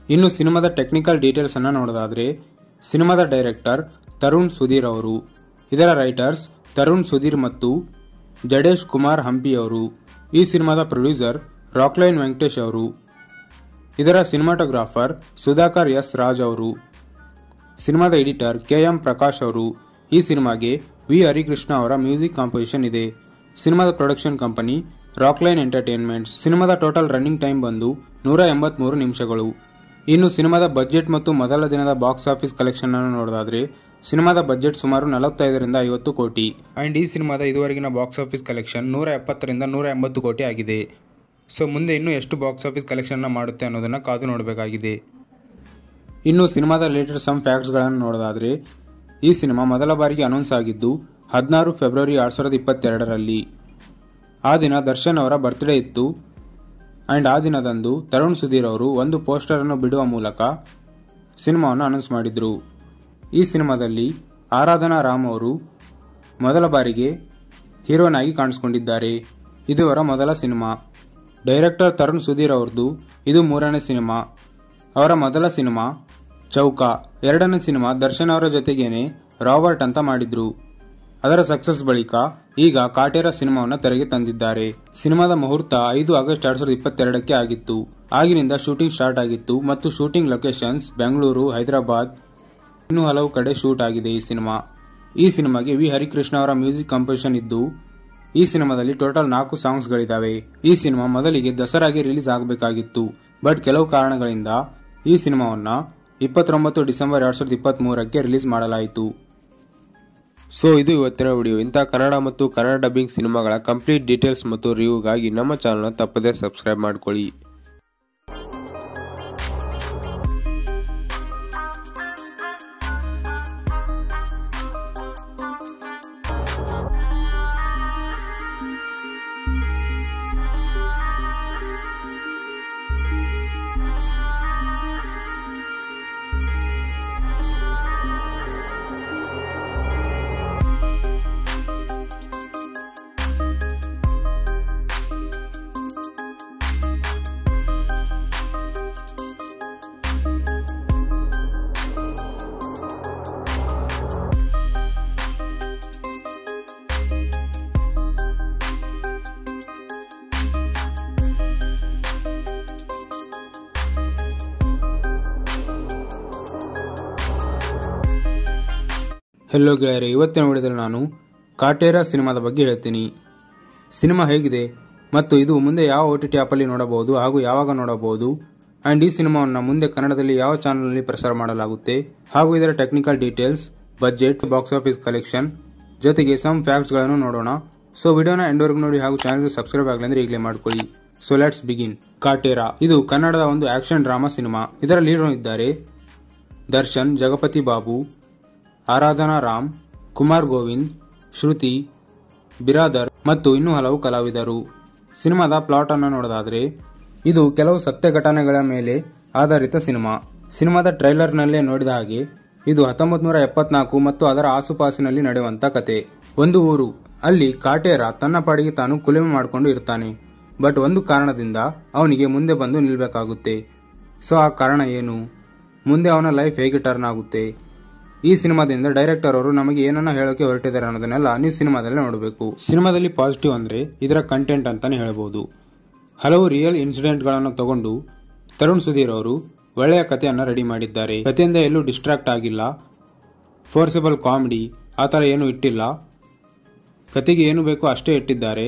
ಇನ್ನು ಸಿನಿಮಾದ ಟೆಕ್ನಿಕಲ್ ಡೀಟೇಲ್ಸ್ ಅನ್ನ ನೋಡೋದಾದ್ರೆ ಸಿನಿಮಾದ ಡೈರೆಕ್ಟರ್ ತರುಣ್ ಸುಧೀರ್ ಅವರು ಇದರ ರೈಟರ್ಸ್ ತರುಣ್ ಸುಧೀರ್ ಮತ್ತು ಜಡೇಶ್ ಕುಮಾರ್ ಹಂಪಿ ಅವರು ಈ ಸಿನಿಮಾದ ಪ್ರೊಡ್ಯೂಸರ್ ರಾಕ್ಲೈನ್ ವೆಂಕಟೇಶ್ ಅವರು ಇದರ ಸಿನಿಮಾಟೋಗ್ರಾಫರ್ ಸುಧಾಕರ್ ಎಸ್ ರಾಜ್ ಅವರು ಸಿನಿಮಾದ ಎಡಿಟರ್ ಕೆ ಎಂ ಪ್ರಕಾಶ್ ಅವರು ಈ ಸಿನಿಮಾಗೆ ವಿ ಹರಿಕೃಷ್ಣ ಅವರ ಮ್ಯೂಸಿಕ್ ಕಾಂಪೋಸಿಷನ್ ಇದೆ ಸಿನಿಮಾದ ಪ್ರೊಡಕ್ಷನ್ ಕಂಪನಿ ರಾಕ್ಲೈನ್ ಎಂಟರ್ಟೈನ್ಮೆಂಟ್ಸ್ ಸಿನಿಮಾದ ಟೋಟಲ್ ರನ್ನಿಂಗ್ ಟೈಮ್ ಬಂದು ನೂರ ಎಂಬತ್ಮೂರು ನಿಮಿಷಗಳು ಇನ್ನು ಸಿನಿಮಾದ ಬಜೆಟ್ ಮತ್ತು ಮೊದಲ ದಿನದ ಬಾಕ್ಸ್ ಆಫೀಸ್ ಕಲೆಕ್ಷನ್ ಅನ್ನು ನೋಡೋದಾದ್ರೆ ಸಿನಿಮಾದ ಬಜೆಟ್ ಸುಮಾರು ನಲವತ್ತೈದರಿಂದ ಐವತ್ತು ಕೋಟಿ ಅಂಡ್ ಈ ಸಿನಿಮಾದ ಇದುವರೆಗಿನ ಬಾಕ್ಸ್ ಆಫೀಸ್ ಕಲೆಕ್ಷನ್ ನೂರ ಎಪ್ಪತ್ತರಿಂದ ನೂರ ಎಂಬತ್ತು ಕೋಟಿ ಆಗಿದೆ ಸೊ ಮುಂದೆ ಇನ್ನೂ ಎಷ್ಟು ಬಾಕ್ಸ್ ಆಫೀಸ್ ಕಲೆಕ್ಷನ್ ಮಾಡುತ್ತೆ ಅನ್ನೋದನ್ನ ಕಾದು ನೋಡಬೇಕಾಗಿದೆ ಇನ್ನು ಸಿನಿಮಾದ ರಿಲೇಟೆಡ್ ಸಮ್ ಫ್ಯಾಕ್ಟ್ಸ್ಗಳನ್ನು ನೋಡೋದಾದ್ರೆ ಈ ಸಿನಿಮಾ ಮೊದಲ ಬಾರಿಗೆ ಅನೌನ್ಸ್ ಆಗಿದ್ದು ಹದಿನಾರು ಫೆಬ್ರವರಿ ಎರಡ್ ಸಾವಿರದ ಇಪ್ಪತ್ತೆರಡರಲ್ಲಿ ಆ ದಿನ ದರ್ಶನ್ ಅವರ ಬರ್ತ್ಡೇ ಇತ್ತು ಅಂಡ್ ಆ ದಿನದಂದು ತರುಣ್ ಸುಧೀರ್ ಅವರು ಒಂದು ಪೋಸ್ಟರ್ ಅನ್ನು ಬಿಡುವ ಮೂಲಕ ಸಿನಿಮಾವನ್ನು ಅನೌನ್ಸ್ ಮಾಡಿದ್ರು ಈ ಸಿನಿಮಾದಲ್ಲಿ ಆರಾಧನಾ ರಾಮ್ ಅವರು ಮೊದಲ ಬಾರಿಗೆ ಹೀರೋನ್ ಆಗಿ ಕಾಣಿಸಿಕೊಂಡಿದ್ದಾರೆ ಇದು ಅವರ ಮೊದಲ ಸಿನಿಮಾ ಡೈರೆಕ್ಟರ್ ತರುಣ್ ಸುಧೀರ್ ಅವ್ರದ್ದು ಇದು ಮೂರನೇ ಸಿನಿಮಾ ಅವರ ಮೊದಲ ಸಿನಿಮಾ ಚೌಕ ಎರಡನೇ ಸಿನಿಮಾ ದರ್ಶನ್ ಅವರ ಜೊತೆಗೇನೆ ರಾಬರ್ಟ್ ಅಂತ ಮಾಡಿದ್ರು ಅದರ ಸಕ್ಸಸ್ ಬಳಿಕ ಈಗ ಕಾಟೇರ ಸಿನಿಮಾವನ್ನು ತೆರೆಗೆ ತಂದಿದ್ದಾರೆ ಸಿನಿಮಾದ ಮುಹೂರ್ತ ಐದು ಆಗಸ್ಟ್ ಎರಡ್ ಸಾವಿರದ ಇಪ್ಪತ್ತೆರಡಕ್ಕೆ ಆಗಿತ್ತು ಆಗಿನಿಂದ ಶೂಟಿಂಗ್ ಸ್ಟಾರ್ಟ್ ಆಗಿತ್ತು ಮತ್ತು ಶೂಟಿಂಗ್ ಲೊಕೇಶನ್ಸ್ ಬೆಂಗಳೂರು ಹೈದರಾಬಾದ್ ಇನ್ನೂ ಹಲವು ಕಡೆ ಶೂಟ್ ಆಗಿದೆ ಈ ಸಿನಿಮಾ ಈ ಸಿನಿಮಾಗೆ ವಿ ಹರಿಕೃಷ್ಣ ಅವರ ಮ್ಯೂಸಿಕ್ ಕಂಪೋಸಿಷನ್ ಇದ್ದು ಈ ಸಿನಿಮಾದಲ್ಲಿ ಟೋಟಲ್ ನಾಲ್ಕು ಸಾಂಗ್ಸ್ ಗಳಿದಾವೆ ಈ ಸಿನಿಮಾ ಮೊದಲಿಗೆ ದಸರಾಗೆ ರಿಲೀಸ್ ಆಗಬೇಕಾಗಿತ್ತು ಬಟ್ ಕೆಲವು ಕಾರಣಗಳಿಂದ ಈ ಸಿನಿಮಾವನ್ನ ಇಪ್ಪತ್ತೊಂಬತ್ತು ಡಿಸೆಂಬರ್ ಎರಡ್ ಸಾವಿರದ ಇಪ್ಪತ್ತ್ ಮೂರಕ್ಕೆ ರಿಲೀಸ್ ಮಾಡಲಾಯಿತು ಸೊ ಇದು ಇವತ್ತಿನ ವಿಡಿಯೋ ಇಂಥ ಕನ್ನಡ ಮತ್ತು ಕನ್ನಡ ಡಬ್ಬಿಂಗ್ ಸಿನಿಮಾಗಳ ಕಂಪ್ಲೀಟ್ ಡೀಟೇಲ್ಸ್ ಮತ್ತು ರಿವ್ಯೂಗಾಗಿ ನಮ್ಮ ಚಾನಲ್ನ ತಪ್ಪದೇ ಸಬ್ಸ್ಕ್ರೈಬ್ ಮಾಡ್ಕೊಳ್ಳಿ ಹೆಲೋ ಗೆಳೆಯರೆ ಇವತ್ತಿನ ವಿಡಿಯೋದಲ್ಲಿ ನಾನು ಕಾಟೇರ ಸಿನಿಮಾದ ಬಗ್ಗೆ ಹೇಳ್ತೀನಿ ಸಿನಿಮಾ ಹೇಗಿದೆ ಮತ್ತು ಇದು ಮುಂದೆ ಯಾವ ಓ ಟಿ ಟಿ ಆ್ಯಪಲ್ಲಿ ನೋಡಬಹುದು ಹಾಗೂ ಯಾವಾಗ ನೋಡಬಹುದು ಆ್ಯಂಡ್ ಈ ಸಿನಿಮಾವನ್ನು ಮುಂದೆ ಕನ್ನಡದಲ್ಲಿ ಯಾವ ಚಾನಲ್ನಲ್ಲಿ ಪ್ರಸಾರ ಮಾಡಲಾಗುತ್ತೆ ಹಾಗೂ ಇದರ technical details budget box office collection ಜೊತೆಗೆ ಸಮ್ ಫ್ಯಾಕ್ಟ್ಸ್ಗಳನ್ನು ನೋಡೋಣ ಸೊ ವಿಡಿಯೋನ ಎಂಡ್ವರೆಗೂ ನೋಡಿ ಹಾಗೂ ಚಾನಲ್ಗೆ ಸಬ್ಸ್ಕ್ರೈಬ್ ಆಗಲಿ ಅಂದ್ರೆ ಈಗಲೇ ಮಾಡ್ಕೊಳ್ಳಿ ಸೊ ಲೆಟ್ಸ್ ಬಿಗಿನ್ ಕಾಟೇರ ಇದು ಕನ್ನಡದ ಒಂದು ಆಕ್ಷನ್ ಡ್ರಾಮಾ ಸಿನಿಮಾ ಇದರ ಲೀಡರ್ ಇದ್ದಾರೆ ದರ್ಶನ್ ಜಗಪತಿ ಬಾಬು ಆರಾಧನಾ ರಾಮ್ ಕುಮಾರ್ ಗೋವಿಂದ್ ಶ್ರುತಿ ಬಿರಾದರ್ ಮತ್ತು ಇನ್ನೂ ಹಲವು ಕಲಾವಿದರು ಸಿನಿಮಾದ ಪ್ಲಾಟ್ ಅನ್ನು ನೋಡೋದಾದ್ರೆ ಇದು ಕೆಲವು ಸತ್ಯ ಘಟನೆಗಳ ಮೇಲೆ ಆಧಾರಿತ ಸಿನಿಮಾ ಸಿನಿಮಾದ ಟ್ರೈಲರ್ನಲ್ಲೇ ನೋಡಿದ ಹಾಗೆ ಇದು ಹತ್ತೊಂಬತ್ ನೂರ ಎಪ್ಪತ್ನಾಲ್ಕು ಮತ್ತು ಅದರ ಆಸುಪಾಸಿನಲ್ಲಿ ನಡೆಯುವಂತ ಕತೆ ಒಂದು ಊರು ಅಲ್ಲಿ ಕಾಟೇರ ತನ್ನ ಪಾಡಿಗೆ ತಾನು ಕುಲಿಮೆ ಮಾಡಿಕೊಂಡು ಇರ್ತಾನೆ ಬಟ್ ಒಂದು ಕಾರಣದಿಂದ ಅವನಿಗೆ ಮುಂದೆ ಬಂದು ನಿಲ್ಬೇಕಾಗುತ್ತೆ ಸೊ ಆ ಕಾರಣ ಏನು ಮುಂದೆ ಅವನ ಲೈಫ್ ಹೇಗೆ ಟರ್ನ್ ಆಗುತ್ತೆ ಈ ಸಿನಿಮಾದಿಂದ ಡೈರೆಕ್ಟರ್ ಅವರು ನಮಗೆ ಏನನ್ನ ಹೇಳೋಕೆ ಹೊರಟಿದ್ದಾರೆ ಅನ್ನೋದನ್ನೆಲ್ಲ ನೀವು ಸಿನಿಮಾದಲ್ಲಿ ನೋಡಬೇಕು ಸಿನಿಮಾದಲ್ಲಿ ಪಾಸಿಟಿವ್ ಅಂದ್ರೆ ಇದರ ಕಂಟೆಂಟ್ ಅಂತಾನೆ ಹೇಳಬಹುದು ಹಲವು ರಿಯಲ್ ಇನ್ಸಿಡೆಂಟ್ಗಳನ್ನು ತಗೊಂಡು ತರುಣ್ ಸುಧೀರ್ ಅವರು ಒಳ್ಳೆಯ ಕಥೆಯನ್ನು ರೆಡಿ ಮಾಡಿದ್ದಾರೆ ಕಥೆಯಿಂದ ಎಲ್ಲೂ ಡಿಸ್ಟ್ರಾಕ್ಟ್ ಆಗಿಲ್ಲ ಫೋರ್ಸಬಲ್ ಕಾಮಿಡಿ ಆ ಥರ ಏನು ಇಟ್ಟಿಲ್ಲ ಕತೆಗೆ ಏನು ಬೇಕೋ ಅಷ್ಟೇ ಇಟ್ಟಿದ್ದಾರೆ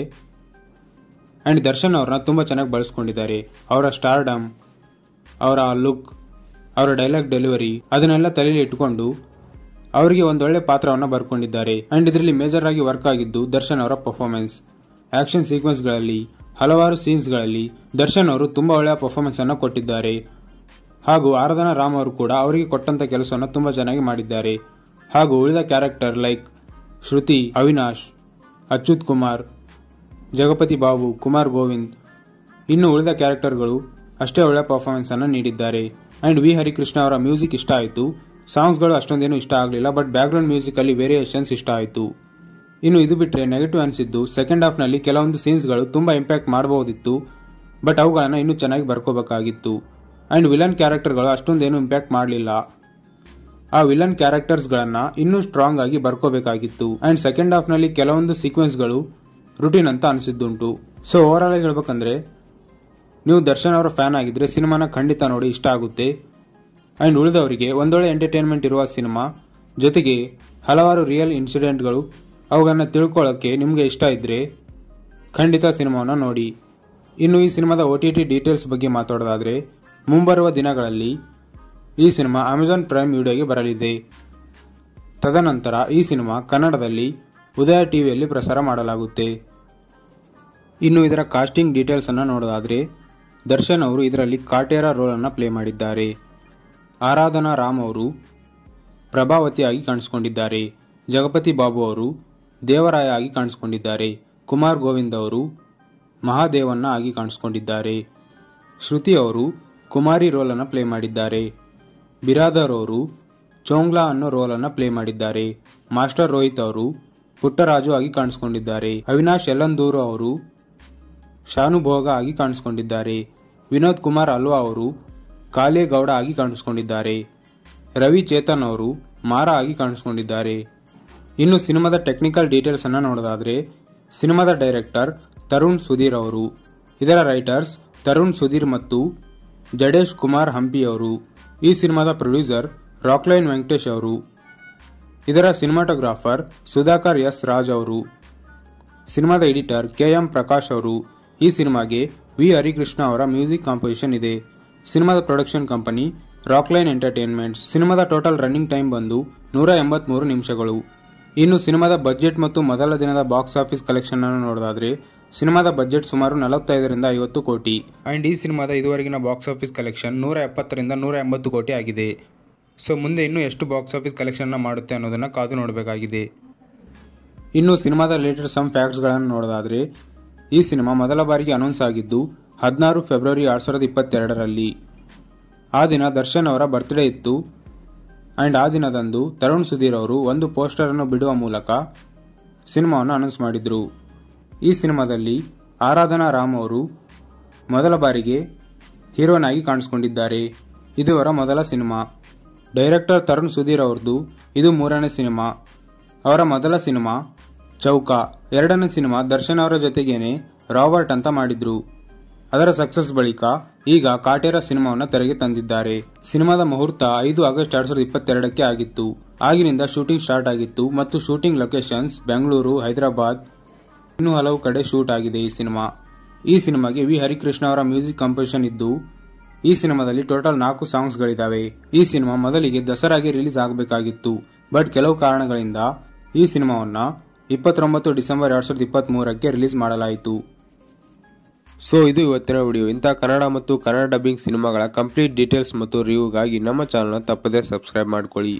ಆ್ಯಂಡ್ ದರ್ಶನ್ ಅವ್ರನ್ನ ತುಂಬ ಚೆನ್ನಾಗಿ ಬಳಸ್ಕೊಂಡಿದ್ದಾರೆ ಅವರ ಸ್ಟಾರ್ಡಮ್ ಅವರ ಲುಕ್ ಅವರ ಡೈಲಾಗ್ ಡೆಲಿವರಿ ಅದನ್ನೆಲ್ಲ ತಲೆಯಲ್ಲಿ ಇಟ್ಕೊಂಡು ಅವರಿಗೆ ಒಂದೊಳ್ಳೆ ಪಾತ್ರವನ್ನು ಬರ್ಕೊಂಡಿದ್ದಾರೆ ಅಂಡ್ ಇದರಲ್ಲಿ ಮೇಜರ್ ಆಗಿ ವರ್ಕ್ ಆಗಿದ್ದು ದರ್ಶನ್ ಅವರ ಪರ್ಫಾರ್ಮೆನ್ಸ್ ಆಕ್ಷನ್ ಸೀಕ್ವೆನ್ಸ್ಗಳಲ್ಲಿ ಹಲವಾರು ಸೀನ್ಸ್ಗಳಲ್ಲಿ ದರ್ಶನ್ ಅವರು ತುಂಬಾ ಒಳ್ಳೆಯ ಪರ್ಫಾರ್ಮೆನ್ಸ್ ಅನ್ನು ಕೊಟ್ಟಿದ್ದಾರೆ ಹಾಗೂ ಆರಾಧನಾ ರಾಮ್ ಅವರು ಕೂಡ ಅವರಿಗೆ ಕೊಟ್ಟಂತ ಕೆಲಸವನ್ನು ತುಂಬಾ ಚೆನ್ನಾಗಿ ಮಾಡಿದ್ದಾರೆ ಹಾಗೂ ಉಳಿದ ಕ್ಯಾರೆಕ್ಟರ್ ಲೈಕ್ ಶ್ರುತಿ ಅವಿನಾಶ್ ಅಚ್ಯುತ್ ಕುಮಾರ್ ಜಗಪತಿ ಬಾಬು ಕುಮಾರ್ ಗೋವಿಂದ್ ಇನ್ನು ಉಳಿದ ಕ್ಯಾರೆಕ್ಟರ್ಗಳು ಅಷ್ಟೇ ಒಳ್ಳೆಯ ಪರ್ಫಾರ್ಮೆನ್ಸ್ ಅನ್ನು ನೀಡಿದ್ದಾರೆ ಅಂಡ್ ವಿ ಹರಿಕೃಷ್ಣ ಅವರ ಮ್ಯೂಸಿಕ್ ಇಷ್ಟ ಆಯಿತು ಸಾಂಗ್ಸ್ಗಳು ಅಷ್ಟೊಂದೇನು ಇಷ್ಟ ಆಗಲಿಲ್ಲ ಬಟ್ ಬ್ಯಾಕ್ಗ್ರೌಂಡ್ ಮ್ಯೂಸಿಕ್ ಅಲ್ಲಿ ವೇರಿಯೇಷನ್ಸ್ ಇಷ್ಟ ಆಯಿತು ಇನ್ನು ಇದು ಬಿಟ್ಟರೆ ನೆಗೆಟಿವ್ ಅನಿಸಿದ್ದು ಸೆಕೆಂಡ್ ಹಾಫ್ನಲ್ಲಿ ಕೆಲವೊಂದು ಸೀನ್ಸ್ಗಳು ತುಂಬಾ ಇಂಪ್ಯಾಕ್ಟ್ ಮಾಡಬಹುದಿತ್ತು ಬಟ್ ಅವುಗಳನ್ನು ಇನ್ನೂ ಚೆನ್ನಾಗಿ ಬರ್ಕೋಬೇಕಾಗಿತ್ತು ಅಂಡ್ ವಿಲನ್ ಕ್ಯಾರೆಕ್ಟರ್ಗಳು ಅಷ್ಟೊಂದೇನು ಇಂಪ್ಯಾಕ್ಟ್ ಮಾಡಲಿಲ್ಲ ಆ ವಿಲನ್ ಕ್ಯಾರೆಕ್ಟರ್ಸ್ಗಳನ್ನ ಇನ್ನೂ ಸ್ಟ್ರಾಂಗ್ ಆಗಿ ಬರ್ಕೋಬೇಕಾಗಿತ್ತು ಅಂಡ್ ಸೆಕೆಂಡ್ ಹಾಫ್ ನಲ್ಲಿ ಕೆಲವೊಂದು ಸೀಕ್ವೆನ್ಸ್ಗಳು ರುಟೀನ್ ಅಂತ ಅನಿಸಿದ್ದುಂಟು ಸೊ ಓವರ್ ಆಲ್ ಹೇಳ್ಬೇಕಂದ್ರೆ ನೀವು ದರ್ಶನ್ ಅವರ ಫ್ಯಾನ್ ಆಗಿದ್ರೆ ಸಿನಿಮಾನ ಖಂಡಿತ ನೋಡಿ ಇಷ್ಟ ಆಗುತ್ತೆ ಅಂಡ್ ಉಳಿದವರಿಗೆ ಒಂದೊಳ್ಳೆ ಎಂಟರ್ಟೈನ್ಮೆಂಟ್ ಇರುವ ಸಿನಿಮಾ ಜೊತೆಗೆ ಹಲವಾರು ರಿಯಲ್ ಇನ್ಸಿಡೆಂಟ್ಗಳು ಅವುಗಳನ್ನ ತಿಳ್ಕೊಳ್ಳೋಕ್ಕೆ ನಿಮಗೆ ಇಷ್ಟ ಇದ್ರೆ ಖಂಡಿತ ಸಿನಿಮಾವನ್ನು ನೋಡಿ ಇನ್ನು ಈ ಸಿನಿಮಾದ ಒ ಟಿ ಟಿ ಡೀಟೇಲ್ಸ್ ಬಗ್ಗೆ ಮಾತಾಡೋದಾದ್ರೆ ಮುಂಬರುವ ದಿನಗಳಲ್ಲಿ ಈ ಸಿನಿಮಾ ಅಮೆಜಾನ್ ಪ್ರೈಮ್ ವಿಡಿಯೋಗೆ ಬರಲಿದೆ ತದನಂತರ ಈ ಸಿನಿಮಾ ಕನ್ನಡದಲ್ಲಿ ಉದಯ ಟಿವಿಯಲ್ಲಿ ಪ್ರಸಾರ ಮಾಡಲಾಗುತ್ತೆ ಇನ್ನು ಇದರ ಕಾಸ್ಟಿಂಗ್ ಡೀಟೇಲ್ಸ್ ಅನ್ನು ನೋಡೋದಾದ್ರೆ ದರ್ಶನ್ ಅವರು ಇದರಲ್ಲಿ ಕಾಟೇರ ರೋಲ್ ಅನ್ನು ಪ್ಲೇ ಮಾಡಿದ್ದಾರೆ ಆರಾಧನಾ ರಾಮ್ ಅವರು ಪ್ರಭಾವತಿಯಾಗಿ ಕಾಣಿಸಿಕೊಂಡಿದ್ದಾರೆ ಜಗಪತಿ ಬಾಬು ಅವರು ದೇವರಾಯ ಆಗಿ ಕಾಣಿಸಿಕೊಂಡಿದ್ದಾರೆ ಕುಮಾರ್ ಗೋವಿಂದ್ ಅವರು ಮಹಾದೇವನ್ನ ಆಗಿ ಕಾಣಿಸಿಕೊಂಡಿದ್ದಾರೆ ಶ್ರುತಿ ಅವರು ಕುಮಾರಿ ರೋಲ್ ಅನ್ನು ಪ್ಲೇ ಮಾಡಿದ್ದಾರೆ ಬಿರಾದರ್ ಅವರು ಚೋಂಗ್ಲಾ ಅನ್ನೋ ರೋಲ್ ಅನ್ನು ಪ್ಲೇ ಮಾಡಿದ್ದಾರೆ ಮಾಸ್ಟರ್ ರೋಹಿತ್ ಅವರು ಪುಟ್ಟರಾಜು ಆಗಿ ಕಾಣಿಸಿಕೊಂಡಿದ್ದಾರೆ ಅವಿನಾಶ್ ಯಲ್ಲಂದೂರು ಅವರು ಶಾನುಭೋಗ ಆಗಿ ಕಾಣಿಸಿಕೊಂಡಿದ್ದಾರೆ ವಿನೋದ್ ಕುಮಾರ್ ಅಲ್ವಾ ಅವರು ಕಾಲೇಗೌಡ ಆಗಿ ಕಾಣಿಸಿಕೊಂಡಿದ್ದಾರೆ ರವಿ ಚೇತನ್ ಅವರು ಮಾರ ಆಗಿ ಕಾಣಿಸಿಕೊಂಡಿದ್ದಾರೆ ಇನ್ನು ಸಿನಿಮಾದ ಟೆಕ್ನಿಕಲ್ ಡೀಟೇಲ್ಸ್ ಅನ್ನ ನೋಡೋದಾದ್ರೆ ಸಿನಿಮಾದ ಡೈರೆಕ್ಟರ್ ತರುಣ್ ಸುಧೀರ್ ಅವರು ಇದರ ರೈಟರ್ಸ್ ತರುಣ್ ಸುಧೀರ್ ಮತ್ತು ಜಡೇಶ್ ಕುಮಾರ್ ಹಂಪಿ ಅವರು ಈ ಸಿನಿಮಾದ ಪ್ರೊಡ್ಯೂಸರ್ ರಾಕ್ಲೈನ್ ವೆಂಕಟೇಶ್ ಅವರು ಇದರ ಸಿನಿಮಾಟೋಗ್ರಾಫರ್ ಸುಧಾಕರ್ ಎಸ್ ರಾಜ್ ಅವರು ಸಿನಿಮಾದ ಎಡಿಟರ್ ಕೆ ಎಂ ಪ್ರಕಾಶ್ ಅವರು ಈ ಸಿನಿಮಾಗೆ ವಿ ಹರಿಕೃಷ್ಣ ಅವರ ಮ್ಯೂಸಿಕ್ ಕಾಂಪೋಸಿಷನ್ ಇದೆ ಸಿನಿಮಾದ ಪ್ರೊಡಕ್ಷನ್ ಕಂಪನಿ ರಾಕ್ಲೈನ್ ಎಂಟರ್ಟೈನ್ಮೆಂಟ್ಸ್ ಸಿನಿಮಾದ ಟೋಟಲ್ ರನ್ನಿಂಗ್ ಟೈಮ್ ಬಂದು ನೂರ ಎಂಬತ್ಮೂರು ನಿಮಿಷಗಳು ಇನ್ನು ಸಿನಿಮಾದ ಬಜೆಟ್ ಮತ್ತು ಮೊದಲ ದಿನದ ಬಾಕ್ಸ್ ಆಫೀಸ್ ಕಲೆಕ್ಷನ್ ಅನ್ನು ನೋಡೋದಾದ್ರೆ ಸಿನಿಮಾದ ಬಜೆಟ್ ಸುಮಾರು ನಲವತ್ತೈದರಿಂದ ಐವತ್ತು ಕೋಟಿ ಅಂಡ್ ಈ ಸಿನಿಮಾದ ಇದುವರೆಗಿನ ಬಾಕ್ಸ್ ಆಫೀಸ್ ಕಲೆಕ್ಷನ್ ನೂರ ಎಪ್ಪತ್ತರಿಂದ ನೂರ ಎಂಬತ್ತು ಕೋಟಿ ಆಗಿದೆ ಸೊ ಮುಂದೆ ಇನ್ನೂ ಎಷ್ಟು ಬಾಕ್ಸ್ ಆಫೀಸ್ ಕಲೆಕ್ಷನ್ ಮಾಡುತ್ತೆ ಅನ್ನೋದನ್ನ ಕಾದು ನೋಡಬೇಕಾಗಿದೆ ಇನ್ನು ಸಿನಿಮಾದ ರಿಲೇಟೆಡ್ ಸಮ್ ಫ್ಯಾಕ್ಟ್ಸ್ಗಳನ್ನು ನೋಡೋದಾದ್ರೆ ಈ ಸಿನಿಮಾ ಮೊದಲ ಬಾರಿಗೆ ಅನೌನ್ಸ್ ಆಗಿದ್ದು ಹದಿನಾರು ಫೆಬ್ರವರಿ ಎರಡ್ ಸಾವಿರದ ಇಪ್ಪತ್ತೆರಡರಲ್ಲಿ ಆ ದಿನ ದರ್ಶನ್ ಅವರ ಬರ್ತ್ಡೇ ಇತ್ತು ಅಂಡ್ ಆ ದಿನದಂದು ತರುಣ್ ಸುಧೀರ್ ಅವರು ಒಂದು ಪೋಸ್ಟರ್ ಅನ್ನು ಬಿಡುವ ಮೂಲಕ ಸಿನಿಮಾವನ್ನು ಅನೌನ್ಸ್ ಮಾಡಿದ್ರು ಈ ಸಿನಿಮಾದಲ್ಲಿ ಆರಾಧನಾ ರಾಮ್ ಅವರು ಮೊದಲ ಬಾರಿಗೆ ಹೀರೋನ್ ಆಗಿ ಕಾಣಿಸಿಕೊಂಡಿದ್ದಾರೆ ಇದು ಅವರ ಮೊದಲ ಸಿನಿಮಾ ಡೈರೆಕ್ಟರ್ ತರುಣ್ ಸುಧೀರ್ ಅವ್ರದ್ದು ಇದು ಮೂರನೇ ಸಿನಿಮಾ ಅವರ ಮೊದಲ ಸಿನಿಮಾ ಚೌಕ ಎರಡನೇ ಸಿನಿಮಾ ದರ್ಶನ್ ಅವರ ಜೊತೆಗೇನೆ ರಾಬರ್ಟ್ ಅಂತ ಮಾಡಿದ್ರು ಅದರ ಸಕ್ಸಸ್ ಬಳಿಕ ಈಗ ಕಾಟೇರ ಸಿನಿಮಾವನ್ನು ತೆರೆಗೆ ತಂದಿದ್ದಾರೆ ಸಿನಿಮಾದ ಮುಹೂರ್ತ ಐದು ಆಗಸ್ಟ್ ಎರಡ್ ಸಾವಿರದ ಇಪ್ಪತ್ತೆರಡಕ್ಕೆ ಆಗಿತ್ತು ಆಗಿನಿಂದ ಶೂಟಿಂಗ್ ಸ್ಟಾರ್ಟ್ ಆಗಿತ್ತು ಮತ್ತು ಶೂಟಿಂಗ್ ಲೊಕೇಶನ್ಸ್ ಬೆಂಗಳೂರು ಹೈದರಾಬಾದ್ ಇನ್ನೂ ಹಲವು ಕಡೆ ಶೂಟ್ ಆಗಿದೆ ಈ ಸಿನಿಮಾ ಈ ಸಿನಿಮಾಗೆ ವಿ ಹರಿಕೃಷ್ಣ ಅವರ ಮ್ಯೂಸಿಕ್ ಕಂಪೋಸಿಷನ್ ಇದ್ದು ಈ ಸಿನಿಮಾದಲ್ಲಿ ಟೋಟಲ್ ನಾಲ್ಕು ಸಾಂಗ್ಸ್ಗಳಿದ್ದಾವೆ ಈ ಸಿನಿಮಾ ಮೊದಲಿಗೆ ದಸರಾಗೆ ರಿಲೀಸ್ ಆಗಬೇಕಾಗಿತ್ತು ಬಟ್ ಕೆಲವು ಕಾರಣಗಳಿಂದ ಈ ಸಿನಿಮಾವನ್ನ ಇಪ್ಪತ್ತೊಂಬತ್ತು ಡಿಸೆಂಬರ್ ಎರಡ್ ಸಾವಿರದ ಇಪ್ಪತ್ತ್ ಮೂರಕ್ಕೆ ರಿಲೀಸ್ ಮಾಡಲಾಯಿತು ಸೊ ಇದು ಇವತ್ತಿನ ವಿಡಿಯೋ ಇಂತಹ ಕನ್ನಡ ಮತ್ತು ಕನ್ನಡ ಡಬ್ಬಿಂಗ್ ಸಿನಿಮಾಗಳ ಕಂಪ್ಲೀಟ್ ಡೀಟೇಲ್ಸ್ ಮತ್ತು ರಿವ್ಯೂಗಾಗಿ ನಮ್ಮ ಚಾನಲ್ನ ತಪ್ಪದೇ ಸಬ್ಸ್ಕ್ರೈಬ್ ಮಾಡ್ಕೊಳ್ಳಿ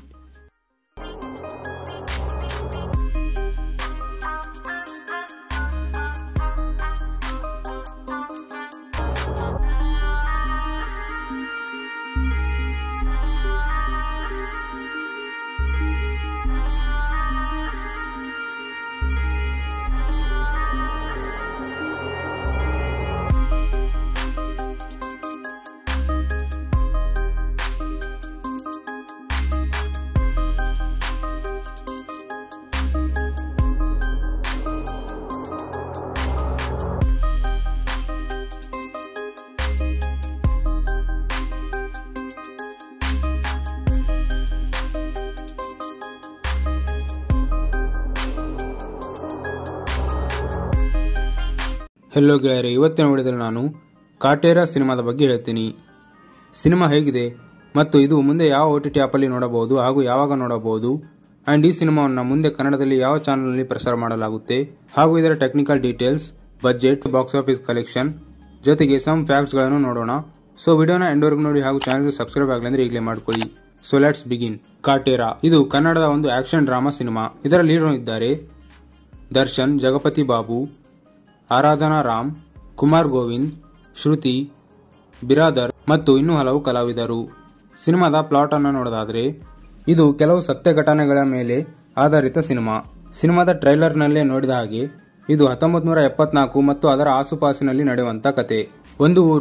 ಹೆಲೋ ಗೆಳೆಯರೆ ಇವತ್ತಿನ ವಿಡಿಯೋದಲ್ಲಿ ನಾನು ಕಾಟೇರ ಸಿನಿಮಾದ ಬಗ್ಗೆ ಹೇಳ್ತೀನಿ ಸಿನಿಮಾ ಹೇಗಿದೆ ಮತ್ತು ಇದು ಮುಂದೆ ಯಾವ ಒ ಟಿ ಟಿ ಆ್ಯಪಲ್ಲಿ ನೋಡಬಹುದು ಹಾಗೂ ಯಾವಾಗ ನೋಡಬಹುದು ಆ್ಯಂಡ್ ಈ ಸಿನಿಮಾವನ್ನು ಮುಂದೆ ಕನ್ನಡದಲ್ಲಿ ಯಾವ ಚಾನಲ್ನಲ್ಲಿ ಪ್ರಸಾರ ಮಾಡಲಾಗುತ್ತೆ ಹಾಗೂ ಇದರ technical details budget box office collection ಜೊತೆಗೆ ಸಮ್ ಫ್ಯಾಕ್ಟ್ಸ್ಗಳನ್ನು ನೋಡೋಣ ಸೊ ವಿಡಿಯೋನ ಎಂಡ್ವರೆಗೂ ನೋಡಿ ಹಾಗೂ ಚಾನಲ್ಗೆ ಸಬ್ಸ್ಕ್ರೈಬ್ ಆಗಲಿ ಅಂದ್ರೆ ಈಗಲೇ ಮಾಡ್ಕೊಳ್ಳಿ ಸೊ ಲೆಟ್ಸ್ ಬಿಗಿನ್ ಕಾಟೇರ ಇದು ಕನ್ನಡದ ಒಂದು ಆಕ್ಷನ್ ಡ್ರಾಮಾ ಸಿನಿಮಾ ಇದರಲ್ಲಿ ಹೀರೋ ಇದ್ದಾರೆ ದರ್ಶನ್ ಜಗಪತಿ ಬಾಬು ಆರಾಧನಾ ರಾಮ್ ಕುಮಾರ್ ಗೋವಿಂದ್ ಶ್ರುತಿ ಬಿರಾದರ್ ಮತ್ತು ಇನ್ನೂ ಹಲವು ಕಲಾವಿದರು ಸಿನಿಮಾದ ಪ್ಲಾಟ್ ಅನ್ನು ನೋಡೋದಾದ್ರೆ ಇದು ಕೆಲವು ಸತ್ಯ ಘಟನೆಗಳ ಮೇಲೆ ಆಧಾರಿತ ಸಿನಿಮಾ ಸಿನಿಮಾದ ಟ್ರೈಲರ್ನಲ್ಲೇ ನೋಡಿದ ಹಾಗೆ ಇದು ಹತ್ತೊಂಬತ್ ನೂರ ಎಪ್ಪತ್ನಾಲ್ಕು ಮತ್ತು ಅದರ ಆಸುಪಾಸಿನಲ್ಲಿ ನಡೆಯುವಂತ ಕತೆ ಒಂದು ಊರು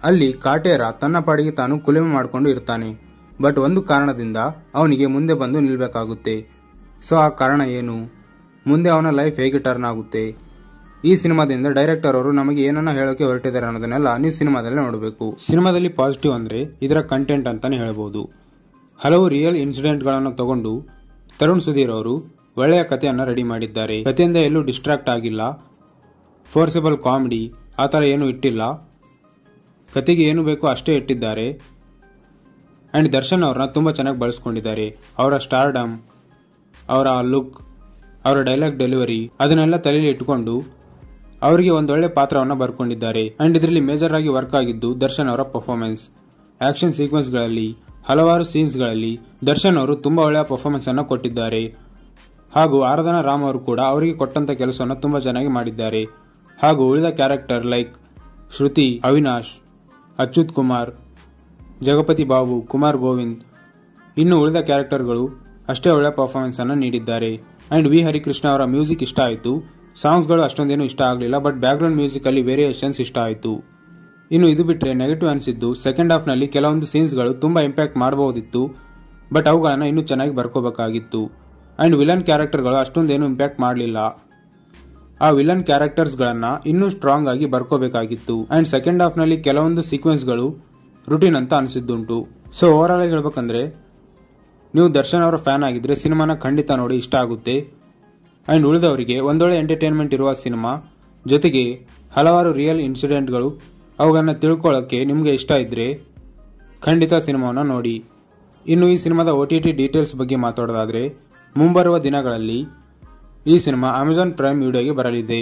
ಅಲ್ಲಿ ಕಾಟೇರ ತನ್ನ ಪಾಡಿಗೆ ತಾನು ಕುಲುಮೆ ಮಾಡಿಕೊಂಡು ಇರ್ತಾನೆ ಬಟ್ ಒಂದು ಕಾರಣದಿಂದ ಅವನಿಗೆ ಮುಂದೆ ಬಂದು ನಿಲ್ಬೇಕಾಗುತ್ತೆ ಸೊ ಆ ಕಾರಣ ಏನು ಮುಂದೆ ಅವನ ಲೈಫ್ ಹೇಗೆ ಟರ್ನ್ ಆಗುತ್ತೆ ಈ ಸಿನಿಮಾದಿಂದ ಡೈರೆಕ್ಟರ್ ಅವರು ನಮಗೆ ಏನನ್ನ ಹೇಳೋಕೆ ಹೊರಟಿದ್ದಾರೆ ಅನ್ನೋದನ್ನೆಲ್ಲ ನೀವು ಸಿನಿಮಾದಲ್ಲಿ ನೋಡಬೇಕು ಸಿನಿಮಾದಲ್ಲಿ ಪಾಸಿಟಿವ್ ಅಂದ್ರೆ ಇದರ ಕಂಟೆಂಟ್ ಅಂತಾನೆ ಹೇಳ್ಬೋದು ಹಲವು ರಿಯಲ್ ಇನ್ಸಿಡೆಂಟ್ಗಳನ್ನು ತಗೊಂಡು ತರುಣ್ ಸುಧೀರ್ ಅವರು ಒಳ್ಳೆಯ ಕಥೆಯನ್ನು ರೆಡಿ ಮಾಡಿದ್ದಾರೆ ಕಥೆಯಿಂದ ಎಲ್ಲೂ ಡಿಸ್ಟ್ರಾಕ್ಟ್ ಆಗಿಲ್ಲ ಫೋರ್ಸಬಲ್ ಕಾಮಿಡಿ ಆ ಥರ ಏನೂ ಇಟ್ಟಿಲ್ಲ ಕತೆಗೆ ಏನು ಬೇಕೋ ಅಷ್ಟೇ ಇಟ್ಟಿದ್ದಾರೆ ಆ್ಯಂಡ್ ದರ್ಶನ್ ಅವ್ರನ್ನ ತುಂಬ ಚೆನ್ನಾಗಿ ಬಳಸ್ಕೊಂಡಿದ್ದಾರೆ ಅವರ ಸ್ಟಾರ್ಡಮ್ ಅವರ ಲುಕ್ ಅವರ ಡೈಲಾಗ್ ಡೆಲಿವರಿ ಅದನ್ನೆಲ್ಲ ತಲೆಯಲ್ಲಿ ಇಟ್ಕೊಂಡು ಅವರಿಗೆ ಒಂದೊಳ್ಳೆ ಪಾತ್ರವನ್ನು ಬರ್ಕೊಂಡಿದ್ದಾರೆ ಅಂಡ್ ಇದರಲ್ಲಿ ಮೇಜರ್ ಆಗಿ ವರ್ಕ್ ಆಗಿದ್ದು ದರ್ಶನ್ ಅವರ ಪರ್ಫಾರ್ಮೆನ್ಸ್ ಆಕ್ಷನ್ ಸೀಕ್ವೆನ್ಸ್ಗಳಲ್ಲಿ ಹಲವಾರು ಸೀನ್ಸ್ಗಳಲ್ಲಿ ದರ್ಶನ್ ಅವರು ತುಂಬಾ ಒಳ್ಳೆಯ ಪರ್ಫಾರ್ಮೆನ್ಸ್ ಅನ್ನು ಕೊಟ್ಟಿದ್ದಾರೆ ಹಾಗೂ ಆರಾಧನಾ ರಾಮ್ ಅವರು ಕೂಡ ಅವರಿಗೆ ಕೊಟ್ಟಂತ ಕೆಲಸವನ್ನು ತುಂಬಾ ಚೆನ್ನಾಗಿ ಮಾಡಿದ್ದಾರೆ ಹಾಗೂ ಉಳಿದ ಕ್ಯಾರೆಕ್ಟರ್ ಲೈಕ್ ಶ್ರುತಿ ಅವಿನಾಶ್ ಅಚ್ಯುತ್ ಕುಮಾರ್ ಜಗಪತಿ ಬಾಬು ಕುಮಾರ್ ಗೋವಿಂದ್ ಇನ್ನು ಉಳಿದ ಕ್ಯಾರೆಕ್ಟರ್ಗಳು ಅಷ್ಟೇ ಒಳ್ಳೆಯ ಪರ್ಫಾರ್ಮೆನ್ಸ್ ಅನ್ನು ನೀಡಿದ್ದಾರೆ ಅಂಡ್ ವಿ ಹರಿಕೃಷ್ಣ ಅವರ ಮ್ಯೂಸಿಕ್ ಇಷ್ಟ ಆಯಿತು ಸಾಂಗ್ಸ್ಗಳು ಅಷ್ಟೊಂದೇನು ಇಷ್ಟ ಆಗಲಿಲ್ಲ ಬಟ್ ಬ್ಯಾಕ್ಗ್ರೌಂಡ್ ಮ್ಯೂಸಿಕ್ ಅಲ್ಲಿ ವೇರಿಯೇಷನ್ಸ್ ಇಷ್ಟ ಆಯಿತು ಇನ್ನು ಇದು ಬಿಟ್ಟರೆ ನೆಗೆಟಿವ್ ಅನಿಸಿದ್ದು ಸೆಕೆಂಡ್ ಹಾಫ್ನಲ್ಲಿ ಕೆಲವೊಂದು ಸೀನ್ಸ್ಗಳು ತುಂಬಾ ಇಂಪ್ಯಾಕ್ಟ್ ಮಾಡಬಹುದಿತ್ತು ಬಟ್ ಅವುಗಳನ್ನು ಇನ್ನೂ ಚೆನ್ನಾಗಿ ಬರ್ಕೋಬೇಕಾಗಿತ್ತು ಅಂಡ್ ವಿಲನ್ ಕ್ಯಾರೆಕ್ಟರ್ಗಳು ಅಷ್ಟೊಂದೇನು ಇಂಪ್ಯಾಕ್ಟ್ ಮಾಡಲಿಲ್ಲ ಆ ವಿಲನ್ ಕ್ಯಾರೆಕ್ಟರ್ಸ್ಗಳನ್ನ ಇನ್ನೂ ಸ್ಟ್ರಾಂಗ್ ಆಗಿ ಬರ್ಕೋಬೇಕಾಗಿತ್ತು ಅಂಡ್ ಸೆಕೆಂಡ್ ಹಾಫ್ನಲ್ಲಿ ಕೆಲವೊಂದು ಸೀಕ್ವೆನ್ಸ್ಗಳು ರುಟೀನ್ ಅಂತ ಅನಿಸಿದ್ದುಂಟು ಸೊ ಓವರ್ ಆಲ್ ಹೇಳ್ಬೇಕಂದ್ರೆ ನೀವು ದರ್ಶನ್ ಅವರ ಫ್ಯಾನ್ ಆಗಿದ್ರೆ ಸಿನಿಮಾನ ಖಂಡಿತ ನೋಡಿ ಇಷ್ಟ ಆಗುತ್ತೆ ಅಂಡ್ ಉಳಿದವರಿಗೆ ಒಂದೊಳ್ಳೆ ಎಂಟರ್ಟೈನ್ಮೆಂಟ್ ಇರುವ ಸಿನಿಮಾ ಜೊತೆಗೆ ಹಲವಾರು ರಿಯಲ್ ಇನ್ಸಿಡೆಂಟ್ಗಳು ಅವುಗಳನ್ನ ತಿಳ್ಕೊಳ್ಳೋಕ್ಕೆ ನಿಮಗೆ ಇಷ್ಟ ಇದ್ರೆ ಖಂಡಿತ ಸಿನಿಮಾವನ್ನು ನೋಡಿ ಇನ್ನು ಈ ಸಿನಿಮಾದ ಒ ಟಿ ಟಿ ಡೀಟೇಲ್ಸ್ ಬಗ್ಗೆ ಮಾತಾಡೋದಾದ್ರೆ ಮುಂಬರುವ ದಿನಗಳಲ್ಲಿ ಈ ಸಿನಿಮಾ ಅಮೆಜಾನ್ ಪ್ರೈಮ್ ವಿಡಿಯೋಗೆ ಬರಲಿದೆ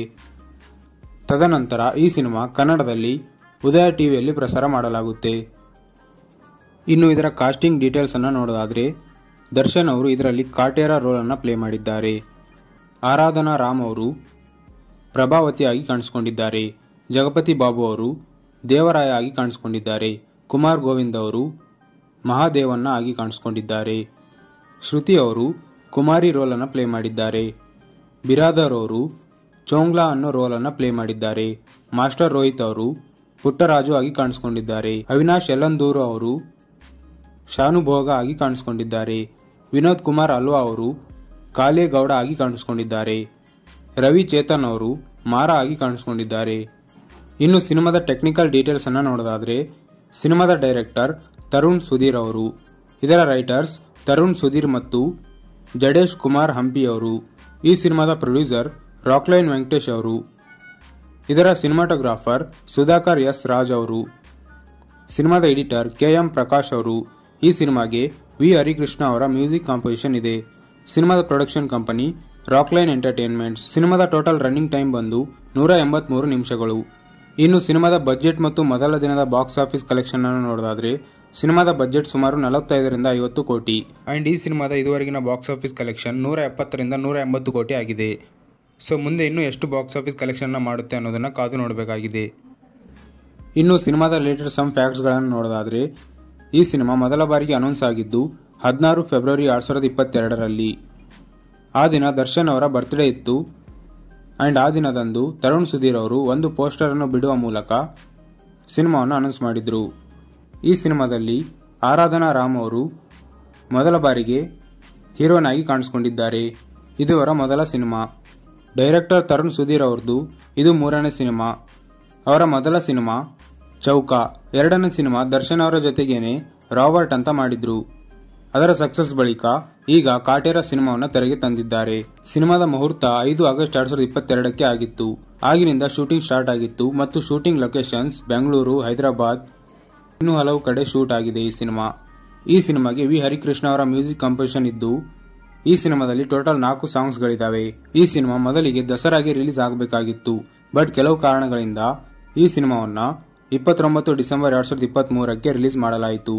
ತದನಂತರ ಈ ಸಿನಿಮಾ ಕನ್ನಡದಲ್ಲಿ ಉದಯ ಟಿವಿಯಲ್ಲಿ ಪ್ರಸಾರ ಮಾಡಲಾಗುತ್ತೆ ಇನ್ನು ಇದರ ಕಾಸ್ಟಿಂಗ್ ಡೀಟೇಲ್ಸ್ ಅನ್ನು ನೋಡೋದಾದ್ರೆ ದರ್ಶನ್ ಅವರು ಇದರಲ್ಲಿ ಕಾಟೇರ ರೋಲ್ ಅನ್ನು ಪ್ಲೇ ಮಾಡಿದ್ದಾರೆ ಆರಾಧನಾ ರಾಮ್ ಅವರು ಪ್ರಭಾವತಿಯಾಗಿ ಕಾಣಿಸಿಕೊಂಡಿದ್ದಾರೆ ಜಗಪತಿ ಬಾಬು ಅವರು ದೇವರಾಯ ಆಗಿ ಕಾಣಿಸಿಕೊಂಡಿದ್ದಾರೆ ಕುಮಾರ್ ಗೋವಿಂದ್ ಅವರು ಮಹಾದೇವನ್ನ ಆಗಿ ಕಾಣಿಸಿಕೊಂಡಿದ್ದಾರೆ ಶ್ರುತಿ ಅವರು ಕುಮಾರಿ ರೋಲ್ ಅನ್ನು ಪ್ಲೇ ಮಾಡಿದ್ದಾರೆ ಬಿರಾದರ್ ಅವರು ಚೋಂಗ್ಲಾ ಅನ್ನೋ ರೋಲ್ ಅನ್ನು ಪ್ಲೇ ಮಾಡಿದ್ದಾರೆ ಮಾಸ್ಟರ್ ರೋಹಿತ್ ಅವರು ಪುಟ್ಟರಾಜು ಆಗಿ ಕಾಣಿಸಿಕೊಂಡಿದ್ದಾರೆ ಅವಿನಾಶ್ ಯಲಂದೂರು ಅವರು ಶಾನುಭೋಗ ಆಗಿ ಕಾಣಿಸಿಕೊಂಡಿದ್ದಾರೆ ವಿನೋದ್ ಕುಮಾರ್ ಅಲ್ವಾ ಅವರು ಕಾಲೇಗೌಡ ಆಗಿ ಕಾಣಿಸಿಕೊಂಡಿದ್ದಾರೆ ರವಿ ಚೇತನ್ ಅವರು ಮಾರ ಆಗಿ ಕಾಣಿಸಿಕೊಂಡಿದ್ದಾರೆ ಇನ್ನು ಸಿನಿಮಾದ ಟೆಕ್ನಿಕಲ್ ಡೀಟೇಲ್ಸ್ ಅನ್ನ ನೋಡೋದಾದ್ರೆ ಸಿನಿಮಾದ ಡೈರೆಕ್ಟರ್ ತರುಣ್ ಸುಧೀರ್ ಅವರು ಇದರ ರೈಟರ್ಸ್ ತರುಣ್ ಸುಧೀರ್ ಮತ್ತು ಜಡೇಶ್ ಕುಮಾರ್ ಹಂಪಿ ಅವರು ಈ ಸಿನಿಮಾದ ಪ್ರೊಡ್ಯೂಸರ್ ರಾಕ್ಲೈನ್ ವೆಂಕಟೇಶ್ ಅವರು ಇದರ ಸಿನಿಮಾಟೋಗ್ರಾಫರ್ ಸುಧಾಕರ್ ಎಸ್ ರಾಜ್ ಅವರು ಸಿನಿಮಾದ ಎಡಿಟರ್ ಕೆ ಎಂ ಪ್ರಕಾಶ್ ಅವರು ಈ ಸಿನಿಮಾಗೆ ವಿ ಹರಿಕೃಷ್ಣ ಅವರ ಮ್ಯೂಸಿಕ್ ಕಾಂಪೋಸಿಷನ್ ಇದೆ ಸಿನಿಮಾದ ಪ್ರೊಡಕ್ಷನ್ ಕಂಪನಿ ರಾಕ್ಲೈನ್ ಎಂಟರ್ಟೈನ್ಮೆಂಟ್ಸ್ ಸಿನಿಮಾದ ಟೋಟಲ್ ರನ್ನಿಂಗ್ ಟೈಮ್ ಬಂದು ನೂರ ಎಂಬತ್ಮೂರು ನಿಮಿಷಗಳು ಇನ್ನು ಸಿನಿಮಾದ ಬಜೆಟ್ ಮತ್ತು ಮೊದಲ ದಿನದ ಬಾಕ್ಸ್ ಆಫೀಸ್ ಕಲೆಕ್ಷನ್ ಅನ್ನು ನೋಡೋದಾದ್ರೆ ಸಿನಿಮಾದ ಬಜೆಟ್ ಸುಮಾರು ನಲವತ್ತೈದರಿಂದ ಐವತ್ತು ಕೋಟಿ ಅಂಡ್ ಈ ಸಿನಿಮಾದ ಇದುವರೆಗಿನ ಬಾಕ್ಸ್ ಆಫೀಸ್ ಕಲೆಕ್ಷನ್ ನೂರ ಎಪ್ಪತ್ತರಿಂದ ನೂರ ಎಂಬತ್ತು ಕೋಟಿ ಆಗಿದೆ ಸೊ ಮುಂದೆ ಇನ್ನೂ ಎಷ್ಟು ಬಾಕ್ಸ್ ಆಫೀಸ್ ಕಲೆಕ್ಷನ್ ಮಾಡುತ್ತೆ ಅನ್ನೋದನ್ನ ಕಾದು ನೋಡಬೇಕಾಗಿದೆ ಇನ್ನು ಸಿನಿಮಾದ ರಿಲೇಟೆಡ್ ಸಮ್ ಫ್ಯಾಕ್ಟ್ಸ್ಗಳನ್ನು ನೋಡೋದಾದ್ರೆ ಈ ಸಿನಿಮಾ ಮೊದಲ ಬಾರಿಗೆ ಅನೌನ್ಸ್ ಆಗಿದ್ದು ಹದಿನಾರು ಫೆಬ್ರವರಿ ಎರಡ್ ಸಾವಿರದ ಇಪ್ಪತ್ತೆರಡರಲ್ಲಿ ಆ ದಿನ ದರ್ಶನ್ ಅವರ ಬರ್ತ್ಡೇ ಇತ್ತು ಅಂಡ್ ಆ ದಿನದಂದು ತರುಣ್ ಸುಧೀರ್ ಅವರು ಒಂದು ಪೋಸ್ಟರ್ ಅನ್ನು ಬಿಡುವ ಮೂಲಕ ಸಿನಿಮಾವನ್ನು ಅನೌನ್ಸ್ ಮಾಡಿದ್ರು ಈ ಸಿನಿಮಾದಲ್ಲಿ ಆರಾಧನಾ ರಾಮ್ ಅವರು ಮೊದಲ ಬಾರಿಗೆ ಹೀರೋನ್ ಆಗಿ ಕಾಣಿಸಿಕೊಂಡಿದ್ದಾರೆ ಇದು ಅವರ ಮೊದಲ ಸಿನಿಮಾ ಡೈರೆಕ್ಟರ್ ತರುಣ್ ಸುಧೀರ್ ಅವ್ರದ್ದು ಇದು ಮೂರನೇ ಸಿನಿಮಾ ಅವರ ಮೊದಲ ಸಿನಿಮಾ ಚೌಕ ಎರಡನೇ ಸಿನಿಮಾ ದರ್ಶನ್ ಅವರ ಜೊತೆಗೇನೆ ರಾಬರ್ಟ್ ಅಂತ ಮಾಡಿದ್ರು ಅದರ ಸಕ್ಸಸ್ ಬಳಿಕ ಈಗ ಕಾಟೇರ ಸಿನಿಮಾವನ್ನು ತೆರೆಗೆ ತಂದಿದ್ದಾರೆ ಸಿನಿಮಾದ ಮುಹೂರ್ತ ಐದು ಆಗಸ್ಟ್ ಎರಡ್ ಸಾವಿರದ ಇಪ್ಪತ್ತೆರಡಕ್ಕೆ ಆಗಿತ್ತು ಆಗಿನಿಂದ ಶೂಟಿಂಗ್ ಸ್ಟಾರ್ಟ್ ಆಗಿತ್ತು ಮತ್ತು ಶೂಟಿಂಗ್ ಲೊಕೇಶನ್ಸ್ ಬೆಂಗಳೂರು ಹೈದರಾಬಾದ್ ಇನ್ನೂ ಹಲವು ಕಡೆ ಶೂಟ್ ಆಗಿದೆ ಈ ಸಿನಿಮಾ ಈ ಸಿನಿಮಾಗೆ ವಿ ಹರಿಕೃಷ್ಣ ಅವರ ಮ್ಯೂಸಿಕ್ ಕಂಪೋಸಿಷನ್ ಇದ್ದು ಈ ಸಿನಿಮಾದಲ್ಲಿ ಟೋಟಲ್ ನಾಲ್ಕು ಸಾಂಗ್ಸ್ಗಳಿದ್ದಾವೆ ಈ ಸಿನಿಮಾ ಮೊದಲಿಗೆ ದಸರಾಗೆ ರಿಲೀಸ್ ಆಗಬೇಕಾಗಿತ್ತು ಬಟ್ ಕೆಲವು ಕಾರಣಗಳಿಂದ ಈ ಸಿನಿಮಾವನ್ನ ಇಪ್ಪತ್ತೊಂಬತ್ತು ಡಿಸೆಂಬರ್ ಎರಡ್ ಸಾವಿರದ ಇಪ್ಪತ್ತ್ ಮೂರಕ್ಕೆ ರಿಲೀಸ್ ಮಾಡಲಾಯಿತು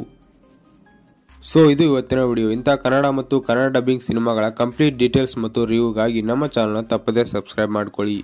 ಸೊ ಇದು ಇವತ್ತಿನ ವಿಡಿಯೋ ಇಂಥ ಕನ್ನಡ ಮತ್ತು ಕನ್ನಡ ಡಬ್ಬಿಂಗ್ ಸಿನಿಮಾಗಳ ಕಂಪ್ಲೀಟ್ ಡೀಟೇಲ್ಸ್ ಮತ್ತು ರಿವ್ಯೂಗಾಗಿ ನಮ್ಮ ಚಾನಲ್ನ ತಪ್ಪದೇ ಸಬ್ಸ್ಕ್ರೈಬ್ ಮಾಡ್ಕೊಳ್ಳಿ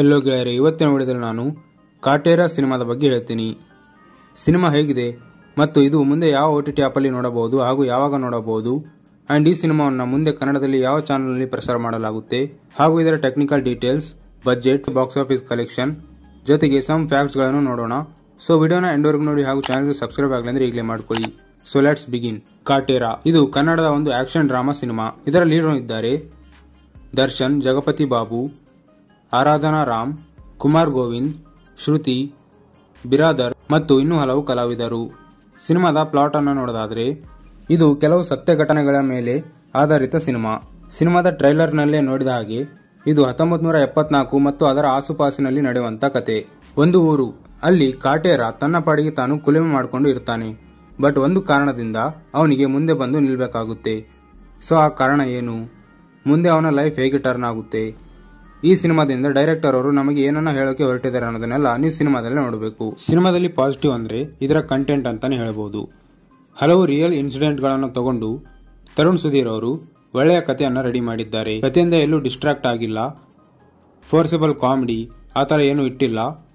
ಹೆಲೋ ಗೆಳೆಯರೆ ಇವತ್ತಿನ ವಿಡಿಯೋದಲ್ಲಿ ನಾನು ಕಾಟೇರ ಸಿನಿಮಾದ ಬಗ್ಗೆ ಹೇಳ್ತೀನಿ ಸಿನಿಮಾ ಹೇಗಿದೆ ಮತ್ತು ಇದು ಮುಂದೆ ಯಾವ ಒ ಟಿ ಟಿ ಆ್ಯಪಲ್ಲಿ ನೋಡಬಹುದು ಹಾಗೂ ಯಾವಾಗ ನೋಡಬಹುದು ಆ್ಯಂಡ್ ಈ ಸಿನಿಮಾವನ್ನು ಮುಂದೆ ಕನ್ನಡದಲ್ಲಿ ಯಾವ ಚಾನಲ್ನಲ್ಲಿ ಪ್ರಸಾರ ಮಾಡಲಾಗುತ್ತೆ ಹಾಗೂ ಇದರ technical details budget box office collection ಜೊತೆಗೆ ಸಮ್ ಫ್ಯಾಕ್ಟ್ಸ್ಗಳನ್ನು ನೋಡೋಣ ಸೊ ವಿಡಿಯೋನ ಎಂಡ್ವರೆಗೂ ನೋಡಿ ಹಾಗೂ ಚಾನಲ್ಗೆ ಸಬ್ಸ್ಕ್ರೈಬ್ ಆಗಲಿ ಅಂದ್ರೆ ಈಗಲೇ ಮಾಡ್ಕೊಳ್ಳಿ ಸೊ ಲೆಟ್ಸ್ ಬಿಗಿನ್ ಕಾಟೇರ ಇದು ಕನ್ನಡದ ಒಂದು ಆಕ್ಷನ್ ಡ್ರಾಮಾ ಸಿನಿಮಾ ಇದರ ಲೀಡರ್ ಇದ್ದಾರೆ ದರ್ಶನ್ ಜಗಪತಿ ಬಾಬು ಆರಾಧನಾ ರಾಮ್ ಕುಮಾರ್ ಗೋವಿಂದ್ ಶ್ರುತಿ ಬಿರಾದರ್ ಮತ್ತು ಇನ್ನೂ ಹಲವು ಕಲಾವಿದರು ಸಿನಿಮಾದ ಪ್ಲಾಟ್ ಅನ್ನು ನೋಡೋದಾದ್ರೆ ಇದು ಕೆಲವು ಸತ್ಯ ಘಟನೆಗಳ ಮೇಲೆ ಆಧಾರಿತ ಸಿನಿಮಾ ಸಿನಿಮಾದ ಟ್ರೈಲರ್ನಲ್ಲೇ ನೋಡಿದ ಹಾಗೆ ಇದು ಹತ್ತೊಂಬತ್ತು ನೂರ ಎಪ್ಪತ್ನಾಲ್ಕು ಮತ್ತು ಅದರ ಆಸುಪಾಸಿನಲ್ಲಿ ನಡೆಯುವಂತ ಕತೆ ಒಂದು ಊರು ಅಲ್ಲಿ ಕಾಟೇರ ತನ್ನ ಪಾಡಿಗೆ ತಾನು ಕುಲಿಮೆ ಮಾಡಿಕೊಂಡು ಇರ್ತಾನೆ ಬಟ್ ಒಂದು ಕಾರಣದಿಂದ ಅವನಿಗೆ ಮುಂದೆ ಬಂದು ನಿಲ್ಬೇಕಾಗುತ್ತೆ ಸೊ ಆ ಕಾರಣ ಏನು ಮುಂದೆ ಅವನ ಲೈಫ್ ಹೇಗೆ ಟರ್ನ್ ಆಗುತ್ತೆ ಈ ಸಿನಿಮಾದಿಂದ ಡೈರೆಕ್ಟರ್ ಅವರು ನಮಗೆ ಏನನ್ನ ಹೇಳೋಕೆ ಹೊರಟಿದ್ದಾರೆ ಅನ್ನೋದನ್ನೆಲ್ಲ ನೀವು ಸಿನಿಮಾದಲ್ಲಿ ನೋಡಬೇಕು ಸಿನಿಮಾದಲ್ಲಿ ಪಾಸಿಟಿವ್ ಅಂದ್ರೆ ಇದರ ಕಂಟೆಂಟ್ ಅಂತಾನೆ ಹೇಳಬಹುದು ಹಲವು ರಿಯಲ್ ಇನ್ಸಿಡೆಂಟ್ಗಳನ್ನು ತಗೊಂಡು ತರುಣ್ ಸುಧೀರ್ ಅವರು ಒಳ್ಳೆಯ ಕಥೆಯನ್ನು ರೆಡಿ ಮಾಡಿದ್ದಾರೆ ಕಥೆಯಿಂದ ಎಲ್ಲೂ ಡಿಸ್ಟ್ರಾಕ್ಟ್ ಆಗಿಲ್ಲ ಫೋರ್ಸಬಲ್ ಕಾಮಿಡಿ ಆ ಥರ ಏನು ಇಟ್ಟಿಲ್ಲ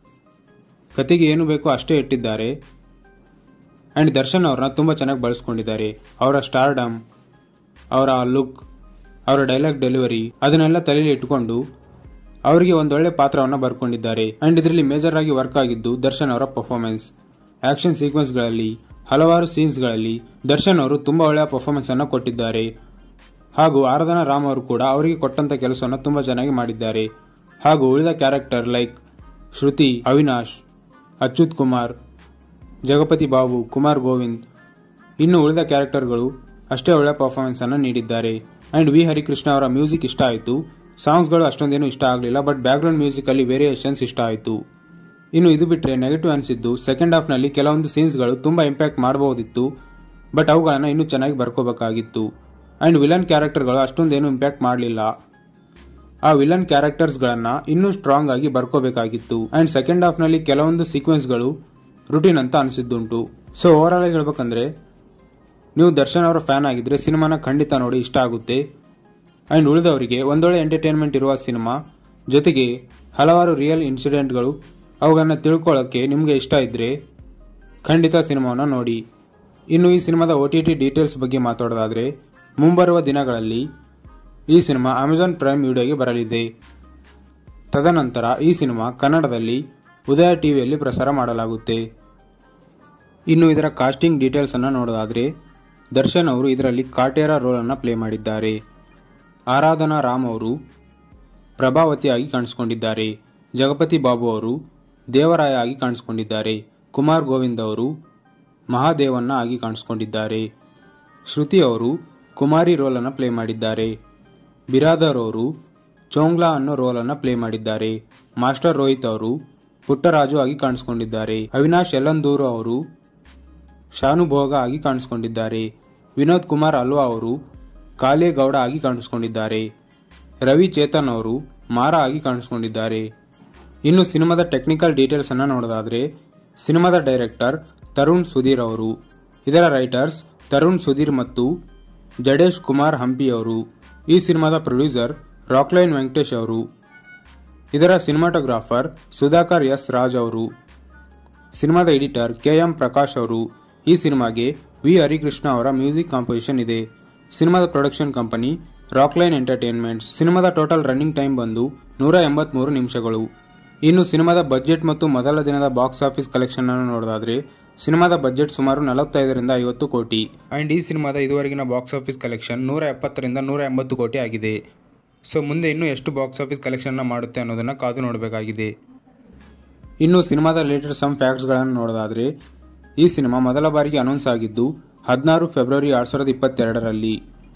ಕತೆಗೆ ಏನು ಬೇಕೋ ಅಷ್ಟೇ ಇಟ್ಟಿದ್ದಾರೆ ಆ್ಯಂಡ್ ದರ್ಶನ್ ಅವ್ರನ್ನ ತುಂಬ ಚೆನ್ನಾಗಿ ಬಳಸ್ಕೊಂಡಿದ್ದಾರೆ ಅವರ ಸ್ಟಾರ್ಡಮ್ ಅವರ ಲುಕ್ ಅವರ ಡೈಲಾಗ್ ಡೆಲಿವರಿ ಅದನ್ನೆಲ್ಲ ತಲೆಯಲ್ಲಿ ಇಟ್ಟುಕೊಂಡು ಅವರಿಗೆ ಒಂದೊಳ್ಳೆ ಪಾತ್ರವನ್ನು ಬರ್ಕೊಂಡಿದ್ದಾರೆ ಅಂಡ್ ಇದರಲ್ಲಿ ಮೇಜರ್ ಆಗಿ ವರ್ಕ್ ಆಗಿದ್ದು ದರ್ಶನ್ ಅವರ ಪರ್ಫಾರ್ಮೆನ್ಸ್ ಆಕ್ಷನ್ ಸೀಕ್ವೆನ್ಸ್ಗಳಲ್ಲಿ ಹಲವಾರು ಸೀನ್ಸ್ಗಳಲ್ಲಿ ದರ್ಶನ್ ಅವರು ತುಂಬಾ ಒಳ್ಳೆಯ ಪರ್ಫಾರ್ಮೆನ್ಸ್ ಅನ್ನು ಕೊಟ್ಟಿದ್ದಾರೆ ಹಾಗೂ ಆರಾಧನಾ ರಾಮ್ ಅವರು ಕೂಡ ಅವರಿಗೆ ಕೊಟ್ಟಂತ ಕೆಲಸವನ್ನು ತುಂಬಾ ಚೆನ್ನಾಗಿ ಮಾಡಿದ್ದಾರೆ ಹಾಗೂ ಉಳಿದ ಕ್ಯಾರೆಕ್ಟರ್ ಲೈಕ್ ಶ್ರುತಿ ಅವಿನಾಶ್ ಅಚ್ಯುತ್ ಕುಮಾರ್ ಜಗಪತಿ ಬಾಬು ಕುಮಾರ್ ಗೋವಿಂದ್ ಇನ್ನು ಉಳಿದ ಕ್ಯಾರೆಕ್ಟರ್ಗಳು ಅಷ್ಟೇ ಒಳ್ಳೆಯ ಪರ್ಫಾರ್ಮೆನ್ಸ್ ಅನ್ನು ನೀಡಿದ್ದಾರೆ ಅಂಡ್ ವಿ ಹರಿಕೃಷ್ಣ ಅವರ ಮ್ಯೂಸಿಕ್ ಇಷ್ಟ ಆಯಿತು ಸಾಂಗ್ಸ್ಗಳು ಅಷ್ಟೊಂದೇನು ಇಷ್ಟ ಆಗಲಿಲ್ಲ ಬಟ್ ಬ್ಯಾಕ್ಗ್ರೌಂಡ್ ಮ್ಯೂಸಿಕ್ ಅಲ್ಲಿ ವೇರಿಯೇಷನ್ಸ್ ಇಷ್ಟ ಆಯಿತು ಇನ್ನು ಇದು ಬಿಟ್ಟರೆ ನೆಗೆಟಿವ್ ಅನಿಸಿದ್ದು ಸೆಕೆಂಡ್ ಹಾಫ್ನಲ್ಲಿ ಕೆಲವೊಂದು ಸೀನ್ಸ್ಗಳು ತುಂಬಾ ಇಂಪ್ಯಾಕ್ಟ್ ಮಾಡಬಹುದಿತ್ತು ಬಟ್ ಅವುಗಳನ್ನು ಇನ್ನೂ ಚೆನ್ನಾಗಿ ಬರ್ಕೋಬೇಕಾಗಿತ್ತು ಅಂಡ್ ವಿಲನ್ ಕ್ಯಾರೆಕ್ಟರ್ಗಳು ಅಷ್ಟೊಂದೇನು ಇಂಪ್ಯಾಕ್ಟ್ ಮಾಡಲಿಲ್ಲ ಆ ವಿಲನ್ ಕ್ಯಾರೆಕ್ಟರ್ಸ್ಗಳನ್ನ ಇನ್ನೂ ಸ್ಟ್ರಾಂಗ್ ಆಗಿ ಬರ್ಕೋಬೇಕಾಗಿತ್ತು ಅಂಡ್ ಸೆಕೆಂಡ್ ಹಾಫ್ನಲ್ಲಿ ಕೆಲವೊಂದು ಸೀಕ್ವೆನ್ಸ್ಗಳು ರುಟೀನ್ ಅಂತ ಅನಿಸಿದ್ದುಂಟು ಸೊ ಓವರ್ ಆಲ್ ಹೇಳ್ಬೇಕಂದ್ರೆ ನೀವು ದರ್ಶನ್ ಅವರ ಫ್ಯಾನ್ ಆಗಿದ್ರೆ ಸಿನಿಮಾನ ಖಂಡಿತ ನೋಡಿ ಇಷ್ಟ ಆಗುತ್ತೆ ಅಂಡ್ ಉಳಿದವರಿಗೆ ಒಂದೊಳ್ಳೆ ಎಂಟರ್ಟೈನ್ಮೆಂಟ್ ಇರುವ ಸಿನಿಮಾ ಜೊತೆಗೆ ಹಲವಾರು ರಿಯಲ್ ಇನ್ಸಿಡೆಂಟ್ಗಳು ಅವುಗಳನ್ನ ತಿಳ್ಕೊಳ್ಳೋಕ್ಕೆ ನಿಮಗೆ ಇಷ್ಟ ಇದ್ರೆ ಖಂಡಿತ ಸಿನಿಮಾವನ್ನು ನೋಡಿ ಇನ್ನು ಈ ಸಿನಿಮಾದ ಒ ಟಿ ಟಿ ಡೀಟೇಲ್ಸ್ ಬಗ್ಗೆ ಮಾತಾಡೋದಾದ್ರೆ ಮುಂಬರುವ ದಿನಗಳಲ್ಲಿ ಈ ಸಿನಿಮಾ ಅಮೆಜಾನ್ ಪ್ರೈಮ್ ವಿಡಿಯೋಗೆ ಬರಲಿದೆ ತದನಂತರ ಈ ಸಿನಿಮಾ ಕನ್ನಡದಲ್ಲಿ ಉದಯ ಟಿವಿಯಲ್ಲಿ ಪ್ರಸಾರ ಮಾಡಲಾಗುತ್ತೆ ಇನ್ನು ಇದರ ಕಾಸ್ಟಿಂಗ್ ಡೀಟೇಲ್ಸ್ ಅನ್ನು ನೋಡೋದಾದ್ರೆ ದರ್ಶನ್ ಅವರು ಇದರಲ್ಲಿ ಕಾಟೇರ ರೋಲ್ ಅನ್ನು ಪ್ಲೇ ಮಾಡಿದ್ದಾರೆ ಆರಾಧನಾ ರಾಮ್ ಅವರು ಪ್ರಭಾವತಿಯಾಗಿ ಕಾಣಿಸಿಕೊಂಡಿದ್ದಾರೆ ಜಗಪತಿ ಬಾಬು ಅವರು ದೇವರಾಯ ಆಗಿ ಕಾಣಿಸಿಕೊಂಡಿದ್ದಾರೆ ಕುಮಾರ್ ಗೋವಿಂದ್ ಅವರು ಮಹಾದೇವನ್ನ ಆಗಿ ಕಾಣಿಸಿಕೊಂಡಿದ್ದಾರೆ ಶ್ರುತಿ ಅವರು ಕುಮಾರಿ ರೋಲ್ ಅನ್ನು ಪ್ಲೇ ಮಾಡಿದ್ದಾರೆ ಬಿರಾದರ್ ಅವರು ಚೋಂಗ್ಲಾ ಅನ್ನೋ ರೋಲ್ ಅನ್ನು ಪ್ಲೇ ಮಾಡಿದ್ದಾರೆ ಮಾಸ್ಟರ್ ರೋಹಿತ್ ಅವರು ಪುಟ್ಟರಾಜು ಆಗಿ ಕಾಣಿಸಿಕೊಂಡಿದ್ದಾರೆ ಅವಿನಾಶ್ ಯಲ್ಲಂದೂರು ಅವರು ಶಾನುಭೋಗ ಆಗಿ ಕಾಣಿಸಿಕೊಂಡಿದ್ದಾರೆ ವಿನೋದ್ ಕುಮಾರ್ ಅಲ್ವಾ ಅವರು ಕಾಲೇಗೌಡ ಆಗಿ ಕಾಣಿಸಿಕೊಂಡಿದ್ದಾರೆ ರವಿ ಚೇತನ್ ಅವರು ಮಾರ ಆಗಿ ಕಾಣಿಸಿಕೊಂಡಿದ್ದಾರೆ ಇನ್ನು ಸಿನಿಮಾದ ಟೆಕ್ನಿಕಲ್ ಡೀಟೇಲ್ಸ್ ಅನ್ನ ನೋಡೋದಾದ್ರೆ ಸಿನಿಮಾದ ಡೈರೆಕ್ಟರ್ ತರುಣ್ ಸುಧೀರ್ ಅವರು ಇದರ ರೈಟರ್ಸ್ ತರುಣ್ ಸುಧೀರ್ ಮತ್ತು ಜಡೇಶ್ ಕುಮಾರ್ ಹಂಪಿ ಅವರು ಈ ಸಿನಿಮಾದ ಪ್ರೊಡ್ಯೂಸರ್ ರಾಕ್ಲೈನ್ ವೆಂಕಟೇಶ್ ಅವರು ಇದರ ಸಿನಿಮಾಟೋಗ್ರಾಫರ್ ಸುಧಾಕರ್ ಎಸ್ ರಾಜ್ ಅವರು ಸಿನಿಮಾದ ಎಡಿಟರ್ ಕೆ ಎಂ ಪ್ರಕಾಶ್ ಅವರು ಈ ಸಿನಿಮಾಗೆ ವಿ ಹರಿಕೃಷ್ಣ ಅವರ ಮ್ಯೂಸಿಕ್ ಕಾಂಪೋಸಿಷನ್ ಇದೆ ಸಿನಿಮಾದ ಪ್ರೊಡಕ್ಷನ್ ಕಂಪನಿ ರಾಕ್ಲೈನ್ ಎಂಟರ್ಟೈನ್ಮೆಂಟ್ಸ್ ಸಿನಿಮಾದ ಟೋಟಲ್ ರನ್ನಿಂಗ್ ಟೈಮ್ ಬಂದು ನೂರ ಎಂಬತ್ಮೂರು ನಿಮಿಷಗಳು ಇನ್ನು ಸಿನಿಮಾದ ಬಜೆಟ್ ಮತ್ತು ಮೊದಲ ದಿನದ ಬಾಕ್ಸ್ ಆಫೀಸ್ ಕಲೆಕ್ಷನ್ ಅನ್ನು ನೋಡೋದಾದ್ರೆ ಸಿನಿಮಾದ ಬಜೆಟ್ ಸುಮಾರು ನಲವತ್ತೈದರಿಂದ ಐವತ್ತು ಕೋಟಿ ಅಂಡ್ ಈ ಸಿನಿಮಾದ ಇದುವರೆಗಿನ ಬಾಕ್ಸ್ ಆಫೀಸ್ ಕಲೆಕ್ಷನ್ ನೂರ ಎಪ್ಪತ್ತರಿಂದ ನೂರ ಎಂಬತ್ತು ಕೋಟಿ ಆಗಿದೆ ಸೊ ಮುಂದೆ ಇನ್ನೂ ಎಷ್ಟು ಬಾಕ್ಸ್ ಆಫೀಸ್ ಕಲೆಕ್ಷನ್ ಮಾಡುತ್ತೆ ಅನ್ನೋದನ್ನ ಕಾದು ನೋಡಬೇಕಾಗಿದೆ ಇನ್ನು ಸಿನಿಮಾದ ರಿಲೇಟೆಡ್ ಸಮ್ ಫ್ಯಾಕ್ಟ್ಸ್ಗಳನ್ನು ನೋಡೋದಾದ್ರೆ ಈ ಸಿನಿಮಾ ಮೊದಲ ಬಾರಿಗೆ ಅನೌನ್ಸ್ ಆಗಿದ್ದು ಹದಿನಾರು ಫೆಬ್ರವರಿ ಎರಡ್ ಸಾವಿರದ ಇಪ್ಪತ್ತೆರಡರಲ್ಲಿ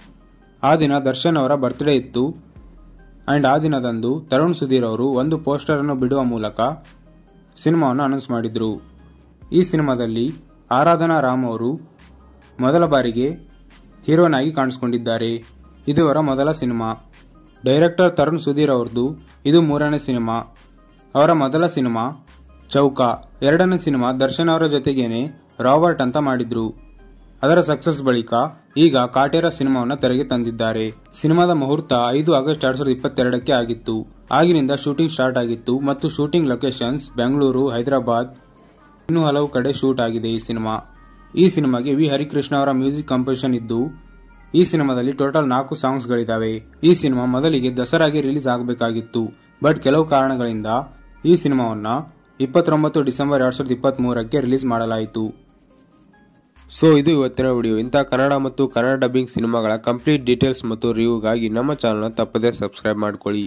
ಆ ದಿನ ದರ್ಶನ್ ಅವರ ಬರ್ತ್ಡೇ ಇತ್ತು ಅಂಡ್ ಆ ದಿನದಂದು ತರುಣ್ ಸುಧೀರ್ ಅವರು ಒಂದು ಪೋಸ್ಟರ್ ಅನ್ನು ಬಿಡುವ ಮೂಲಕ ಸಿನಿಮಾವನ್ನು ಅನೌನ್ಸ್ ಮಾಡಿದ್ರು ಈ ಸಿನಿಮಾದಲ್ಲಿ ಆರಾಧನಾ ರಾಮ್ ಅವರು ಮೊದಲ ಬಾರಿಗೆ ಹೀರೋನ್ ಆಗಿ ಕಾಣಿಸಿಕೊಂಡಿದ್ದಾರೆ ಇದು ಅವರ ಮೊದಲ ಸಿನಿಮಾ ಡೈರೆಕ್ಟರ್ ತರುಣ್ ಸುಧೀರ್ ಅವ್ರದ್ದು ಇದು ಮೂರನೇ ಸಿನಿಮಾ ಅವರ ಮೊದಲ ಸಿನಿಮಾ ಚೌಕ ಎರಡನೇ ಸಿನಿಮಾ ದರ್ಶನ್ ಅವರ ಜೊತೆಗೇನೆ ರಾಬರ್ಟ್ ಅಂತ ಮಾಡಿದ್ರು ಅದರ ಸಕ್ಸಸ್ ಬಳಿಕ ಈಗ ಕಾಟೇರ ಸಿನಿಮಾವನ್ನು ತೆರೆಗೆ ತಂದಿದ್ದಾರೆ ಸಿನಿಮಾದ ಮುಹೂರ್ತ ಐದು ಆಗಸ್ಟ್ ಎರಡ್ ಸಾವಿರದ ಇಪ್ಪತ್ತೆರಡಕ್ಕೆ ಆಗಿತ್ತು ಆಗಿನಿಂದ ಶೂಟಿಂಗ್ ಸ್ಟಾರ್ಟ್ ಆಗಿತ್ತು ಮತ್ತು ಶೂಟಿಂಗ್ ಲೊಕೇಶನ್ಸ್ ಬೆಂಗಳೂರು ಹೈದರಾಬಾದ್ ಇನ್ನೂ ಹಲವು ಕಡೆ ಶೂಟ್ ಆಗಿದೆ ಈ ಸಿನಿಮಾ ಈ ಸಿನಿಮಾಗೆ ವಿ ಹರಿಕೃಷ್ಣ ಅವರ ಮ್ಯೂಸಿಕ್ ಕಂಪೋಸಿಷನ್ ಇದ್ದು ಈ ಸಿನಿಮಾದಲ್ಲಿ ಟೋಟಲ್ ನಾಲ್ಕು ಸಾಂಗ್ಸ್ಗಳಿದ್ದಾವೆ ಈ ಸಿನಿಮಾ ಮೊದಲಿಗೆ ದಸರಾಗೆ ರಿಲೀಸ್ ಆಗಬೇಕಾಗಿತ್ತು ಬಟ್ ಕೆಲವು ಕಾರಣಗಳಿಂದ ಈ ಸಿನಿಮಾವನ್ನ ಇಪ್ಪತ್ತೊಂಬತ್ತು ಡಿಸೆಂಬರ್ ಎರಡ್ ಸಾವಿರದ ಇಪ್ಪತ್ತ್ ಮೂರಕ್ಕೆ ರಿಲೀಸ್ ಮಾಡಲಾಯಿತು ಸೊ ಇದು ಇವತ್ತಿನ ವಿಡಿಯೋ ಇಂತಹ ಕನ್ನಡ ಮತ್ತು ಕನ್ನಡ ಡಬ್ಬಿಂಗ್ ಸಿನಿಮಾಗಳ ಕಂಪ್ಲೀಟ್ ಡೀಟೇಲ್ಸ್ ಮತ್ತು ರಿವ್ಯೂಗಾಗಿ ನಮ್ಮ ಚಾನಲ್ನ ತಪ್ಪದೇ ಸಬ್ಸ್ಕ್ರೈಬ್ ಮಾಡ್ಕೊಳ್ಳಿ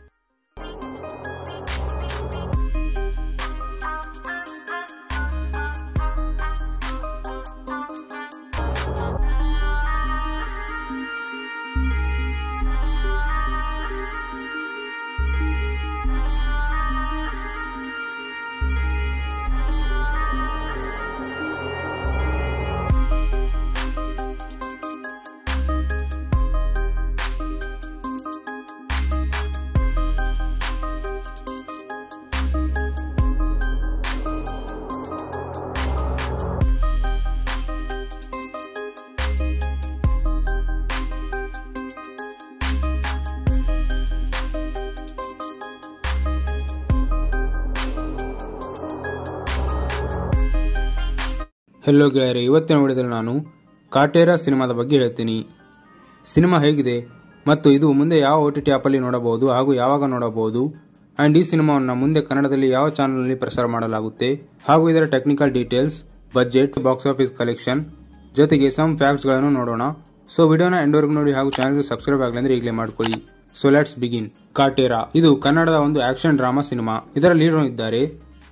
ಹೆಲೋ ಗೆಳೆಯರೆ ಇವತ್ತಿನ ವಿಡಿಯೋದಲ್ಲಿ ನಾನು ಕಾಟೇರ ಸಿನಿಮಾದ ಬಗ್ಗೆ ಹೇಳ್ತೀನಿ ಸಿನಿಮಾ ಹೇಗಿದೆ ಮತ್ತು ಇದು ಮುಂದೆ ಯಾವ ಒ ಟಿ ಟಿ ಆ್ಯಪಲ್ಲಿ ನೋಡಬಹುದು ಹಾಗೂ ಯಾವಾಗ ನೋಡಬಹುದು ಆ್ಯಂಡ್ ಈ ಸಿನಿಮಾವನ್ನು ಮುಂದೆ ಕನ್ನಡದಲ್ಲಿ ಯಾವ ಚಾನಲ್ನಲ್ಲಿ ಪ್ರಸಾರ ಮಾಡಲಾಗುತ್ತೆ ಹಾಗೂ ಇದರ technical details budget box office collection ಜೊತೆಗೆ ಸಮ್ ಫ್ಯಾಕ್ಟ್ಸ್ಗಳನ್ನು ನೋಡೋಣ ಸೊ ವಿಡಿಯೋನ ಎಂಡ್ವರೆಗೂ ನೋಡಿ ಹಾಗೂ ಚಾನಲ್ಗೆ ಸಬ್ಸ್ಕ್ರೈಬ್ ಆಗಲಿ ಅಂದ್ರೆ ಈಗಲೇ ಮಾಡ್ಕೊಳ್ಳಿ ಸೊ ಲೆಟ್ಸ್ ಬಿಗಿನ್ ಕಾಟೇರ ಇದು ಕನ್ನಡದ ಒಂದು ಆಕ್ಷನ್ ಡ್ರಾಮಾ ಸಿನಿಮಾ ಇದರ ಲೀಡರ್ ಇದ್ದಾರೆ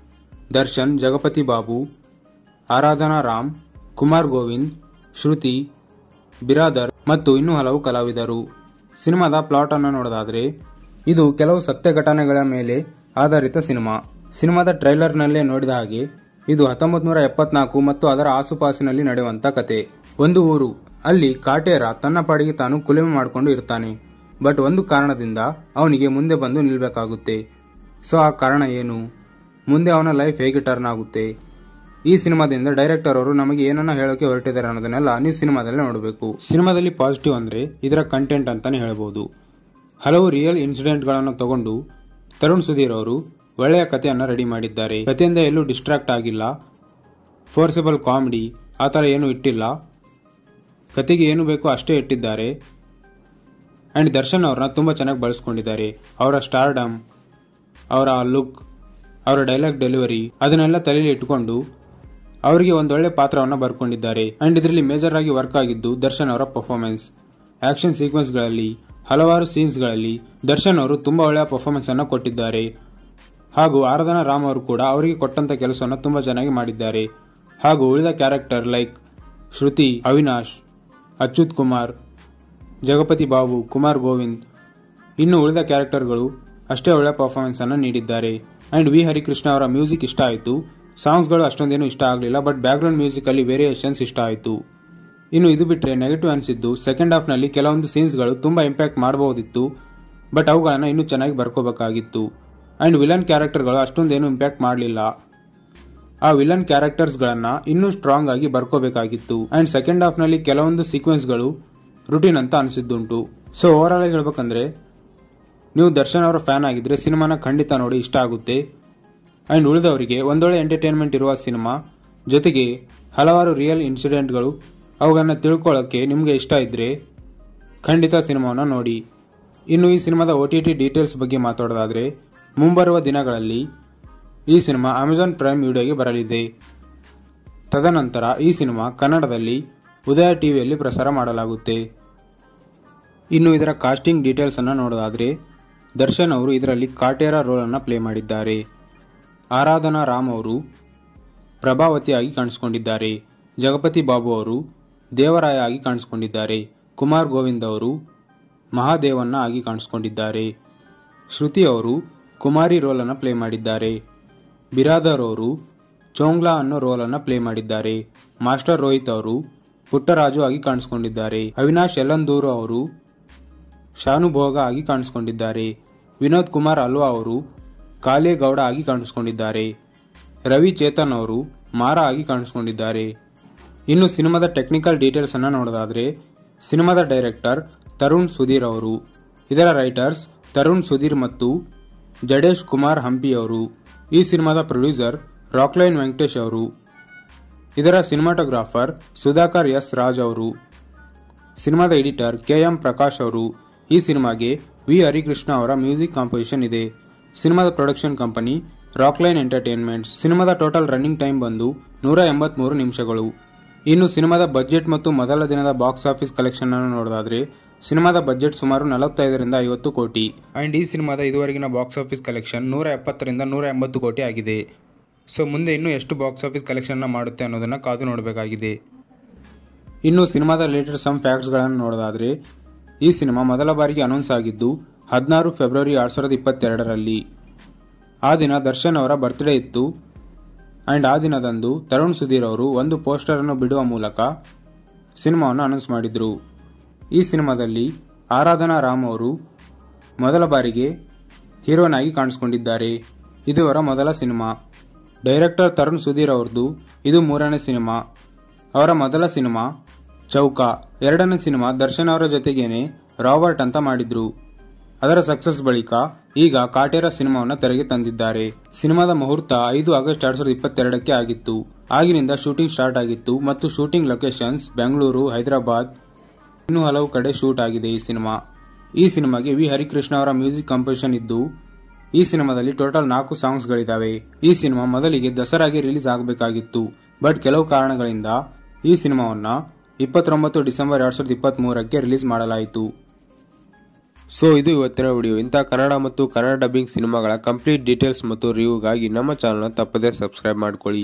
ದರ್ಶನ್ ಜಗಪತಿ ಬಾಬು ಆರಾಧನಾ ರಾಮ್ ಕುಮಾರ್ ಗೋವಿಂದ್ ಶ್ರುತಿ ಬಿರಾದರ್ ಮತ್ತು ಇನ್ನೂ ಹಲವು ಕಲಾವಿದರು ಸಿನಿಮಾದ ಪ್ಲಾಟ್ ಅನ್ನು ನೋಡೋದಾದ್ರೆ ಇದು ಕೆಲವು ಸತ್ಯ ಘಟನೆಗಳ ಮೇಲೆ ಆಧಾರಿತ ಸಿನಿಮಾ ಸಿನಿಮಾದ ಟ್ರೈಲರ್ನಲ್ಲೇ ನೋಡಿದ ಹಾಗೆ ಇದು ಹತ್ತೊಂಬತ್ ನೂರ ಎಪ್ಪತ್ನಾಲ್ಕು ಮತ್ತು ಅದರ ಆಸುಪಾಸಿನಲ್ಲಿ ನಡೆಯುವಂತ ಕತೆ ಒಂದು ಊರು ಅಲ್ಲಿ ಕಾಟೇರ ತನ್ನ ಪಾಡಿಗೆ ತಾನು ಕುಲುಮೆ ಮಾಡಿಕೊಂಡು ಇರ್ತಾನೆ ಬಟ್ ಒಂದು ಕಾರಣದಿಂದ ಅವನಿಗೆ ಮುಂದೆ ಬಂದು ನಿಲ್ಬೇಕಾಗುತ್ತೆ ಸೊ ಆ ಕಾರಣ ಏನು ಮುಂದೆ ಅವನ ಲೈಫ್ ಹೇಗೆ ಟರ್ನ್ ಆಗುತ್ತೆ ಈ ಸಿನಿಮಾದಿಂದ ಡೈರೆಕ್ಟರ್ ಅವರು ನಮಗೆ ಏನನ್ನ ಹೇಳೋಕೆ ಹೊರಟಿದ್ದಾರೆ ಅನ್ನೋದನ್ನೆಲ್ಲ ನೀವು ಸಿನಿಮಾದಲ್ಲಿ ನೋಡಬೇಕು ಸಿನಿಮಾದಲ್ಲಿ ಪಾಸಿಟಿವ್ ಅಂದ್ರೆ ಇದರ ಕಂಟೆಂಟ್ ಅಂತಾನೆ ಹೇಳ್ಬೋದು ಹಲವು ರಿಯಲ್ ಇನ್ಸಿಡೆಂಟ್ಗಳನ್ನು ತಗೊಂಡು ತರುಣ್ ಸುಧೀರ್ ಅವರು ಒಳ್ಳೆಯ ಕಥೆಯನ್ನು ರೆಡಿ ಮಾಡಿದ್ದಾರೆ ಕಥೆಯಿಂದ ಎಲ್ಲೂ ಡಿಸ್ಟ್ರಾಕ್ಟ್ ಆಗಿಲ್ಲ ಫೋರ್ಸಬಲ್ ಕಾಮಿಡಿ ಆ ಥರ ಏನೂ ಇಟ್ಟಿಲ್ಲ ಕತೆಗೆ ಏನು ಬೇಕೋ ಅಷ್ಟೇ ಇಟ್ಟಿದ್ದಾರೆ ಆ್ಯಂಡ್ ದರ್ಶನ್ ಅವ್ರನ್ನ ತುಂಬ ಚೆನ್ನಾಗಿ ಬಳಸ್ಕೊಂಡಿದ್ದಾರೆ ಅವರ ಸ್ಟಾರ್ಡಮ್ ಅವರ ಲುಕ್ ಅವರ ಡೈಲಾಗ್ ಡೆಲಿವರಿ ಅದನ್ನೆಲ್ಲ ತಲೆಯಲ್ಲಿ ಇಟ್ಕೊಂಡು ಅವರಿಗೆ ಒಂದೊಳ್ಳೆ ಪಾತ್ರವನ್ನು ಬರ್ಕೊಂಡಿದ್ದಾರೆ ಅಂಡ್ ಇದರಲ್ಲಿ ಮೇಜರ್ ಆಗಿ ವರ್ಕ್ ಆಗಿದ್ದು ದರ್ಶನ್ ಅವರ ಪರ್ಫಾರ್ಮೆನ್ಸ್ ಆಕ್ಷನ್ ಸೀಕ್ವೆನ್ಸ್ಗಳಲ್ಲಿ ಹಲವಾರು ಸೀನ್ಸ್ಗಳಲ್ಲಿ ದರ್ಶನ್ ಅವರು ತುಂಬಾ ಒಳ್ಳೆಯ ಪರ್ಫಾರ್ಮೆನ್ಸ್ ಅನ್ನು ಕೊಟ್ಟಿದ್ದಾರೆ ಹಾಗೂ ಆರಾಧನಾ ರಾಮ್ ಅವರು ಕೂಡ ಅವರಿಗೆ ಕೊಟ್ಟಂತ ಕೆಲಸವನ್ನು ತುಂಬಾ ಚೆನ್ನಾಗಿ ಮಾಡಿದ್ದಾರೆ ಹಾಗೂ ಉಳಿದ ಕ್ಯಾರೆಕ್ಟರ್ ಲೈಕ್ ಶ್ರುತಿ ಅವಿನಾಶ್ ಅಚ್ಯುತ್ ಕುಮಾರ್ ಜಗಪತಿ ಬಾಬು ಕುಮಾರ್ ಗೋವಿಂದ್ ಇನ್ನು ಉಳಿದ ಕ್ಯಾರೆಕ್ಟರ್ಗಳು ಅಷ್ಟೇ ಒಳ್ಳೆಯ ಪರ್ಫಾರ್ಮೆನ್ಸ್ ಅನ್ನು ನೀಡಿದ್ದಾರೆ ಅಂಡ್ ವಿ ಹರಿಕೃಷ್ಣ ಅವರ ಮ್ಯೂಸಿಕ್ ಇಷ್ಟ ಆಯಿತು ಸಾಂಗ್ಸ್ಗಳು ಅಷ್ಟೊಂದೇನು ಇಷ್ಟ ಆಗಲಿಲ್ಲ ಬಟ್ ಬ್ಯಾಕ್ಗ್ರೌಂಡ್ ಮ್ಯೂಸಿಕ್ ಅಲ್ಲಿ ವೇರಿಯೇಷನ್ಸ್ ಇಷ್ಟ ಆಯಿತು ಇನ್ನು ಇದು ಬಿಟ್ಟರೆ ನೆಗೆಟಿವ್ ಅನಿಸಿದ್ದು ಸೆಕೆಂಡ್ ಹಾಫ್ನಲ್ಲಿ ಕೆಲವೊಂದು ಸೀನ್ಸ್ಗಳು ತುಂಬಾ ಇಂಪ್ಯಾಕ್ಟ್ ಮಾಡಬಹುದಿತ್ತು ಬಟ್ ಅವುಗಳನ್ನು ಇನ್ನೂ ಚೆನ್ನಾಗಿ ಬರ್ಕೋಬೇಕಾಗಿತ್ತು ಅಂಡ್ ವಿಲನ್ ಕ್ಯಾರೆಕ್ಟರ್ಗಳು ಅಷ್ಟೊಂದೇನು ಇಂಪ್ಯಾಕ್ಟ್ ಮಾಡಲಿಲ್ಲ ಆ ವಿಲನ್ ಕ್ಯಾರೆಕ್ಟರ್ಸ್ಗಳನ್ನ ಇನ್ನೂ ಸ್ಟ್ರಾಂಗ್ ಆಗಿ ಬರ್ಕೋಬೇಕಾಗಿತ್ತು ಅಂಡ್ ಸೆಕೆಂಡ್ ಹಾಫ್ನಲ್ಲಿ ಕೆಲವೊಂದು ಸೀಕ್ವೆನ್ಸ್ಗಳು ರುಟೀನ್ ಅಂತ ಅನಿಸಿದ್ದುಂಟು ಸೊ ಓವರ್ ಆಲ್ ಹೇಳ್ಬೇಕಂದ್ರೆ ನೀವು ದರ್ಶನ್ ಅವರ ಫ್ಯಾನ್ ಆಗಿದ್ರೆ ಸಿನಿಮಾನ ಖಂಡಿತ ನೋಡಿ ಇಷ್ಟ ಆಗುತ್ತೆ ಅಂಡ್ ಉಳಿದವರಿಗೆ ಒಂದೊಳ್ಳೆ ಎಂಟರ್ಟೈನ್ಮೆಂಟ್ ಇರುವ ಸಿನಿಮಾ ಜೊತೆಗೆ ಹಲವಾರು ರಿಯಲ್ ಇನ್ಸಿಡೆಂಟ್ಗಳು ಅವುಗಳನ್ನ ತಿಳ್ಕೊಳ್ಳೋಕೆ ನಿಮಗೆ ಇಷ್ಟ ಇದ್ರೆ ಖಂಡಿತ ಸಿನಿಮಾವನ್ನು ನೋಡಿ ಇನ್ನು ಈ ಸಿನಿಮಾದ ಒ ಟಿ ಟಿ ಡೀಟೇಲ್ಸ್ ಬಗ್ಗೆ ಮಾತಾಡೋದಾದ್ರೆ ಮುಂಬರುವ ದಿನಗಳಲ್ಲಿ ಈ ಸಿನಿಮಾ ಅಮೆಜಾನ್ ಪ್ರೈಮ್ ವಿಡಿಯೋಗೆ ಬರಲಿದೆ ತದನಂತರ ಈ ಸಿನಿಮಾ ಕನ್ನಡದಲ್ಲಿ ಉದಯ ಟಿವಿಯಲ್ಲಿ ಪ್ರಸಾರ ಮಾಡಲಾಗುತ್ತೆ ಇನ್ನು ಇದರ ಕಾಸ್ಟಿಂಗ್ ಡೀಟೇಲ್ಸ್ ಅನ್ನು ನೋಡೋದಾದ್ರೆ ದರ್ಶನ್ ಅವರು ಇದರಲ್ಲಿ ಕಾಟೇರ ರೋಲ್ ಅನ್ನು ಪ್ಲೇ ಮಾಡಿದ್ದಾರೆ ಆರಾಧನಾ ರಾಮ್ ಅವರು ಪ್ರಭಾವತಿಯಾಗಿ ಕಾಣಿಸಿಕೊಂಡಿದ್ದಾರೆ ಜಗಪತಿ ಬಾಬು ಅವರು ದೇವರಾಯ ಆಗಿ ಕಾಣಿಸಿಕೊಂಡಿದ್ದಾರೆ ಕುಮಾರ್ ಗೋವಿಂದ್ ಅವರು ಮಹಾದೇವನ್ನ ಆಗಿ ಕಾಣಿಸಿಕೊಂಡಿದ್ದಾರೆ ಶ್ರುತಿ ಅವರು ಕುಮಾರಿ ರೋಲ್ ಅನ್ನು ಪ್ಲೇ ಮಾಡಿದ್ದಾರೆ ಬಿರಾದರ್ ಅವರು ಚೋಂಗ್ಲಾ ಅನ್ನೋ ರೋಲ್ ಅನ್ನು ಪ್ಲೇ ಮಾಡಿದ್ದಾರೆ ಮಾಸ್ಟರ್ ರೋಹಿತ್ ಅವರು ಪುಟ್ಟರಾಜು ಆಗಿ ಕಾಣಿಸಿಕೊಂಡಿದ್ದಾರೆ ಅವಿನಾಶ್ ಯಲ್ಲಂದೂರು ಅವರು ಶಾನುಭೋಗ ಆಗಿ ಕಾಣಿಸಿಕೊಂಡಿದ್ದಾರೆ ವಿನೋದ್ ಕುಮಾರ್ ಅಲ್ವಾ ಅವರು ಕಾಲೇಗೌಡ ಆಗಿ ಕಾಣಿಸಿಕೊಂಡಿದ್ದಾರೆ ರವಿ ಚೇತನ್ ಅವರು ಮಾರ ಆಗಿ ಕಾಣಿಸಿಕೊಂಡಿದ್ದಾರೆ ಇನ್ನು ಸಿನಿಮಾದ ಟೆಕ್ನಿಕಲ್ ಡೀಟೇಲ್ಸ್ ಅನ್ನ ನೋಡೋದಾದ್ರೆ ಸಿನಿಮಾದ ಡೈರೆಕ್ಟರ್ ತರುಣ್ ಸುಧೀರ್ ಅವರು ಇದರ ರೈಟರ್ಸ್ ತರುಣ್ ಸುಧೀರ್ ಮತ್ತು ಜಡೇಶ್ ಕುಮಾರ್ ಹಂಪಿ ಅವರು ಈ ಸಿನಿಮಾದ ಪ್ರೊಡ್ಯೂಸರ್ ರಾಕ್ಲೈನ್ ವೆಂಕಟೇಶ್ ಅವರು ಇದರ ಸಿನಿಮಾಟೋಗ್ರಾಫರ್ ಸುಧಾಕರ್ ಎಸ್ ರಾಜ್ ಅವರು ಸಿನಿಮಾದ ಎಡಿಟರ್ ಕೆ ಎಂ ಪ್ರಕಾಶ್ ಅವರು ಈ ಸಿನಿಮಾಗೆ ವಿ ಹರಿಕೃಷ್ಣ ಅವರ ಮ್ಯೂಸಿಕ್ ಕಾಂಪೋಸಿಷನ್ ಇದೆ ಸಿನಿಮಾದ ಪ್ರೊಡಕ್ಷನ್ ಕಂಪನಿ ರಾಕ್ಲೈನ್ ಎಂಟರ್ಟೈನ್ಮೆಂಟ್ಸ್ ಸಿನಿಮಾದ ಟೋಟಲ್ ರನ್ನಿಂಗ್ ಟೈಮ್ ಬಂದು ನೂರ ಎಂಬತ್ಮೂರು ನಿಮಿಷಗಳು ಇನ್ನು ಸಿನಿಮಾದ ಬಜೆಟ್ ಮತ್ತು ಮೊದಲ ದಿನದ ಬಾಕ್ಸ್ ಆಫೀಸ್ ಕಲೆಕ್ಷನ್ ಅನ್ನು ನೋಡೋದಾದ್ರೆ ಸಿನಿಮಾದ ಬಜೆಟ್ ಸುಮಾರು ನಲವತ್ತೈದರಿಂದ ಐವತ್ತು ಕೋಟಿ ಅಂಡ್ ಈ ಸಿನಿಮಾದ ಇದುವರೆಗಿನ ಬಾಕ್ಸ್ ಆಫೀಸ್ ಕಲೆಕ್ಷನ್ ನೂರ ಎಪ್ಪತ್ತರಿಂದ ನೂರ ಎಂಬತ್ತು ಕೋಟಿ ಆಗಿದೆ ಸೊ ಮುಂದೆ ಇನ್ನೂ ಎಷ್ಟು ಬಾಕ್ಸ್ ಆಫೀಸ್ ಕಲೆಕ್ಷನ್ ಮಾಡುತ್ತೆ ಅನ್ನೋದನ್ನ ಕಾದು ನೋಡಬೇಕಾಗಿದೆ ಇನ್ನು ಸಿನಿಮಾದ ರಿಲೇಟೆಡ್ ಸಮ್ ಫ್ಯಾಕ್ಟ್ಸ್ಗಳನ್ನು ನೋಡೋದಾದ್ರೆ ಈ ಸಿನಿಮಾ ಮೊದಲ ಬಾರಿಗೆ ಅನೌನ್ಸ್ ಆಗಿದ್ದು ಹದಿನಾರು ಫೆಬ್ರವರಿ ಎರಡ್ ಸಾವಿರದ ಇಪ್ಪತ್ತೆರಡರಲ್ಲಿ ಆ ದಿನ ದರ್ಶನ್ ಅವರ ಬರ್ತ್ಡೇ ಇತ್ತು ಅಂಡ್ ಆ ದಿನದಂದು ತರುಣ್ ಸುಧೀರ್ ಅವರು ಒಂದು ಪೋಸ್ಟರ್ ಅನ್ನು ಬಿಡುವ ಮೂಲಕ ಸಿನಿಮಾವನ್ನು ಅನೌನ್ಸ್ ಮಾಡಿದ್ರು ಈ ಸಿನಿಮಾದಲ್ಲಿ ಆರಾಧನಾ ರಾಮ್ ಅವರು ಮೊದಲ ಬಾರಿಗೆ ಹೀರೋನ್ ಆಗಿ ಕಾಣಿಸಿಕೊಂಡಿದ್ದಾರೆ ಇದು ಅವರ ಮೊದಲ ಸಿನಿಮಾ ಡೈರೆಕ್ಟರ್ ತರುಣ್ ಸುಧೀರ್ ಅವ್ರದ್ದು ಇದು ಮೂರನೇ ಸಿನಿಮಾ ಅವರ ಮೊದಲ ಸಿನಿಮಾ ಚೌಕ ಎರಡನೇ ಸಿನಿಮಾ ದರ್ಶನ್ ಅವರ ಜೊತೆಗೇನೆ ರಾಬರ್ಟ್ ಅಂತ ಮಾಡಿದ್ರು ಅದರ ಸಕ್ಸಸ್ ಬಳಿಕ ಈಗ ಕಾಟೇರ ಸಿನಿಮಾವನ್ನು ತೆರೆಗೆ ತಂದಿದ್ದಾರೆ ಸಿನಿಮಾದ ಮುಹೂರ್ತ ಐದು ಆಗಸ್ಟ್ ಎರಡ್ ಸಾವಿರದ ಇಪ್ಪತ್ತೆರಡಕ್ಕೆ ಆಗಿತ್ತು ಆಗಿನಿಂದ ಶೂಟಿಂಗ್ ಸ್ಟಾರ್ಟ್ ಆಗಿತ್ತು ಮತ್ತು ಶೂಟಿಂಗ್ ಲೊಕೇಶನ್ಸ್ ಬೆಂಗಳೂರು ಹೈದರಾಬಾದ್ ಇನ್ನೂ ಹಲವು ಕಡೆ ಶೂಟ್ ಆಗಿದೆ ಈ ಸಿನಿಮಾ ಈ ಸಿನಿಮಾಗೆ ವಿ ಹರಿಕೃಷ್ಣ ಅವರ ಮ್ಯೂಸಿಕ್ ಕಂಪೋಸಿಷನ್ ಇದ್ದು ಈ ಸಿನಿಮಾದಲ್ಲಿ ಟೋಟಲ್ ನಾಲ್ಕು ಸಾಂಗ್ಸ್ಗಳಿದ್ದಾವೆ ಈ ಸಿನಿಮಾ ಮೊದಲಿಗೆ ದಸರಾಗೆ ರಿಲೀಸ್ ಆಗಬೇಕಾಗಿತ್ತು ಬಟ್ ಕೆಲವು ಕಾರಣಗಳಿಂದ ಈ ಸಿನಿಮಾವನ್ನ ಇಪ್ಪತ್ತೊಂಬತ್ತು ಡಿಸೆಂಬರ್ ಎರಡ್ ಸಾವಿರದ ಇಪ್ಪತ್ತ್ ಮೂರಕ್ಕೆ ರಿಲೀಸ್ ಮಾಡಲಾಯಿತು ಸೊ ಇದು ಇವತ್ತಿನ ವಿಡಿಯೋ ಇಂತಹ ಕನ್ನಡ ಮತ್ತು ಕನ್ನಡ ಡಬ್ಬಿಂಗ್ ಸಿನಿಮಾಗಳ ಕಂಪ್ಲೀಟ್ ಡೀಟೇಲ್ಸ್ ಮತ್ತು ರಿವ್ಯೂಗಾಗಿ ನಮ್ಮ ಚಾನಲ್ನ ತಪ್ಪದೇ ಸಬ್ಸ್ಕ್ರೈಬ್ ಮಾಡ್ಕೊಳ್ಳಿ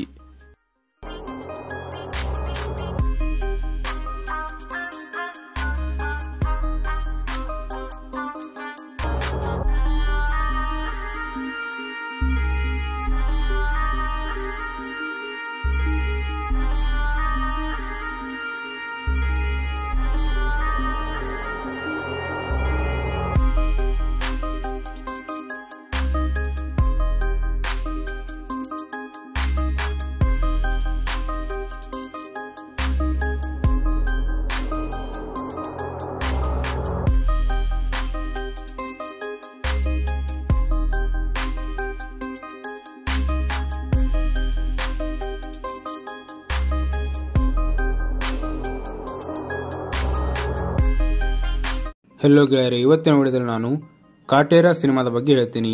ಹೆಲೋ ಗೆಳೆಯರೆ ಇವತ್ತಿನ ವಿಡಿಯೋದಲ್ಲಿ ನಾನು ಕಾಟೇರ ಸಿನಿಮಾದ ಬಗ್ಗೆ ಹೇಳ್ತೀನಿ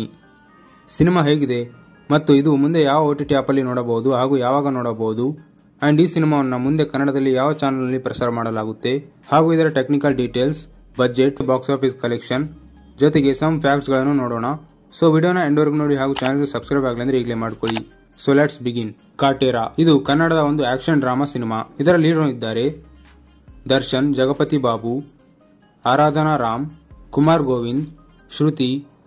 ಸಿನಿಮಾ ಹೇಗಿದೆ ಮತ್ತು ಇದು ಮುಂದೆ ಯಾವ ಒ ಟಿ ಟಿ ಆ್ಯಪಲ್ಲಿ ನೋಡಬಹುದು ಹಾಗೂ ಯಾವಾಗ ನೋಡಬಹುದು ಆ್ಯಂಡ್ ಈ ಸಿನಿಮಾವನ್ನು ಮುಂದೆ ಕನ್ನಡದಲ್ಲಿ ಯಾವ ಚಾನಲ್ನಲ್ಲಿ ಪ್ರಸಾರ ಮಾಡಲಾಗುತ್ತೆ ಹಾಗೂ ಇದರ technical details budget box office collection ಜೊತೆಗೆ ಸಮ್ ಫ್ಯಾಕ್ಟ್ಸ್ಗಳನ್ನು ನೋಡೋಣ ಸೊ ವಿಡಿಯೋನ ಎಂಡ್ವರೆಗೂ ನೋಡಿ ಹಾಗೂ ಚಾನಲ್ಗೆ ಸಬ್ಸ್ಕ್ರೈಬ್ ಆಗಲಿ ಈಗಲೇ ಮಾಡ್ಕೊಳ್ಳಿ ಸೊ ಲೆಟ್ಸ್ ಬಿಗಿನ್ ಕಾಟೇರ ಇದು ಕನ್ನಡದ ಒಂದು ಆಕ್ಷನ್ ಡ್ರಾಮಾ ಸಿನಿಮಾ ಇದರ ಲೀಡರ್ ಇದ್ದಾರೆ ದರ್ಶನ್ ಜಗಪತಿ ಬಾಬು ಆರಾಧನಾ ರಾಮ್ ಕುಮಾರ್ ಗೋವಿಂದ್ ಶ್ರುತಿ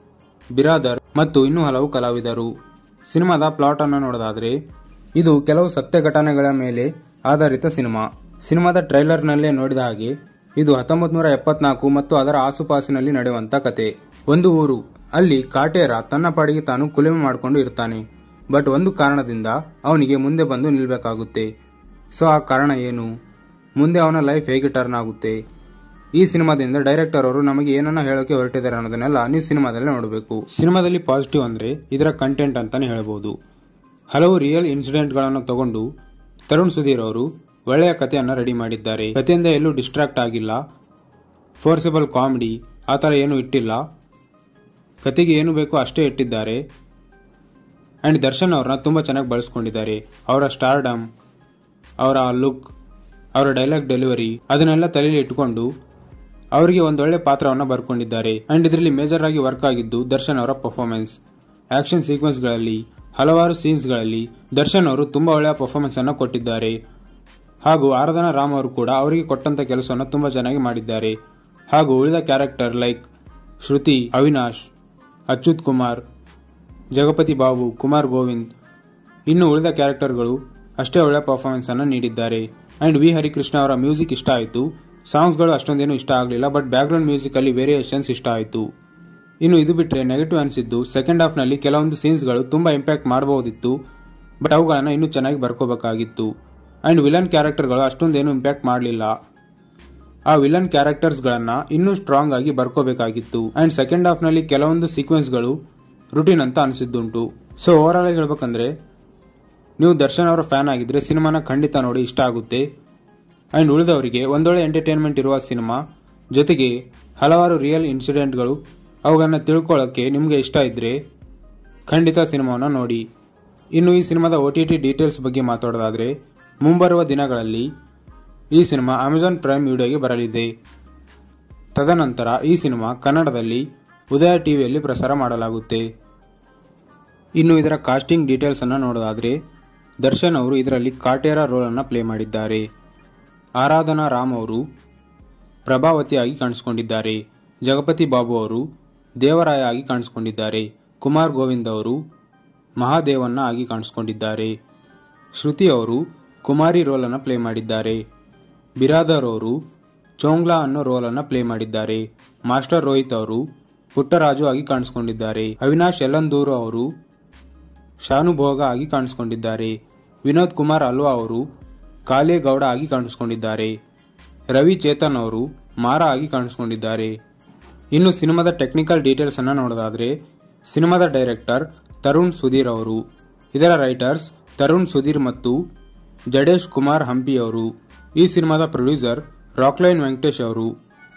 ಬಿರಾದರ್ ಮತ್ತು ಇನ್ನೂ ಹಲವು ಕಲಾವಿದರು ಸಿನಿಮಾದ ಪ್ಲಾಟ್ ಅನ್ನು ನೋಡೋದಾದ್ರೆ ಇದು ಕೆಲವು ಸತ್ಯ ಘಟನೆಗಳ ಮೇಲೆ ಆಧಾರಿತ ಸಿನಿಮಾ ಸಿನಿಮಾದ ಟ್ರೈಲರ್ನಲ್ಲೇ ನೋಡಿದ ಹಾಗೆ ಇದು ಹತ್ತೊಂಬತ್ತು ನೂರ ಎಪ್ಪತ್ನಾಲ್ಕು ಮತ್ತು ಅದರ ಆಸುಪಾಸಿನಲ್ಲಿ ನಡೆಯುವಂತ ಕತೆ ಒಂದು ಊರು ಅಲ್ಲಿ ಕಾಟೇರ ತನ್ನ ಪಾಡಿಗೆ ತಾನು ಕುಲುಮೆ ಮಾಡಿಕೊಂಡು ಇರ್ತಾನೆ ಬಟ್ ಒಂದು ಕಾರಣದಿಂದ ಅವನಿಗೆ ಮುಂದೆ ಬಂದು ನಿಲ್ಬೇಕಾಗುತ್ತೆ ಸೊ ಆ ಕಾರಣ ಏನು ಮುಂದೆ ಅವನ ಲೈಫ್ ಹೇಗೆ ಟರ್ನ್ ಆಗುತ್ತೆ ಈ ಸಿನಿಮಾದಿಂದ ಡೈರೆಕ್ಟರ್ ಅವರು ನಮಗೆ ಏನನ್ನ ಹೇಳೋಕೆ ಹೊರಟಿದ್ದಾರೆ ಅನ್ನೋದನ್ನೆಲ್ಲ ನೀವು ಸಿನಿಮಾದಲ್ಲಿ ನೋಡಬೇಕು ಸಿನಿಮಾದಲ್ಲಿ ಪಾಸಿಟಿವ್ ಅಂದ್ರೆ ಇದರ ಕಂಟೆಂಟ್ ಅಂತಾನೆ ಹೇಳ್ಬೋದು ಹಲವು ರಿಯಲ್ ಇನ್ಸಿಡೆಂಟ್ಗಳನ್ನು ತಗೊಂಡು ತರುಣ್ ಸುಧೀರ್ ಅವರು ಒಳ್ಳೆಯ ಕಥೆಯನ್ನ ರೆಡಿ ಮಾಡಿದ್ದಾರೆ ಕಥೆಯಿಂದ ಎಲ್ಲೂ ಡಿಸ್ಟ್ರಾಕ್ಟ್ ಆಗಿಲ್ಲ ಫೋರ್ಸಬಲ್ ಕಾಮಿಡಿ ಆ ಥರ ಏನೂ ಇಟ್ಟಿಲ್ಲ ಕತೆಗೆ ಏನು ಬೇಕೋ ಅಷ್ಟೇ ಇಟ್ಟಿದ್ದಾರೆ ಆ್ಯಂಡ್ ದರ್ಶನ್ ಅವ್ರನ್ನ ತುಂಬ ಚೆನ್ನಾಗಿ ಬಳಸ್ಕೊಂಡಿದ್ದಾರೆ ಅವರ ಸ್ಟಾರ್ಡಮ್ ಅವರ ಲುಕ್ ಅವರ ಡೈಲಾಗ್ ಡೆಲಿವರಿ ಅದನ್ನೆಲ್ಲ ತಲೆಯಲ್ಲಿ ಇಟ್ಕೊಂಡು ಅವರಿಗೆ ಒಂದೊಳ್ಳೆ ಪಾತ್ರವನ್ನು ಬರ್ಕೊಂಡಿದ್ದಾರೆ ಅಂಡ್ ಇದರಲ್ಲಿ ಮೇಜರ್ ಆಗಿ ವರ್ಕ್ ಆಗಿದ್ದು ದರ್ಶನ್ ಅವರ ಪರ್ಫಾರ್ಮೆನ್ಸ್ ಆಕ್ಷನ್ ಸೀಕ್ವೆನ್ಸ್ಗಳಲ್ಲಿ ಹಲವಾರು ಸೀನ್ಸ್ಗಳಲ್ಲಿ ದರ್ಶನ್ ಅವರು ತುಂಬಾ ಒಳ್ಳೆಯ ಪರ್ಫಾರ್ಮೆನ್ಸ್ ಅನ್ನು ಕೊಟ್ಟಿದ್ದಾರೆ ಹಾಗೂ ಆರಾಧನಾ ರಾಮ್ ಅವರು ಕೂಡ ಅವರಿಗೆ ಕೊಟ್ಟಂತ ಕೆಲಸವನ್ನು ತುಂಬಾ ಚೆನ್ನಾಗಿ ಮಾಡಿದ್ದಾರೆ ಹಾಗೂ ಉಳಿದ ಕ್ಯಾರೆಕ್ಟರ್ ಲೈಕ್ ಶ್ರುತಿ ಅವಿನಾಶ್ ಅಚ್ಯುತ್ ಕುಮಾರ್ ಜಗಪತಿ ಬಾಬು ಕುಮಾರ್ ಗೋವಿಂದ್ ಇನ್ನು ಉಳಿದ ಕ್ಯಾರೆಕ್ಟರ್ಗಳು ಅಷ್ಟೇ ಒಳ್ಳೆಯ ಪರ್ಫಾರ್ಮೆನ್ಸ್ ಅನ್ನು ನೀಡಿದ್ದಾರೆ ಅಂಡ್ ವಿ ಹರಿಕೃಷ್ಣ ಅವರ ಮ್ಯೂಸಿಕ್ ಇಷ್ಟ ಆಯಿತು ಸಾಂಗ್ಸ್ಗಳು ಅಷ್ಟೊಂದೇನು ಇಷ್ಟ ಆಗಲಿಲ್ಲ ಬಟ್ ಬ್ಯಾಕ್ಗ್ರೌಂಡ್ ಮ್ಯೂಸಿಕ್ ಅಲ್ಲಿ ವೇರಿಯೇಷನ್ಸ್ ಇಷ್ಟ ಆಯಿತು ಇನ್ನು ಇದು ಬಿಟ್ಟರೆ ನೆಗೆಟಿವ್ ಅನಿಸಿದ್ದು ಸೆಕೆಂಡ್ ಹಾಫ್ನಲ್ಲಿ ಕೆಲವೊಂದು ಸೀನ್ಸ್ಗಳು ತುಂಬಾ ಇಂಪ್ಯಾಕ್ಟ್ ಮಾಡಬಹುದಿತ್ತು ಬಟ್ ಅವುಗಳನ್ನು ಇನ್ನೂ ಚೆನ್ನಾಗಿ ಬರ್ಕೋಬೇಕಾಗಿತ್ತು ಅಂಡ್ ವಿಲನ್ ಕ್ಯಾರೆಕ್ಟರ್ಗಳು ಅಷ್ಟೊಂದೇನು ಇಂಪ್ಯಾಕ್ಟ್ ಮಾಡಲಿಲ್ಲ ಆ ವಿಲನ್ ಕ್ಯಾರೆಕ್ಟರ್ಸ್ಗಳನ್ನ ಇನ್ನೂ ಸ್ಟ್ರಾಂಗ್ ಆಗಿ ಬರ್ಕೋಬೇಕಾಗಿತ್ತು ಅಂಡ್ ಸೆಕೆಂಡ್ ಹಾಫ್ ನಲ್ಲಿ ಕೆಲವೊಂದು ಸೀಕ್ವೆನ್ಸ್ಗಳು ರುಟೀನ್ ಅಂತ ಅನಿಸಿದ್ದುಂಟು ಸೊ ಓವರ್ ಆಲ್ ಹೇಳ್ಬೇಕಂದ್ರೆ ನೀವು ದರ್ಶನ್ ಅವರ ಫ್ಯಾನ್ ಆಗಿದ್ರೆ ಸಿನಿಮಾನ ಖಂಡಿತ ನೋಡಿ ಇಷ್ಟ ಆಗುತ್ತೆ ಅಂಡ್ ಉಳಿದವರಿಗೆ ಒಂದೊಳ್ಳೆ ಎಂಟರ್ಟೈನ್ಮೆಂಟ್ ಇರುವ ಸಿನಿಮಾ ಜೊತೆಗೆ ಹಲವಾರು ರಿಯಲ್ ಇನ್ಸಿಡೆಂಟ್ಗಳು ಅವುಗಳನ್ನ ತಿಳ್ಕೊಳ್ಳೋಕ್ಕೆ ನಿಮಗೆ ಇಷ್ಟ ಇದ್ರೆ ಖಂಡಿತ ಸಿನಿಮಾವನ್ನು ನೋಡಿ ಇನ್ನು ಈ ಸಿನಿಮಾದ ಒ ಟಿ ಟಿ ಡೀಟೇಲ್ಸ್ ಬಗ್ಗೆ ಮಾತಾಡೋದಾದ್ರೆ ಮುಂಬರುವ ದಿನಗಳಲ್ಲಿ ಈ ಸಿನಿಮಾ ಅಮೆಜಾನ್ ಪ್ರೈಮ್ ವಿಡಿಯೋಗೆ ಬರಲಿದೆ ತದನಂತರ ಈ ಸಿನಿಮಾ ಕನ್ನಡದಲ್ಲಿ ಉದಯ ಟಿವಿಯಲ್ಲಿ ಪ್ರಸಾರ ಮಾಡಲಾಗುತ್ತೆ ಇನ್ನು ಇದರ ಕಾಸ್ಟಿಂಗ್ ಡೀಟೇಲ್ಸ್ ಅನ್ನು ನೋಡೋದಾದ್ರೆ ದರ್ಶನ್ ಅವರು ಇದರಲ್ಲಿ ಕಾಟೇರ ರೋಲ್ ಅನ್ನು ಪ್ಲೇ ಮಾಡಿದ್ದಾರೆ ಆರಾಧನಾ ರಾಮ್ ಅವರು ಪ್ರಭಾವತಿಯಾಗಿ ಕಾಣಿಸಿಕೊಂಡಿದ್ದಾರೆ ಜಗಪತಿ ಬಾಬು ಅವರು ದೇವರಾಯ ಆಗಿ ಕಾಣಿಸಿಕೊಂಡಿದ್ದಾರೆ ಕುಮಾರ್ ಗೋವಿಂದ್ ಅವರು ಮಹಾದೇವನ್ನ ಆಗಿ ಕಾಣಿಸಿಕೊಂಡಿದ್ದಾರೆ ಶ್ರುತಿ ಅವರು ಕುಮಾರಿ ರೋಲ್ ಅನ್ನು ಪ್ಲೇ ಮಾಡಿದ್ದಾರೆ ಬಿರಾದರ್ ಅವರು ಚೋಂಗ್ಲಾ ಅನ್ನೋ ರೋಲ್ ಅನ್ನು ಪ್ಲೇ ಮಾಡಿದ್ದಾರೆ ಮಾಸ್ಟರ್ ರೋಹಿತ್ ಅವರು ಪುಟ್ಟರಾಜು ಆಗಿ ಕಾಣಿಸಿಕೊಂಡಿದ್ದಾರೆ ಅವಿನಾಶ್ ಯಲ್ಲಂದೂರು ಅವರು ಶಾನುಭೋಗ ಆಗಿ ಕಾಣಿಸಿಕೊಂಡಿದ್ದಾರೆ ವಿನೋದ್ ಕುಮಾರ್ ಅಲ್ವಾ ಅವರು ಕಾಲೇಗೌಡ ಆಗಿ ಕಾಣಿಸಿಕೊಂಡಿದ್ದಾರೆ ರವಿ ಚೇತನ್ ಅವರು ಮಾರ ಆಗಿ ಕಾಣಿಸಿಕೊಂಡಿದ್ದಾರೆ ಇನ್ನು ಸಿನಿಮಾದ ಟೆಕ್ನಿಕಲ್ ಡೀಟೇಲ್ಸ್ ಅನ್ನ ನೋಡೋದಾದ್ರೆ ಸಿನಿಮಾದ ಡೈರೆಕ್ಟರ್ ತರುಣ್ ಸುಧೀರ್ ಅವರು ಇದರ ರೈಟರ್ಸ್ ತರುಣ್ ಸುಧೀರ್ ಮತ್ತು ಜಡೇಶ್ ಕುಮಾರ್ ಹಂಪಿ ಅವರು ಈ ಸಿನಿಮಾದ ಪ್ರೊಡ್ಯೂಸರ್ ರಾಕ್ಲೈನ್ ವೆಂಕಟೇಶ್ ಅವರು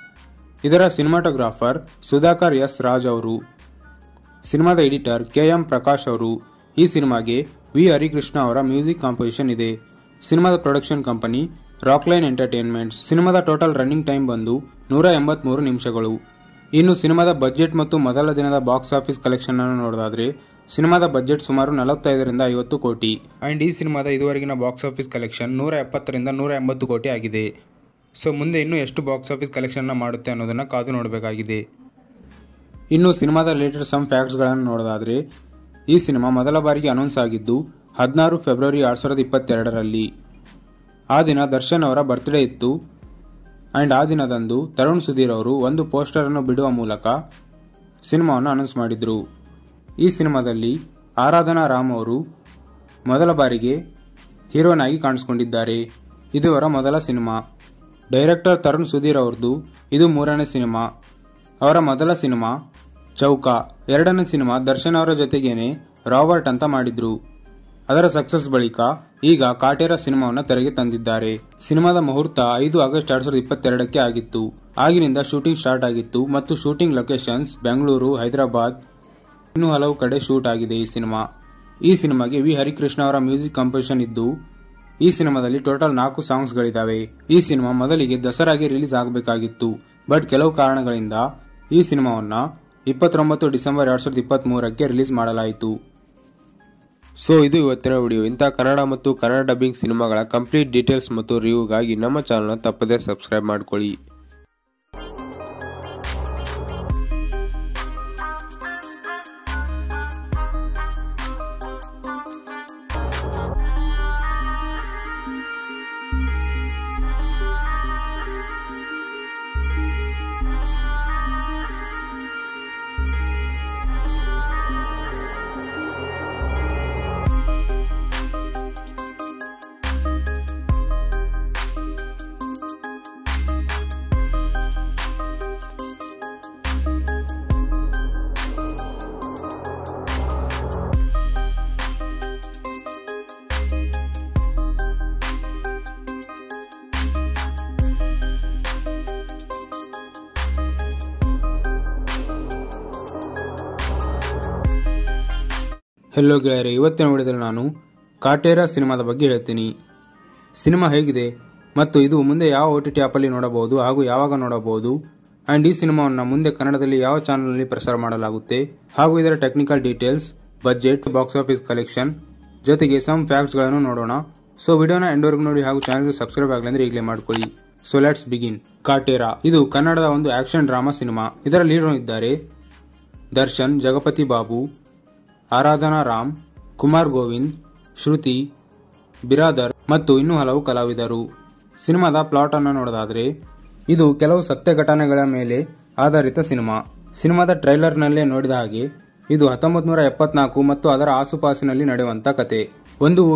ಇದರ ಸಿನಿಮಾಟೋಗ್ರಾಫರ್ ಸುಧಾಕರ್ ಎಸ್ ರಾಜ್ ಅವರು ಸಿನಿಮಾದ ಎಡಿಟರ್ ಕೆ ಎಂ ಪ್ರಕಾಶ್ ಅವರು ಈ ಸಿನಿಮಾಗೆ ವಿ ಹರಿಕೃಷ್ಣ ಅವರ ಮ್ಯೂಸಿಕ್ ಕಾಂಪೋಸಿಷನ್ ಇದೆ ಸಿನಿಮಾದ ಪ್ರೊಡಕ್ಷನ್ ಕಂಪನಿ ರಾಕ್ಲೈನ್ ಎಂಟರ್ಟೈನ್ಮೆಂಟ್ಸ್ ಸಿನಿಮಾದ ಟೋಟಲ್ ರನ್ನಿಂಗ್ ಟೈಮ್ ಬಂದು ನೂರ ಎಂಬತ್ಮೂರು ನಿಮಿಷಗಳು ಇನ್ನು ಸಿನಿಮಾದ ಬಜೆಟ್ ಮತ್ತು ಮೊದಲ ದಿನದ ಬಾಕ್ಸ್ ಆಫೀಸ್ ಕಲೆಕ್ಷನ್ ಅನ್ನು ನೋಡೋದಾದ್ರೆ ಸಿನಿಮಾದ ಬಜೆಟ್ ಸುಮಾರು ನಲವತ್ತೈದರಿಂದ ಐವತ್ತು ಕೋಟಿ ಅಂಡ್ ಈ ಸಿನಿಮಾದ ಇದುವರೆಗಿನ ಬಾಕ್ಸ್ ಆಫೀಸ್ ಕಲೆಕ್ಷನ್ ನೂರ ಎಪ್ಪತ್ತರಿಂದ ನೂರ ಎಂಬತ್ತು ಕೋಟಿ ಆಗಿದೆ ಸೊ ಮುಂದೆ ಇನ್ನೂ ಎಷ್ಟು ಬಾಕ್ಸ್ ಆಫೀಸ್ ಕಲೆಕ್ಷನ್ ಮಾಡುತ್ತೆ ಅನ್ನೋದನ್ನ ಕಾದು ನೋಡಬೇಕಾಗಿದೆ ಇನ್ನು ಸಿನಿಮಾದ ರಿಲೇಟೆಡ್ ಸಮ್ ಫ್ಯಾಕ್ಟ್ಸ್ಗಳನ್ನು ನೋಡೋದಾದ್ರೆ ಈ ಸಿನಿಮಾ ಮೊದಲ ಬಾರಿಗೆ ಅನೌನ್ಸ್ ಆಗಿದ್ದು ಹದಿನಾರು ಫೆಬ್ರವರಿ ಎರಡ್ ಸಾವಿರದ ಇಪ್ಪತ್ತೆರಡರಲ್ಲಿ ಆ ದಿನ ದರ್ಶನ್ ಅವರ ಬರ್ತ್ಡೇ ಇತ್ತು ಅಂಡ್ ಆ ದಿನದಂದು ತರುಣ್ ಸುಧೀರ್ ಅವರು ಒಂದು ಪೋಸ್ಟರ್ ಅನ್ನು ಬಿಡುವ ಮೂಲಕ ಸಿನಿಮಾವನ್ನು ಅನೌನ್ಸ್ ಮಾಡಿದ್ರು ಈ ಸಿನಿಮಾದಲ್ಲಿ ಆರಾಧನಾ ರಾಮ್ ಅವರು ಮೊದಲ ಬಾರಿಗೆ ಹೀರೋನ್ ಆಗಿ ಕಾಣಿಸಿಕೊಂಡಿದ್ದಾರೆ ಇದು ಅವರ ಮೊದಲ ಸಿನಿಮಾ ಡೈರೆಕ್ಟರ್ ತರುಣ್ ಸುಧೀರ್ ಅವ್ರದ್ದು ಇದು ಮೂರನೇ ಸಿನಿಮಾ ಅವರ ಮೊದಲ ಸಿನಿಮಾ ಚೌಕ ಎರಡನೇ ಸಿನಿಮಾ ದರ್ಶನ್ ಅವರ ಜೊತೆಗೇನೆ ರಾಬರ್ಟ್ ಅಂತ ಮಾಡಿದ್ರು ಅದರ ಸಕ್ಸಸ್ ಬಳಿಕ ಈಗ ಕಾಟೇರ ಸಿನಿಮಾವನ್ನು ತೆರೆಗೆ ತಂದಿದ್ದಾರೆ ಸಿನಿಮಾದ ಮುಹೂರ್ತ ಐದು ಆಗಸ್ಟ್ ಎರಡ್ ಸಾವಿರದ ಇಪ್ಪತ್ತೆರಡಕ್ಕೆ ಆಗಿತ್ತು ಆಗಿನಿಂದ ಶೂಟಿಂಗ್ ಸ್ಟಾರ್ಟ್ ಆಗಿತ್ತು ಮತ್ತು ಶೂಟಿಂಗ್ ಲೊಕೇಶನ್ಸ್ ಬೆಂಗಳೂರು ಹೈದರಾಬಾದ್ ಇನ್ನೂ ಹಲವು ಕಡೆ ಶೂಟ್ ಆಗಿದೆ ಈ ಸಿನಿಮಾ ಈ ಸಿನಿಮಾಗೆ ವಿ ಹರಿಕೃಷ್ಣ ಅವರ ಮ್ಯೂಸಿಕ್ ಕಂಪೋಸಿಷನ್ ಇದ್ದು ಈ ಸಿನಿಮಾದಲ್ಲಿ ಟೋಟಲ್ ನಾಲ್ಕು ಸಾಂಗ್ಸ್ಗಳಿದ್ದಾವೆ ಈ ಸಿನಿಮಾ ಮೊದಲಿಗೆ ದಸರಾಗೆ ರಿಲೀಸ್ ಆಗಬೇಕಾಗಿತ್ತು ಬಟ್ ಕೆಲವು ಕಾರಣಗಳಿಂದ ಈ ಸಿನಿಮಾವನ್ನ ಇಪ್ಪತ್ತೊಂಬತ್ತು ಡಿಸೆಂಬರ್ ಎರಡ್ ಸಾವಿರದ ಇಪ್ಪತ್ತ್ ಮೂರಕ್ಕೆ ರಿಲೀಸ್ ಮಾಡಲಾಯಿತು ಸೊ ಇದು ಇವತ್ತಿನ ವಿಡಿಯೋ ಇಂಥ ಕನ್ನಡ ಮತ್ತು ಕನ್ನಡ ಡಬ್ಬಿಂಗ್ ಸಿನಿಮಾಗಳ ಕಂಪ್ಲೀಟ್ ಡೀಟೇಲ್ಸ್ ಮತ್ತು ರಿವ್ಯೂಗಾಗಿ ನಮ್ಮ ಚಾನಲ್ನ ತಪ್ಪದೇ ಸಬ್ಸ್ಕ್ರೈಬ್ ಮಾಡ್ಕೊಳ್ಳಿ ಹೆಲೋ ಗೆಳೆಯರೆ ಇವತ್ತಿನ ವಿಡಿಯೋದಲ್ಲಿ ನಾನು ಕಾಟೇರ ಸಿನಿಮಾದ ಬಗ್ಗೆ ಹೇಳ್ತೀನಿ ಸಿನಿಮಾ ಹೇಗಿದೆ ಮತ್ತು ಇದು ಮುಂದೆ ಯಾವ ಒ ಟಿ ಟಿ ಆ್ಯಪಲ್ಲಿ ನೋಡಬಹುದು ಹಾಗೂ ಯಾವಾಗ ನೋಡಬಹುದು ಆ್ಯಂಡ್ ಈ ಸಿನಿಮಾವನ್ನು ಮುಂದೆ ಕನ್ನಡದಲ್ಲಿ ಯಾವ ಚಾನಲ್ನಲ್ಲಿ ಪ್ರಸಾರ ಮಾಡಲಾಗುತ್ತೆ ಹಾಗೂ ಇದರ technical details budget box office collection ಜೊತೆಗೆ ಸಮ್ ಫ್ಯಾಕ್ಟ್ಸ್ಗಳನ್ನು ನೋಡೋಣ ಸೊ ವಿಡಿಯೋನ ಎಂಡ್ವರೆಗೂ ನೋಡಿ ಹಾಗೂ ಚಾನಲ್ಗೆ ಸಬ್ಸ್ಕ್ರೈಬ್ ಆಗಲಿ ಈಗಲೇ ಮಾಡ್ಕೊಳ್ಳಿ ಸೊ ಲೆಟ್ಸ್ ಬಿಗಿನ್ ಕಾಟೇರ ಇದು ಕನ್ನಡದ ಒಂದು ಆಕ್ಷನ್ ಡ್ರಾಮಾ ಸಿನಿಮಾ ಇದರ ಲೀಡರ್ ಇದ್ದಾರೆ ದರ್ಶನ್ ಜಗಪತಿ ಬಾಬು ಆರಾಧನಾ ರಾಮ್ ಕುಮಾರ್ ಗೋವಿಂದ್ ಶ್ರುತಿ ಬಿರಾದರ್ ಮತ್ತು ಇನ್ನೂ ಹಲವು ಕಲಾವಿದರು ಸಿನಿಮಾದ ಪ್ಲಾಟ್ ಅನ್ನು ನೋಡೋದಾದ್ರೆ ಇದು ಕೆಲವು ಸತ್ಯ ಘಟನೆಗಳ ಮೇಲೆ ಆಧಾರಿತ ಸಿನಿಮಾ ಸಿನಿಮಾದ ಟ್ರೈಲರ್ನಲ್ಲೇ ನೋಡಿದ ಹಾಗೆ ಇದು ಹತ್ತೊಂಬತ್ತು ನೂರ ಎಪ್ಪತ್ನಾಲ್ಕು ಮತ್ತು ಅದರ ಆಸುಪಾಸಿನಲ್ಲಿ ನಡೆಯುವಂತ ಕತೆ ಒಂದು ಊರು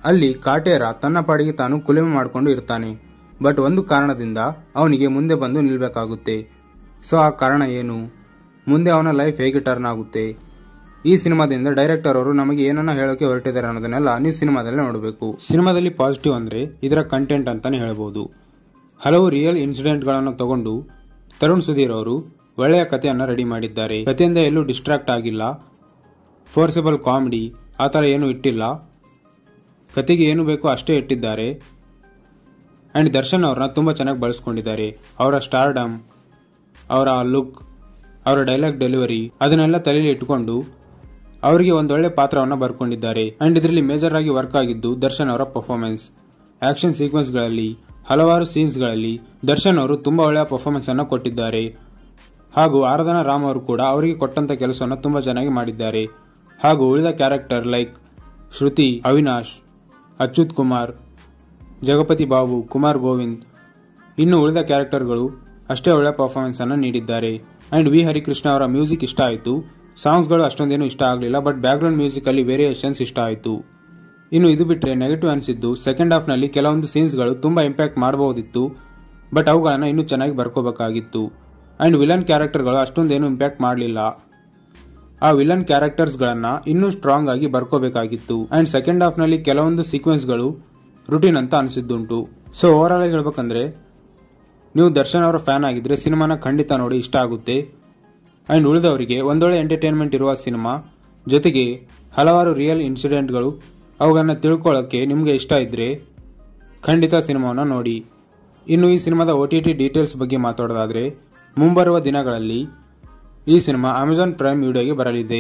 ಅಲ್ಲಿ ಕಾಟೇರ ತನ್ನ ಪಾಡಿಗೆ ತಾನು ಕುಲುಮೆ ಮಾಡಿಕೊಂಡು ಇರ್ತಾನೆ ಬಟ್ ಒಂದು ಕಾರಣದಿಂದ ಅವನಿಗೆ ಮುಂದೆ ಬಂದು ನಿಲ್ಬೇಕಾಗುತ್ತೆ ಸೊ ಆ ಕಾರಣ ಏನು ಮುಂದೆ ಅವನ ಲೈಫ್ ಹೇಗೆ ಟರ್ನ್ ಆಗುತ್ತೆ ಈ ಸಿನಿಮಾದಿಂದ ಡೈರೆಕ್ಟರ್ ಅವರು ನಮಗೆ ಏನನ್ನ ಹೇಳೋಕೆ ಹೊರಟಿದ್ದಾರೆ ಅನ್ನೋದನ್ನೆಲ್ಲ ನೀವು ಸಿನಿಮಾದಲ್ಲಿ ನೋಡಬೇಕು ಸಿನಿಮಾದಲ್ಲಿ ಪಾಸಿಟಿವ್ ಅಂದ್ರೆ ಇದರ ಕಂಟೆಂಟ್ ಅಂತಾನೆ ಹೇಳ್ಬೋದು ಹಲವು ರಿಯಲ್ ಇನ್ಸಿಡೆಂಟ್ಗಳನ್ನು ತಗೊಂಡು ತರುಣ್ ಸುಧೀರ್ ಅವರು ಒಳ್ಳೆಯ ಕಥೆಯನ್ನು ರೆಡಿ ಮಾಡಿದ್ದಾರೆ ಕಥೆಯಿಂದ ಎಲ್ಲೂ ಡಿಸ್ಟ್ರಾಕ್ಟ್ ಆಗಿಲ್ಲ ಫೋರ್ಸಬಲ್ ಕಾಮಿಡಿ ಆ ಥರ ಏನೂ ಇಟ್ಟಿಲ್ಲ ಕತೆಗೆ ಏನು ಬೇಕೋ ಅಷ್ಟೇ ಇಟ್ಟಿದ್ದಾರೆ ಆ್ಯಂಡ್ ದರ್ಶನ್ ಅವ್ರನ್ನ ತುಂಬ ಚೆನ್ನಾಗಿ ಬಳಸ್ಕೊಂಡಿದ್ದಾರೆ ಅವರ ಸ್ಟಾರ್ಡಮ್ ಅವರ ಲುಕ್ ಅವರ ಡೈಲಾಗ್ ಡೆಲಿವರಿ ಅದನ್ನೆಲ್ಲ ತಲೆಯಲ್ಲಿ ಇಟ್ಕೊಂಡು ಅವರಿಗೆ ಒಂದೊಳ್ಳೆ ಪಾತ್ರವನ್ನು ಬರ್ಕೊಂಡಿದ್ದಾರೆ ಅಂಡ್ ಇದರಲ್ಲಿ ಮೇಜರ್ ಆಗಿ ವರ್ಕ್ ಆಗಿದ್ದು ದರ್ಶನ್ ಅವರ ಪರ್ಫಾರ್ಮೆನ್ಸ್ ಆಕ್ಷನ್ ಸೀಕ್ವೆನ್ಸ್ಗಳಲ್ಲಿ ಹಲವಾರು ಸೀನ್ಸ್ಗಳಲ್ಲಿ ದರ್ಶನ್ ಅವರು ತುಂಬಾ ಒಳ್ಳೆಯ ಪರ್ಫಾರ್ಮೆನ್ಸ್ ಅನ್ನು ಕೊಟ್ಟಿದ್ದಾರೆ ಹಾಗೂ ಆರಾಧನಾ ರಾಮ್ ಅವರು ಕೂಡ ಅವರಿಗೆ ಕೊಟ್ಟಂತ ಕೆಲಸವನ್ನು ತುಂಬಾ ಚೆನ್ನಾಗಿ ಮಾಡಿದ್ದಾರೆ ಹಾಗೂ ಉಳಿದ ಕ್ಯಾರೆಕ್ಟರ್ ಲೈಕ್ ಶ್ರುತಿ ಅವಿನಾಶ್ ಅಚ್ಯುತ್ ಕುಮಾರ್ ಜಗಪತಿ ಬಾಬು ಕುಮಾರ್ ಗೋವಿಂದ್ ಇನ್ನು ಉಳಿದ ಕ್ಯಾರೆಕ್ಟರ್ಗಳು ಅಷ್ಟೇ ಒಳ್ಳೆಯ ಪರ್ಫಾರ್ಮೆನ್ಸ್ ಅನ್ನು ನೀಡಿದ್ದಾರೆ ಅಂಡ್ ವಿ ಹರಿಕೃಷ್ಣ ಅವರ ಮ್ಯೂಸಿಕ್ ಇಷ್ಟ ಆಯಿತು ಸಾಂಗ್ಸ್ಗಳು ಅಷ್ಟೊಂದೇನು ಇಷ್ಟ ಆಗಲಿಲ್ಲ ಬಟ್ ಬ್ಯಾಕ್ಗ್ರೌಂಡ್ ಮ್ಯೂಸಿಕ್ ಅಲ್ಲಿ ವೇರಿಯೇಷನ್ಸ್ ಇಷ್ಟ ಆಯಿತು ಇನ್ನು ಇದು ಬಿಟ್ಟರೆ ನೆಗೆಟಿವ್ ಅನಿಸಿದ್ದು ಸೆಕೆಂಡ್ ಹಾಫ್ನಲ್ಲಿ ಕೆಲವೊಂದು ಸೀನ್ಸ್ಗಳು ತುಂಬಾ ಇಂಪ್ಯಾಕ್ಟ್ ಮಾಡಬಹುದಿತ್ತು ಬಟ್ ಅವುಗಳನ್ನು ಇನ್ನೂ ಚೆನ್ನಾಗಿ ಬರ್ಕೋಬೇಕಾಗಿತ್ತು ಅಂಡ್ ವಿಲನ್ ಕ್ಯಾರೆಕ್ಟರ್ಗಳು ಅಷ್ಟೊಂದೇನು ಇಂಪ್ಯಾಕ್ಟ್ ಮಾಡಲಿಲ್ಲ ಆ ವಿಲನ್ ಕ್ಯಾರೆಕ್ಟರ್ಸ್ಗಳನ್ನ ಇನ್ನೂ ಸ್ಟ್ರಾಂಗ್ ಆಗಿ ಬರ್ಕೋಬೇಕಾಗಿತ್ತು ಅಂಡ್ ಸೆಕೆಂಡ್ ಹಾಫ್ನಲ್ಲಿ ಕೆಲವೊಂದು ಸೀಕ್ವೆನ್ಸ್ಗಳು ರುಟೀನ್ ಅಂತ ಅನಿಸಿದ್ದುಂಟು ಸೊ ಓವರ್ ಆಲ್ ಆಗಿ ಹೇಳ್ಬೇಕಂದ್ರೆ ನೀವು ದರ್ಶನ್ ಅವರ ಫ್ಯಾನ್ ಆಗಿದ್ರೆ ಸಿನಿಮಾನ ಖಂಡಿತ ನೋಡಿ ಇಷ್ಟ ಆಗುತ್ತೆ ಅಂಡ್ ಉಳಿದವರಿಗೆ ಒಂದೊಳ್ಳೆ ಎಂಟರ್ಟೈನ್ಮೆಂಟ್ ಇರುವ ಸಿನಿಮಾ ಜೊತೆಗೆ ಹಲವಾರು ರಿಯಲ್ ಇನ್ಸಿಡೆಂಟ್ಗಳು ಅವುಗಳನ್ನ ತಿಳ್ಕೊಳ್ಳೋಕ್ಕೆ ನಿಮಗೆ ಇಷ್ಟ ಇದ್ರೆ ಖಂಡಿತ ಸಿನಿಮಾವನ್ನು ನೋಡಿ ಇನ್ನು ಈ ಸಿನಿಮಾದ ಒ ಟಿ ಟಿ ಡೀಟೇಲ್ಸ್ ಬಗ್ಗೆ ಮಾತಾಡೋದಾದ್ರೆ ಮುಂಬರುವ ದಿನಗಳಲ್ಲಿ ಈ ಸಿನಿಮಾ ಅಮೆಜಾನ್ ಪ್ರೈಮ್ ವಿಡಿಯೋಗೆ ಬರಲಿದೆ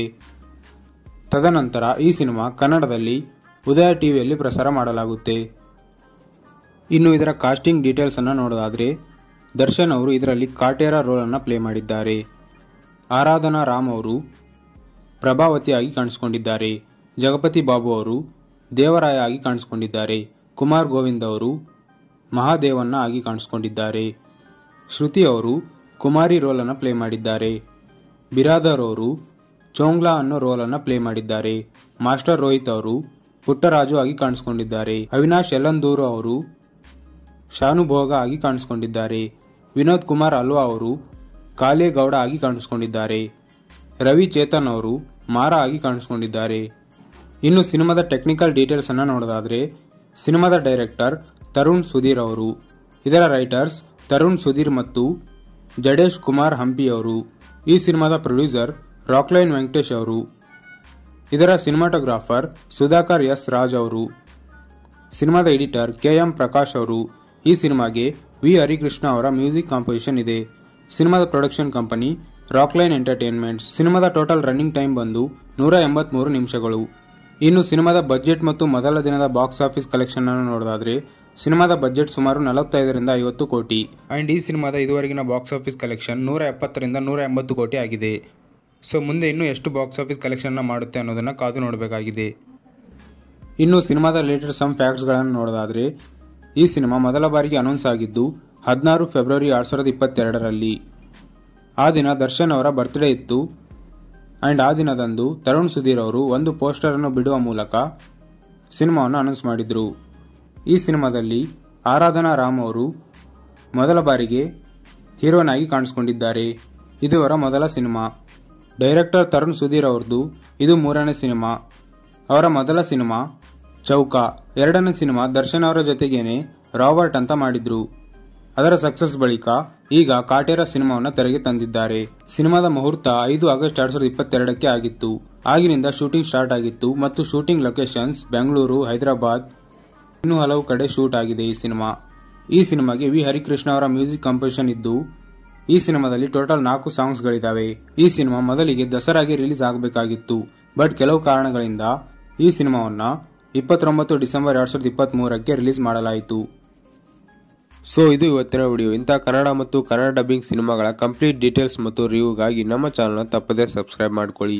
ತದನಂತರ ಈ ಸಿನಿಮಾ ಕನ್ನಡದಲ್ಲಿ ಉದಯ ಟಿವಿಯಲ್ಲಿ ಪ್ರಸಾರ ಮಾಡಲಾಗುತ್ತೆ ಇನ್ನು ಇದರ ಕಾಸ್ಟಿಂಗ್ ಡೀಟೇಲ್ಸ್ ಅನ್ನು ನೋಡೋದಾದ್ರೆ ದರ್ಶನ್ ಅವರು ಇದರಲ್ಲಿ ಕಾಟೇರ ರೋಲ್ ಅನ್ನು ಪ್ಲೇ ಮಾಡಿದ್ದಾರೆ ಆರಾಧನಾ ರಾಮ್ ಅವರು ಪ್ರಭಾವತಿಯಾಗಿ ಕಾಣಿಸಿಕೊಂಡಿದ್ದಾರೆ ಜಗಪತಿ ಬಾಬು ಅವರು ದೇವರಾಯ ಆಗಿ ಕಾಣಿಸಿಕೊಂಡಿದ್ದಾರೆ ಕುಮಾರ್ ಗೋವಿಂದ್ ಅವರು ಮಹಾದೇವನ್ನ ಆಗಿ ಕಾಣಿಸಿಕೊಂಡಿದ್ದಾರೆ ಶ್ರುತಿ ಅವರು ಕುಮಾರಿ ರೋಲ್ ಅನ್ನು ಪ್ಲೇ ಮಾಡಿದ್ದಾರೆ ಬಿರಾದರ್ ಅವರು ಚೋಂಗ್ಲಾ ಅನ್ನೋ ರೋಲ್ ಅನ್ನು ಪ್ಲೇ ಮಾಡಿದ್ದಾರೆ ಮಾಸ್ಟರ್ ರೋಹಿತ್ ಅವರು ಪುಟ್ಟರಾಜು ಆಗಿ ಕಾಣಿಸಿಕೊಂಡಿದ್ದಾರೆ ಅವಿನಾಶ್ ಯಲಂದೂರು ಅವರು ಶಾನುಭೋಗ ಆಗಿ ಕಾಣಿಸಿಕೊಂಡಿದ್ದಾರೆ ವಿನೋದ್ ಕುಮಾರ್ ಅಲ್ವಾ ಅವರು ಕಾಲೇಗೌಡ ಆಗಿ ಕಾಣಿಸಿಕೊಂಡಿದ್ದಾರೆ ರವಿ ಚೇತನ್ ಅವರು ಮಾರ ಆಗಿ ಕಾಣಿಸಿಕೊಂಡಿದ್ದಾರೆ ಇನ್ನು ಸಿನಿಮಾದ ಟೆಕ್ನಿಕಲ್ ಡೀಟೇಲ್ಸ್ ಅನ್ನ ನೋಡೋದಾದ್ರೆ ಸಿನಿಮಾದ ಡೈರೆಕ್ಟರ್ ತರುಣ್ ಸುಧೀರ್ ಅವರು ಇದರ ರೈಟರ್ಸ್ ತರುಣ್ ಸುಧೀರ್ ಮತ್ತು ಜಡೇಶ್ ಕುಮಾರ್ ಹಂಪಿ ಅವರು ಈ ಸಿನಿಮಾದ ಪ್ರೊಡ್ಯೂಸರ್ ರಾಕ್ಲೈನ್ ವೆಂಕಟೇಶ್ ಅವರು ಇದರ ಸಿನಿಮಾಟೋಗ್ರಾಫರ್ ಸುಧಾಕರ್ ಎಸ್ ರಾಜ್ ಅವರು ಸಿನಿಮಾದ ಎಡಿಟರ್ ಕೆ ಎಂ ಪ್ರಕಾಶ್ ಅವರು ಈ ಸಿನಿಮಾಗೆ ವಿ ಹರಿಕೃಷ್ಣ ಅವರ ಮ್ಯೂಸಿಕ್ ಕಾಂಪೋಸಿಷನ್ ಇದೆ ಸಿನಿಮಾದ ಪ್ರೊಡಕ್ಷನ್ ಕಂಪನಿ ರಾಕ್ಲೈನ್ ಎಂಟರ್ಟೈನ್ಮೆಂಟ್ಸ್ ಸಿನಿಮಾದ ಟೋಟಲ್ ರನ್ನಿಂಗ್ ಟೈಮ್ ಬಂದು ನೂರ ಎಂಬತ್ಮೂರು ನಿಮಿಷಗಳು ಇನ್ನು ಸಿನಿಮಾದ ಬಜೆಟ್ ಮತ್ತು ಮೊದಲ ದಿನದ ಬಾಕ್ಸ್ ಆಫೀಸ್ ಕಲೆಕ್ಷನ್ ಅನ್ನು ನೋಡೋದಾದ್ರೆ ಸಿನಿಮಾದ ಬಜೆಟ್ ಸುಮಾರು ನಲವತ್ತೈದರಿಂದ ಐವತ್ತು ಕೋಟಿ ಅಂಡ್ ಈ ಸಿನಿಮಾದ ಇದುವರೆಗಿನ ಬಾಕ್ಸ್ ಆಫೀಸ್ ಕಲೆಕ್ಷನ್ ನೂರ ಎಪ್ಪತ್ತರಿಂದ ನೂರ ಎಂಬತ್ತು ಕೋಟಿ ಆಗಿದೆ ಸೊ ಮುಂದೆ ಇನ್ನೂ ಎಷ್ಟು ಬಾಕ್ಸ್ ಆಫೀಸ್ ಕಲೆಕ್ಷನ್ ಮಾಡುತ್ತೆ ಅನ್ನೋದನ್ನ ಕಾದು ನೋಡಬೇಕಾಗಿದೆ ಇನ್ನು ಸಿನಿಮಾದ ರಿಲೇಟೆಡ್ ಸಮ್ ಫ್ಯಾಕ್ಟ್ಸ್ಗಳನ್ನು ನೋಡೋದಾದ್ರೆ ಈ ಸಿನಿಮಾ ಮೊದಲ ಬಾರಿಗೆ ಅನೌನ್ಸ್ ಆಗಿದ್ದು ಹದಿನಾರು ಫೆಬ್ರವರಿ ಎರಡ್ ಸಾವಿರದ ಇಪ್ಪತ್ತೆರಡರಲ್ಲಿ ಆ ದಿನ ದರ್ಶನ್ ಅವರ ಬರ್ತ್ಡೇ ಇತ್ತು ಅಂಡ್ ಆ ದಿನದಂದು ತರುಣ್ ಸುಧೀರ್ ಅವರು ಒಂದು ಪೋಸ್ಟರ್ ಅನ್ನು ಬಿಡುವ ಮೂಲಕ ಸಿನಿಮಾವನ್ನು ಅನೌನ್ಸ್ ಮಾಡಿದ್ರು ಈ ಸಿನಿಮಾದಲ್ಲಿ ಆರಾಧನಾ ರಾಮ್ ಅವರು ಮೊದಲ ಬಾರಿಗೆ ಹೀರೋನ್ ಆಗಿ ಕಾಣಿಸಿಕೊಂಡಿದ್ದಾರೆ ಇದು ಅವರ ಮೊದಲ ಸಿನಿಮಾ ಡೈರೆಕ್ಟರ್ ತರುಣ್ ಸುಧೀರ್ ಅವ್ರದ್ದು ಇದು ಮೂರನೇ ಸಿನಿಮಾ ಅವರ ಮೊದಲ ಸಿನಿಮಾ ಚೌಕ ಎರಡನೇ ಸಿನಿಮಾ ದರ್ಶನ್ ಅವರ ಜೊತೆಗೇನೆ ರಾಬರ್ಟ್ ಅಂತ ಮಾಡಿದ್ರು ಅದರ ಸಕ್ಸಸ್ ಬಳಿಕ ಈಗ ಕಾಟೇರ ಸಿನಿಮಾವನ್ನು ತೆರೆಗೆ ತಂದಿದ್ದಾರೆ ಸಿನಿಮಾದ ಮುಹೂರ್ತ ಐದು ಆಗಸ್ಟ್ ಎರಡ್ ಸಾವಿರದ ಇಪ್ಪತ್ತೆರಡಕ್ಕೆ ಆಗಿತ್ತು ಆಗಿನಿಂದ ಶೂಟಿಂಗ್ ಸ್ಟಾರ್ಟ್ ಆಗಿತ್ತು ಮತ್ತು ಶೂಟಿಂಗ್ ಲೊಕೇಶನ್ಸ್ ಬೆಂಗಳೂರು ಹೈದರಾಬಾದ್ ಇನ್ನೂ ಹಲವು ಕಡೆ ಶೂಟ್ ಆಗಿದೆ ಈ ಸಿನಿಮಾ ಈ ಸಿನಿಮಾಗೆ ವಿ ಹರಿಕೃಷ್ಣ ಅವರ ಮ್ಯೂಸಿಕ್ ಕಂಪೋಸಿಷನ್ ಇದ್ದು ಈ ಸಿನಿಮಾದಲ್ಲಿ ಟೋಟಲ್ ನಾಲ್ಕು ಸಾಂಗ್ಸ್ಗಳಿದ್ದಾವೆ ಈ ಸಿನಿಮಾ ಮೊದಲಿಗೆ ದಸರಾಗೆ ರಿಲೀಸ್ ಆಗಬೇಕಾಗಿತ್ತು ಬಟ್ ಕೆಲವು ಕಾರಣಗಳಿಂದ ಈ ಸಿನಿಮಾವನ್ನ ಇಪ್ಪತ್ತೊಂಬತ್ತು ಡಿಸೆಂಬರ್ ಎರಡ್ ಸಾವಿರದ ಇಪ್ಪತ್ತ್ ಮೂರಕ್ಕೆ ರಿಲೀಸ್ ಮಾಡಲಾಯಿತು ಸೊ ಇದು ಇವತ್ತಿನ ವಿಡಿಯೋ ಇಂಥ ಕನ್ನಡ ಮತ್ತು ಕನ್ನಡ ಡಬ್ಬಿಂಗ್ ಸಿನಿಮಾಗಳ ಕಂಪ್ಲೀಟ್ ಡೀಟೇಲ್ಸ್ ಮತ್ತು ರಿವ್ಯೂಗಾಗಿ ನಮ್ಮ ಚಾನಲ್ನ ತಪ್ಪದೇ ಸಬ್ಸ್ಕ್ರೈಬ್ ಮಾಡ್ಕೊಳ್ಳಿ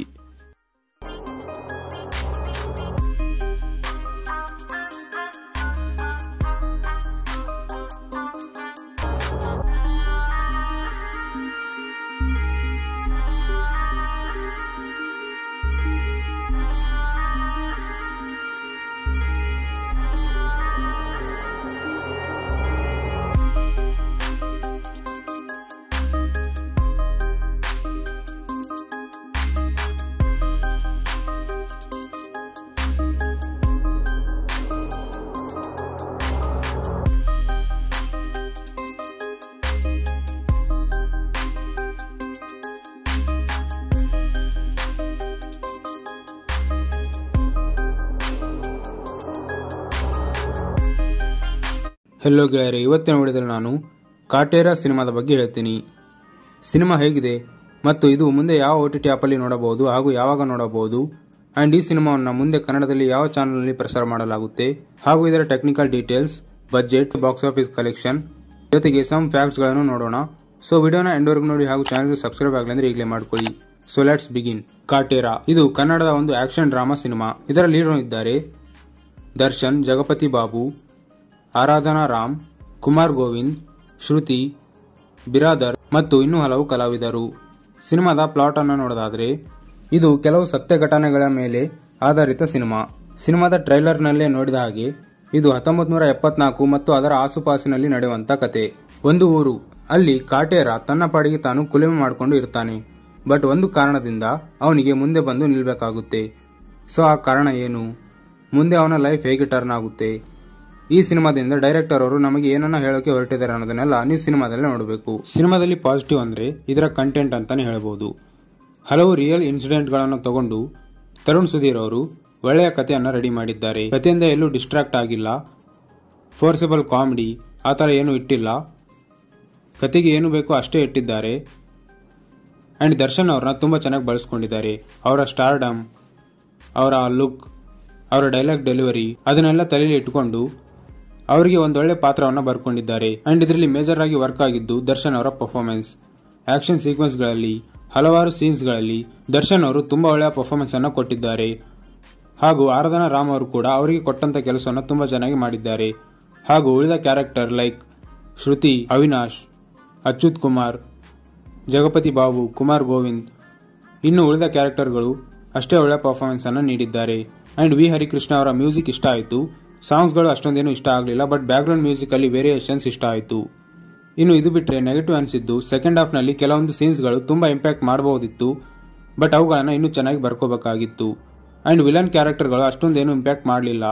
ಹೆಲೋ ಗೆಳೆಯರೆ ಇವತ್ತಿನ ವಿಡಿಯೋದಲ್ಲಿ ನಾನು ಕಾಟೇರ ಸಿನಿಮಾದ ಬಗ್ಗೆ ಹೇಳ್ತೀನಿ ಸಿನಿಮಾ ಹೇಗಿದೆ ಮತ್ತು ಇದು ಮುಂದೆ ಯಾವ ಒ ಟಿ ಟಿ ಆ್ಯಪಲ್ಲಿ ನೋಡಬಹುದು ಹಾಗೂ ಯಾವಾಗ ನೋಡಬಹುದು ಆ್ಯಂಡ್ ಈ ಸಿನಿಮಾವನ್ನು ಮುಂದೆ ಕನ್ನಡದಲ್ಲಿ ಯಾವ ಚಾನಲ್ನಲ್ಲಿ ಪ್ರಸಾರ ಮಾಡಲಾಗುತ್ತೆ ಹಾಗೂ ಇದರ technical details budget box office collection ಜೊತೆಗೆ ಸಮ್ ಫ್ಯಾಕ್ಟ್ಸ್ಗಳನ್ನು ನೋಡೋಣ ಸೊ ವಿಡಿಯೋನ ಎಂಡ್ವರೆಗೂ ನೋಡಿ ಹಾಗೂ ಚಾನಲ್ಗೆ ಸಬ್ಸ್ಕ್ರೈಬ್ ಆಗಲಿ ಅಂದ್ರೆ ಈಗಲೇ ಮಾಡ್ಕೊಳ್ಳಿ ಸೊ ಲೆಟ್ಸ್ ಬಿಗಿನ್ ಕಾಟೇರ ಇದು ಕನ್ನಡದ ಒಂದು ಆಕ್ಷನ್ ಡ್ರಾಮಾ ಸಿನಿಮಾ ಇದರಲ್ಲಿ ಹೀರೋ ಇದ್ದಾರೆ ದರ್ಶನ್ ಜಗಪತಿ ಬಾಬು ಆರಾಧನಾ ರಾಮ್ ಕುಮಾರ್ ಗೋವಿಂದ್ ಶ್ರುತಿ ಬಿರಾದರ್ ಮತ್ತು ಇನ್ನೂ ಹಲವು ಕಲಾವಿದರು ಸಿನಿಮಾದ ಪ್ಲಾಟ್ ಅನ್ನು ನೋಡೋದಾದ್ರೆ ಇದು ಕೆಲವು ಸತ್ಯ ಘಟನೆಗಳ ಮೇಲೆ ಆಧಾರಿತ ಸಿನಿಮಾ ಸಿನಿಮಾದ ಟ್ರೈಲರ್ನಲ್ಲೇ ನೋಡಿದ ಹಾಗೆ ಇದು ಹತ್ತೊಂಬತ್ತು ನೂರ ಎಪ್ಪತ್ನಾಲ್ಕು ಮತ್ತು ಅದರ ಆಸುಪಾಸಿನಲ್ಲಿ ನಡೆಯುವಂತ ಕತೆ ಒಂದು ಊರು ಅಲ್ಲಿ ಕಾಟೇರ ತನ್ನ ಪಾಡಿಗೆ ತಾನು ಕುಲುಮೆ ಮಾಡಿಕೊಂಡು ಇರ್ತಾನೆ ಬಟ್ ಒಂದು ಕಾರಣದಿಂದ ಅವನಿಗೆ ಮುಂದೆ ಬಂದು ನಿಲ್ಬೇಕಾಗುತ್ತೆ ಸೊ ಆ ಕಾರಣ ಏನು ಮುಂದೆ ಅವನ ಲೈಫ್ ಹೇಗೆ ಟರ್ನ್ ಆಗುತ್ತೆ ಈ ಸಿನಿಮಾದಿಂದ ಡೈರೆಕ್ಟರ್ ಅವರು ನಮಗೆ ಏನನ್ನ ಹೇಳೋಕೆ ಹೊರಟಿದ್ದಾರೆ ಅನ್ನೋದನ್ನೆಲ್ಲ ನೀವು ಸಿನಿಮಾದಲ್ಲಿ ನೋಡಬೇಕು ಸಿನಿಮಾದಲ್ಲಿ ಪಾಸಿಟಿವ್ ಅಂದ್ರೆ ಇದರ ಕಂಟೆಂಟ್ ಅಂತಾನೆ ಹೇಳಬಹುದು ಹಲವು ರಿಯಲ್ ಇನ್ಸಿಡೆಂಟ್ಗಳನ್ನು ತಗೊಂಡು ತರುಣ್ ಸುಧೀರ್ ಅವರು ಒಳ್ಳೆಯ ಕಥೆಯನ್ನು ರೆಡಿ ಮಾಡಿದ್ದಾರೆ ಕಥೆಯಿಂದ ಎಲ್ಲೂ ಡಿಸ್ಟ್ರಾಕ್ಟ್ ಆಗಿಲ್ಲ ಫೋರ್ಸಬಲ್ ಕಾಮಿಡಿ ಆ ಥರ ಏನೂ ಇಟ್ಟಿಲ್ಲ ಕತೆಗೆ ಏನು ಬೇಕೋ ಅಷ್ಟೇ ಇಟ್ಟಿದ್ದಾರೆ ಆ್ಯಂಡ್ ದರ್ಶನ್ ಅವ್ರನ್ನ ತುಂಬ ಚೆನ್ನಾಗಿ ಬಳಸ್ಕೊಂಡಿದ್ದಾರೆ ಅವರ ಸ್ಟಾರ್ಡಮ್ ಅವರ ಲುಕ್ ಅವರ ಡೈಲಾಗ್ ಡೆಲಿವರಿ ಅದನ್ನೆಲ್ಲ ತಲೆಯಲ್ಲಿ ಇಟ್ಕೊಂಡು ಅವರಿಗೆ ಒಂದೊಳ್ಳೆ ಪಾತ್ರವನ್ನು ಬರ್ಕೊಂಡಿದ್ದಾರೆ ಅಂಡ್ ಇದರಲ್ಲಿ ಮೇಜರ್ ಆಗಿ ವರ್ಕ್ ಆಗಿದ್ದು ದರ್ಶನ್ ಅವರ ಪರ್ಫಾರ್ಮೆನ್ಸ್ ಆಕ್ಷನ್ ಸೀಕ್ವೆನ್ಸ್ಗಳಲ್ಲಿ ಹಲವಾರು ಸೀನ್ಸ್ಗಳಲ್ಲಿ ದರ್ಶನ್ ಅವರು ತುಂಬಾ ಒಳ್ಳೆಯ ಪರ್ಫಾರ್ಮೆನ್ಸ್ ಅನ್ನು ಕೊಟ್ಟಿದ್ದಾರೆ ಹಾಗೂ ಆರಾಧನಾ ರಾಮ್ ಅವರು ಕೂಡ ಅವರಿಗೆ ಕೊಟ್ಟಂತ ಕೆಲಸವನ್ನು ತುಂಬಾ ಚೆನ್ನಾಗಿ ಮಾಡಿದ್ದಾರೆ ಹಾಗೂ ಉಳಿದ ಕ್ಯಾರೆಕ್ಟರ್ ಲೈಕ್ ಶ್ರುತಿ ಅವಿನಾಶ್ ಅಚ್ಯುತ್ ಕುಮಾರ್ ಜಗಪತಿ ಬಾಬು ಕುಮಾರ್ ಗೋವಿಂದ್ ಇನ್ನು ಉಳಿದ ಕ್ಯಾರೆಕ್ಟರ್ಗಳು ಅಷ್ಟೇ ಒಳ್ಳೆಯ ಪರ್ಫಾರ್ಮೆನ್ಸ್ ಅನ್ನು ನೀಡಿದ್ದಾರೆ ಅಂಡ್ ವಿ ಹರಿಕೃಷ್ಣ ಅವರ ಮ್ಯೂಸಿಕ್ ಇಷ್ಟ ಆಯಿತು ಸಾಂಗ್ಸ್ಗಳು ಅಷ್ಟೊಂದೇನು ಇಷ್ಟ ಆಗಲಿಲ್ಲ ಬಟ್ ಬ್ಯಾಕ್ಗ್ರೌಂಡ್ ಮ್ಯೂಸಿಕ್ ಅಲ್ಲಿ ವೇರಿಯೇಷನ್ಸ್ ಇಷ್ಟ ಆಯಿತು ಇನ್ನು ಇದು ಬಿಟ್ಟರೆ ನೆಗೆಟಿವ್ ಅನಿಸಿದ್ದು ಸೆಕೆಂಡ್ ಹಾಫ್ನಲ್ಲಿ ಕೆಲವೊಂದು ಸೀನ್ಸ್ಗಳು ತುಂಬಾ ಇಂಪ್ಯಾಕ್ಟ್ ಮಾಡಬಹುದಿತ್ತು ಬಟ್ ಅವುಗಳನ್ನು ಇನ್ನೂ ಚೆನ್ನಾಗಿ ಬರ್ಕೋಬೇಕಾಗಿತ್ತು ಅಂಡ್ ವಿಲನ್ ಕ್ಯಾರೆಕ್ಟರ್ಗಳು ಅಷ್ಟೊಂದೇನು ಇಂಪ್ಯಾಕ್ಟ್ ಮಾಡಲಿಲ್ಲ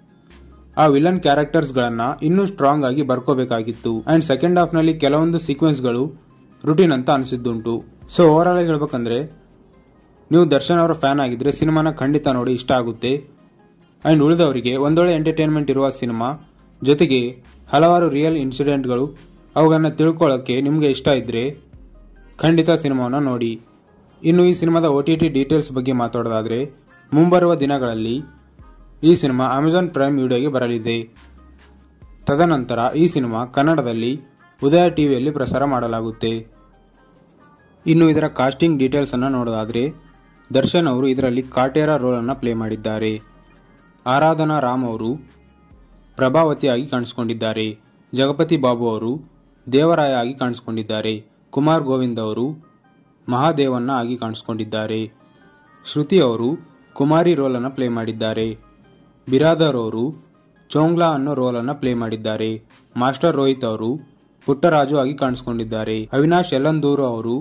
ಆ ವಿಲನ್ ಕ್ಯಾರೆಕ್ಟರ್ಸ್ಗಳನ್ನ ಇನ್ನೂ ಸ್ಟ್ರಾಂಗ್ ಆಗಿ ಬರ್ಕೋಬೇಕಾಗಿತ್ತು ಅಂಡ್ ಸೆಕೆಂಡ್ ಹಾಫ್ನಲ್ಲಿ ಕೆಲವೊಂದು ಸೀಕ್ವೆನ್ಸ್ಗಳು ರುಟೀನ್ ಅಂತ ಅನಿಸಿದ್ದುಂಟು ಸೊ ಓವರ್ ಆಲ್ ಹೇಳ್ಬೇಕಂದ್ರೆ ನೀವು ದರ್ಶನ್ ಅವರ ಫ್ಯಾನ್ ಆಗಿದ್ರೆ ಸಿನಿಮಾನ ಖಂಡಿತ ನೋಡಿ ಇಷ್ಟ ಆಗುತ್ತೆ ಅಂಡ್ ಉಳಿದವರಿಗೆ ಒಂದೊಳ್ಳೆ ಎಂಟರ್ಟೈನ್ಮೆಂಟ್ ಇರುವ ಸಿನಿಮಾ ಜೊತೆಗೆ ಹಲವಾರು ರಿಯಲ್ ಇನ್ಸಿಡೆಂಟ್ಗಳು ಅವುಗಳನ್ನ ತಿಳ್ಕೊಳ್ಳೋಕ್ಕೆ ನಿಮಗೆ ಇಷ್ಟ ಇದ್ರೆ ಖಂಡಿತ ಸಿನಿಮಾವನ್ನು ನೋಡಿ ಇನ್ನು ಈ ಸಿನಿಮಾದ ಒ ಟಿ ಟಿ ಡೀಟೇಲ್ಸ್ ಬಗ್ಗೆ ಮಾತಾಡೋದಾದ್ರೆ ಮುಂಬರುವ ದಿನಗಳಲ್ಲಿ ಈ ಸಿನಿಮಾ ಅಮೆಜಾನ್ ಪ್ರೈಮ್ ವಿಡಿಯೋಗೆ ಬರಲಿದೆ ತದನಂತರ ಈ ಸಿನಿಮಾ ಕನ್ನಡದಲ್ಲಿ ಉದಯ ಟಿವಿಯಲ್ಲಿ ಪ್ರಸಾರ ಮಾಡಲಾಗುತ್ತೆ ಇನ್ನು ಇದರ ಕಾಸ್ಟಿಂಗ್ ಡೀಟೇಲ್ಸ್ ಅನ್ನು ನೋಡೋದಾದ್ರೆ ದರ್ಶನ್ ಅವರು ಇದರಲ್ಲಿ ಕಾಟೇರ ರೋಲ್ ಅನ್ನು ಪ್ಲೇ ಮಾಡಿದ್ದಾರೆ ಆರಾಧನಾ ರಾಮ್ ಅವರು ಪ್ರಭಾವತಿಯಾಗಿ ಕಾಣಿಸಿಕೊಂಡಿದ್ದಾರೆ ಜಗಪತಿ ಬಾಬು ಅವರು ದೇವರಾಯ ಆಗಿ ಕಾಣಿಸಿಕೊಂಡಿದ್ದಾರೆ ಕುಮಾರ್ ಗೋವಿಂದ್ ಅವರು ಮಹಾದೇವನ್ನ ಆಗಿ ಕಾಣಿಸಿಕೊಂಡಿದ್ದಾರೆ ಶ್ರುತಿ ಅವರು ಕುಮಾರಿ ರೋಲ್ ಅನ್ನು ಪ್ಲೇ ಮಾಡಿದ್ದಾರೆ ಬಿರಾದರ್ ಅವರು ಚೋಂಗ್ಲಾ ಅನ್ನೋ ರೋಲ್ ಅನ್ನು ಪ್ಲೇ ಮಾಡಿದ್ದಾರೆ ಮಾಸ್ಟರ್ ರೋಹಿತ್ ಅವರು ಪುಟ್ಟರಾಜು ಆಗಿ ಕಾಣಿಸಿಕೊಂಡಿದ್ದಾರೆ ಅವಿನಾಶ್ ಯಲಂದೂರು ಅವರು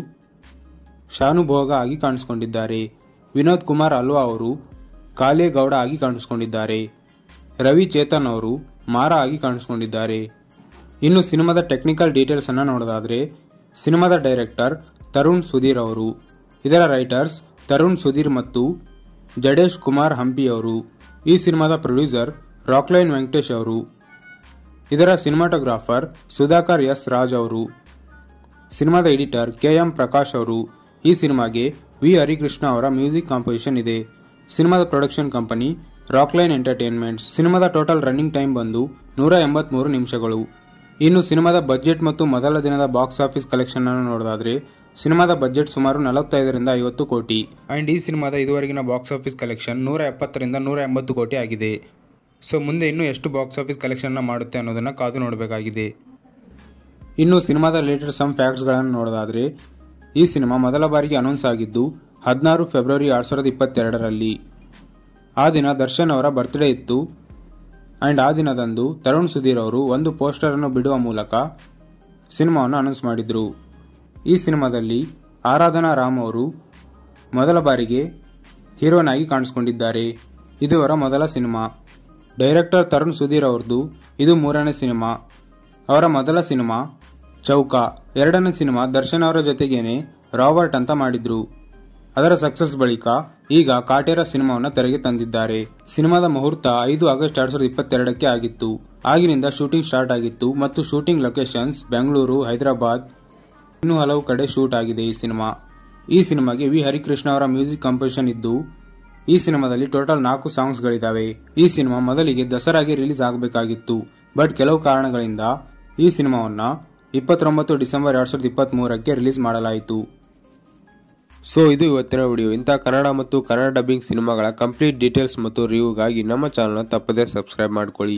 ಶಾನುಭೋಗ ಆಗಿ ಕಾಣಿಸಿಕೊಂಡಿದ್ದಾರೆ ವಿನೋದ್ ಕುಮಾರ್ ಅಲ್ವಾ ಅವರು ಕಾಲೇಗೌಡ ಆಗಿ ಕಾಣಿಸಿಕೊಂಡಿದ್ದಾರೆ ರವಿ ಚೇತನ್ ಅವರು ಮಾರ ಆಗಿ ಕಾಣಿಸಿಕೊಂಡಿದ್ದಾರೆ ಇನ್ನು ಸಿನಿಮಾದ ಟೆಕ್ನಿಕಲ್ ಡೀಟೇಲ್ಸ್ ಅನ್ನ ನೋಡೋದಾದ್ರೆ ಸಿನಿಮಾದ ಡೈರೆಕ್ಟರ್ ತರುಣ್ ಸುಧೀರ್ ಅವರು ಇದರ ರೈಟರ್ಸ್ ತರುಣ್ ಸುಧೀರ್ ಮತ್ತು ಜಡೇಶ್ ಕುಮಾರ್ ಹಂಪಿ ಅವರು ಈ ಸಿನಿಮಾದ ಪ್ರೊಡ್ಯೂಸರ್ ರಾಕ್ಲೈನ್ ವೆಂಕಟೇಶ್ ಅವರು ಇದರ ಸಿನಿಮಾಟೋಗ್ರಾಫರ್ ಸುಧಾಕರ್ ಎಸ್ ರಾಜ್ ಅವರು ಸಿನಿಮಾದ ಎಡಿಟರ್ ಕೆ ಎಂ ಪ್ರಕಾಶ್ ಅವರು ಈ ಸಿನಿಮಾಗೆ ವಿ ಹರಿಕೃಷ್ಣ ಅವರ ಮ್ಯೂಸಿಕ್ ಕಾಂಪೋಸಿಷನ್ ಇದೆ ಸಿನಿಮಾದ ಪ್ರೊಡಕ್ಷನ್ ಕಂಪನಿ ರಾಕ್ಲೈನ್ ಎಂಟರ್ಟೈನ್ಮೆಂಟ್ಸ್ ಸಿನಿಮಾದ ಟೋಟಲ್ ರನ್ನಿಂಗ್ ಟೈಮ್ ಬಂದು ನೂರ ಎಂಬತ್ಮೂರು ನಿಮಿಷಗಳು ಇನ್ನು ಸಿನಿಮಾದ ಬಜೆಟ್ ಮತ್ತು ಮೊದಲ ದಿನದ ಬಾಕ್ಸ್ ಆಫೀಸ್ ಕಲೆಕ್ಷನ್ ಅನ್ನು ನೋಡೋದಾದ್ರೆ ಸಿನಿಮಾದ ಬಜೆಟ್ ಸುಮಾರು ನಲವತ್ತೈದರಿಂದ ಐವತ್ತು ಕೋಟಿ ಅಂಡ್ ಈ ಸಿನಿಮಾದ ಇದುವರೆಗಿನ ಬಾಕ್ಸ್ ಆಫೀಸ್ ಕಲೆಕ್ಷನ್ ನೂರ ಎಪ್ಪತ್ತರಿಂದ ನೂರ ಎಂಬತ್ತು ಕೋಟಿ ಆಗಿದೆ ಸೊ ಮುಂದೆ ಇನ್ನೂ ಎಷ್ಟು ಬಾಕ್ಸ್ ಆಫೀಸ್ ಕಲೆಕ್ಷನ್ ಮಾಡುತ್ತೆ ಅನ್ನೋದನ್ನ ಕಾದು ನೋಡಬೇಕಾಗಿದೆ ಇನ್ನು ಸಿನಿಮಾದ ರಿಲೇಟೆಡ್ ಸಮ್ ಫ್ಯಾಕ್ಟ್ಸ್ಗಳನ್ನು ನೋಡೋದಾದ್ರೆ ಈ ಸಿನಿಮಾ ಮೊದಲ ಬಾರಿಗೆ ಅನೌನ್ಸ್ ಆಗಿದ್ದು ಹದಿನಾರು ಫೆಬ್ರವರಿ ಎರಡ್ ಸಾವಿರದ ಇಪ್ಪತ್ತೆರಡರಲ್ಲಿ ಆ ದಿನ ದರ್ಶನ್ ಅವರ ಬರ್ತ್ಡೇ ಇತ್ತು ಅಂಡ್ ಆ ದಿನದಂದು ತರುಣ್ ಸುಧೀರ್ ಅವರು ಒಂದು ಪೋಸ್ಟರ್ ಅನ್ನು ಬಿಡುವ ಮೂಲಕ ಸಿನಿಮಾವನ್ನು ಅನೌನ್ಸ್ ಮಾಡಿದ್ರು ಈ ಸಿನಿಮಾದಲ್ಲಿ ಆರಾಧನಾ ರಾಮ್ ಅವರು ಮೊದಲ ಬಾರಿಗೆ ಹೀರೋನ್ ಆಗಿ ಕಾಣಿಸಿಕೊಂಡಿದ್ದಾರೆ ಇದು ಅವರ ಮೊದಲ ಸಿನಿಮಾ ಡೈರೆಕ್ಟರ್ ತರುಣ್ ಸುಧೀರ್ ಅವ್ರದ್ದು ಇದು ಮೂರನೇ ಸಿನಿಮಾ ಅವರ ಮೊದಲ ಸಿನಿಮಾ ಚೌಕ ಎರಡನೇ ಸಿನಿಮಾ ದರ್ಶನ್ ಅವರ ಜೊತೆಗೇನೆ ರಾಬರ್ಟ್ ಅಂತ ಮಾಡಿದ್ರು ಅದರ ಸಕ್ಸಸ್ ಬಳಿಕ ಈಗ ಕಾಟೇರ ಸಿನಿಮಾವನ್ನು ತೆರೆಗೆ ತಂದಿದ್ದಾರೆ ಸಿನಿಮಾದ ಮುಹೂರ್ತ ಐದು ಆಗಸ್ಟ್ ಎರಡ್ ಸಾವಿರದ ಇಪ್ಪತ್ತೆರಡಕ್ಕೆ ಆಗಿತ್ತು ಆಗಿನಿಂದ ಶೂಟಿಂಗ್ ಸ್ಟಾರ್ಟ್ ಆಗಿತ್ತು ಮತ್ತು ಶೂಟಿಂಗ್ ಲೊಕೇಶನ್ಸ್ ಬೆಂಗಳೂರು ಹೈದರಾಬಾದ್ ಇನ್ನೂ ಹಲವು ಕಡೆ ಶೂಟ್ ಆಗಿದೆ ಈ ಸಿನಿಮಾ ಈ ಸಿನಿಮಾಗೆ ವಿ ಹರಿಕೃಷ್ಣ ಅವರ ಮ್ಯೂಸಿಕ್ ಕಂಪೋಸಿಷನ್ ಇದ್ದು ಈ ಸಿನಿಮಾದಲ್ಲಿ ಟೋಟಲ್ ನಾಲ್ಕು ಸಾಂಗ್ಸ್ಗಳಿದ್ದಾವೆ ಈ ಸಿನಿಮಾ ಮೊದಲಿಗೆ ದಸರಾಗೆ ರಿಲೀಸ್ ಆಗಬೇಕಾಗಿತ್ತು ಬಟ್ ಕೆಲವು ಕಾರಣಗಳಿಂದ ಈ ಸಿನಿಮಾವನ್ನ ಇಪ್ಪತ್ತೊಂಬತ್ತು ಡಿಸೆಂಬರ್ ಎರಡ್ ಸಾವಿರದ ಇಪ್ಪತ್ತ್ ಮೂರಕ್ಕೆ ರಿಲೀಸ್ ಮಾಡಲಾಯಿತು ಸೊ ಇದು ಇವತ್ತಿನ ವಿಡಿಯೋ ಇಂತಹ ಕನ್ನಡ ಮತ್ತು ಕನ್ನಡ ಡಬ್ಬಿಂಗ್ ಸಿನಿಮಾಗಳ ಕಂಪ್ಲೀಟ್ ಡೀಟೇಲ್ಸ್ ಮತ್ತು ರಿವ್ಯೂಗಾಗಿ ನಮ್ಮ ಚಾನಲ್ನ ತಪ್ಪದೇ ಸಬ್ಸ್ಕ್ರೈಬ್ ಮಾಡ್ಕೊಳ್ಳಿ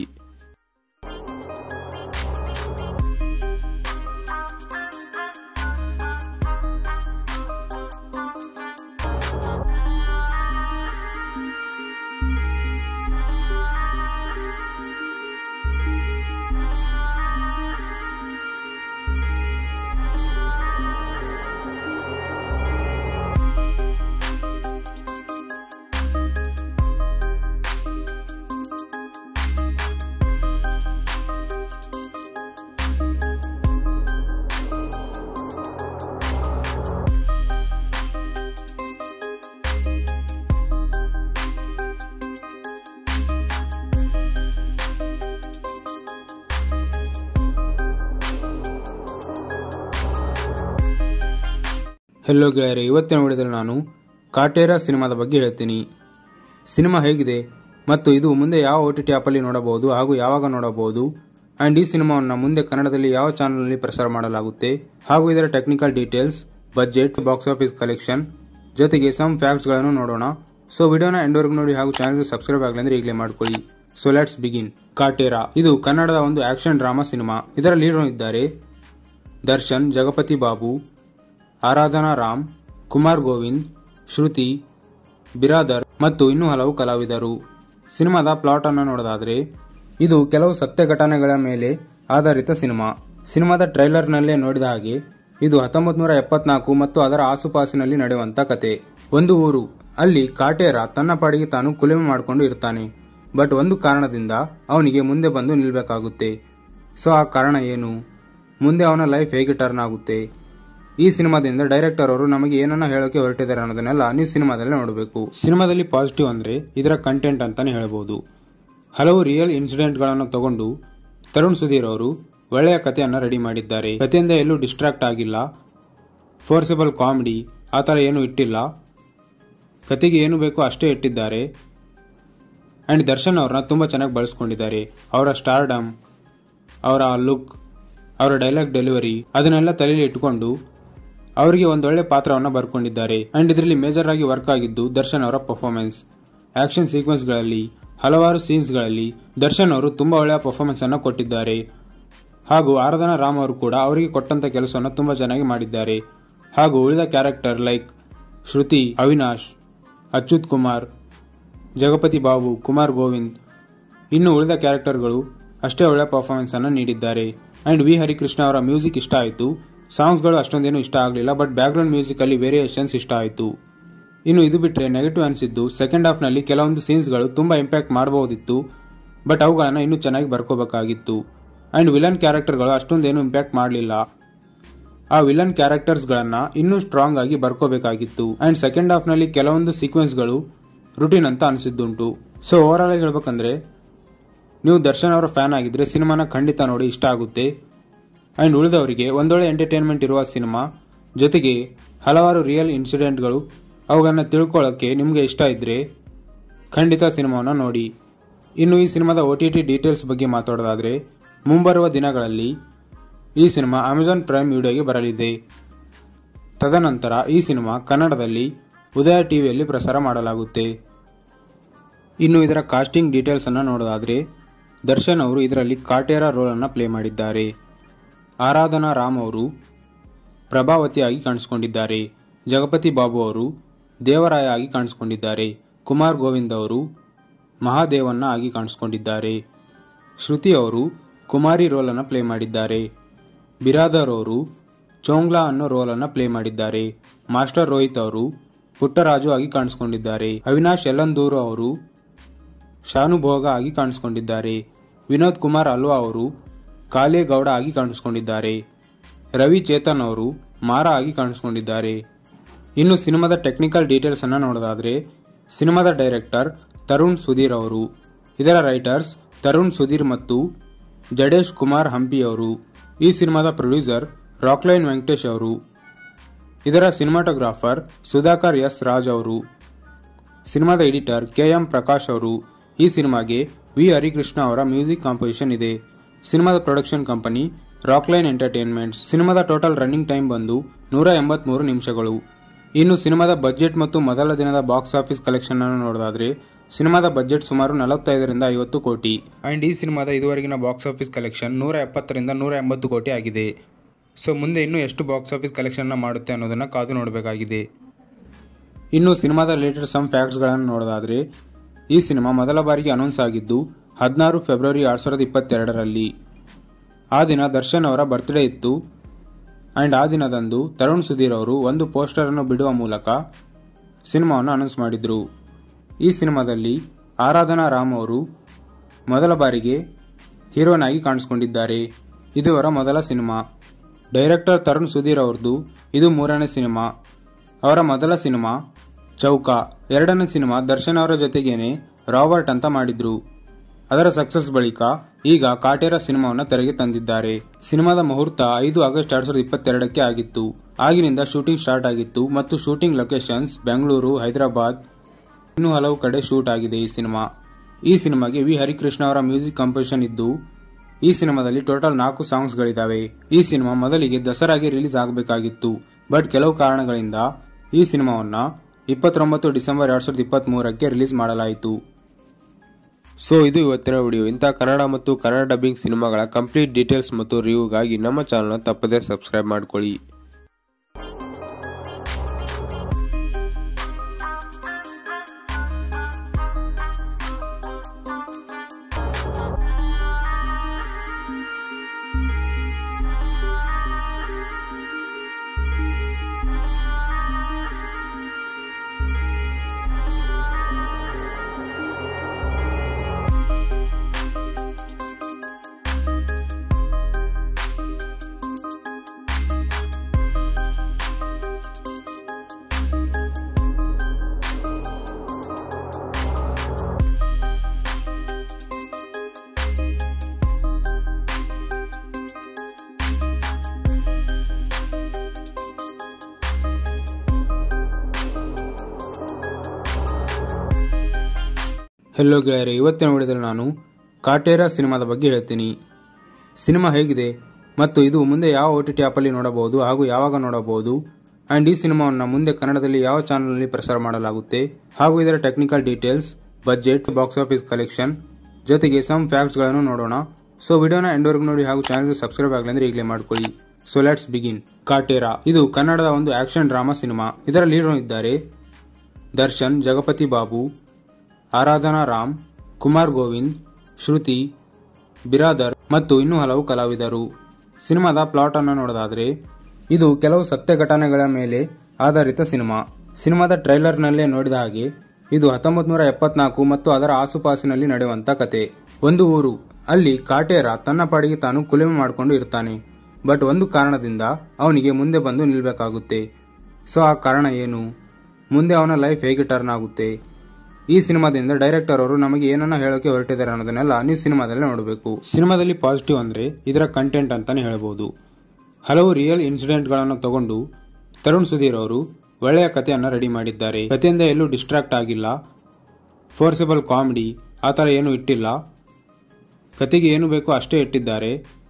ಹೆಲೋ ಗೆಳೆಯರೆ ಇವತ್ತಿನ ವಿಡಿಯೋದಲ್ಲಿ ನಾನು ಕಾಟೇರ ಸಿನಿಮಾದ ಬಗ್ಗೆ ಹೇಳ್ತೀನಿ ಸಿನಿಮಾ ಹೇಗಿದೆ ಮತ್ತು ಇದು ಮುಂದೆ ಯಾವ ಒ ಟಿ ಟಿ ಆ್ಯಪಲ್ಲಿ ನೋಡಬಹುದು ಹಾಗೂ ಯಾವಾಗ ನೋಡಬಹುದು ಆ್ಯಂಡ್ ಈ ಸಿನಿಮಾವನ್ನು ಮುಂದೆ ಕನ್ನಡದಲ್ಲಿ ಯಾವ ಚಾನಲ್ನಲ್ಲಿ ಪ್ರಸಾರ ಮಾಡಲಾಗುತ್ತೆ ಹಾಗೂ ಇದರ technical details budget box office collection ಜೊತೆಗೆ ಸಮ್ ಫ್ಯಾಕ್ಟ್ಸ್ಗಳನ್ನು ನೋಡೋಣ ಸೊ ವಿಡಿಯೋನ ಎಂಡ್ವರೆಗೂ ನೋಡಿ ಹಾಗೂ ಚಾನಲ್ಗೆ ಸಬ್ಸ್ಕ್ರೈಬ್ ಆಗಲಿ ಅಂದ್ರೆ ಈಗಲೇ ಮಾಡ್ಕೊಳ್ಳಿ ಸೊ ಲೆಟ್ಸ್ ಬಿಗಿನ್ ಕಾಟೇರ ಇದು ಕನ್ನಡದ ಒಂದು ಆಕ್ಷನ್ ಡ್ರಾಮಾ ಸಿನಿಮಾ ಇದರ ಲೀಡರ್ ಇದ್ದಾರೆ ದರ್ಶನ್ ಜಗಪತಿ ಬಾಬು ಆರಾಧನಾ ರಾಮ್ ಕುಮಾರ್ ಗೋವಿಂದ್ ಶ್ರುತಿ ಬಿರಾದರ್ ಮತ್ತು ಇನ್ನೂ ಹಲವು ಕಲಾವಿದರು ಸಿನಿಮಾದ ಪ್ಲಾಟ್ ಅನ್ನು ನೋಡೋದಾದ್ರೆ ಇದು ಕೆಲವು ಸತ್ಯ ಘಟನೆಗಳ ಮೇಲೆ ಆಧಾರಿತ ಸಿನಿಮಾ ಸಿನಿಮಾದ ಟ್ರೈಲರ್ನಲ್ಲೇ ನೋಡಿದ ಹಾಗೆ ಇದು ಹತ್ತೊಂಬತ್ತು ನೂರ ಎಪ್ಪತ್ನಾಲ್ಕು ಮತ್ತು ಅದರ ಆಸುಪಾಸಿನಲ್ಲಿ ನಡೆಯುವಂತ ಕತೆ ಒಂದು ಊರು ಅಲ್ಲಿ ಕಾಟೇರ ತನ್ನ ಪಾಡಿಗೆ ತಾನು ಕುಲಿಮೆ ಮಾಡಿಕೊಂಡು ಇರ್ತಾನೆ ಬಟ್ ಒಂದು ಕಾರಣದಿಂದ ಅವನಿಗೆ ಮುಂದೆ ಬಂದು ನಿಲ್ಬೇಕಾಗುತ್ತೆ ಸೊ ಆ ಕಾರಣ ಏನು ಮುಂದೆ ಅವನ ಲೈಫ್ ಹೇಗೆ ಟರ್ನ್ ಆಗುತ್ತೆ ಈ ಸಿನಿಮಾದಿಂದ ಡೈರೆಕ್ಟರ್ ಅವರು ನಮಗೆ ಏನನ್ನ ಹೇಳೋಕೆ ಹೊರಟಿದ್ದಾರೆ ಅನ್ನೋದನ್ನೆಲ್ಲ ನೀವು ಸಿನಿಮಾದಲ್ಲಿ ನೋಡಬೇಕು ಸಿನಿಮಾದಲ್ಲಿ ಪಾಸಿಟಿವ್ ಅಂದ್ರೆ ಇದರ ಕಂಟೆಂಟ್ ಅಂತಾನೆ ಹೇಳಬಹುದು ಹಲವು ರಿಯಲ್ ಇನ್ಸಿಡೆಂಟ್ಗಳನ್ನು ತಗೊಂಡು ತರುಣ್ ಸುಧೀರ್ ಅವರು ಒಳ್ಳೆಯ ಕಥೆಯನ್ನ ರೆಡಿ ಮಾಡಿದ್ದಾರೆ ಕಥೆಯಿಂದ ಎಲ್ಲೂ ಡಿಸ್ಟ್ರಾಕ್ಟ್ ಆಗಿಲ್ಲ ಫೋರ್ಸೆಬಲ್ ಕಾಮಿಡಿ ಆ ಥರ ಏನು ಇಟ್ಟಿಲ್ಲ ಕತೆಗೆ ಏನು ಬೇಕೋ ಅಷ್ಟೇ ಇಟ್ಟಿದ್ದಾರೆ ಅಂಡ್ ದರ್ಶನ್ ಅವ್ರನ್ನ ತುಂಬಾ ಚೆನ್ನಾಗಿ ಬಳಸ್ಕೊಂಡಿದ್ದಾರೆ ಅವರ ಸ್ಟಾರ್ಡಮ್ ಅವರ ಲುಕ್ ಅವರ ಡೈಲಾಗ್ ಡೆಲಿವರಿ ಅದನ್ನೆಲ್ಲ ತಲೆಯಲ್ಲಿ ಇಟ್ಟುಕೊಂಡು ಅವರಿಗೆ ಒಂದೊಳ್ಳೆ ಪಾತ್ರವನ್ನು ಬರ್ಕೊಂಡಿದ್ದಾರೆ ಅಂಡ್ ಇದರಲ್ಲಿ ಮೇಜರ್ ಆಗಿ ವರ್ಕ್ ಆಗಿದ್ದು ದರ್ಶನ್ ಅವರ ಪರ್ಫಾರ್ಮೆನ್ಸ್ ಆಕ್ಷನ್ ಸೀಕ್ವೆನ್ಸ್ಗಳಲ್ಲಿ ಹಲವಾರು ಸೀನ್ಸ್ಗಳಲ್ಲಿ ದರ್ಶನ್ ಅವರು ತುಂಬಾ ಒಳ್ಳೆಯ ಪರ್ಫಾರ್ಮೆನ್ಸ್ ಅನ್ನು ಕೊಟ್ಟಿದ್ದಾರೆ ಹಾಗೂ ಆರಾಧನಾ ರಾಮ್ ಅವರು ಕೂಡ ಅವರಿಗೆ ಕೊಟ್ಟಂತ ಕೆಲಸವನ್ನು ತುಂಬಾ ಚೆನ್ನಾಗಿ ಮಾಡಿದ್ದಾರೆ ಹಾಗೂ ಉಳಿದ ಕ್ಯಾರೆಕ್ಟರ್ ಲೈಕ್ ಶ್ರುತಿ ಅವಿನಾಶ್ ಅಚ್ಯುತ್ ಕುಮಾರ್ ಜಗಪತಿ ಬಾಬು ಕುಮಾರ್ ಗೋವಿಂದ್ ಇನ್ನು ಉಳಿದ ಕ್ಯಾರೆಕ್ಟರ್ಗಳು ಅಷ್ಟೇ ಒಳ್ಳೆಯ ಪರ್ಫಾರ್ಮೆನ್ಸ್ ಅನ್ನು ನೀಡಿದ್ದಾರೆ ಅಂಡ್ ವಿ ಹರಿಕೃಷ್ಣ ಅವರ ಮ್ಯೂಸಿಕ್ ಇಷ್ಟ ಆಯಿತು ಸಾಂಗ್ಸ್ಗಳು ಅಷ್ಟೊಂದೇನು ಇಷ್ಟ ಆಗಲಿಲ್ಲ ಬಟ್ ಬ್ಯಾಕ್ಗ್ರೌಂಡ್ ಮ್ಯೂಸಿಕ್ ಅಲ್ಲಿ ವೇರಿಯೇಷನ್ಸ್ ಇಷ್ಟ ಆಯಿತು ಇನ್ನು ಇದು ಬಿಟ್ಟರೆ ನೆಗೆಟಿವ್ ಅನಿಸಿದ್ದು ಸೆಕೆಂಡ್ ಹಾಫ್ ನಲ್ಲಿ ಕೆಲವೊಂದು ಸೀನ್ಸ್ಗಳು ತುಂಬಾ ಇಂಪ್ಯಾಕ್ಟ್ ಮಾಡಬಹುದಿತ್ತು ಬಟ್ ಅವುಗಳನ್ನ ಇನ್ನೂ ಚೆನ್ನಾಗಿ ಬರ್ಕೋಬೇಕಾಗಿತ್ತು ಅಂಡ್ ವಿಲನ್ ಕ್ಯಾರೆಕ್ಟರ್ಗಳು ಅಷ್ಟೊಂದೇನು ಇಂಪ್ಯಾಕ್ಟ್ ಮಾಡಲಿಲ್ಲ ಆ ವಿಲನ್ ಕ್ಯಾರೆಕ್ಟರ್ಸ್ ಗಳನ್ನ ಇನ್ನೂ ಸ್ಟ್ರಾಂಗ್ ಆಗಿ ಬರ್ಕೋಬೇಕಾಗಿತ್ತು ಅಂಡ್ ಸೆಕೆಂಡ್ ಹಾಫ್ ನಲ್ಲಿ ಕೆಲವೊಂದು ಸೀಕ್ವೆನ್ಸ್ಗಳು ರುಟೀನ್ ಅಂತ ಅನಿಸಿದ್ದುಂಟು ಸೊ ಓವರ್ ಆಲ್ ಆಗಿ ಹೇಳ್ಬೇಕಂದ್ರೆ ನೀವು ದರ್ಶನ್ ಅವರ ಫ್ಯಾನ್ ಆಗಿದ್ರೆ ಸಿನಿಮಾನ ಖಂಡಿತ ನೋಡಿ ಇಷ್ಟ ಆಗುತ್ತೆ ಅಂಡ್ ಉಳಿದವರಿಗೆ ಒಂದೊಳ್ಳೆ ಎಂಟರ್ಟೈನ್ಮೆಂಟ್ ಇರುವ ಸಿನಿಮಾ ಜೊತೆಗೆ ಹಲವಾರು ರಿಯಲ್ ಇನ್ಸಿಡೆಂಟ್ಗಳು ಅವುಗಳನ್ನ ತಿಳ್ಕೊಳ್ಳೋಕೆ ನಿಮಗೆ ಇಷ್ಟ ಇದ್ರೆ ಖಂಡಿತ ಸಿನಿಮಾವನ್ನು ನೋಡಿ ಇನ್ನು ಈ ಸಿನಿಮಾದ ಒ ಟಿ ಟಿ ಡೀಟೇಲ್ಸ್ ಬಗ್ಗೆ ಮಾತಾಡೋದಾದ್ರೆ ಮುಂಬರುವ ದಿನಗಳಲ್ಲಿ ಈ ಸಿನಿಮಾ ಅಮೆಜಾನ್ ಪ್ರೈಮ್ ವಿಡಿಯೋಗೆ ಬರಲಿದೆ ತದನಂತರ ಈ ಸಿನಿಮಾ ಕನ್ನಡದಲ್ಲಿ ಉದಯ ಟಿವಿಯಲ್ಲಿ ಪ್ರಸಾರ ಮಾಡಲಾಗುತ್ತೆ ಇನ್ನು ಇದರ ಕಾಸ್ಟಿಂಗ್ ಡೀಟೇಲ್ಸ್ ಅನ್ನು ನೋಡೋದಾದ್ರೆ ದರ್ಶನ್ ಅವರು ಇದರಲ್ಲಿ ಕಾಟೇರ ರೋಲ್ ಅನ್ನು ಪ್ಲೇ ಮಾಡಿದ್ದಾರೆ ಆರಾಧನಾ ರಾಮ್ ಅವರು ಪ್ರಭಾವತಿಯಾಗಿ ಕಾಣಿಸಿಕೊಂಡಿದ್ದಾರೆ ಜಗಪತಿ ಬಾಬು ಅವರು ದೇವರಾಯ ಆಗಿ ಕಾಣಿಸಿಕೊಂಡಿದ್ದಾರೆ ಕುಮಾರ್ ಗೋವಿಂದ್ ಅವರು ಮಹಾದೇವನ್ನ ಆಗಿ ಕಾಣಿಸಿಕೊಂಡಿದ್ದಾರೆ ಶ್ರುತಿ ಅವರು ಕುಮಾರಿ ರೋಲ್ ಅನ್ನು ಪ್ಲೇ ಮಾಡಿದ್ದಾರೆ ಬಿರಾದರ್ ಅವರು ಚೋಂಗ್ಲಾ ಅನ್ನೋ ರೋಲ್ ಅನ್ನು ಪ್ಲೇ ಮಾಡಿದ್ದಾರೆ ಮಾಸ್ಟರ್ ರೋಹಿತ್ ಅವರು ಪುಟ್ಟರಾಜು ಆಗಿ ಕಾಣಿಸಿಕೊಂಡಿದ್ದಾರೆ ಅವಿನಾಶ್ ಯಲ್ಲಂದೂರು ಅವರು ಶಾನುಭೋಗ ಆಗಿ ಕಾಣಿಸಿಕೊಂಡಿದ್ದಾರೆ ವಿನೋದ್ ಕುಮಾರ್ ಅಲ್ವಾ ಅವರು ಕಾಲೇಗೌಡ ಆಗಿ ಕಾಣಿಸಿಕೊಂಡಿದ್ದಾರೆ ರವಿ ಚೇತನ್ ಅವರು ಮಾರ ಆಗಿ ಕಾಣಿಸಿಕೊಂಡಿದ್ದಾರೆ ಇನ್ನು ಸಿನಿಮಾದ ಟೆಕ್ನಿಕಲ್ ಡೀಟೇಲ್ಸ್ ಅನ್ನ ನೋಡೋದಾದ್ರೆ ಸಿನಿಮಾದ ಡೈರೆಕ್ಟರ್ ತರುಣ್ ಸುಧೀರ್ ಅವರು ಇದರ ರೈಟರ್ಸ್ ತರುಣ್ ಸುಧೀರ್ ಮತ್ತು ಜಡೇಶ್ ಕುಮಾರ್ ಹಂಪಿ ಅವರು ಈ ಸಿನಿಮಾದ ಪ್ರೊಡ್ಯೂಸರ್ ರಾಕ್ಲೈನ್ ವೆಂಕಟೇಶ್ ಅವರು ಇದರ ಸಿನಿಮಾಟೋಗ್ರಾಫರ್ ಸುಧಾಕರ್ ಎಸ್ ರಾಜ್ ಅವರು ಸಿನಿಮಾದ ಎಡಿಟರ್ ಕೆ ಎಂ ಪ್ರಕಾಶ್ ಅವರು ಈ ಸಿನಿಮಾಗೆ ವಿ ಹರಿಕೃಷ್ಣ ಅವರ ಮ್ಯೂಸಿಕ್ ಕಾಂಪೋಸಿಷನ್ ಇದೆ ಸಿನಿಮಾದ ಪ್ರೊಡಕ್ಷನ್ ಕಂಪನಿ ರಾಕ್ಲೈನ್ ಎಂಟರ್ಟೈನ್ಮೆಂಟ್ಸ್ ಸಿನಿಮಾದ ಟೋಟಲ್ ರನ್ನಿಂಗ್ ಟೈಮ್ ಬಂದು ನೂರ ಎಂಬತ್ಮೂರು ನಿಮಿಷಗಳು ಇನ್ನು ಸಿನಿಮಾದ ಬಜೆಟ್ ಮತ್ತು ಮೊದಲ ದಿನದ ಬಾಕ್ಸ್ ಆಫೀಸ್ ಕಲೆಕ್ಷನ್ ಅನ್ನು ನೋಡೋದಾದ್ರೆ ಸಿನಿಮಾದ ಬಜೆಟ್ ಸುಮಾರು ನಲವತ್ತೈದರಿಂದ ಐವತ್ತು ಕೋಟಿ ಅಂಡ್ ಈ ಸಿನಿಮಾದ ಇದುವರೆಗಿನ ಬಾಕ್ಸ್ ಆಫೀಸ್ ಕಲೆಕ್ಷನ್ ನೂರ ಎಪ್ಪತ್ತರಿಂದ ನೂರ ಎಂಬತ್ತು ಕೋಟಿ ಆಗಿದೆ ಸೊ ಮುಂದೆ ಇನ್ನೂ ಎಷ್ಟು ಬಾಕ್ಸ್ ಆಫೀಸ್ ಕಲೆಕ್ಷನ್ ಮಾಡುತ್ತೆ ಅನ್ನೋದನ್ನ ಕಾದು ನೋಡಬೇಕಾಗಿದೆ ಇನ್ನು ಸಿನಿಮಾದ ರಿಲೇಟೆಡ್ ಸಮ್ ಫ್ಯಾಕ್ಟ್ಸ್ಗಳನ್ನು ನೋಡೋದಾದ್ರೆ ಈ ಸಿನಿಮಾ ಮೊದಲ ಬಾರಿಗೆ ಅನೌನ್ಸ್ ಆಗಿದ್ದು ಹದಿನಾರು ಫೆಬ್ರವರಿ ಎರಡ್ ಸಾವಿರದ ಇಪ್ಪತ್ತೆರಡರಲ್ಲಿ ಆ ದಿನ ದರ್ಶನ್ ಅವರ ಬರ್ತ್ಡೇ ಇತ್ತು ಅಂಡ್ ಆ ದಿನದಂದು ತರುಣ್ ಸುಧೀರ್ ಅವರು ಒಂದು ಪೋಸ್ಟರ್ ಅನ್ನು ಬಿಡುವ ಮೂಲಕ ಸಿನಿಮಾವನ್ನು ಅನೌನ್ಸ್ ಮಾಡಿದ್ರು ಈ ಸಿನಿಮಾದಲ್ಲಿ ಆರಾಧನಾ ರಾಮ್ ಅವರು ಮೊದಲ ಬಾರಿಗೆ ಹೀರೋನ್ ಆಗಿ ಕಾಣಿಸಿಕೊಂಡಿದ್ದಾರೆ ಇದು ಅವರ ಮೊದಲ ಸಿನಿಮಾ ಡೈರೆಕ್ಟರ್ ತರುಣ್ ಸುಧೀರ್ ಅವ್ರದ್ದು ಇದು ಮೂರನೇ ಸಿನಿಮಾ ಅವರ ಮೊದಲ ಸಿನಿಮಾ ಚೌಕ ಎರಡನೇ ಸಿನಿಮಾ ದರ್ಶನ್ ಅವರ ಜೊತೆಗೇನೆ ರಾಬರ್ಟ್ ಅಂತ ಮಾಡಿದ್ರು ಅದರ ಸಕ್ಸಸ್ ಬಳಿಕ ಈಗ ಕಾಟೇರ ಸಿನಿಮಾವನ್ನು ತೆರೆಗೆ ತಂದಿದ್ದಾರೆ ಸಿನಿಮಾದ ಮುಹೂರ್ತ ಐದು ಆಗಸ್ಟ್ ಎರಡ್ ಸಾವಿರದ ಇಪ್ಪತ್ತೆರಡಕ್ಕೆ ಆಗಿತ್ತು ಆಗಿನಿಂದ ಶೂಟಿಂಗ್ ಸ್ಟಾರ್ಟ್ ಆಗಿತ್ತು ಮತ್ತು ಶೂಟಿಂಗ್ ಲೊಕೇಶನ್ಸ್ ಬೆಂಗಳೂರು ಹೈದರಾಬಾದ್ ಇನ್ನೂ ಹಲವು ಕಡೆ ಶೂಟ್ ಆಗಿದೆ ಈ ಸಿನಿಮಾ ಈ ಸಿನಿಮಾಗೆ ವಿ ಹರಿಕೃಷ್ಣ ಅವರ ಮ್ಯೂಸಿಕ್ ಕಂಪೋಸಿಷನ್ ಇದ್ದು ಈ ಸಿನಿಮಾದಲ್ಲಿ ಟೋಟಲ್ ನಾಲ್ಕು ಸಾಂಗ್ಸ್ಗಳಿದ್ದಾವೆ ಈ ಸಿನಿಮಾ ಮೊದಲಿಗೆ ದಸರಾಗೆ ರಿಲೀಸ್ ಆಗಬೇಕಾಗಿತ್ತು ಬಟ್ ಕೆಲವು ಕಾರಣಗಳಿಂದ ಈ ಸಿನಿಮಾವನ್ನ ಇಪ್ಪತ್ತೊಂಬತ್ತು ಡಿಸೆಂಬರ್ ಎರಡ್ ಸಾವಿರದ ಇಪ್ಪತ್ತ್ ಮೂರಕ್ಕೆ ರಿಲೀಸ್ ಮಾಡಲಾಯಿತು ಸೊ ಇದು ಇವತ್ತಿನ ವಿಡಿಯೋ ಇಂತಹ ಕನ್ನಡ ಮತ್ತು ಕನ್ನಡ ಡಬ್ಬಿಂಗ್ ಸಿನಿಮಾಗಳ ಕಂಪ್ಲೀಟ್ ಡೀಟೇಲ್ಸ್ ಮತ್ತು ರಿವ್ಯೂಗಾಗಿ ನಮ್ಮ ಚಾನಲ್ನ ತಪ್ಪದೇ ಸಬ್ಸ್ಕ್ರೈಬ್ ಮಾಡ್ಕೊಳ್ಳಿ ಹೆಲೋ ಗೆಳೆಯರೆ ಇವತ್ತಿನ ವಿಡಿಯೋದಲ್ಲಿ ನಾನು ಕಾಟೇರ ಸಿನಿಮಾದ ಬಗ್ಗೆ ಹೇಳ್ತೀನಿ ಸಿನಿಮಾ ಹೇಗಿದೆ ಮತ್ತು ಇದು ಮುಂದೆ ಯಾವ ಓ ಟಿ ಟಿ ಆ್ಯಪಲ್ಲಿ ನೋಡಬಹುದು ಹಾಗೂ ಯಾವಾಗ ನೋಡಬಹುದು ಆ್ಯಂಡ್ ಈ ಸಿನಿಮಾವನ್ನು ಮುಂದೆ ಕನ್ನಡದಲ್ಲಿ ಯಾವ ಚಾನಲ್ನಲ್ಲಿ ಪ್ರಸಾರ ಮಾಡಲಾಗುತ್ತೆ ಹಾಗೂ ಇದರ technical details budget box office collection ಜೊತೆಗೆ ಸಮ್ ಫ್ಯಾಕ್ಟ್ಸ್ಗಳನ್ನು ನೋಡೋಣ ಸೊ ವಿಡಿಯೋನ ಎಂಡ್ವರೆಗೂ ನೋಡಿ ಹಾಗೂ ಚಾನಲ್ಗೆ ಸಬ್ಸ್ಕ್ರೈಬ್ ಆಗಲಿ ಅಂದ್ರೆ ಈಗಲೇ ಮಾಡ್ಕೊಳ್ಳಿ ಸೊ ಲೆಟ್ಸ್ ಬಿಗಿನ್ ಕಾಟೇರ ಇದು ಕನ್ನಡದ ಒಂದು ಆಕ್ಷನ್ ಡ್ರಾಮಾ ಸಿನಿಮಾ ಇದರ ಲೀಡರ್ ಇದ್ದಾರೆ ದರ್ಶನ್ ಜಗಪತಿ ಬಾಬು ಆರಾಧನಾ ರಾಮ್ ಕುಮಾರ್ ಗೋವಿಂದ್ ಶ್ರುತಿ ಬಿರಾದರ್ ಮತ್ತು ಇನ್ನೂ ಹಲವು ಕಲಾವಿದರು ಸಿನಿಮಾದ ಪ್ಲಾಟ್ ಅನ್ನು ನೋಡೋದಾದ್ರೆ ಇದು ಕೆಲವು ಸತ್ಯ ಘಟನೆಗಳ ಮೇಲೆ ಆಧಾರಿತ ಸಿನಿಮಾ ಸಿನಿಮಾದ ಟ್ರೈಲರ್ನಲ್ಲೇ ನೋಡಿದ ಹಾಗೆ ಇದು ಹತ್ತೊಂಬತ್ತು ನೂರ ಎಪ್ಪತ್ನಾಲ್ಕು ಮತ್ತು ಅದರ ಆಸುಪಾಸಿನಲ್ಲಿ ನಡೆಯುವಂತ ಕತೆ ಒಂದು ಊರು ಅಲ್ಲಿ ಕಾಟೇರ ತನ್ನ ಪಾಡಿಗೆ ತಾನು ಕುಲಿಮೆ ಮಾಡಿಕೊಂಡು ಇರ್ತಾನೆ ಬಟ್ ಒಂದು ಕಾರಣದಿಂದ ಅವನಿಗೆ ಮುಂದೆ ಬಂದು ನಿಲ್ಬೇಕಾಗುತ್ತೆ ಸೊ ಆ ಕಾರಣ ಏನು ಮುಂದೆ ಅವನ ಲೈಫ್ ಹೇಗೆ ಟರ್ನ್ ಆಗುತ್ತೆ ಈ ಸಿನಿಮಾದಿಂದ ಡೈರೆಕ್ಟರ್ ಅವರು ನಮಗೆ ಏನನ್ನ ಹೇಳೋಕೆ ಹೊರಟಿದ್ದಾರೆ ಅನ್ನೋದನ್ನೆಲ್ಲ ನೀವು ಸಿನಿಮಾದಲ್ಲಿ ನೋಡಬೇಕು ಸಿನಿಮಾದಲ್ಲಿ ಪಾಸಿಟಿವ್ ಅಂದ್ರೆ ಇದರ ಕಂಟೆಂಟ್ ಅಂತಾನೆ ಹೇಳಬಹುದು ಹಲವು ರಿಯಲ್ ಇನ್ಸಿಡೆಂಟ್ಗಳನ್ನು ತಗೊಂಡು ತರುಣ್ ಸುಧೀರ್ ಅವರು ಒಳ್ಳೆಯ ಕಥೆಯನ್ನು ರೆಡಿ ಮಾಡಿದ್ದಾರೆ ಕಥೆಯಿಂದ ಎಲ್ಲೂ ಡಿಸ್ಟ್ರಾಕ್ಟ್ ಆಗಿಲ್ಲ ಫೋರ್ಸೆಬಲ್ ಕಾಮಿಡಿ ಆ ಥರ ಏನು ಇಟ್ಟಿಲ್ಲ ಕತೆಗೆ ಏನು ಬೇಕೋ ಅಷ್ಟೇ ಇಟ್ಟಿದ್ದಾರೆ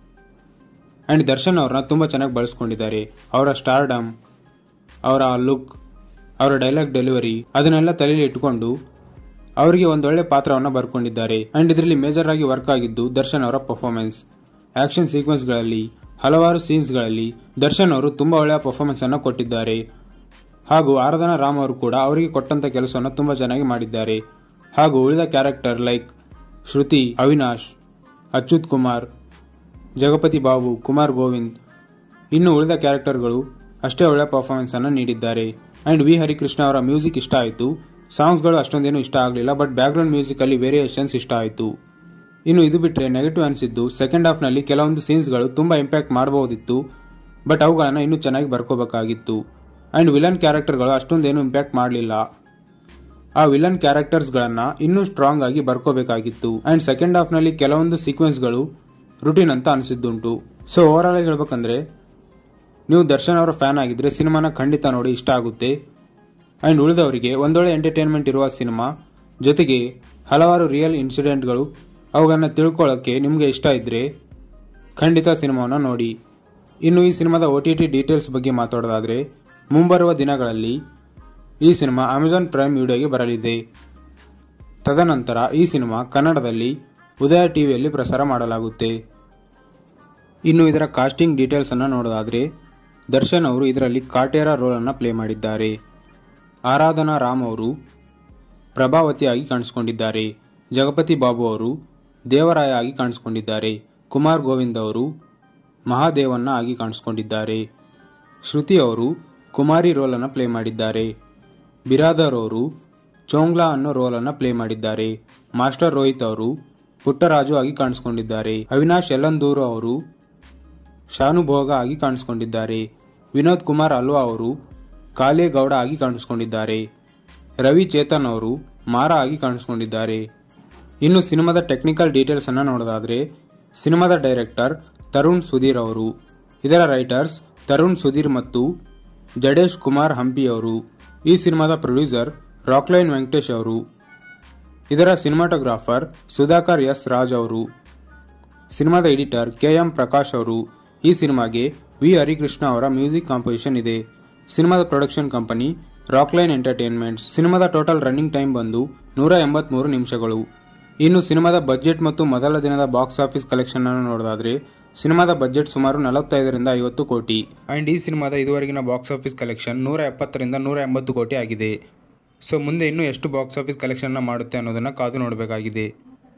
ಆ್ಯಂಡ್ ದರ್ಶನ್ ಅವ್ರನ್ನ ತುಂಬ ಚೆನ್ನಾಗಿ ಬಳಸ್ಕೊಂಡಿದ್ದಾರೆ ಅವರ ಸ್ಟಾರ್ಡಮ್ ಅವರ ಲುಕ್ ಅವರ ಡೈಲಾಗ್ ಡೆಲಿವರಿ ಅದನ್ನೆಲ್ಲ ತಲೆಯಲ್ಲಿ ಇಟ್ಟುಕೊಂಡು ಅವರಿಗೆ ಒಂದೊಳ್ಳೆ ಪಾತ್ರವನ್ನು ಬರ್ಕೊಂಡಿದ್ದಾರೆ ಅಂಡ್ ಇದರಲ್ಲಿ ಮೇಜರ್ ಆಗಿ ವರ್ಕ್ ಆಗಿದ್ದು ದರ್ಶನ್ ಅವರ ಪರ್ಫಾರ್ಮೆನ್ಸ್ ಆಕ್ಷನ್ ಸೀಕ್ವೆನ್ಸ್ಗಳಲ್ಲಿ ಹಲವಾರು ಸೀನ್ಸ್ಗಳಲ್ಲಿ ದರ್ಶನ್ ಅವರು ತುಂಬಾ ಒಳ್ಳೆಯ ಪರ್ಫಾರ್ಮೆನ್ಸ್ ಅನ್ನು ಕೊಟ್ಟಿದ್ದಾರೆ ಹಾಗೂ ಆರಾಧನಾ ರಾಮ್ ಅವರು ಕೂಡ ಅವರಿಗೆ ಕೊಟ್ಟಂತ ಕೆಲಸವನ್ನು ತುಂಬಾ ಚೆನ್ನಾಗಿ ಮಾಡಿದ್ದಾರೆ ಹಾಗೂ ಉಳಿದ ಕ್ಯಾರೆಕ್ಟರ್ ಲೈಕ್ ಶ್ರುತಿ ಅವಿನಾಶ್ ಅಚ್ಯುತ್ ಕುಮಾರ್ ಜಗಪತಿ ಬಾಬು ಕುಮಾರ್ ಗೋವಿಂದ್ ಇನ್ನು ಉಳಿದ ಕ್ಯಾರೆಕ್ಟರ್ಗಳು ಅಷ್ಟೇ ಒಳ್ಳೆಯ ಪರ್ಫಾರ್ಮೆನ್ಸ್ ಅನ್ನು ನೀಡಿದ್ದಾರೆ ಅಂಡ್ ವಿ ಹರಿಕೃಷ್ಣ ಅವರ ಮ್ಯೂಸಿಕ್ ಇಷ್ಟ ಆಯಿತು ಸಾಂಗ್ಸ್ಗಳು ಅಷ್ಟೊಂದೇನು ಇಷ್ಟ ಆಗಲಿಲ್ಲ ಬಟ್ ಬ್ಯಾಕ್ಗ್ರೌಂಡ್ ಮ್ಯೂಸಿಕ್ ಅಲ್ಲಿ ವೇರಿಯೇಷನ್ಸ್ ಇಷ್ಟ ಆಯಿತು ಇನ್ನು ಇದು ಬಿಟ್ಟರೆ ನೆಗೆಟಿವ್ ಅನಿಸಿದ್ದು ಸೆಕೆಂಡ್ ಹಾಫ್ನಲ್ಲಿ ಕೆಲವೊಂದು ಸೀನ್ಸ್ಗಳು ತುಂಬಾ ಇಂಪ್ಯಾಕ್ಟ್ ಮಾಡಬಹುದಿತ್ತು ಬಟ್ ಅವುಗಳನ್ನು ಇನ್ನೂ ಚೆನ್ನಾಗಿ ಬರ್ಕೋಬೇಕಾಗಿತ್ತು ಅಂಡ್ ವಿಲನ್ ಕ್ಯಾರೆಕ್ಟರ್ಗಳು ಅಷ್ಟೊಂದೇನು ಇಂಪ್ಯಾಕ್ಟ್ ಮಾಡಲಿಲ್ಲ ಆ ವಿಲನ್ ಕ್ಯಾರೆಕ್ಟರ್ಸ್ಗಳನ್ನ ಇನ್ನೂ ಸ್ಟ್ರಾಂಗ್ ಆಗಿ ಬರ್ಕೋಬೇಕಾಗಿತ್ತು ಅಂಡ್ ಸೆಕೆಂಡ್ ಹಾಫ್ ನಲ್ಲಿ ಕೆಲವೊಂದು ಸೀಕ್ವೆನ್ಸ್ಗಳು ರುಟೀನ್ ಅಂತ ಅನಿಸಿದ್ದುಂಟು ಸೊ ಓವರ್ ಆಲ್ ಹೇಳ್ಬೇಕಂದ್ರೆ ನೀವು ದರ್ಶನ್ ಅವರ ಫ್ಯಾನ್ ಆಗಿದ್ರೆ ಸಿನಿಮಾನ ಖಂಡಿತ ನೋಡಿ ಇಷ್ಟ ಆಗುತ್ತೆ ಅಂಡ್ ಉಳಿದವರಿಗೆ ಒಂದೊಳ್ಳೆ ಎಂಟರ್ಟೈನ್ಮೆಂಟ್ ಇರುವ ಸಿನಿಮಾ ಜೊತೆಗೆ ಹಲವಾರು ರಿಯಲ್ ಇನ್ಸಿಡೆಂಟ್ಗಳು ಅವುಗಳನ್ನ ತಿಳ್ಕೊಳ್ಳೋಕ್ಕೆ ನಿಮಗೆ ಇಷ್ಟ ಇದ್ರೆ ಖಂಡಿತ ಸಿನಿಮಾವನ್ನು ನೋಡಿ ಇನ್ನು ಈ ಸಿನಿಮಾದ ಒ ಟಿ ಟಿ ಡೀಟೇಲ್ಸ್ ಬಗ್ಗೆ ಮಾತಾಡೋದಾದ್ರೆ ಮುಂಬರುವ ದಿನಗಳಲ್ಲಿ ಈ ಸಿನಿಮಾ ಅಮೆಜಾನ್ ಪ್ರೈಮ್ ವಿಡಿಯೋಗೆ ಬರಲಿದೆ ತದನಂತರ ಈ ಸಿನಿಮಾ ಕನ್ನಡದಲ್ಲಿ ಉದಯ ಟಿವಿಯಲ್ಲಿ ಪ್ರಸಾರ ಮಾಡಲಾಗುತ್ತೆ ಇನ್ನು ಇದರ ಕಾಸ್ಟಿಂಗ್ ಡೀಟೇಲ್ಸ್ ಅನ್ನು ನೋಡೋದಾದ್ರೆ ದರ್ಶನ್ ಅವರು ಇದರಲ್ಲಿ ಕಾಟೇರ ರೋಲ್ ಅನ್ನು ಪ್ಲೇ ಮಾಡಿದ್ದಾರೆ ಆರಾಧನಾ ರಾಮ್ ಅವರು ಪ್ರಭಾವತಿಯಾಗಿ ಕಾಣಿಸಿಕೊಂಡಿದ್ದಾರೆ ಜಗಪತಿ ಬಾಬು ಅವರು ದೇವರಾಯ ಆಗಿ ಕಾಣಿಸಿಕೊಂಡಿದ್ದಾರೆ ಕುಮಾರ್ ಗೋವಿಂದ್ ಅವರು ಮಹಾದೇವನ್ನ ಆಗಿ ಕಾಣಿಸಿಕೊಂಡಿದ್ದಾರೆ ಶ್ರುತಿ ಅವರು ಕುಮಾರಿ ರೋಲ್ ಅನ್ನು ಪ್ಲೇ ಮಾಡಿದ್ದಾರೆ ಬಿರಾದರ್ ಅವರು ಚೋಂಗ್ಲಾ ಅನ್ನೋ ರೋಲ್ ಅನ್ನು ಪ್ಲೇ ಮಾಡಿದ್ದಾರೆ ಮಾಸ್ಟರ್ ರೋಹಿತ್ ಅವರು ಪುಟ್ಟರಾಜು ಆಗಿ ಕಾಣಿಸಿಕೊಂಡಿದ್ದಾರೆ ಅವಿನಾಶ್ ಯಲ್ಲಂದೂರು ಅವರು ಶಾನುಭೋಗ ಆಗಿ ಕಾಣಿಸಿಕೊಂಡಿದ್ದಾರೆ ವಿನೋದ್ ಕುಮಾರ್ ಅಲ್ವಾ ಅವರು ಕಾಲೇಗೌಡ ಆಗಿ ಕಾಣಿಸಿಕೊಂಡಿದ್ದಾರೆ ರವಿ ಚೇತನ್ ಅವರು ಮಾರ ಆಗಿ ಕಾಣಿಸಿಕೊಂಡಿದ್ದಾರೆ ಇನ್ನು ಸಿನಿಮಾದ ಟೆಕ್ನಿಕಲ್ ಡೀಟೇಲ್ಸ್ ಅನ್ನ ನೋಡೋದಾದ್ರೆ ಸಿನಿಮಾದ ಡೈರೆಕ್ಟರ್ ತರುಣ್ ಸುಧೀರ್ ಅವರು ಇದರ ರೈಟರ್ಸ್ ತರುಣ್ ಸುಧೀರ್ ಮತ್ತು ಜಡೇಶ್ ಕುಮಾರ್ ಹಂಪಿ ಅವರು ಈ ಸಿನಿಮಾದ ಪ್ರೊಡ್ಯೂಸರ್ ರಾಕ್ಲೈನ್ ವೆಂಕಟೇಶ್ ಅವರು ಇದರ ಸಿನಿಮಾಟೋಗ್ರಾಫರ್ ಸುಧಾಕರ್ ಎಸ್ ರಾಜ್ ಅವರು ಸಿನಿಮಾದ ಎಡಿಟರ್ ಕೆ ಎಂ ಪ್ರಕಾಶ್ ಅವರು ಈ ಸಿನಿಮಾಗೆ ವಿ ಹರಿಕೃಷ್ಣ ಅವರ ಮ್ಯೂಸಿಕ್ ಕಾಂಪೋಸಿಷನ್ ಇದೆ ಸಿನಿಮಾದ ಪ್ರೊಡಕ್ಷನ್ ಕಂಪನಿ ರಾಕ್ಲೈನ್ ಎಂಟರ್ಟೈನ್ಮೆಂಟ್ಸ್ ಸಿನಿಮಾದ ಟೋಟಲ್ ರನ್ನಿಂಗ್ ಟೈಮ್ ಬಂದು ನೂರ ಎಂಬತ್ಮೂರು ನಿಮಿಷಗಳು ಇನ್ನು ಸಿನಿಮಾದ ಬಜೆಟ್ ಮತ್ತು ಮೊದಲ ದಿನದ ಬಾಕ್ಸ್ ಆಫೀಸ್ ಕಲೆಕ್ಷನ್ ಅನ್ನು ನೋಡೋದಾದ್ರೆ ಸಿನಿಮಾದ ಬಜೆಟ್ ಸುಮಾರು ನಲವತ್ತೈದರಿಂದ ಐವತ್ತು ಕೋಟಿ ಅಂಡ್ ಈ ಸಿನಿಮಾದ ಇದುವರೆಗಿನ ಬಾಕ್ಸ್ ಆಫೀಸ್ ಕಲೆಕ್ಷನ್ ನೂರ ಎಪ್ಪತ್ತರಿಂದ ನೂರ ಎಂಬತ್ತು ಕೋಟಿ ಆಗಿದೆ ಸೊ ಮುಂದೆ ಇನ್ನೂ ಎಷ್ಟು ಬಾಕ್ಸ್ ಆಫೀಸ್ ಕಲೆಕ್ಷನ್ ಮಾಡುತ್ತೆ ಅನ್ನೋದನ್ನ ಕಾದು ನೋಡಬೇಕಾಗಿದೆ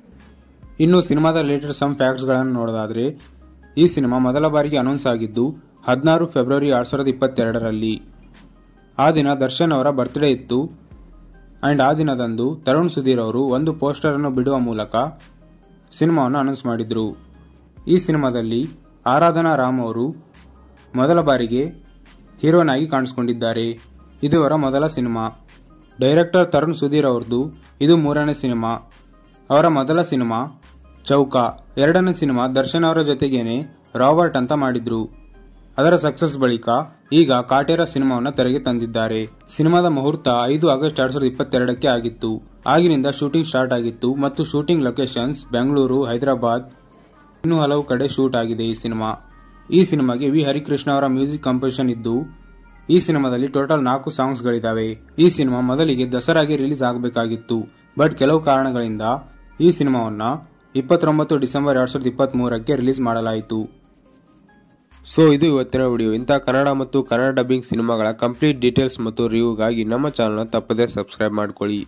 ಇನ್ನು ಸಿನಿಮಾದ ರಿಲೇಟೆಡ್ ಸಮ್ ಫ್ಯಾಕ್ಟ್ಸ್ಗಳನ್ನು ನೋಡೋದಾದ್ರೆ ಈ ಸಿನಿಮಾ ಮೊದಲ ಬಾರಿಗೆ ಅನೌನ್ಸ್ ಆಗಿದ್ದು ಹದಿನಾರು ಫೆಬ್ರವರಿ ಎರಡ್ ಸಾವಿರದ ಇಪ್ಪತ್ತೆರಡರಲ್ಲಿ ಆ ದಿನ ದರ್ಶನ್ ಅವರ ಬರ್ತ್ಡೇ ಇತ್ತು ಅಂಡ್ ಆ ದಿನದಂದು ತರುಣ್ ಸುಧೀರ್ ಅವರು ಒಂದು ಪೋಸ್ಟರ್ ಅನ್ನು ಬಿಡುವ ಮೂಲಕ ಸಿನಿಮಾವನ್ನು ಅನೌನ್ಸ್ ಮಾಡಿದ್ರು ಈ ಸಿನಿಮಾದಲ್ಲಿ ಆರಾಧನಾ ರಾಮ್ ಅವರು ಮೊದಲ ಬಾರಿಗೆ ಹೀರೋನ್ ಆಗಿ ಕಾಣಿಸಿಕೊಂಡಿದ್ದಾರೆ ಇದು ಅವರ ಮೊದಲ ಸಿನಿಮಾ ಡೈರೆಕ್ಟರ್ ತರುಣ್ ಸುಧೀರ್ ಅವ್ರದ್ದು ಇದು ಮೂರನೇ ಸಿನಿಮಾ ಅವರ ಮೊದಲ ಸಿನಿಮಾ ಚೌಕ ಎರಡನೇ ಸಿನಿಮಾ ದರ್ಶನ್ ಅವರ ಜೊತೆಗೇನೆ ರಾಬರ್ಟ್ ಅಂತ ಮಾಡಿದ್ರು ಅದರ ಸಕ್ಸಸ್ ಬಳಿಕ ಈಗ ಕಾಟೇರ ಸಿನಿಮಾವನ್ನು ತೆರೆಗೆ ತಂದಿದ್ದಾರೆ ಸಿನಿಮಾದ ಮುಹೂರ್ತ ಐದು ಆಗಸ್ಟ್ ಎರಡ್ ಸಾವಿರದ ಇಪ್ಪತ್ತೆರಡಕ್ಕೆ ಆಗಿತ್ತು ಆಗಿನಿಂದ ಶೂಟಿಂಗ್ ಸ್ಟಾರ್ಟ್ ಆಗಿತ್ತು ಮತ್ತು ಶೂಟಿಂಗ್ ಲೊಕೇಶನ್ಸ್ ಬೆಂಗಳೂರು ಹೈದರಾಬಾದ್ ಇನ್ನೂ ಹಲವು ಕಡೆ ಶೂಟ್ ಆಗಿದೆ ಈ ಸಿನಿಮಾ ಈ ಸಿನಿಮಾಗೆ ವಿ ಹರಿಕೃಷ್ಣ ಅವರ ಮ್ಯೂಸಿಕ್ ಕಂಪೋಸಿಷನ್ ಇದ್ದು ಈ ಸಿನಿಮಾದಲ್ಲಿ ಟೋಟಲ್ ನಾಲ್ಕು ಸಾಂಗ್ಸ್ಗಳಿದ್ದಾವೆ ಈ ಸಿನಿಮಾ ಮೊದಲಿಗೆ ದಸರಾಗೆ ರಿಲೀಸ್ ಆಗಬೇಕಾಗಿತ್ತು ಬಟ್ ಕೆಲವು ಕಾರಣಗಳಿಂದ ಈ ಸಿನಿಮಾವನ್ನ ಇಪ್ಪತ್ತೊಂಬತ್ತು ಡಿಸೆಂಬರ್ ಎರಡ್ ಸಾವಿರದ ಇಪ್ಪತ್ತ್ ಮೂರಕ್ಕೆ ರಿಲೀಸ್ ಮಾಡಲಾಯಿತು ಸೊ ಇದು ಇವತ್ತಿನ ವಿಡಿಯೋ ಇಂಥ ಕನ್ನಡ ಮತ್ತು ಕನ್ನಡ ಡಬ್ಬಿಂಗ್ ಸಿನಿಮಾಗಳ ಕಂಪ್ಲೀಟ್ ಡೀಟೇಲ್ಸ್ ಮತ್ತು ರಿವ್ಯೂಗಾಗಿ ನಮ್ಮ ಚಾನಲ್ನ ತಪ್ಪದೇ ಸಬ್ಸ್ಕ್ರೈಬ್ ಮಾಡ್ಕೊಳ್ಳಿ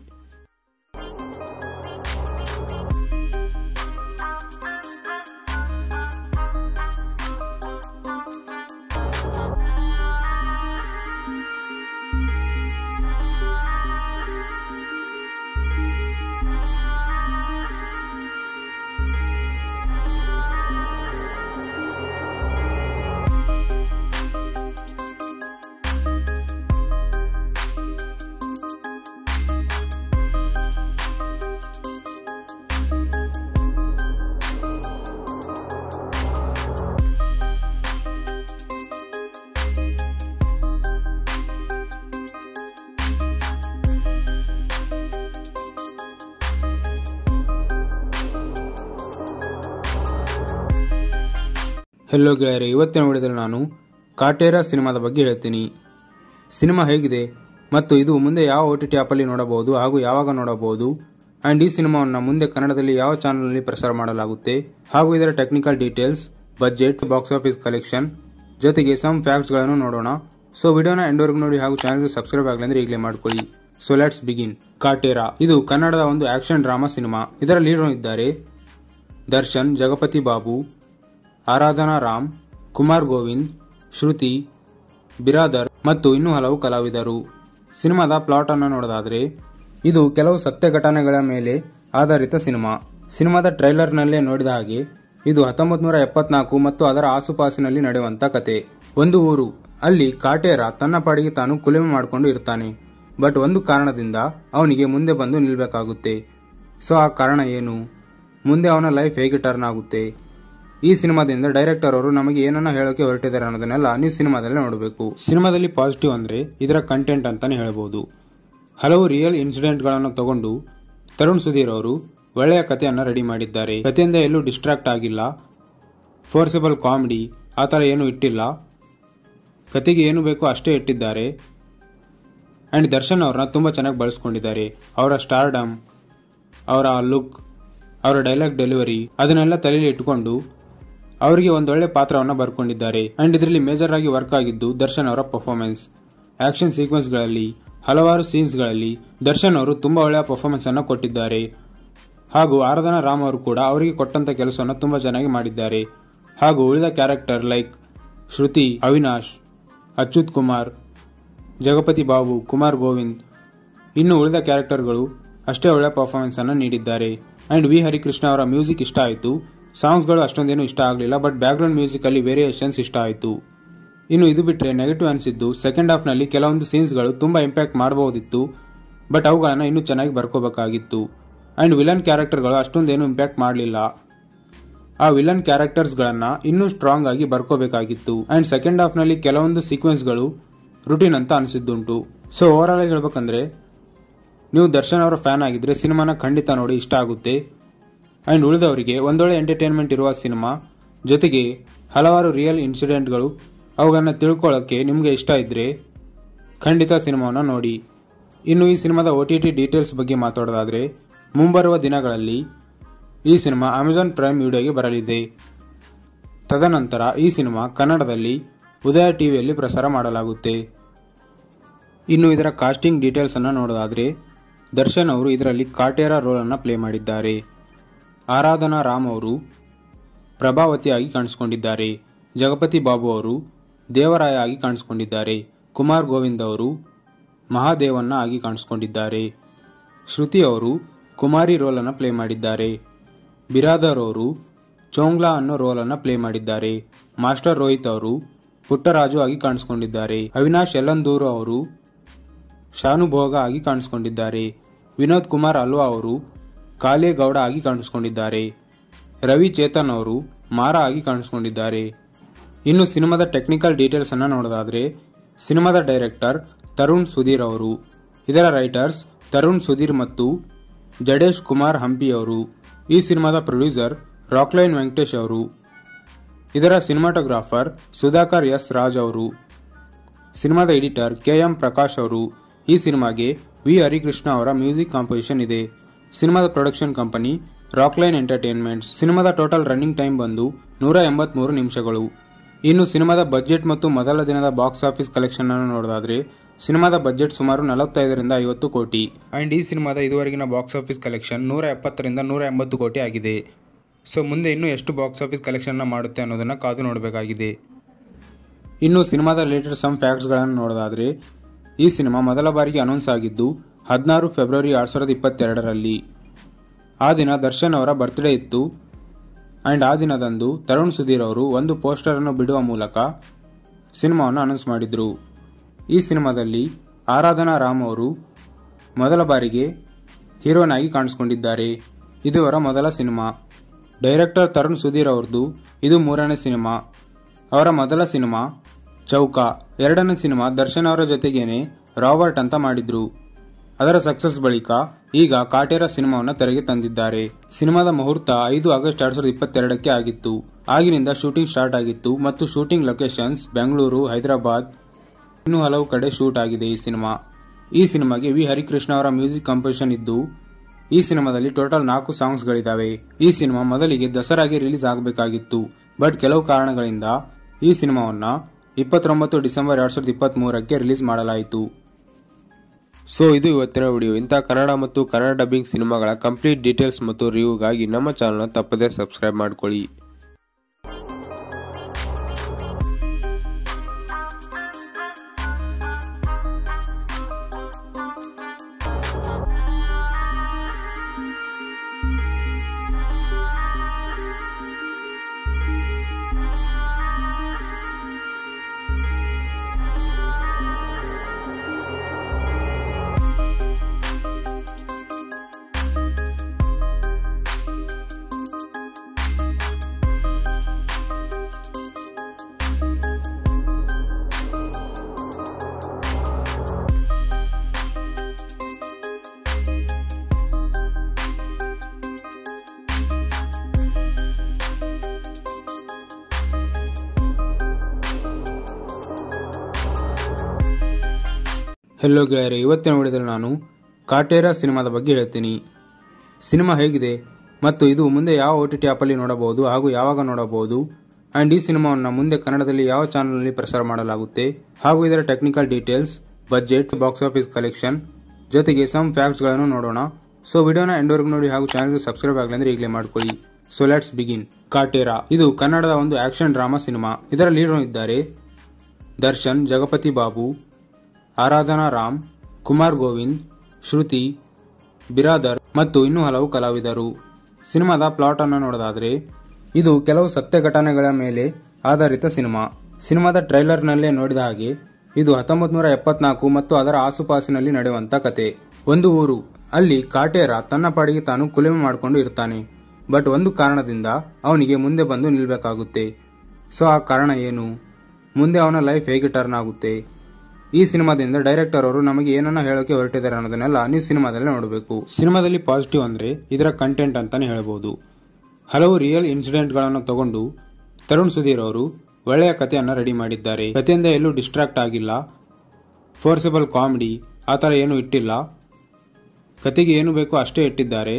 ಹೆಲೋ ಗೆಳೆಯರೆ ಇವತ್ತಿನ ವಿಡಿಯೋದಲ್ಲಿ ನಾನು ಕಾಟೇರ ಸಿನಿಮಾದ ಬಗ್ಗೆ ಹೇಳ್ತೀನಿ ಸಿನಿಮಾ ಹೇಗಿದೆ ಮತ್ತು ಇದು ಮುಂದೆ ಯಾವ ಒ ಟಿ ಟಿ ಆ್ಯಪಲ್ಲಿ ನೋಡಬಹುದು ಹಾಗೂ ಯಾವಾಗ ನೋಡಬಹುದು ಆ್ಯಂಡ್ ಈ ಸಿನಿಮಾವನ್ನು ಮುಂದೆ ಕನ್ನಡದಲ್ಲಿ ಯಾವ ಚಾನಲ್ನಲ್ಲಿ ಪ್ರಸಾರ ಮಾಡಲಾಗುತ್ತೆ ಹಾಗೂ ಇದರ technical details budget box office collection ಜೊತೆಗೆ ಸಮ್ ಫ್ಯಾಕ್ಟ್ಸ್ಗಳನ್ನು ನೋಡೋಣ ಸೊ ವಿಡಿಯೋನ ಎಂಡ್ವರೆಗೂ ನೋಡಿ ಹಾಗೂ ಚಾನಲ್ಗೆ ಸಬ್ಸ್ಕ್ರೈಬ್ ಆಗಲಿ ಅಂದ್ರೆ ಈಗಲೇ ಮಾಡ್ಕೊಳ್ಳಿ ಸೊ ಲೆಟ್ಸ್ ಬಿಗಿನ್ ಕಾಟೇರ ಇದು ಕನ್ನಡದ ಒಂದು ಆಕ್ಷನ್ ಡ್ರಾಮಾ ಸಿನಿಮಾ ಇದರ ಲೀಡರ್ ಇದ್ದಾರೆ ದರ್ಶನ್ ಜಗಪತಿ ಬಾಬು ಆರಾಧನಾ ರಾಮ್ ಕುಮಾರ್ ಗೋವಿಂದ್ ಶ್ರುತಿ ಬಿರಾದರ್ ಮತ್ತು ಇನ್ನೂ ಹಲವು ಕಲಾವಿದರು ಸಿನಿಮಾದ ಪ್ಲಾಟ್ ಅನ್ನು ನೋಡೋದಾದ್ರೆ ಇದು ಕೆಲವು ಸತ್ಯ ಘಟನೆಗಳ ಮೇಲೆ ಆಧಾರಿತ ಸಿನಿಮಾ ಸಿನಿಮಾದ ಟ್ರೈಲರ್ನಲ್ಲೇ ನೋಡಿದ ಹಾಗೆ ಇದು ಹತ್ತೊಂಬತ್ತು ನೂರ ಎಪ್ಪತ್ನಾಲ್ಕು ಮತ್ತು ಅದರ ಆಸುಪಾಸಿನಲ್ಲಿ ನಡೆಯುವಂತ ಕತೆ ಒಂದು ಊರು ಅಲ್ಲಿ ಕಾಟೇರ ತನ್ನ ಪಾಡಿಗೆ ತಾನು ಕುಲಿಮೆ ಮಾಡಿಕೊಂಡು ಇರ್ತಾನೆ ಬಟ್ ಒಂದು ಕಾರಣದಿಂದ ಅವನಿಗೆ ಮುಂದೆ ಬಂದು ನಿಲ್ಬೇಕಾಗುತ್ತೆ ಸೊ ಆ ಕಾರಣ ಏನು ಮುಂದೆ ಅವನ ಲೈಫ್ ಹೇಗೆ ಟರ್ನ್ ಆಗುತ್ತೆ ಈ ಸಿನಿಮಾದಿಂದ ಡೈರೆಕ್ಟರ್ ಅವರು ನಮಗೆ ಏನನ್ನ ಹೇಳೋಕೆ ಹೊರಟಿದ್ದಾರೆ ಅನ್ನೋದನ್ನೆಲ್ಲ ನೀವು ಸಿನಿಮಾದಲ್ಲಿ ನೋಡಬೇಕು ಸಿನಿಮಾದಲ್ಲಿ ಪಾಸಿಟಿವ್ ಅಂದ್ರೆ ಇದರ ಕಂಟೆಂಟ್ ಅಂತಾನೆ ಹೇಳ್ಬೋದು ಹಲವು ರಿಯಲ್ ಇನ್ಸಿಡೆಂಟ್ಗಳನ್ನು ತಗೊಂಡು ತರುಣ್ ಸುಧೀರ್ ಅವರು ಒಳ್ಳೆಯ ಕಥೆಯನ್ನು ರೆಡಿ ಮಾಡಿದ್ದಾರೆ ಕಥೆಯಿಂದ ಎಲ್ಲೂ ಡಿಸ್ಟ್ರಾಕ್ಟ್ ಆಗಿಲ್ಲ ಫೋರ್ಸೆಬಲ್ ಕಾಮಿಡಿ ಆ ಥರ ಏನೂ ಇಟ್ಟಿಲ್ಲ ಕತೆಗೆ ಏನು ಬೇಕೋ ಅಷ್ಟೇ ಇಟ್ಟಿದ್ದಾರೆ ಆ್ಯಂಡ್ ದರ್ಶನ್ ಅವ್ರನ್ನ ತುಂಬ ಚೆನ್ನಾಗಿ ಬಳಸ್ಕೊಂಡಿದ್ದಾರೆ ಅವರ ಸ್ಟಾರ್ಡಮ್ ಅವರ ಲುಕ್ ಅವರ ಡೈಲಾಗ್ ಡೆಲಿವರಿ ಅದನ್ನೆಲ್ಲ ತಲೆಯಲ್ಲಿ ಇಟ್ಟುಕೊಂಡು ಅವರಿಗೆ ಒಂದೊಳ್ಳೆ ಪಾತ್ರವನ್ನು ಬರ್ಕೊಂಡಿದ್ದಾರೆ ಆ್ಯಂಡ್ ಇದರಲ್ಲಿ ಮೇಜರ್ ಆಗಿ ವರ್ಕ್ ಆಗಿದ್ದು ದರ್ಶನ್ ಅವರ ಪರ್ಫಾರ್ಮೆನ್ಸ್ ಆಕ್ಷನ್ ಸೀಕ್ವೆನ್ಸ್ಗಳಲ್ಲಿ ಹಲವಾರು ಸೀನ್ಸ್ಗಳಲ್ಲಿ ದರ್ಶನ್ ಅವರು ತುಂಬಾ ಒಳ್ಳೆಯ ಪರ್ಫಾರ್ಮೆನ್ಸ್ ಅನ್ನು ಕೊಟ್ಟಿದ್ದಾರೆ ಹಾಗೂ ಆರಾಧನಾ ರಾಮ್ ಅವರು ಕೂಡ ಅವರಿಗೆ ಕೊಟ್ಟಂತ ಕೆಲಸವನ್ನು ತುಂಬಾ ಚೆನ್ನಾಗಿ ಮಾಡಿದ್ದಾರೆ ಹಾಗೂ ಉಳಿದ ಕ್ಯಾರೆಕ್ಟರ್ ಲೈಕ್ ಶ್ರುತಿ ಅವಿನಾಶ್ ಅಚ್ಯುತ್ ಕುಮಾರ್ ಜಗಪತಿ ಬಾಬು ಕುಮಾರ್ ಗೋವಿಂದ್ ಇನ್ನು ಉಳಿದ ಕ್ಯಾರೆಕ್ಟರ್ಗಳು ಅಷ್ಟೇ ಒಳ್ಳೆಯ ಪರ್ಫಾರ್ಮೆನ್ಸ್ ಅನ್ನು ನೀಡಿದ್ದಾರೆ ಅಂಡ್ ವಿ ಹರಿಕೃಷ್ಣ ಅವರ ಮ್ಯೂಸಿಕ್ ಇಷ್ಟ ಆಯಿತು ಸಾಂಗ್ಸ್ಗಳು ಅಷ್ಟೊಂದೇನು ಇಷ್ಟ ಆಗಲಿಲ್ಲ ಬಟ್ ಬ್ಯಾಕ್ಗ್ರೌಂಡ್ ಮ್ಯೂಸಿಕ್ ಅಲ್ಲಿ ವೇರಿಯೇಷನ್ಸ್ ಇಷ್ಟ ಆಯಿತು ಇನ್ನು ಇದು ಬಿಟ್ಟರೆ ನೆಗೆಟಿವ್ ಅನಿಸಿದ್ದು ಸೆಕೆಂಡ್ ಹಾಫ್ನಲ್ಲಿ ಕೆಲವೊಂದು ಸೀನ್ಸ್ಗಳು ತುಂಬಾ ಇಂಪ್ಯಾಕ್ಟ್ ಮಾಡಬಹುದಿತ್ತು ಬಟ್ ಅವುಗಳನ್ನು ಇನ್ನೂ ಚೆನ್ನಾಗಿ ಬರ್ಕೋಬೇಕಾಗಿತ್ತು ಅಂಡ್ ವಿಲನ್ ಕ್ಯಾರೆಕ್ಟರ್ಗಳು ಅಷ್ಟೊಂದೇನು ಇಂಪ್ಯಾಕ್ಟ್ ಮಾಡಲಿಲ್ಲ ಆ ವಿಲನ್ ಕ್ಯಾರೆಕ್ಟರ್ಸ್ಗಳನ್ನ ಇನ್ನೂ ಸ್ಟ್ರಾಂಗ್ ಆಗಿ ಬರ್ಕೋಬೇಕಾಗಿತ್ತು ಅಂಡ್ ಸೆಕೆಂಡ್ ಹಾಫ್ನಲ್ಲಿ ಕೆಲವೊಂದು ಸೀಕ್ವೆನ್ಸ್ಗಳು ರುಟೀನ್ ಅಂತ ಅನಿಸಿದ್ದುಂಟು ಸೊ ಓವರ್ ಆಲ್ ಹೇಳ್ಬೇಕಂದ್ರೆ ನೀವು ದರ್ಶನ್ ಅವರ ಫ್ಯಾನ್ ಆಗಿದ್ರೆ ಸಿನಿಮಾನ ಖಂಡಿತ ನೋಡಿ ಇಷ್ಟ ಆಗುತ್ತೆ ಅಂಡ್ ಉಳಿದವರಿಗೆ ಒಂದೊಳ್ಳೆ ಎಂಟರ್ಟೈನ್ಮೆಂಟ್ ಇರುವ ಸಿನಿಮಾ ಜೊತೆಗೆ ಹಲವಾರು ರಿಯಲ್ ಇನ್ಸಿಡೆಂಟ್ಗಳು ಅವುಗಳನ್ನ ತಿಳ್ಕೊಳ್ಳೋಕ್ಕೆ ನಿಮಗೆ ಇಷ್ಟ ಇದ್ರೆ ಖಂಡಿತ ಸಿನಿಮಾವನ್ನು ನೋಡಿ ಇನ್ನು ಈ ಸಿನಿಮಾದ ಒ ಟಿ ಟಿ ಡೀಟೇಲ್ಸ್ ಬಗ್ಗೆ ಮಾತಾಡೋದಾದ್ರೆ ಮುಂಬರುವ ದಿನಗಳಲ್ಲಿ ಈ ಸಿನಿಮಾ ಅಮೆಜಾನ್ ಪ್ರೈಮ್ ವಿಡಿಯೋಗೆ ಬರಲಿದೆ ತದನಂತರ ಈ ಸಿನಿಮಾ ಕನ್ನಡದಲ್ಲಿ ಉದಯ ಟಿವಿಯಲ್ಲಿ ಪ್ರಸಾರ ಮಾಡಲಾಗುತ್ತೆ ಇನ್ನು ಇದರ ಕಾಸ್ಟಿಂಗ್ ಡೀಟೇಲ್ಸ್ ಅನ್ನು ನೋಡೋದಾದ್ರೆ ದರ್ಶನ್ ಅವರು ಇದರಲ್ಲಿ ಕಾಟೇರ ರೋಲ್ ಅನ್ನು ಪ್ಲೇ ಮಾಡಿದ್ದಾರೆ ಆರಾಧನಾ ರಾಮ್ ಅವರು ಪ್ರಭಾವತಿಯಾಗಿ ಕಾಣಿಸಿಕೊಂಡಿದ್ದಾರೆ ಜಗಪತಿ ಬಾಬು ಅವರು ದೇವರಾಯ ಆಗಿ ಕಾಣಿಸಿಕೊಂಡಿದ್ದಾರೆ ಕುಮಾರ್ ಗೋವಿಂದ್ ಅವರು ಮಹಾದೇವನ್ನ ಆಗಿ ಕಾಣಿಸಿಕೊಂಡಿದ್ದಾರೆ ಶ್ರುತಿ ಅವರು ಕುಮಾರಿ ರೋಲ್ ಅನ್ನು ಪ್ಲೇ ಮಾಡಿದ್ದಾರೆ ಬಿರಾದರ್ ಅವರು ಚೋಂಗ್ಲಾ ಅನ್ನೋ ರೋಲ್ ಅನ್ನು ಪ್ಲೇ ಮಾಡಿದ್ದಾರೆ ಮಾಸ್ಟರ್ ರೋಹಿತ್ ಅವರು ಪುಟ್ಟರಾಜು ಆಗಿ ಕಾಣಿಸಿಕೊಂಡಿದ್ದಾರೆ ಅವಿನಾಶ್ ಯಲ್ಲಂದೂರು ಅವರು ಶಾನುಭೋಗ ಆಗಿ ಕಾಣಿಸಿಕೊಂಡಿದ್ದಾರೆ ವಿನೋದ್ ಕುಮಾರ್ ಅಲ್ವಾ ಅವರು ಕಾಲೇಗೌಡ ಆಗಿ ಕಾಣಿಸಿಕೊಂಡಿದ್ದಾರೆ ರವಿ ಚೇತನ್ ಅವರು ಮಾರ ಆಗಿ ಕಾಣಿಸಿಕೊಂಡಿದ್ದಾರೆ ಇನ್ನು ಸಿನಿಮಾದ ಟೆಕ್ನಿಕಲ್ ಡೀಟೇಲ್ಸ್ ಅನ್ನ ನೋಡೋದಾದ್ರೆ ಸಿನಿಮಾದ ಡೈರೆಕ್ಟರ್ ತರುಣ್ ಸುಧೀರ್ ಅವರು ಇದರ ರೈಟರ್ಸ್ ತರುಣ್ ಸುಧೀರ್ ಮತ್ತು ಜಡೇಶ್ ಕುಮಾರ್ ಹಂಪಿ ಅವರು ಈ ಸಿನಿಮಾದ ಪ್ರೊಡ್ಯೂಸರ್ ರಾಕ್ಲೈನ್ ವೆಂಕಟೇಶ್ ಅವರು ಇದರ ಸಿನಿಮಾಟೋಗ್ರಾಫರ್ ಸುಧಾಕರ್ ಎಸ್ ರಾಜ್ ಅವರು ಸಿನಿಮಾದ ಎಡಿಟರ್ ಕೆ ಎಂ ಪ್ರಕಾಶ್ ಅವರು ಈ ಸಿನಿಮಾಗೆ ವಿ ಹರಿಕೃಷ್ಣ ಅವರ ಮ್ಯೂಸಿಕ್ ಕಾಂಪೋಸಿಷನ್ ಇದೆ ಸಿನಿಮಾದ ಪ್ರೊಡಕ್ಷನ್ ಕಂಪನಿ ರಾಕ್ಲೈನ್ ಎಂಟರ್ಟೈನ್ಮೆಂಟ್ಸ್ ಸಿನಿಮಾದ ಟೋಟಲ್ ರನ್ನಿಂಗ್ ಟೈಮ್ ಬಂದು ನೂರ ಎಂಬತ್ಮೂರು ನಿಮಿಷಗಳು ಇನ್ನು ಸಿನಿಮಾದ ಬಜೆಟ್ ಮತ್ತು ಮೊದಲ ದಿನದ ಬಾಕ್ಸ್ ಆಫೀಸ್ ಕಲೆಕ್ಷನ್ ಅನ್ನು ನೋಡೋದಾದ್ರೆ ಸಿನಿಮಾದ ಬಜೆಟ್ ಸುಮಾರು ನಲವತ್ತೈದರಿಂದ ಐವತ್ತು ಕೋಟಿ ಅಂಡ್ ಈ ಸಿನಿಮಾದ ಇದುವರೆಗಿನ ಬಾಕ್ಸ್ ಆಫೀಸ್ ಕಲೆಕ್ಷನ್ ನೂರ ಎಪ್ಪತ್ತರಿಂದ ನೂರ ಎಂಬತ್ತು ಕೋಟಿ ಆಗಿದೆ ಸೊ ಮುಂದೆ ಇನ್ನೂ ಎಷ್ಟು ಬಾಕ್ಸ್ ಆಫೀಸ್ ಕಲೆಕ್ಷನ್ ಮಾಡುತ್ತೆ ಅನ್ನೋದನ್ನ ಕಾದು ನೋಡಬೇಕಾಗಿದೆ ಇನ್ನು ಸಿನಿಮಾದ ರಿಲೇಟೆಡ್ ಸಮ್ ಫ್ಯಾಕ್ಟ್ಸ್ಗಳನ್ನು ನೋಡೋದಾದ್ರೆ ಈ ಸಿನಿಮಾ ಮೊದಲ ಬಾರಿಗೆ ಅನೌನ್ಸ್ ಆಗಿದ್ದು ಹದಿನಾರು ಫೆಬ್ರವರಿ ಎರಡ್ ಸಾವಿರದ ಇಪ್ಪತ್ತೆರಡರಲ್ಲಿ ಆ ದಿನ ದರ್ಶನ್ ಅವರ ಬರ್ತ್ಡೇ ಇತ್ತು ಅಂಡ್ ಆ ದಿನದಂದು ತರುಣ್ ಸುಧೀರ್ ಅವರು ಒಂದು ಪೋಸ್ಟರ್ ಅನ್ನು ಬಿಡುವ ಮೂಲಕ ಸಿನಿಮಾವನ್ನು ಅನೌನ್ಸ್ ಮಾಡಿದ್ರು ಈ ಸಿನಿಮಾದಲ್ಲಿ ಆರಾಧನಾ ರಾಮ್ ಅವರು ಮೊದಲ ಬಾರಿಗೆ ಹೀರೋನ್ ಆಗಿ ಕಾಣಿಸಿಕೊಂಡಿದ್ದಾರೆ ಇದು ಅವರ ಮೊದಲ ಸಿನಿಮಾ ಡೈರೆಕ್ಟರ್ ತರುಣ್ ಸುಧೀರ್ ಅವ್ರದ್ದು ಇದು ಮೂರನೇ ಸಿನಿಮಾ ಅವರ ಮೊದಲ ಸಿನಿಮಾ ಚೌಕ ಎರಡನೇ ಸಿನಿಮಾ ದರ್ಶನ್ ಅವರ ಜೊತೆಗೇನೆ ರಾಬರ್ಟ್ ಅಂತ ಮಾಡಿದ್ರು ಅದರ ಸಕ್ಸಸ್ ಬಳಿಕ ಈಗ ಕಾಟೇರ ಸಿನಿಮಾವನ್ನು ತೆರೆಗೆ ತಂದಿದ್ದಾರೆ ಸಿನಿಮಾದ ಮುಹೂರ್ತ ಐದು ಆಗಸ್ಟ್ ಎರಡ್ ಸಾವಿರದ ಇಪ್ಪತ್ತೆರಡಕ್ಕೆ ಆಗಿತ್ತು ಆಗಿನಿಂದ ಶೂಟಿಂಗ್ ಸ್ಟಾರ್ಟ್ ಆಗಿತ್ತು ಮತ್ತು ಶೂಟಿಂಗ್ ಲೊಕೇಶನ್ಸ್ ಬೆಂಗಳೂರು ಹೈದರಾಬಾದ್ ಇನ್ನೂ ಹಲವು ಕಡೆ ಶೂಟ್ ಆಗಿದೆ ಈ ಸಿನಿಮಾ ಈ ಸಿನಿಮಾಗೆ ವಿ ಹರಿಕೃಷ್ಣ ಅವರ ಮ್ಯೂಸಿಕ್ ಕಂಪೋಸಿಷನ್ ಇದ್ದು ಈ ಸಿನಿಮಾದಲ್ಲಿ ಟೋಟಲ್ ನಾಲ್ಕು ಸಾಂಗ್ಸ್ಗಳಿದ್ದಾವೆ ಈ ಸಿನಿಮಾ ಮೊದಲಿಗೆ ದಸರಾಗೆ ರಿಲೀಸ್ ಆಗಬೇಕಾಗಿತ್ತು ಬಟ್ ಕೆಲವು ಕಾರಣಗಳಿಂದ ಈ ಸಿನಿಮಾವನ್ನ ಇಪ್ಪತ್ತೊಂಬತ್ತು ಡಿಸೆಂಬರ್ ಎರಡ್ ಸಾವಿರದ ಇಪ್ಪತ್ತ್ ಮೂರಕ್ಕೆ ರಿಲೀಸ್ ಮಾಡಲಾಯಿತು ಸೊ ಇದು ಇವತ್ತಿನ ವಿಡಿಯೋ ಇಂಥ ಕನ್ನಡ ಮತ್ತು ಕನ್ನಡ ಡಬ್ಬಿಂಗ್ ಸಿನಿಮಾಗಳ ಕಂಪ್ಲೀಟ್ ಡೀಟೇಲ್ಸ್ ಮತ್ತು ರಿವ್ಯೂಗಾಗಿ ನಮ್ಮ ಚಾನಲ್ನ ತಪ್ಪದೇ ಸಬ್ಸ್ಕ್ರೈಬ್ ಮಾಡ್ಕೊಳ್ಳಿ ಹೆಲೋ ಗೆಳೆಯರೆ ಇವತ್ತಿನ ವಿಡಿಯೋದಲ್ಲಿ ನಾನು ಕಾಟೇರ ಸಿನಿಮಾದ ಬಗ್ಗೆ ಹೇಳ್ತೀನಿ ಸಿನಿಮಾ ಹೇಗಿದೆ ಮತ್ತು ಇದು ಮುಂದೆ ಯಾವ ಒ ಟಿ ಟಿ ಆ್ಯಪಲ್ಲಿ ನೋಡಬಹುದು ಹಾಗೂ ಯಾವಾಗ ನೋಡಬಹುದು ಆ್ಯಂಡ್ ಈ ಸಿನಿಮಾವನ್ನು ಮುಂದೆ ಕನ್ನಡದಲ್ಲಿ ಯಾವ ಚಾನಲ್ನಲ್ಲಿ ಪ್ರಸಾರ ಮಾಡಲಾಗುತ್ತೆ ಹಾಗೂ ಇದರ technical details budget box office collection ಜೊತೆಗೆ ಸಮ್ ಫ್ಯಾಕ್ಟ್ಸ್ಗಳನ್ನು ನೋಡೋಣ ಸೊ ವಿಡಿಯೋನ ಎಂಡ್ವರೆಗೂ ನೋಡಿ ಹಾಗೂ ಚಾನಲ್ಗೆ ಸಬ್ಸ್ಕ್ರೈಬ್ ಆಗಲಿ ಅಂದ್ರೆ ಈಗಲೇ ಮಾಡ್ಕೊಳ್ಳಿ ಸೊ ಲೆಟ್ಸ್ ಬಿಗಿನ್ ಕಾಟೇರ ಇದು ಕನ್ನಡದ ಒಂದು ಆಕ್ಷನ್ ಡ್ರಾಮಾ ಸಿನಿಮಾ ಇದರ ಲೀಡರ್ ಇದ್ದಾರೆ ದರ್ಶನ್ ಜಗಪತಿ ಬಾಬು ಆರಾಧನಾ ರಾಮ್ ಕುಮಾರ್ ಗೋವಿಂದ್ ಶ್ರುತಿ ಬಿರಾದರ್ ಮತ್ತು ಇನ್ನೂ ಹಲವು ಕಲಾವಿದರು ಸಿನಿಮಾದ ಪ್ಲಾಟ್ ಅನ್ನು ನೋಡೋದಾದ್ರೆ ಇದು ಕೆಲವು ಸತ್ಯ ಘಟನೆಗಳ ಮೇಲೆ ಆಧಾರಿತ ಸಿನಿಮಾ ಸಿನಿಮಾದ ಟ್ರೈಲರ್ನಲ್ಲೇ ನೋಡಿದ ಹಾಗೆ ಇದು ಹತ್ತೊಂಬತ್ತು ನೂರ ಎಪ್ಪತ್ನಾಲ್ಕು ಮತ್ತು ಅದರ ಆಸುಪಾಸಿನಲ್ಲಿ ನಡೆಯುವಂತ ಕತೆ ಒಂದು ಊರು ಅಲ್ಲಿ ಕಾಟೇರ ತನ್ನ ಪಾಡಿಗೆ ತಾನು ಕುಲಿಮೆ ಮಾಡಿಕೊಂಡು ಇರ್ತಾನೆ ಬಟ್ ಒಂದು ಕಾರಣದಿಂದ ಅವನಿಗೆ ಮುಂದೆ ಬಂದು ನಿಲ್ಬೇಕಾಗುತ್ತೆ ಸೊ ಆ ಕಾರಣ ಏನು ಮುಂದೆ ಅವನ ಲೈಫ್ ಹೇಗೆ ಟರ್ನ್ ಆಗುತ್ತೆ ಈ ಸಿನಿಮಾದಿಂದ ಡೈರೆಕ್ಟರ್ ಅವರು ನಮಗೆ ಏನನ್ನ ಹೇಳೋಕೆ ಹೊರಟಿದ್ದಾರೆ ಅನ್ನೋದನ್ನೆಲ್ಲ ನೀವು ಸಿನಿಮಾದಲ್ಲಿ ನೋಡಬೇಕು ಸಿನಿಮಾದಲ್ಲಿ ಪಾಸಿಟಿವ್ ಅಂದ್ರೆ ಇದರ ಕಂಟೆಂಟ್ ಅಂತಾನೆ ಹೇಳ್ಬೋದು ಹಲವು ರಿಯಲ್ ಇನ್ಸಿಡೆಂಟ್ಗಳನ್ನು ತಗೊಂಡು ತರುಣ್ ಸುಧೀರ್ ಅವರು ಒಳ್ಳೆಯ ಕಥೆಯನ್ನು ರೆಡಿ ಮಾಡಿದ್ದಾರೆ ಕಥೆಯಿಂದ ಎಲ್ಲೂ ಡಿಸ್ಟ್ರಾಕ್ಟ್ ಆಗಿಲ್ಲ ಫೋರ್ಸಬಲ್ ಕಾಮಿಡಿ ಆ ಥರ ಏನು ಇಟ್ಟಿಲ್ಲ ಕತೆಗೆ ಏನು ಬೇಕೋ ಅಷ್ಟೇ ಇಟ್ಟಿದ್ದಾರೆ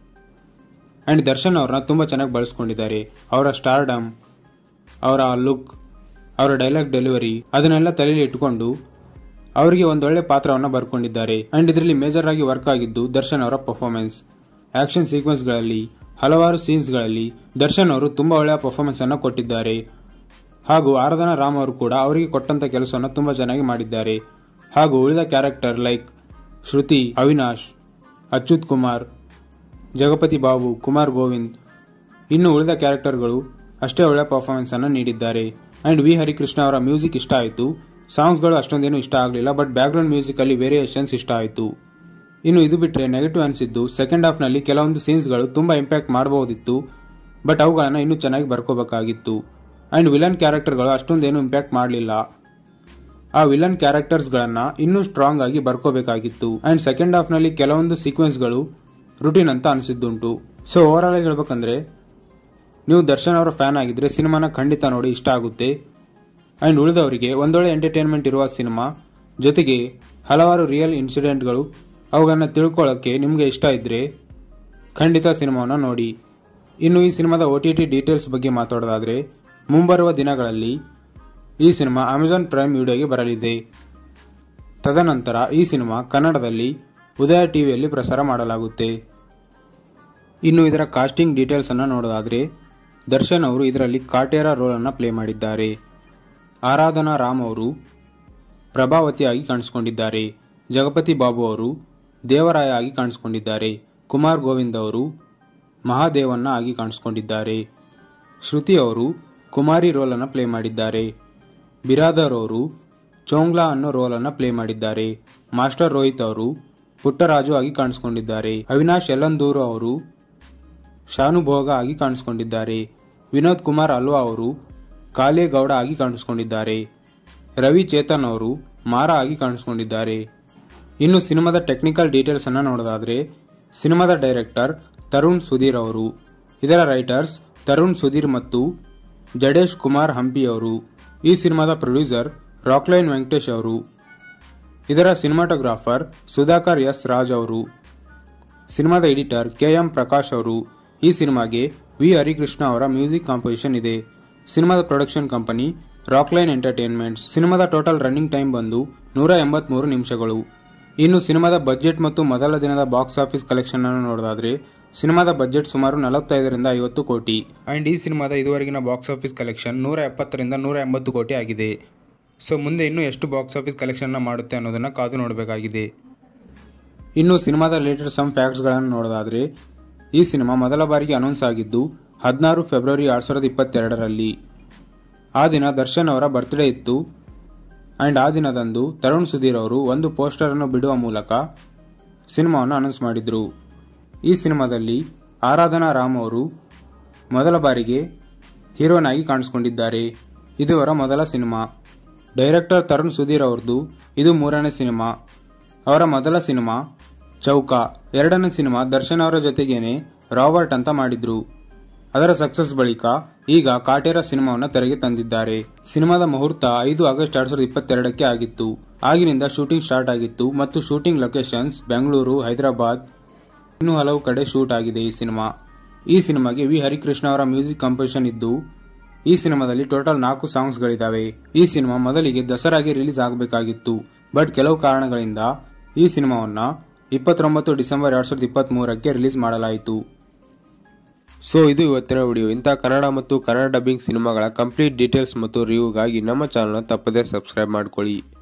ಆ್ಯಂಡ್ ದರ್ಶನ್ ಅವ್ರನ್ನ ತುಂಬ ಚೆನ್ನಾಗಿ ಬಳಸ್ಕೊಂಡಿದ್ದಾರೆ ಅವರ ಸ್ಟಾರ್ಡಮ್ ಅವರ ಲುಕ್ ಅವರ ಡೈಲಾಗ್ ಡೆಲಿವರಿ ಅದನ್ನೆಲ್ಲ ತಲೆಯಲ್ಲಿ ಇಟ್ಟುಕೊಂಡು ಅವರಿಗೆ ಒಂದೊಳ್ಳೆ ಪಾತ್ರವನ್ನು ಬರ್ಕೊಂಡಿದ್ದಾರೆ ಅಂಡ್ ಇದರಲ್ಲಿ ಮೇಜರ್ ಆಗಿ ವರ್ಕ್ ಆಗಿದ್ದು ದರ್ಶನ್ ಅವರ ಪರ್ಫಾರ್ಮೆನ್ಸ್ ಆಕ್ಷನ್ ಸೀಕ್ವೆನ್ಸ್ಗಳಲ್ಲಿ ಹಲವಾರು ಸೀನ್ಸ್ಗಳಲ್ಲಿ ದರ್ಶನ್ ಅವರು ತುಂಬಾ ಒಳ್ಳೆಯ ಪರ್ಫಾರ್ಮೆನ್ಸ್ ಅನ್ನು ಕೊಟ್ಟಿದ್ದಾರೆ ಹಾಗೂ ಆರಾಧನಾ ರಾಮ್ ಅವರು ಕೂಡ ಅವರಿಗೆ ಕೊಟ್ಟಂತ ಕೆಲಸವನ್ನು ತುಂಬಾ ಚೆನ್ನಾಗಿ ಮಾಡಿದ್ದಾರೆ ಹಾಗೂ ಉಳಿದ ಕ್ಯಾರೆಕ್ಟರ್ ಲೈಕ್ ಶ್ರುತಿ ಅವಿನಾಶ್ ಅಚ್ಯುತ್ ಕುಮಾರ್ ಜಗಪತಿ ಬಾಬು ಕುಮಾರ್ ಗೋವಿಂದ್ ಇನ್ನು ಉಳಿದ ಕ್ಯಾರೆಕ್ಟರ್ಗಳು ಅಷ್ಟೇ ಒಳ್ಳೆಯ ಪರ್ಫಾರ್ಮೆನ್ಸ್ ಅನ್ನು ನೀಡಿದ್ದಾರೆ ಅಂಡ್ ವಿ ಹರಿಕೃಷ್ಣ ಅವರ ಮ್ಯೂಸಿಕ್ ಇಷ್ಟ ಆಯಿತು ಸಾಂಗ್ಸ್ಗಳು ಅಷ್ಟೊಂದೇನು ಇಷ್ಟ ಆಗಲಿಲ್ಲ ಬಟ್ ಬ್ಯಾಕ್ಗ್ರೌಂಡ್ ಮ್ಯೂಸಿಕ್ ಅಲ್ಲಿ ವೇರಿಯೇಷನ್ಸ್ ಇಷ್ಟ ಆಯಿತು ಇನ್ನು ಇದು ಬಿಟ್ಟರೆ ನೆಗೆಟಿವ್ ಅನಿಸಿದ್ದು ಸೆಕೆಂಡ್ ಹಾಫ್ ನಲ್ಲಿ ಕೆಲವೊಂದು ಸೀನ್ಸ್ಗಳು ತುಂಬಾ ಇಂಪ್ಯಾಕ್ಟ್ ಮಾಡಬಹುದಿತ್ತು ಬಟ್ ಅವುಗಳನ್ನು ಇನ್ನೂ ಚೆನ್ನಾಗಿ ಬರ್ಕೋಬೇಕಾಗಿತ್ತು ಅಂಡ್ ವಿಲನ್ ಕ್ಯಾರೆಕ್ಟರ್ಗಳು ಅಷ್ಟೊಂದೇನು ಇಂಪ್ಯಾಕ್ಟ್ ಮಾಡಲಿಲ್ಲ ಆ ವಿಲನ್ ಕ್ಯಾರೆಕ್ಟರ್ಸ್ಗಳನ್ನ ಇನ್ನೂ ಸ್ಟ್ರಾಂಗ್ ಆಗಿ ಬರ್ಕೋಬೇಕಾಗಿತ್ತು ಅಂಡ್ ಸೆಕೆಂಡ್ ಹಾಫ್ ನಲ್ಲಿ ಕೆಲವೊಂದು ಸೀಕ್ವೆನ್ಸ್ಗಳು ರುಟೀನ್ ಅಂತ ಅನಿಸಿದ್ದುಂಟು ಸೊ ಓವರ್ ಆಲ್ ಹೇಳ್ಬೇಕಂದ್ರೆ ನೀವು ದರ್ಶನ್ ಅವರ ಫ್ಯಾನ್ ಆಗಿದ್ರೆ ಸಿನಿಮಾನ ಖಂಡಿತ ನೋಡಿ ಇಷ್ಟ ಆಗುತ್ತೆ ಅಂಡ್ ಉಳಿದವರಿಗೆ ಒಂದೊಳ್ಳೆ ಎಂಟರ್ಟೈನ್ಮೆಂಟ್ ಇರುವ ಸಿನಿಮಾ ಜೊತೆಗೆ ಹಲವಾರು ರಿಯಲ್ ಇನ್ಸಿಡೆಂಟ್ಗಳು ಅವುಗಳನ್ನ ತಿಳ್ಕೊಳ್ಳೋಕೆ ನಿಮಗೆ ಇಷ್ಟ ಇದ್ರೆ ಖಂಡಿತ ಸಿನಿಮಾವನ್ನು ನೋಡಿ ಇನ್ನು ಈ ಸಿನಿಮಾದ ಒ ಟಿ ಟಿ ಡೀಟೇಲ್ಸ್ ಬಗ್ಗೆ ಮಾತಾಡೋದಾದ್ರೆ ಮುಂಬರುವ ದಿನಗಳಲ್ಲಿ ಈ ಸಿನಿಮಾ ಅಮೆಜಾನ್ ಪ್ರೈಮ್ ವಿಡಿಯೋಗೆ ಬರಲಿದೆ ತದನಂತರ ಈ ಸಿನಿಮಾ ಕನ್ನಡದಲ್ಲಿ ಉದಯ ಟಿವಿಯಲ್ಲಿ ಪ್ರಸಾರ ಮಾಡಲಾಗುತ್ತೆ ಇನ್ನು ಇದರ ಕಾಸ್ಟಿಂಗ್ ಡೀಟೇಲ್ಸ್ ಅನ್ನು ನೋಡೋದಾದ್ರೆ ದರ್ಶನ್ ಅವರು ಇದರಲ್ಲಿ ಕಾಟೇರ ರೋಲ್ ಅನ್ನು ಪ್ಲೇ ಮಾಡಿದ್ದಾರೆ ಆರಾಧನಾ ರಾಮ್ ಅವರು ಪ್ರಭಾವತಿಯಾಗಿ ಕಾಣಿಸಿಕೊಂಡಿದ್ದಾರೆ ಜಗಪತಿ ಬಾಬು ಅವರು ದೇವರಾಯ ಆಗಿ ಕಾಣಿಸಿಕೊಂಡಿದ್ದಾರೆ ಕುಮಾರ್ ಗೋವಿಂದ್ ಅವರು ಮಹಾದೇವನ್ನ ಆಗಿ ಕಾಣಿಸಿಕೊಂಡಿದ್ದಾರೆ ಶ್ರುತಿ ಅವರು ಕುಮಾರಿ ರೋಲ್ ಅನ್ನು ಪ್ಲೇ ಮಾಡಿದ್ದಾರೆ ಬಿರಾದರ್ ಅವರು ಚೋಂಗ್ಲಾ ಅನ್ನೋ ರೋಲ್ ಅನ್ನು ಪ್ಲೇ ಮಾಡಿದ್ದಾರೆ ಮಾಸ್ಟರ್ ರೋಹಿತ್ ಅವರು ಪುಟ್ಟರಾಜು ಆಗಿ ಕಾಣಿಸಿಕೊಂಡಿದ್ದಾರೆ ಅವಿನಾಶ್ ಯಲ್ಲಂದೂರು ಅವರು ಶಾನುಭೋಗ ಆಗಿ ಕಾಣಿಸಿಕೊಂಡಿದ್ದಾರೆ ವಿನೋದ್ ಕುಮಾರ್ ಅಲ್ವಾ ಅವರು ಕಾಲೇಗೌಡ ಆಗಿ ಕಾಣಿಸಿಕೊಂಡಿದ್ದಾರೆ ರವಿ ಚೇತನ್ ಅವರು ಮಾರ ಆಗಿ ಕಾಣಿಸಿಕೊಂಡಿದ್ದಾರೆ ಇನ್ನು ಸಿನಿಮಾದ ಟೆಕ್ನಿಕಲ್ ಡೀಟೇಲ್ಸ್ ಅನ್ನ ನೋಡೋದಾದ್ರೆ ಸಿನಿಮಾದ ಡೈರೆಕ್ಟರ್ ತರುಣ್ ಸುಧೀರ್ ಅವರು ಇದರ ರೈಟರ್ಸ್ ತರುಣ್ ಸುಧೀರ್ ಮತ್ತು ಜಡೇಶ್ ಕುಮಾರ್ ಹಂಪಿ ಅವರು ಈ ಸಿನಿಮಾದ ಪ್ರೊಡ್ಯೂಸರ್ ರಾಕ್ಲೈನ್ ವೆಂಕಟೇಶ್ ಅವರು ಇದರ ಸಿನಿಮಾಟೋಗ್ರಾಫರ್ ಸುಧಾಕರ್ ಎಸ್ ರಾಜ್ ಅವರು ಸಿನಿಮಾದ ಎಡಿಟರ್ ಕೆ ಎಂ ಪ್ರಕಾಶ್ ಅವರು ಈ ಸಿನಿಮಾಗೆ ವಿ ಹರಿಕೃಷ್ಣ ಅವರ ಮ್ಯೂಸಿಕ್ ಕಾಂಪೋಸಿಷನ್ ಇದೆ ಸಿನಿಮಾದ ಪ್ರೊಡಕ್ಷನ್ ಕಂಪನಿ ರಾಕ್ಲೈನ್ ಎಂಟರ್ಟೈನ್ಮೆಂಟ್ಸ್ ಸಿನಿಮಾದ ಟೋಟಲ್ ರನ್ನಿಂಗ್ ಟೈಮ್ ಬಂದು ನೂರ ಎಂಬತ್ಮೂರು ನಿಮಿಷಗಳು ಇನ್ನು ಸಿನಿಮಾದ ಬಜೆಟ್ ಮತ್ತು ಮೊದಲ ದಿನದ ಬಾಕ್ಸ್ ಆಫೀಸ್ ಕಲೆಕ್ಷನ್ ಅನ್ನು ನೋಡೋದಾದ್ರೆ ಸಿನಿಮಾದ ಬಜೆಟ್ ಸುಮಾರು ನಲವತ್ತೈದರಿಂದ ಐವತ್ತು ಕೋಟಿ ಅಂಡ್ ಈ ಸಿನಿಮಾದ ಇದುವರೆಗಿನ ಬಾಕ್ಸ್ ಆಫೀಸ್ ಕಲೆಕ್ಷನ್ ನೂರ ಎಪ್ಪತ್ತರಿಂದ ನೂರ ಎಂಬತ್ತು ಕೋಟಿ ಆಗಿದೆ ಸೊ ಮುಂದೆ ಇನ್ನೂ ಎಷ್ಟು ಬಾಕ್ಸ್ ಆಫೀಸ್ ಕಲೆಕ್ಷನ್ ಮಾಡುತ್ತೆ ಅನ್ನೋದನ್ನ ಕಾದು ನೋಡಬೇಕಾಗಿದೆ ಇನ್ನು ಸಿನಿಮಾದ ರಿಲೇಟೆಡ್ ಸಮ್ ಫ್ಯಾಕ್ಟ್ಸ್ಗಳನ್ನು ನೋಡೋದಾದ್ರೆ ಈ ಸಿನಿಮಾ ಮೊದಲ ಬಾರಿಗೆ ಅನೌನ್ಸ್ ಆಗಿದ್ದು ಹದಿನಾರು ಫೆಬ್ರವರಿ ಎರಡ್ ಸಾವಿರದ ಇಪ್ಪತ್ತೆರಡರಲ್ಲಿ ಆ ದಿನ ದರ್ಶನ್ ಅವರ ಬರ್ತ್ಡೇ ಇತ್ತು ಅಂಡ್ ಆ ದಿನದಂದು ತರುಣ್ ಸುಧೀರ್ ಅವರು ಒಂದು ಪೋಸ್ಟರ್ ಅನ್ನು ಬಿಡುವ ಮೂಲಕ ಸಿನಿಮಾವನ್ನು ಅನೌನ್ಸ್ ಮಾಡಿದ್ರು ಈ ಸಿನಿಮಾದಲ್ಲಿ ಆರಾಧನಾ ರಾಮ್ ಅವರು ಮೊದಲ ಬಾರಿಗೆ ಹೀರೋನ್ ಆಗಿ ಕಾಣಿಸಿಕೊಂಡಿದ್ದಾರೆ ಇದು ಅವರ ಮೊದಲ ಸಿನಿಮಾ ಡೈರೆಕ್ಟರ್ ತರುಣ್ ಸುಧೀರ್ ಅವ್ರದ್ದು ಇದು ಮೂರನೇ ಸಿನಿಮಾ ಅವರ ಮೊದಲ ಸಿನಿಮಾ ಚೌಕ ಎರಡನೇ ಸಿನಿಮಾ ದರ್ಶನ್ ಅವರ ಜೊತೆಗೇನೆ ರಾಬರ್ಟ್ ಅಂತ ಮಾಡಿದ್ರು ಅದರ ಸಕ್ಸಸ್ ಬಳಿಕ ಈಗ ಕಾಟೇರ ಸಿನಿಮಾವನ್ನು ತೆರೆಗೆ ತಂದಿದ್ದಾರೆ ಸಿನಿಮಾದ ಮುಹೂರ್ತ ಐದು ಆಗಸ್ಟ್ ಎರಡ್ ಸಾವಿರದ ಇಪ್ಪತ್ತೆರಡಕ್ಕೆ ಆಗಿತ್ತು ಆಗಿನಿಂದ ಶೂಟಿಂಗ್ ಸ್ಟಾರ್ಟ್ ಆಗಿತ್ತು ಮತ್ತು ಶೂಟಿಂಗ್ ಲೊಕೇಶನ್ಸ್ ಬೆಂಗಳೂರು ಹೈದರಾಬಾದ್ ಇನ್ನೂ ಹಲವು ಕಡೆ ಶೂಟ್ ಆಗಿದೆ ಈ ಸಿನಿಮಾ ಈ ಸಿನಿಮಾಗೆ ವಿ ಹರಿಕೃಷ್ಣ ಅವರ ಮ್ಯೂಸಿಕ್ ಕಂಪೋಸಿಷನ್ ಇದ್ದು ಈ ಸಿನಿಮಾದಲ್ಲಿ ಟೋಟಲ್ ನಾಲ್ಕು ಸಾಂಗ್ಸ್ಗಳಿದ್ದಾವೆ ಈ ಸಿನಿಮಾ ಮೊದಲಿಗೆ ದಸರಾಗೆ ರಿಲೀಸ್ ಆಗಬೇಕಾಗಿತ್ತು ಬಟ್ ಕೆಲವು ಕಾರಣಗಳಿಂದ ಈ ಸಿನಿಮಾವನ್ನ ಇಪ್ಪತ್ತೊಂಬತ್ತು ಡಿಸೆಂಬರ್ ಎರಡ್ ಸಾವಿರದ ಇಪ್ಪತ್ತ್ ಮೂರಕ್ಕೆ ರಿಲೀಸ್ ಮಾಡಲಾಯಿತು ಸೊ ಇದು ಇವತ್ತಿನ ವಿಡಿಯೋ ಇಂಥ ಕನ್ನಡ ಮತ್ತು ಕನ್ನಡ ಡಬ್ಬಿಂಗ್ ಸಿನಿಮಾಗಳ ಕಂಪ್ಲೀಟ್ ಡೀಟೇಲ್ಸ್ ಮತ್ತು ರಿವ್ಯೂಗಾಗಿ ನಮ್ಮ ಚಾನಲ್ ತಪ್ಪದೇ ಸಬ್ಸ್ಕ್ರೈಬ್ ಮಾಡ್ಕೊಳ್ಳಿ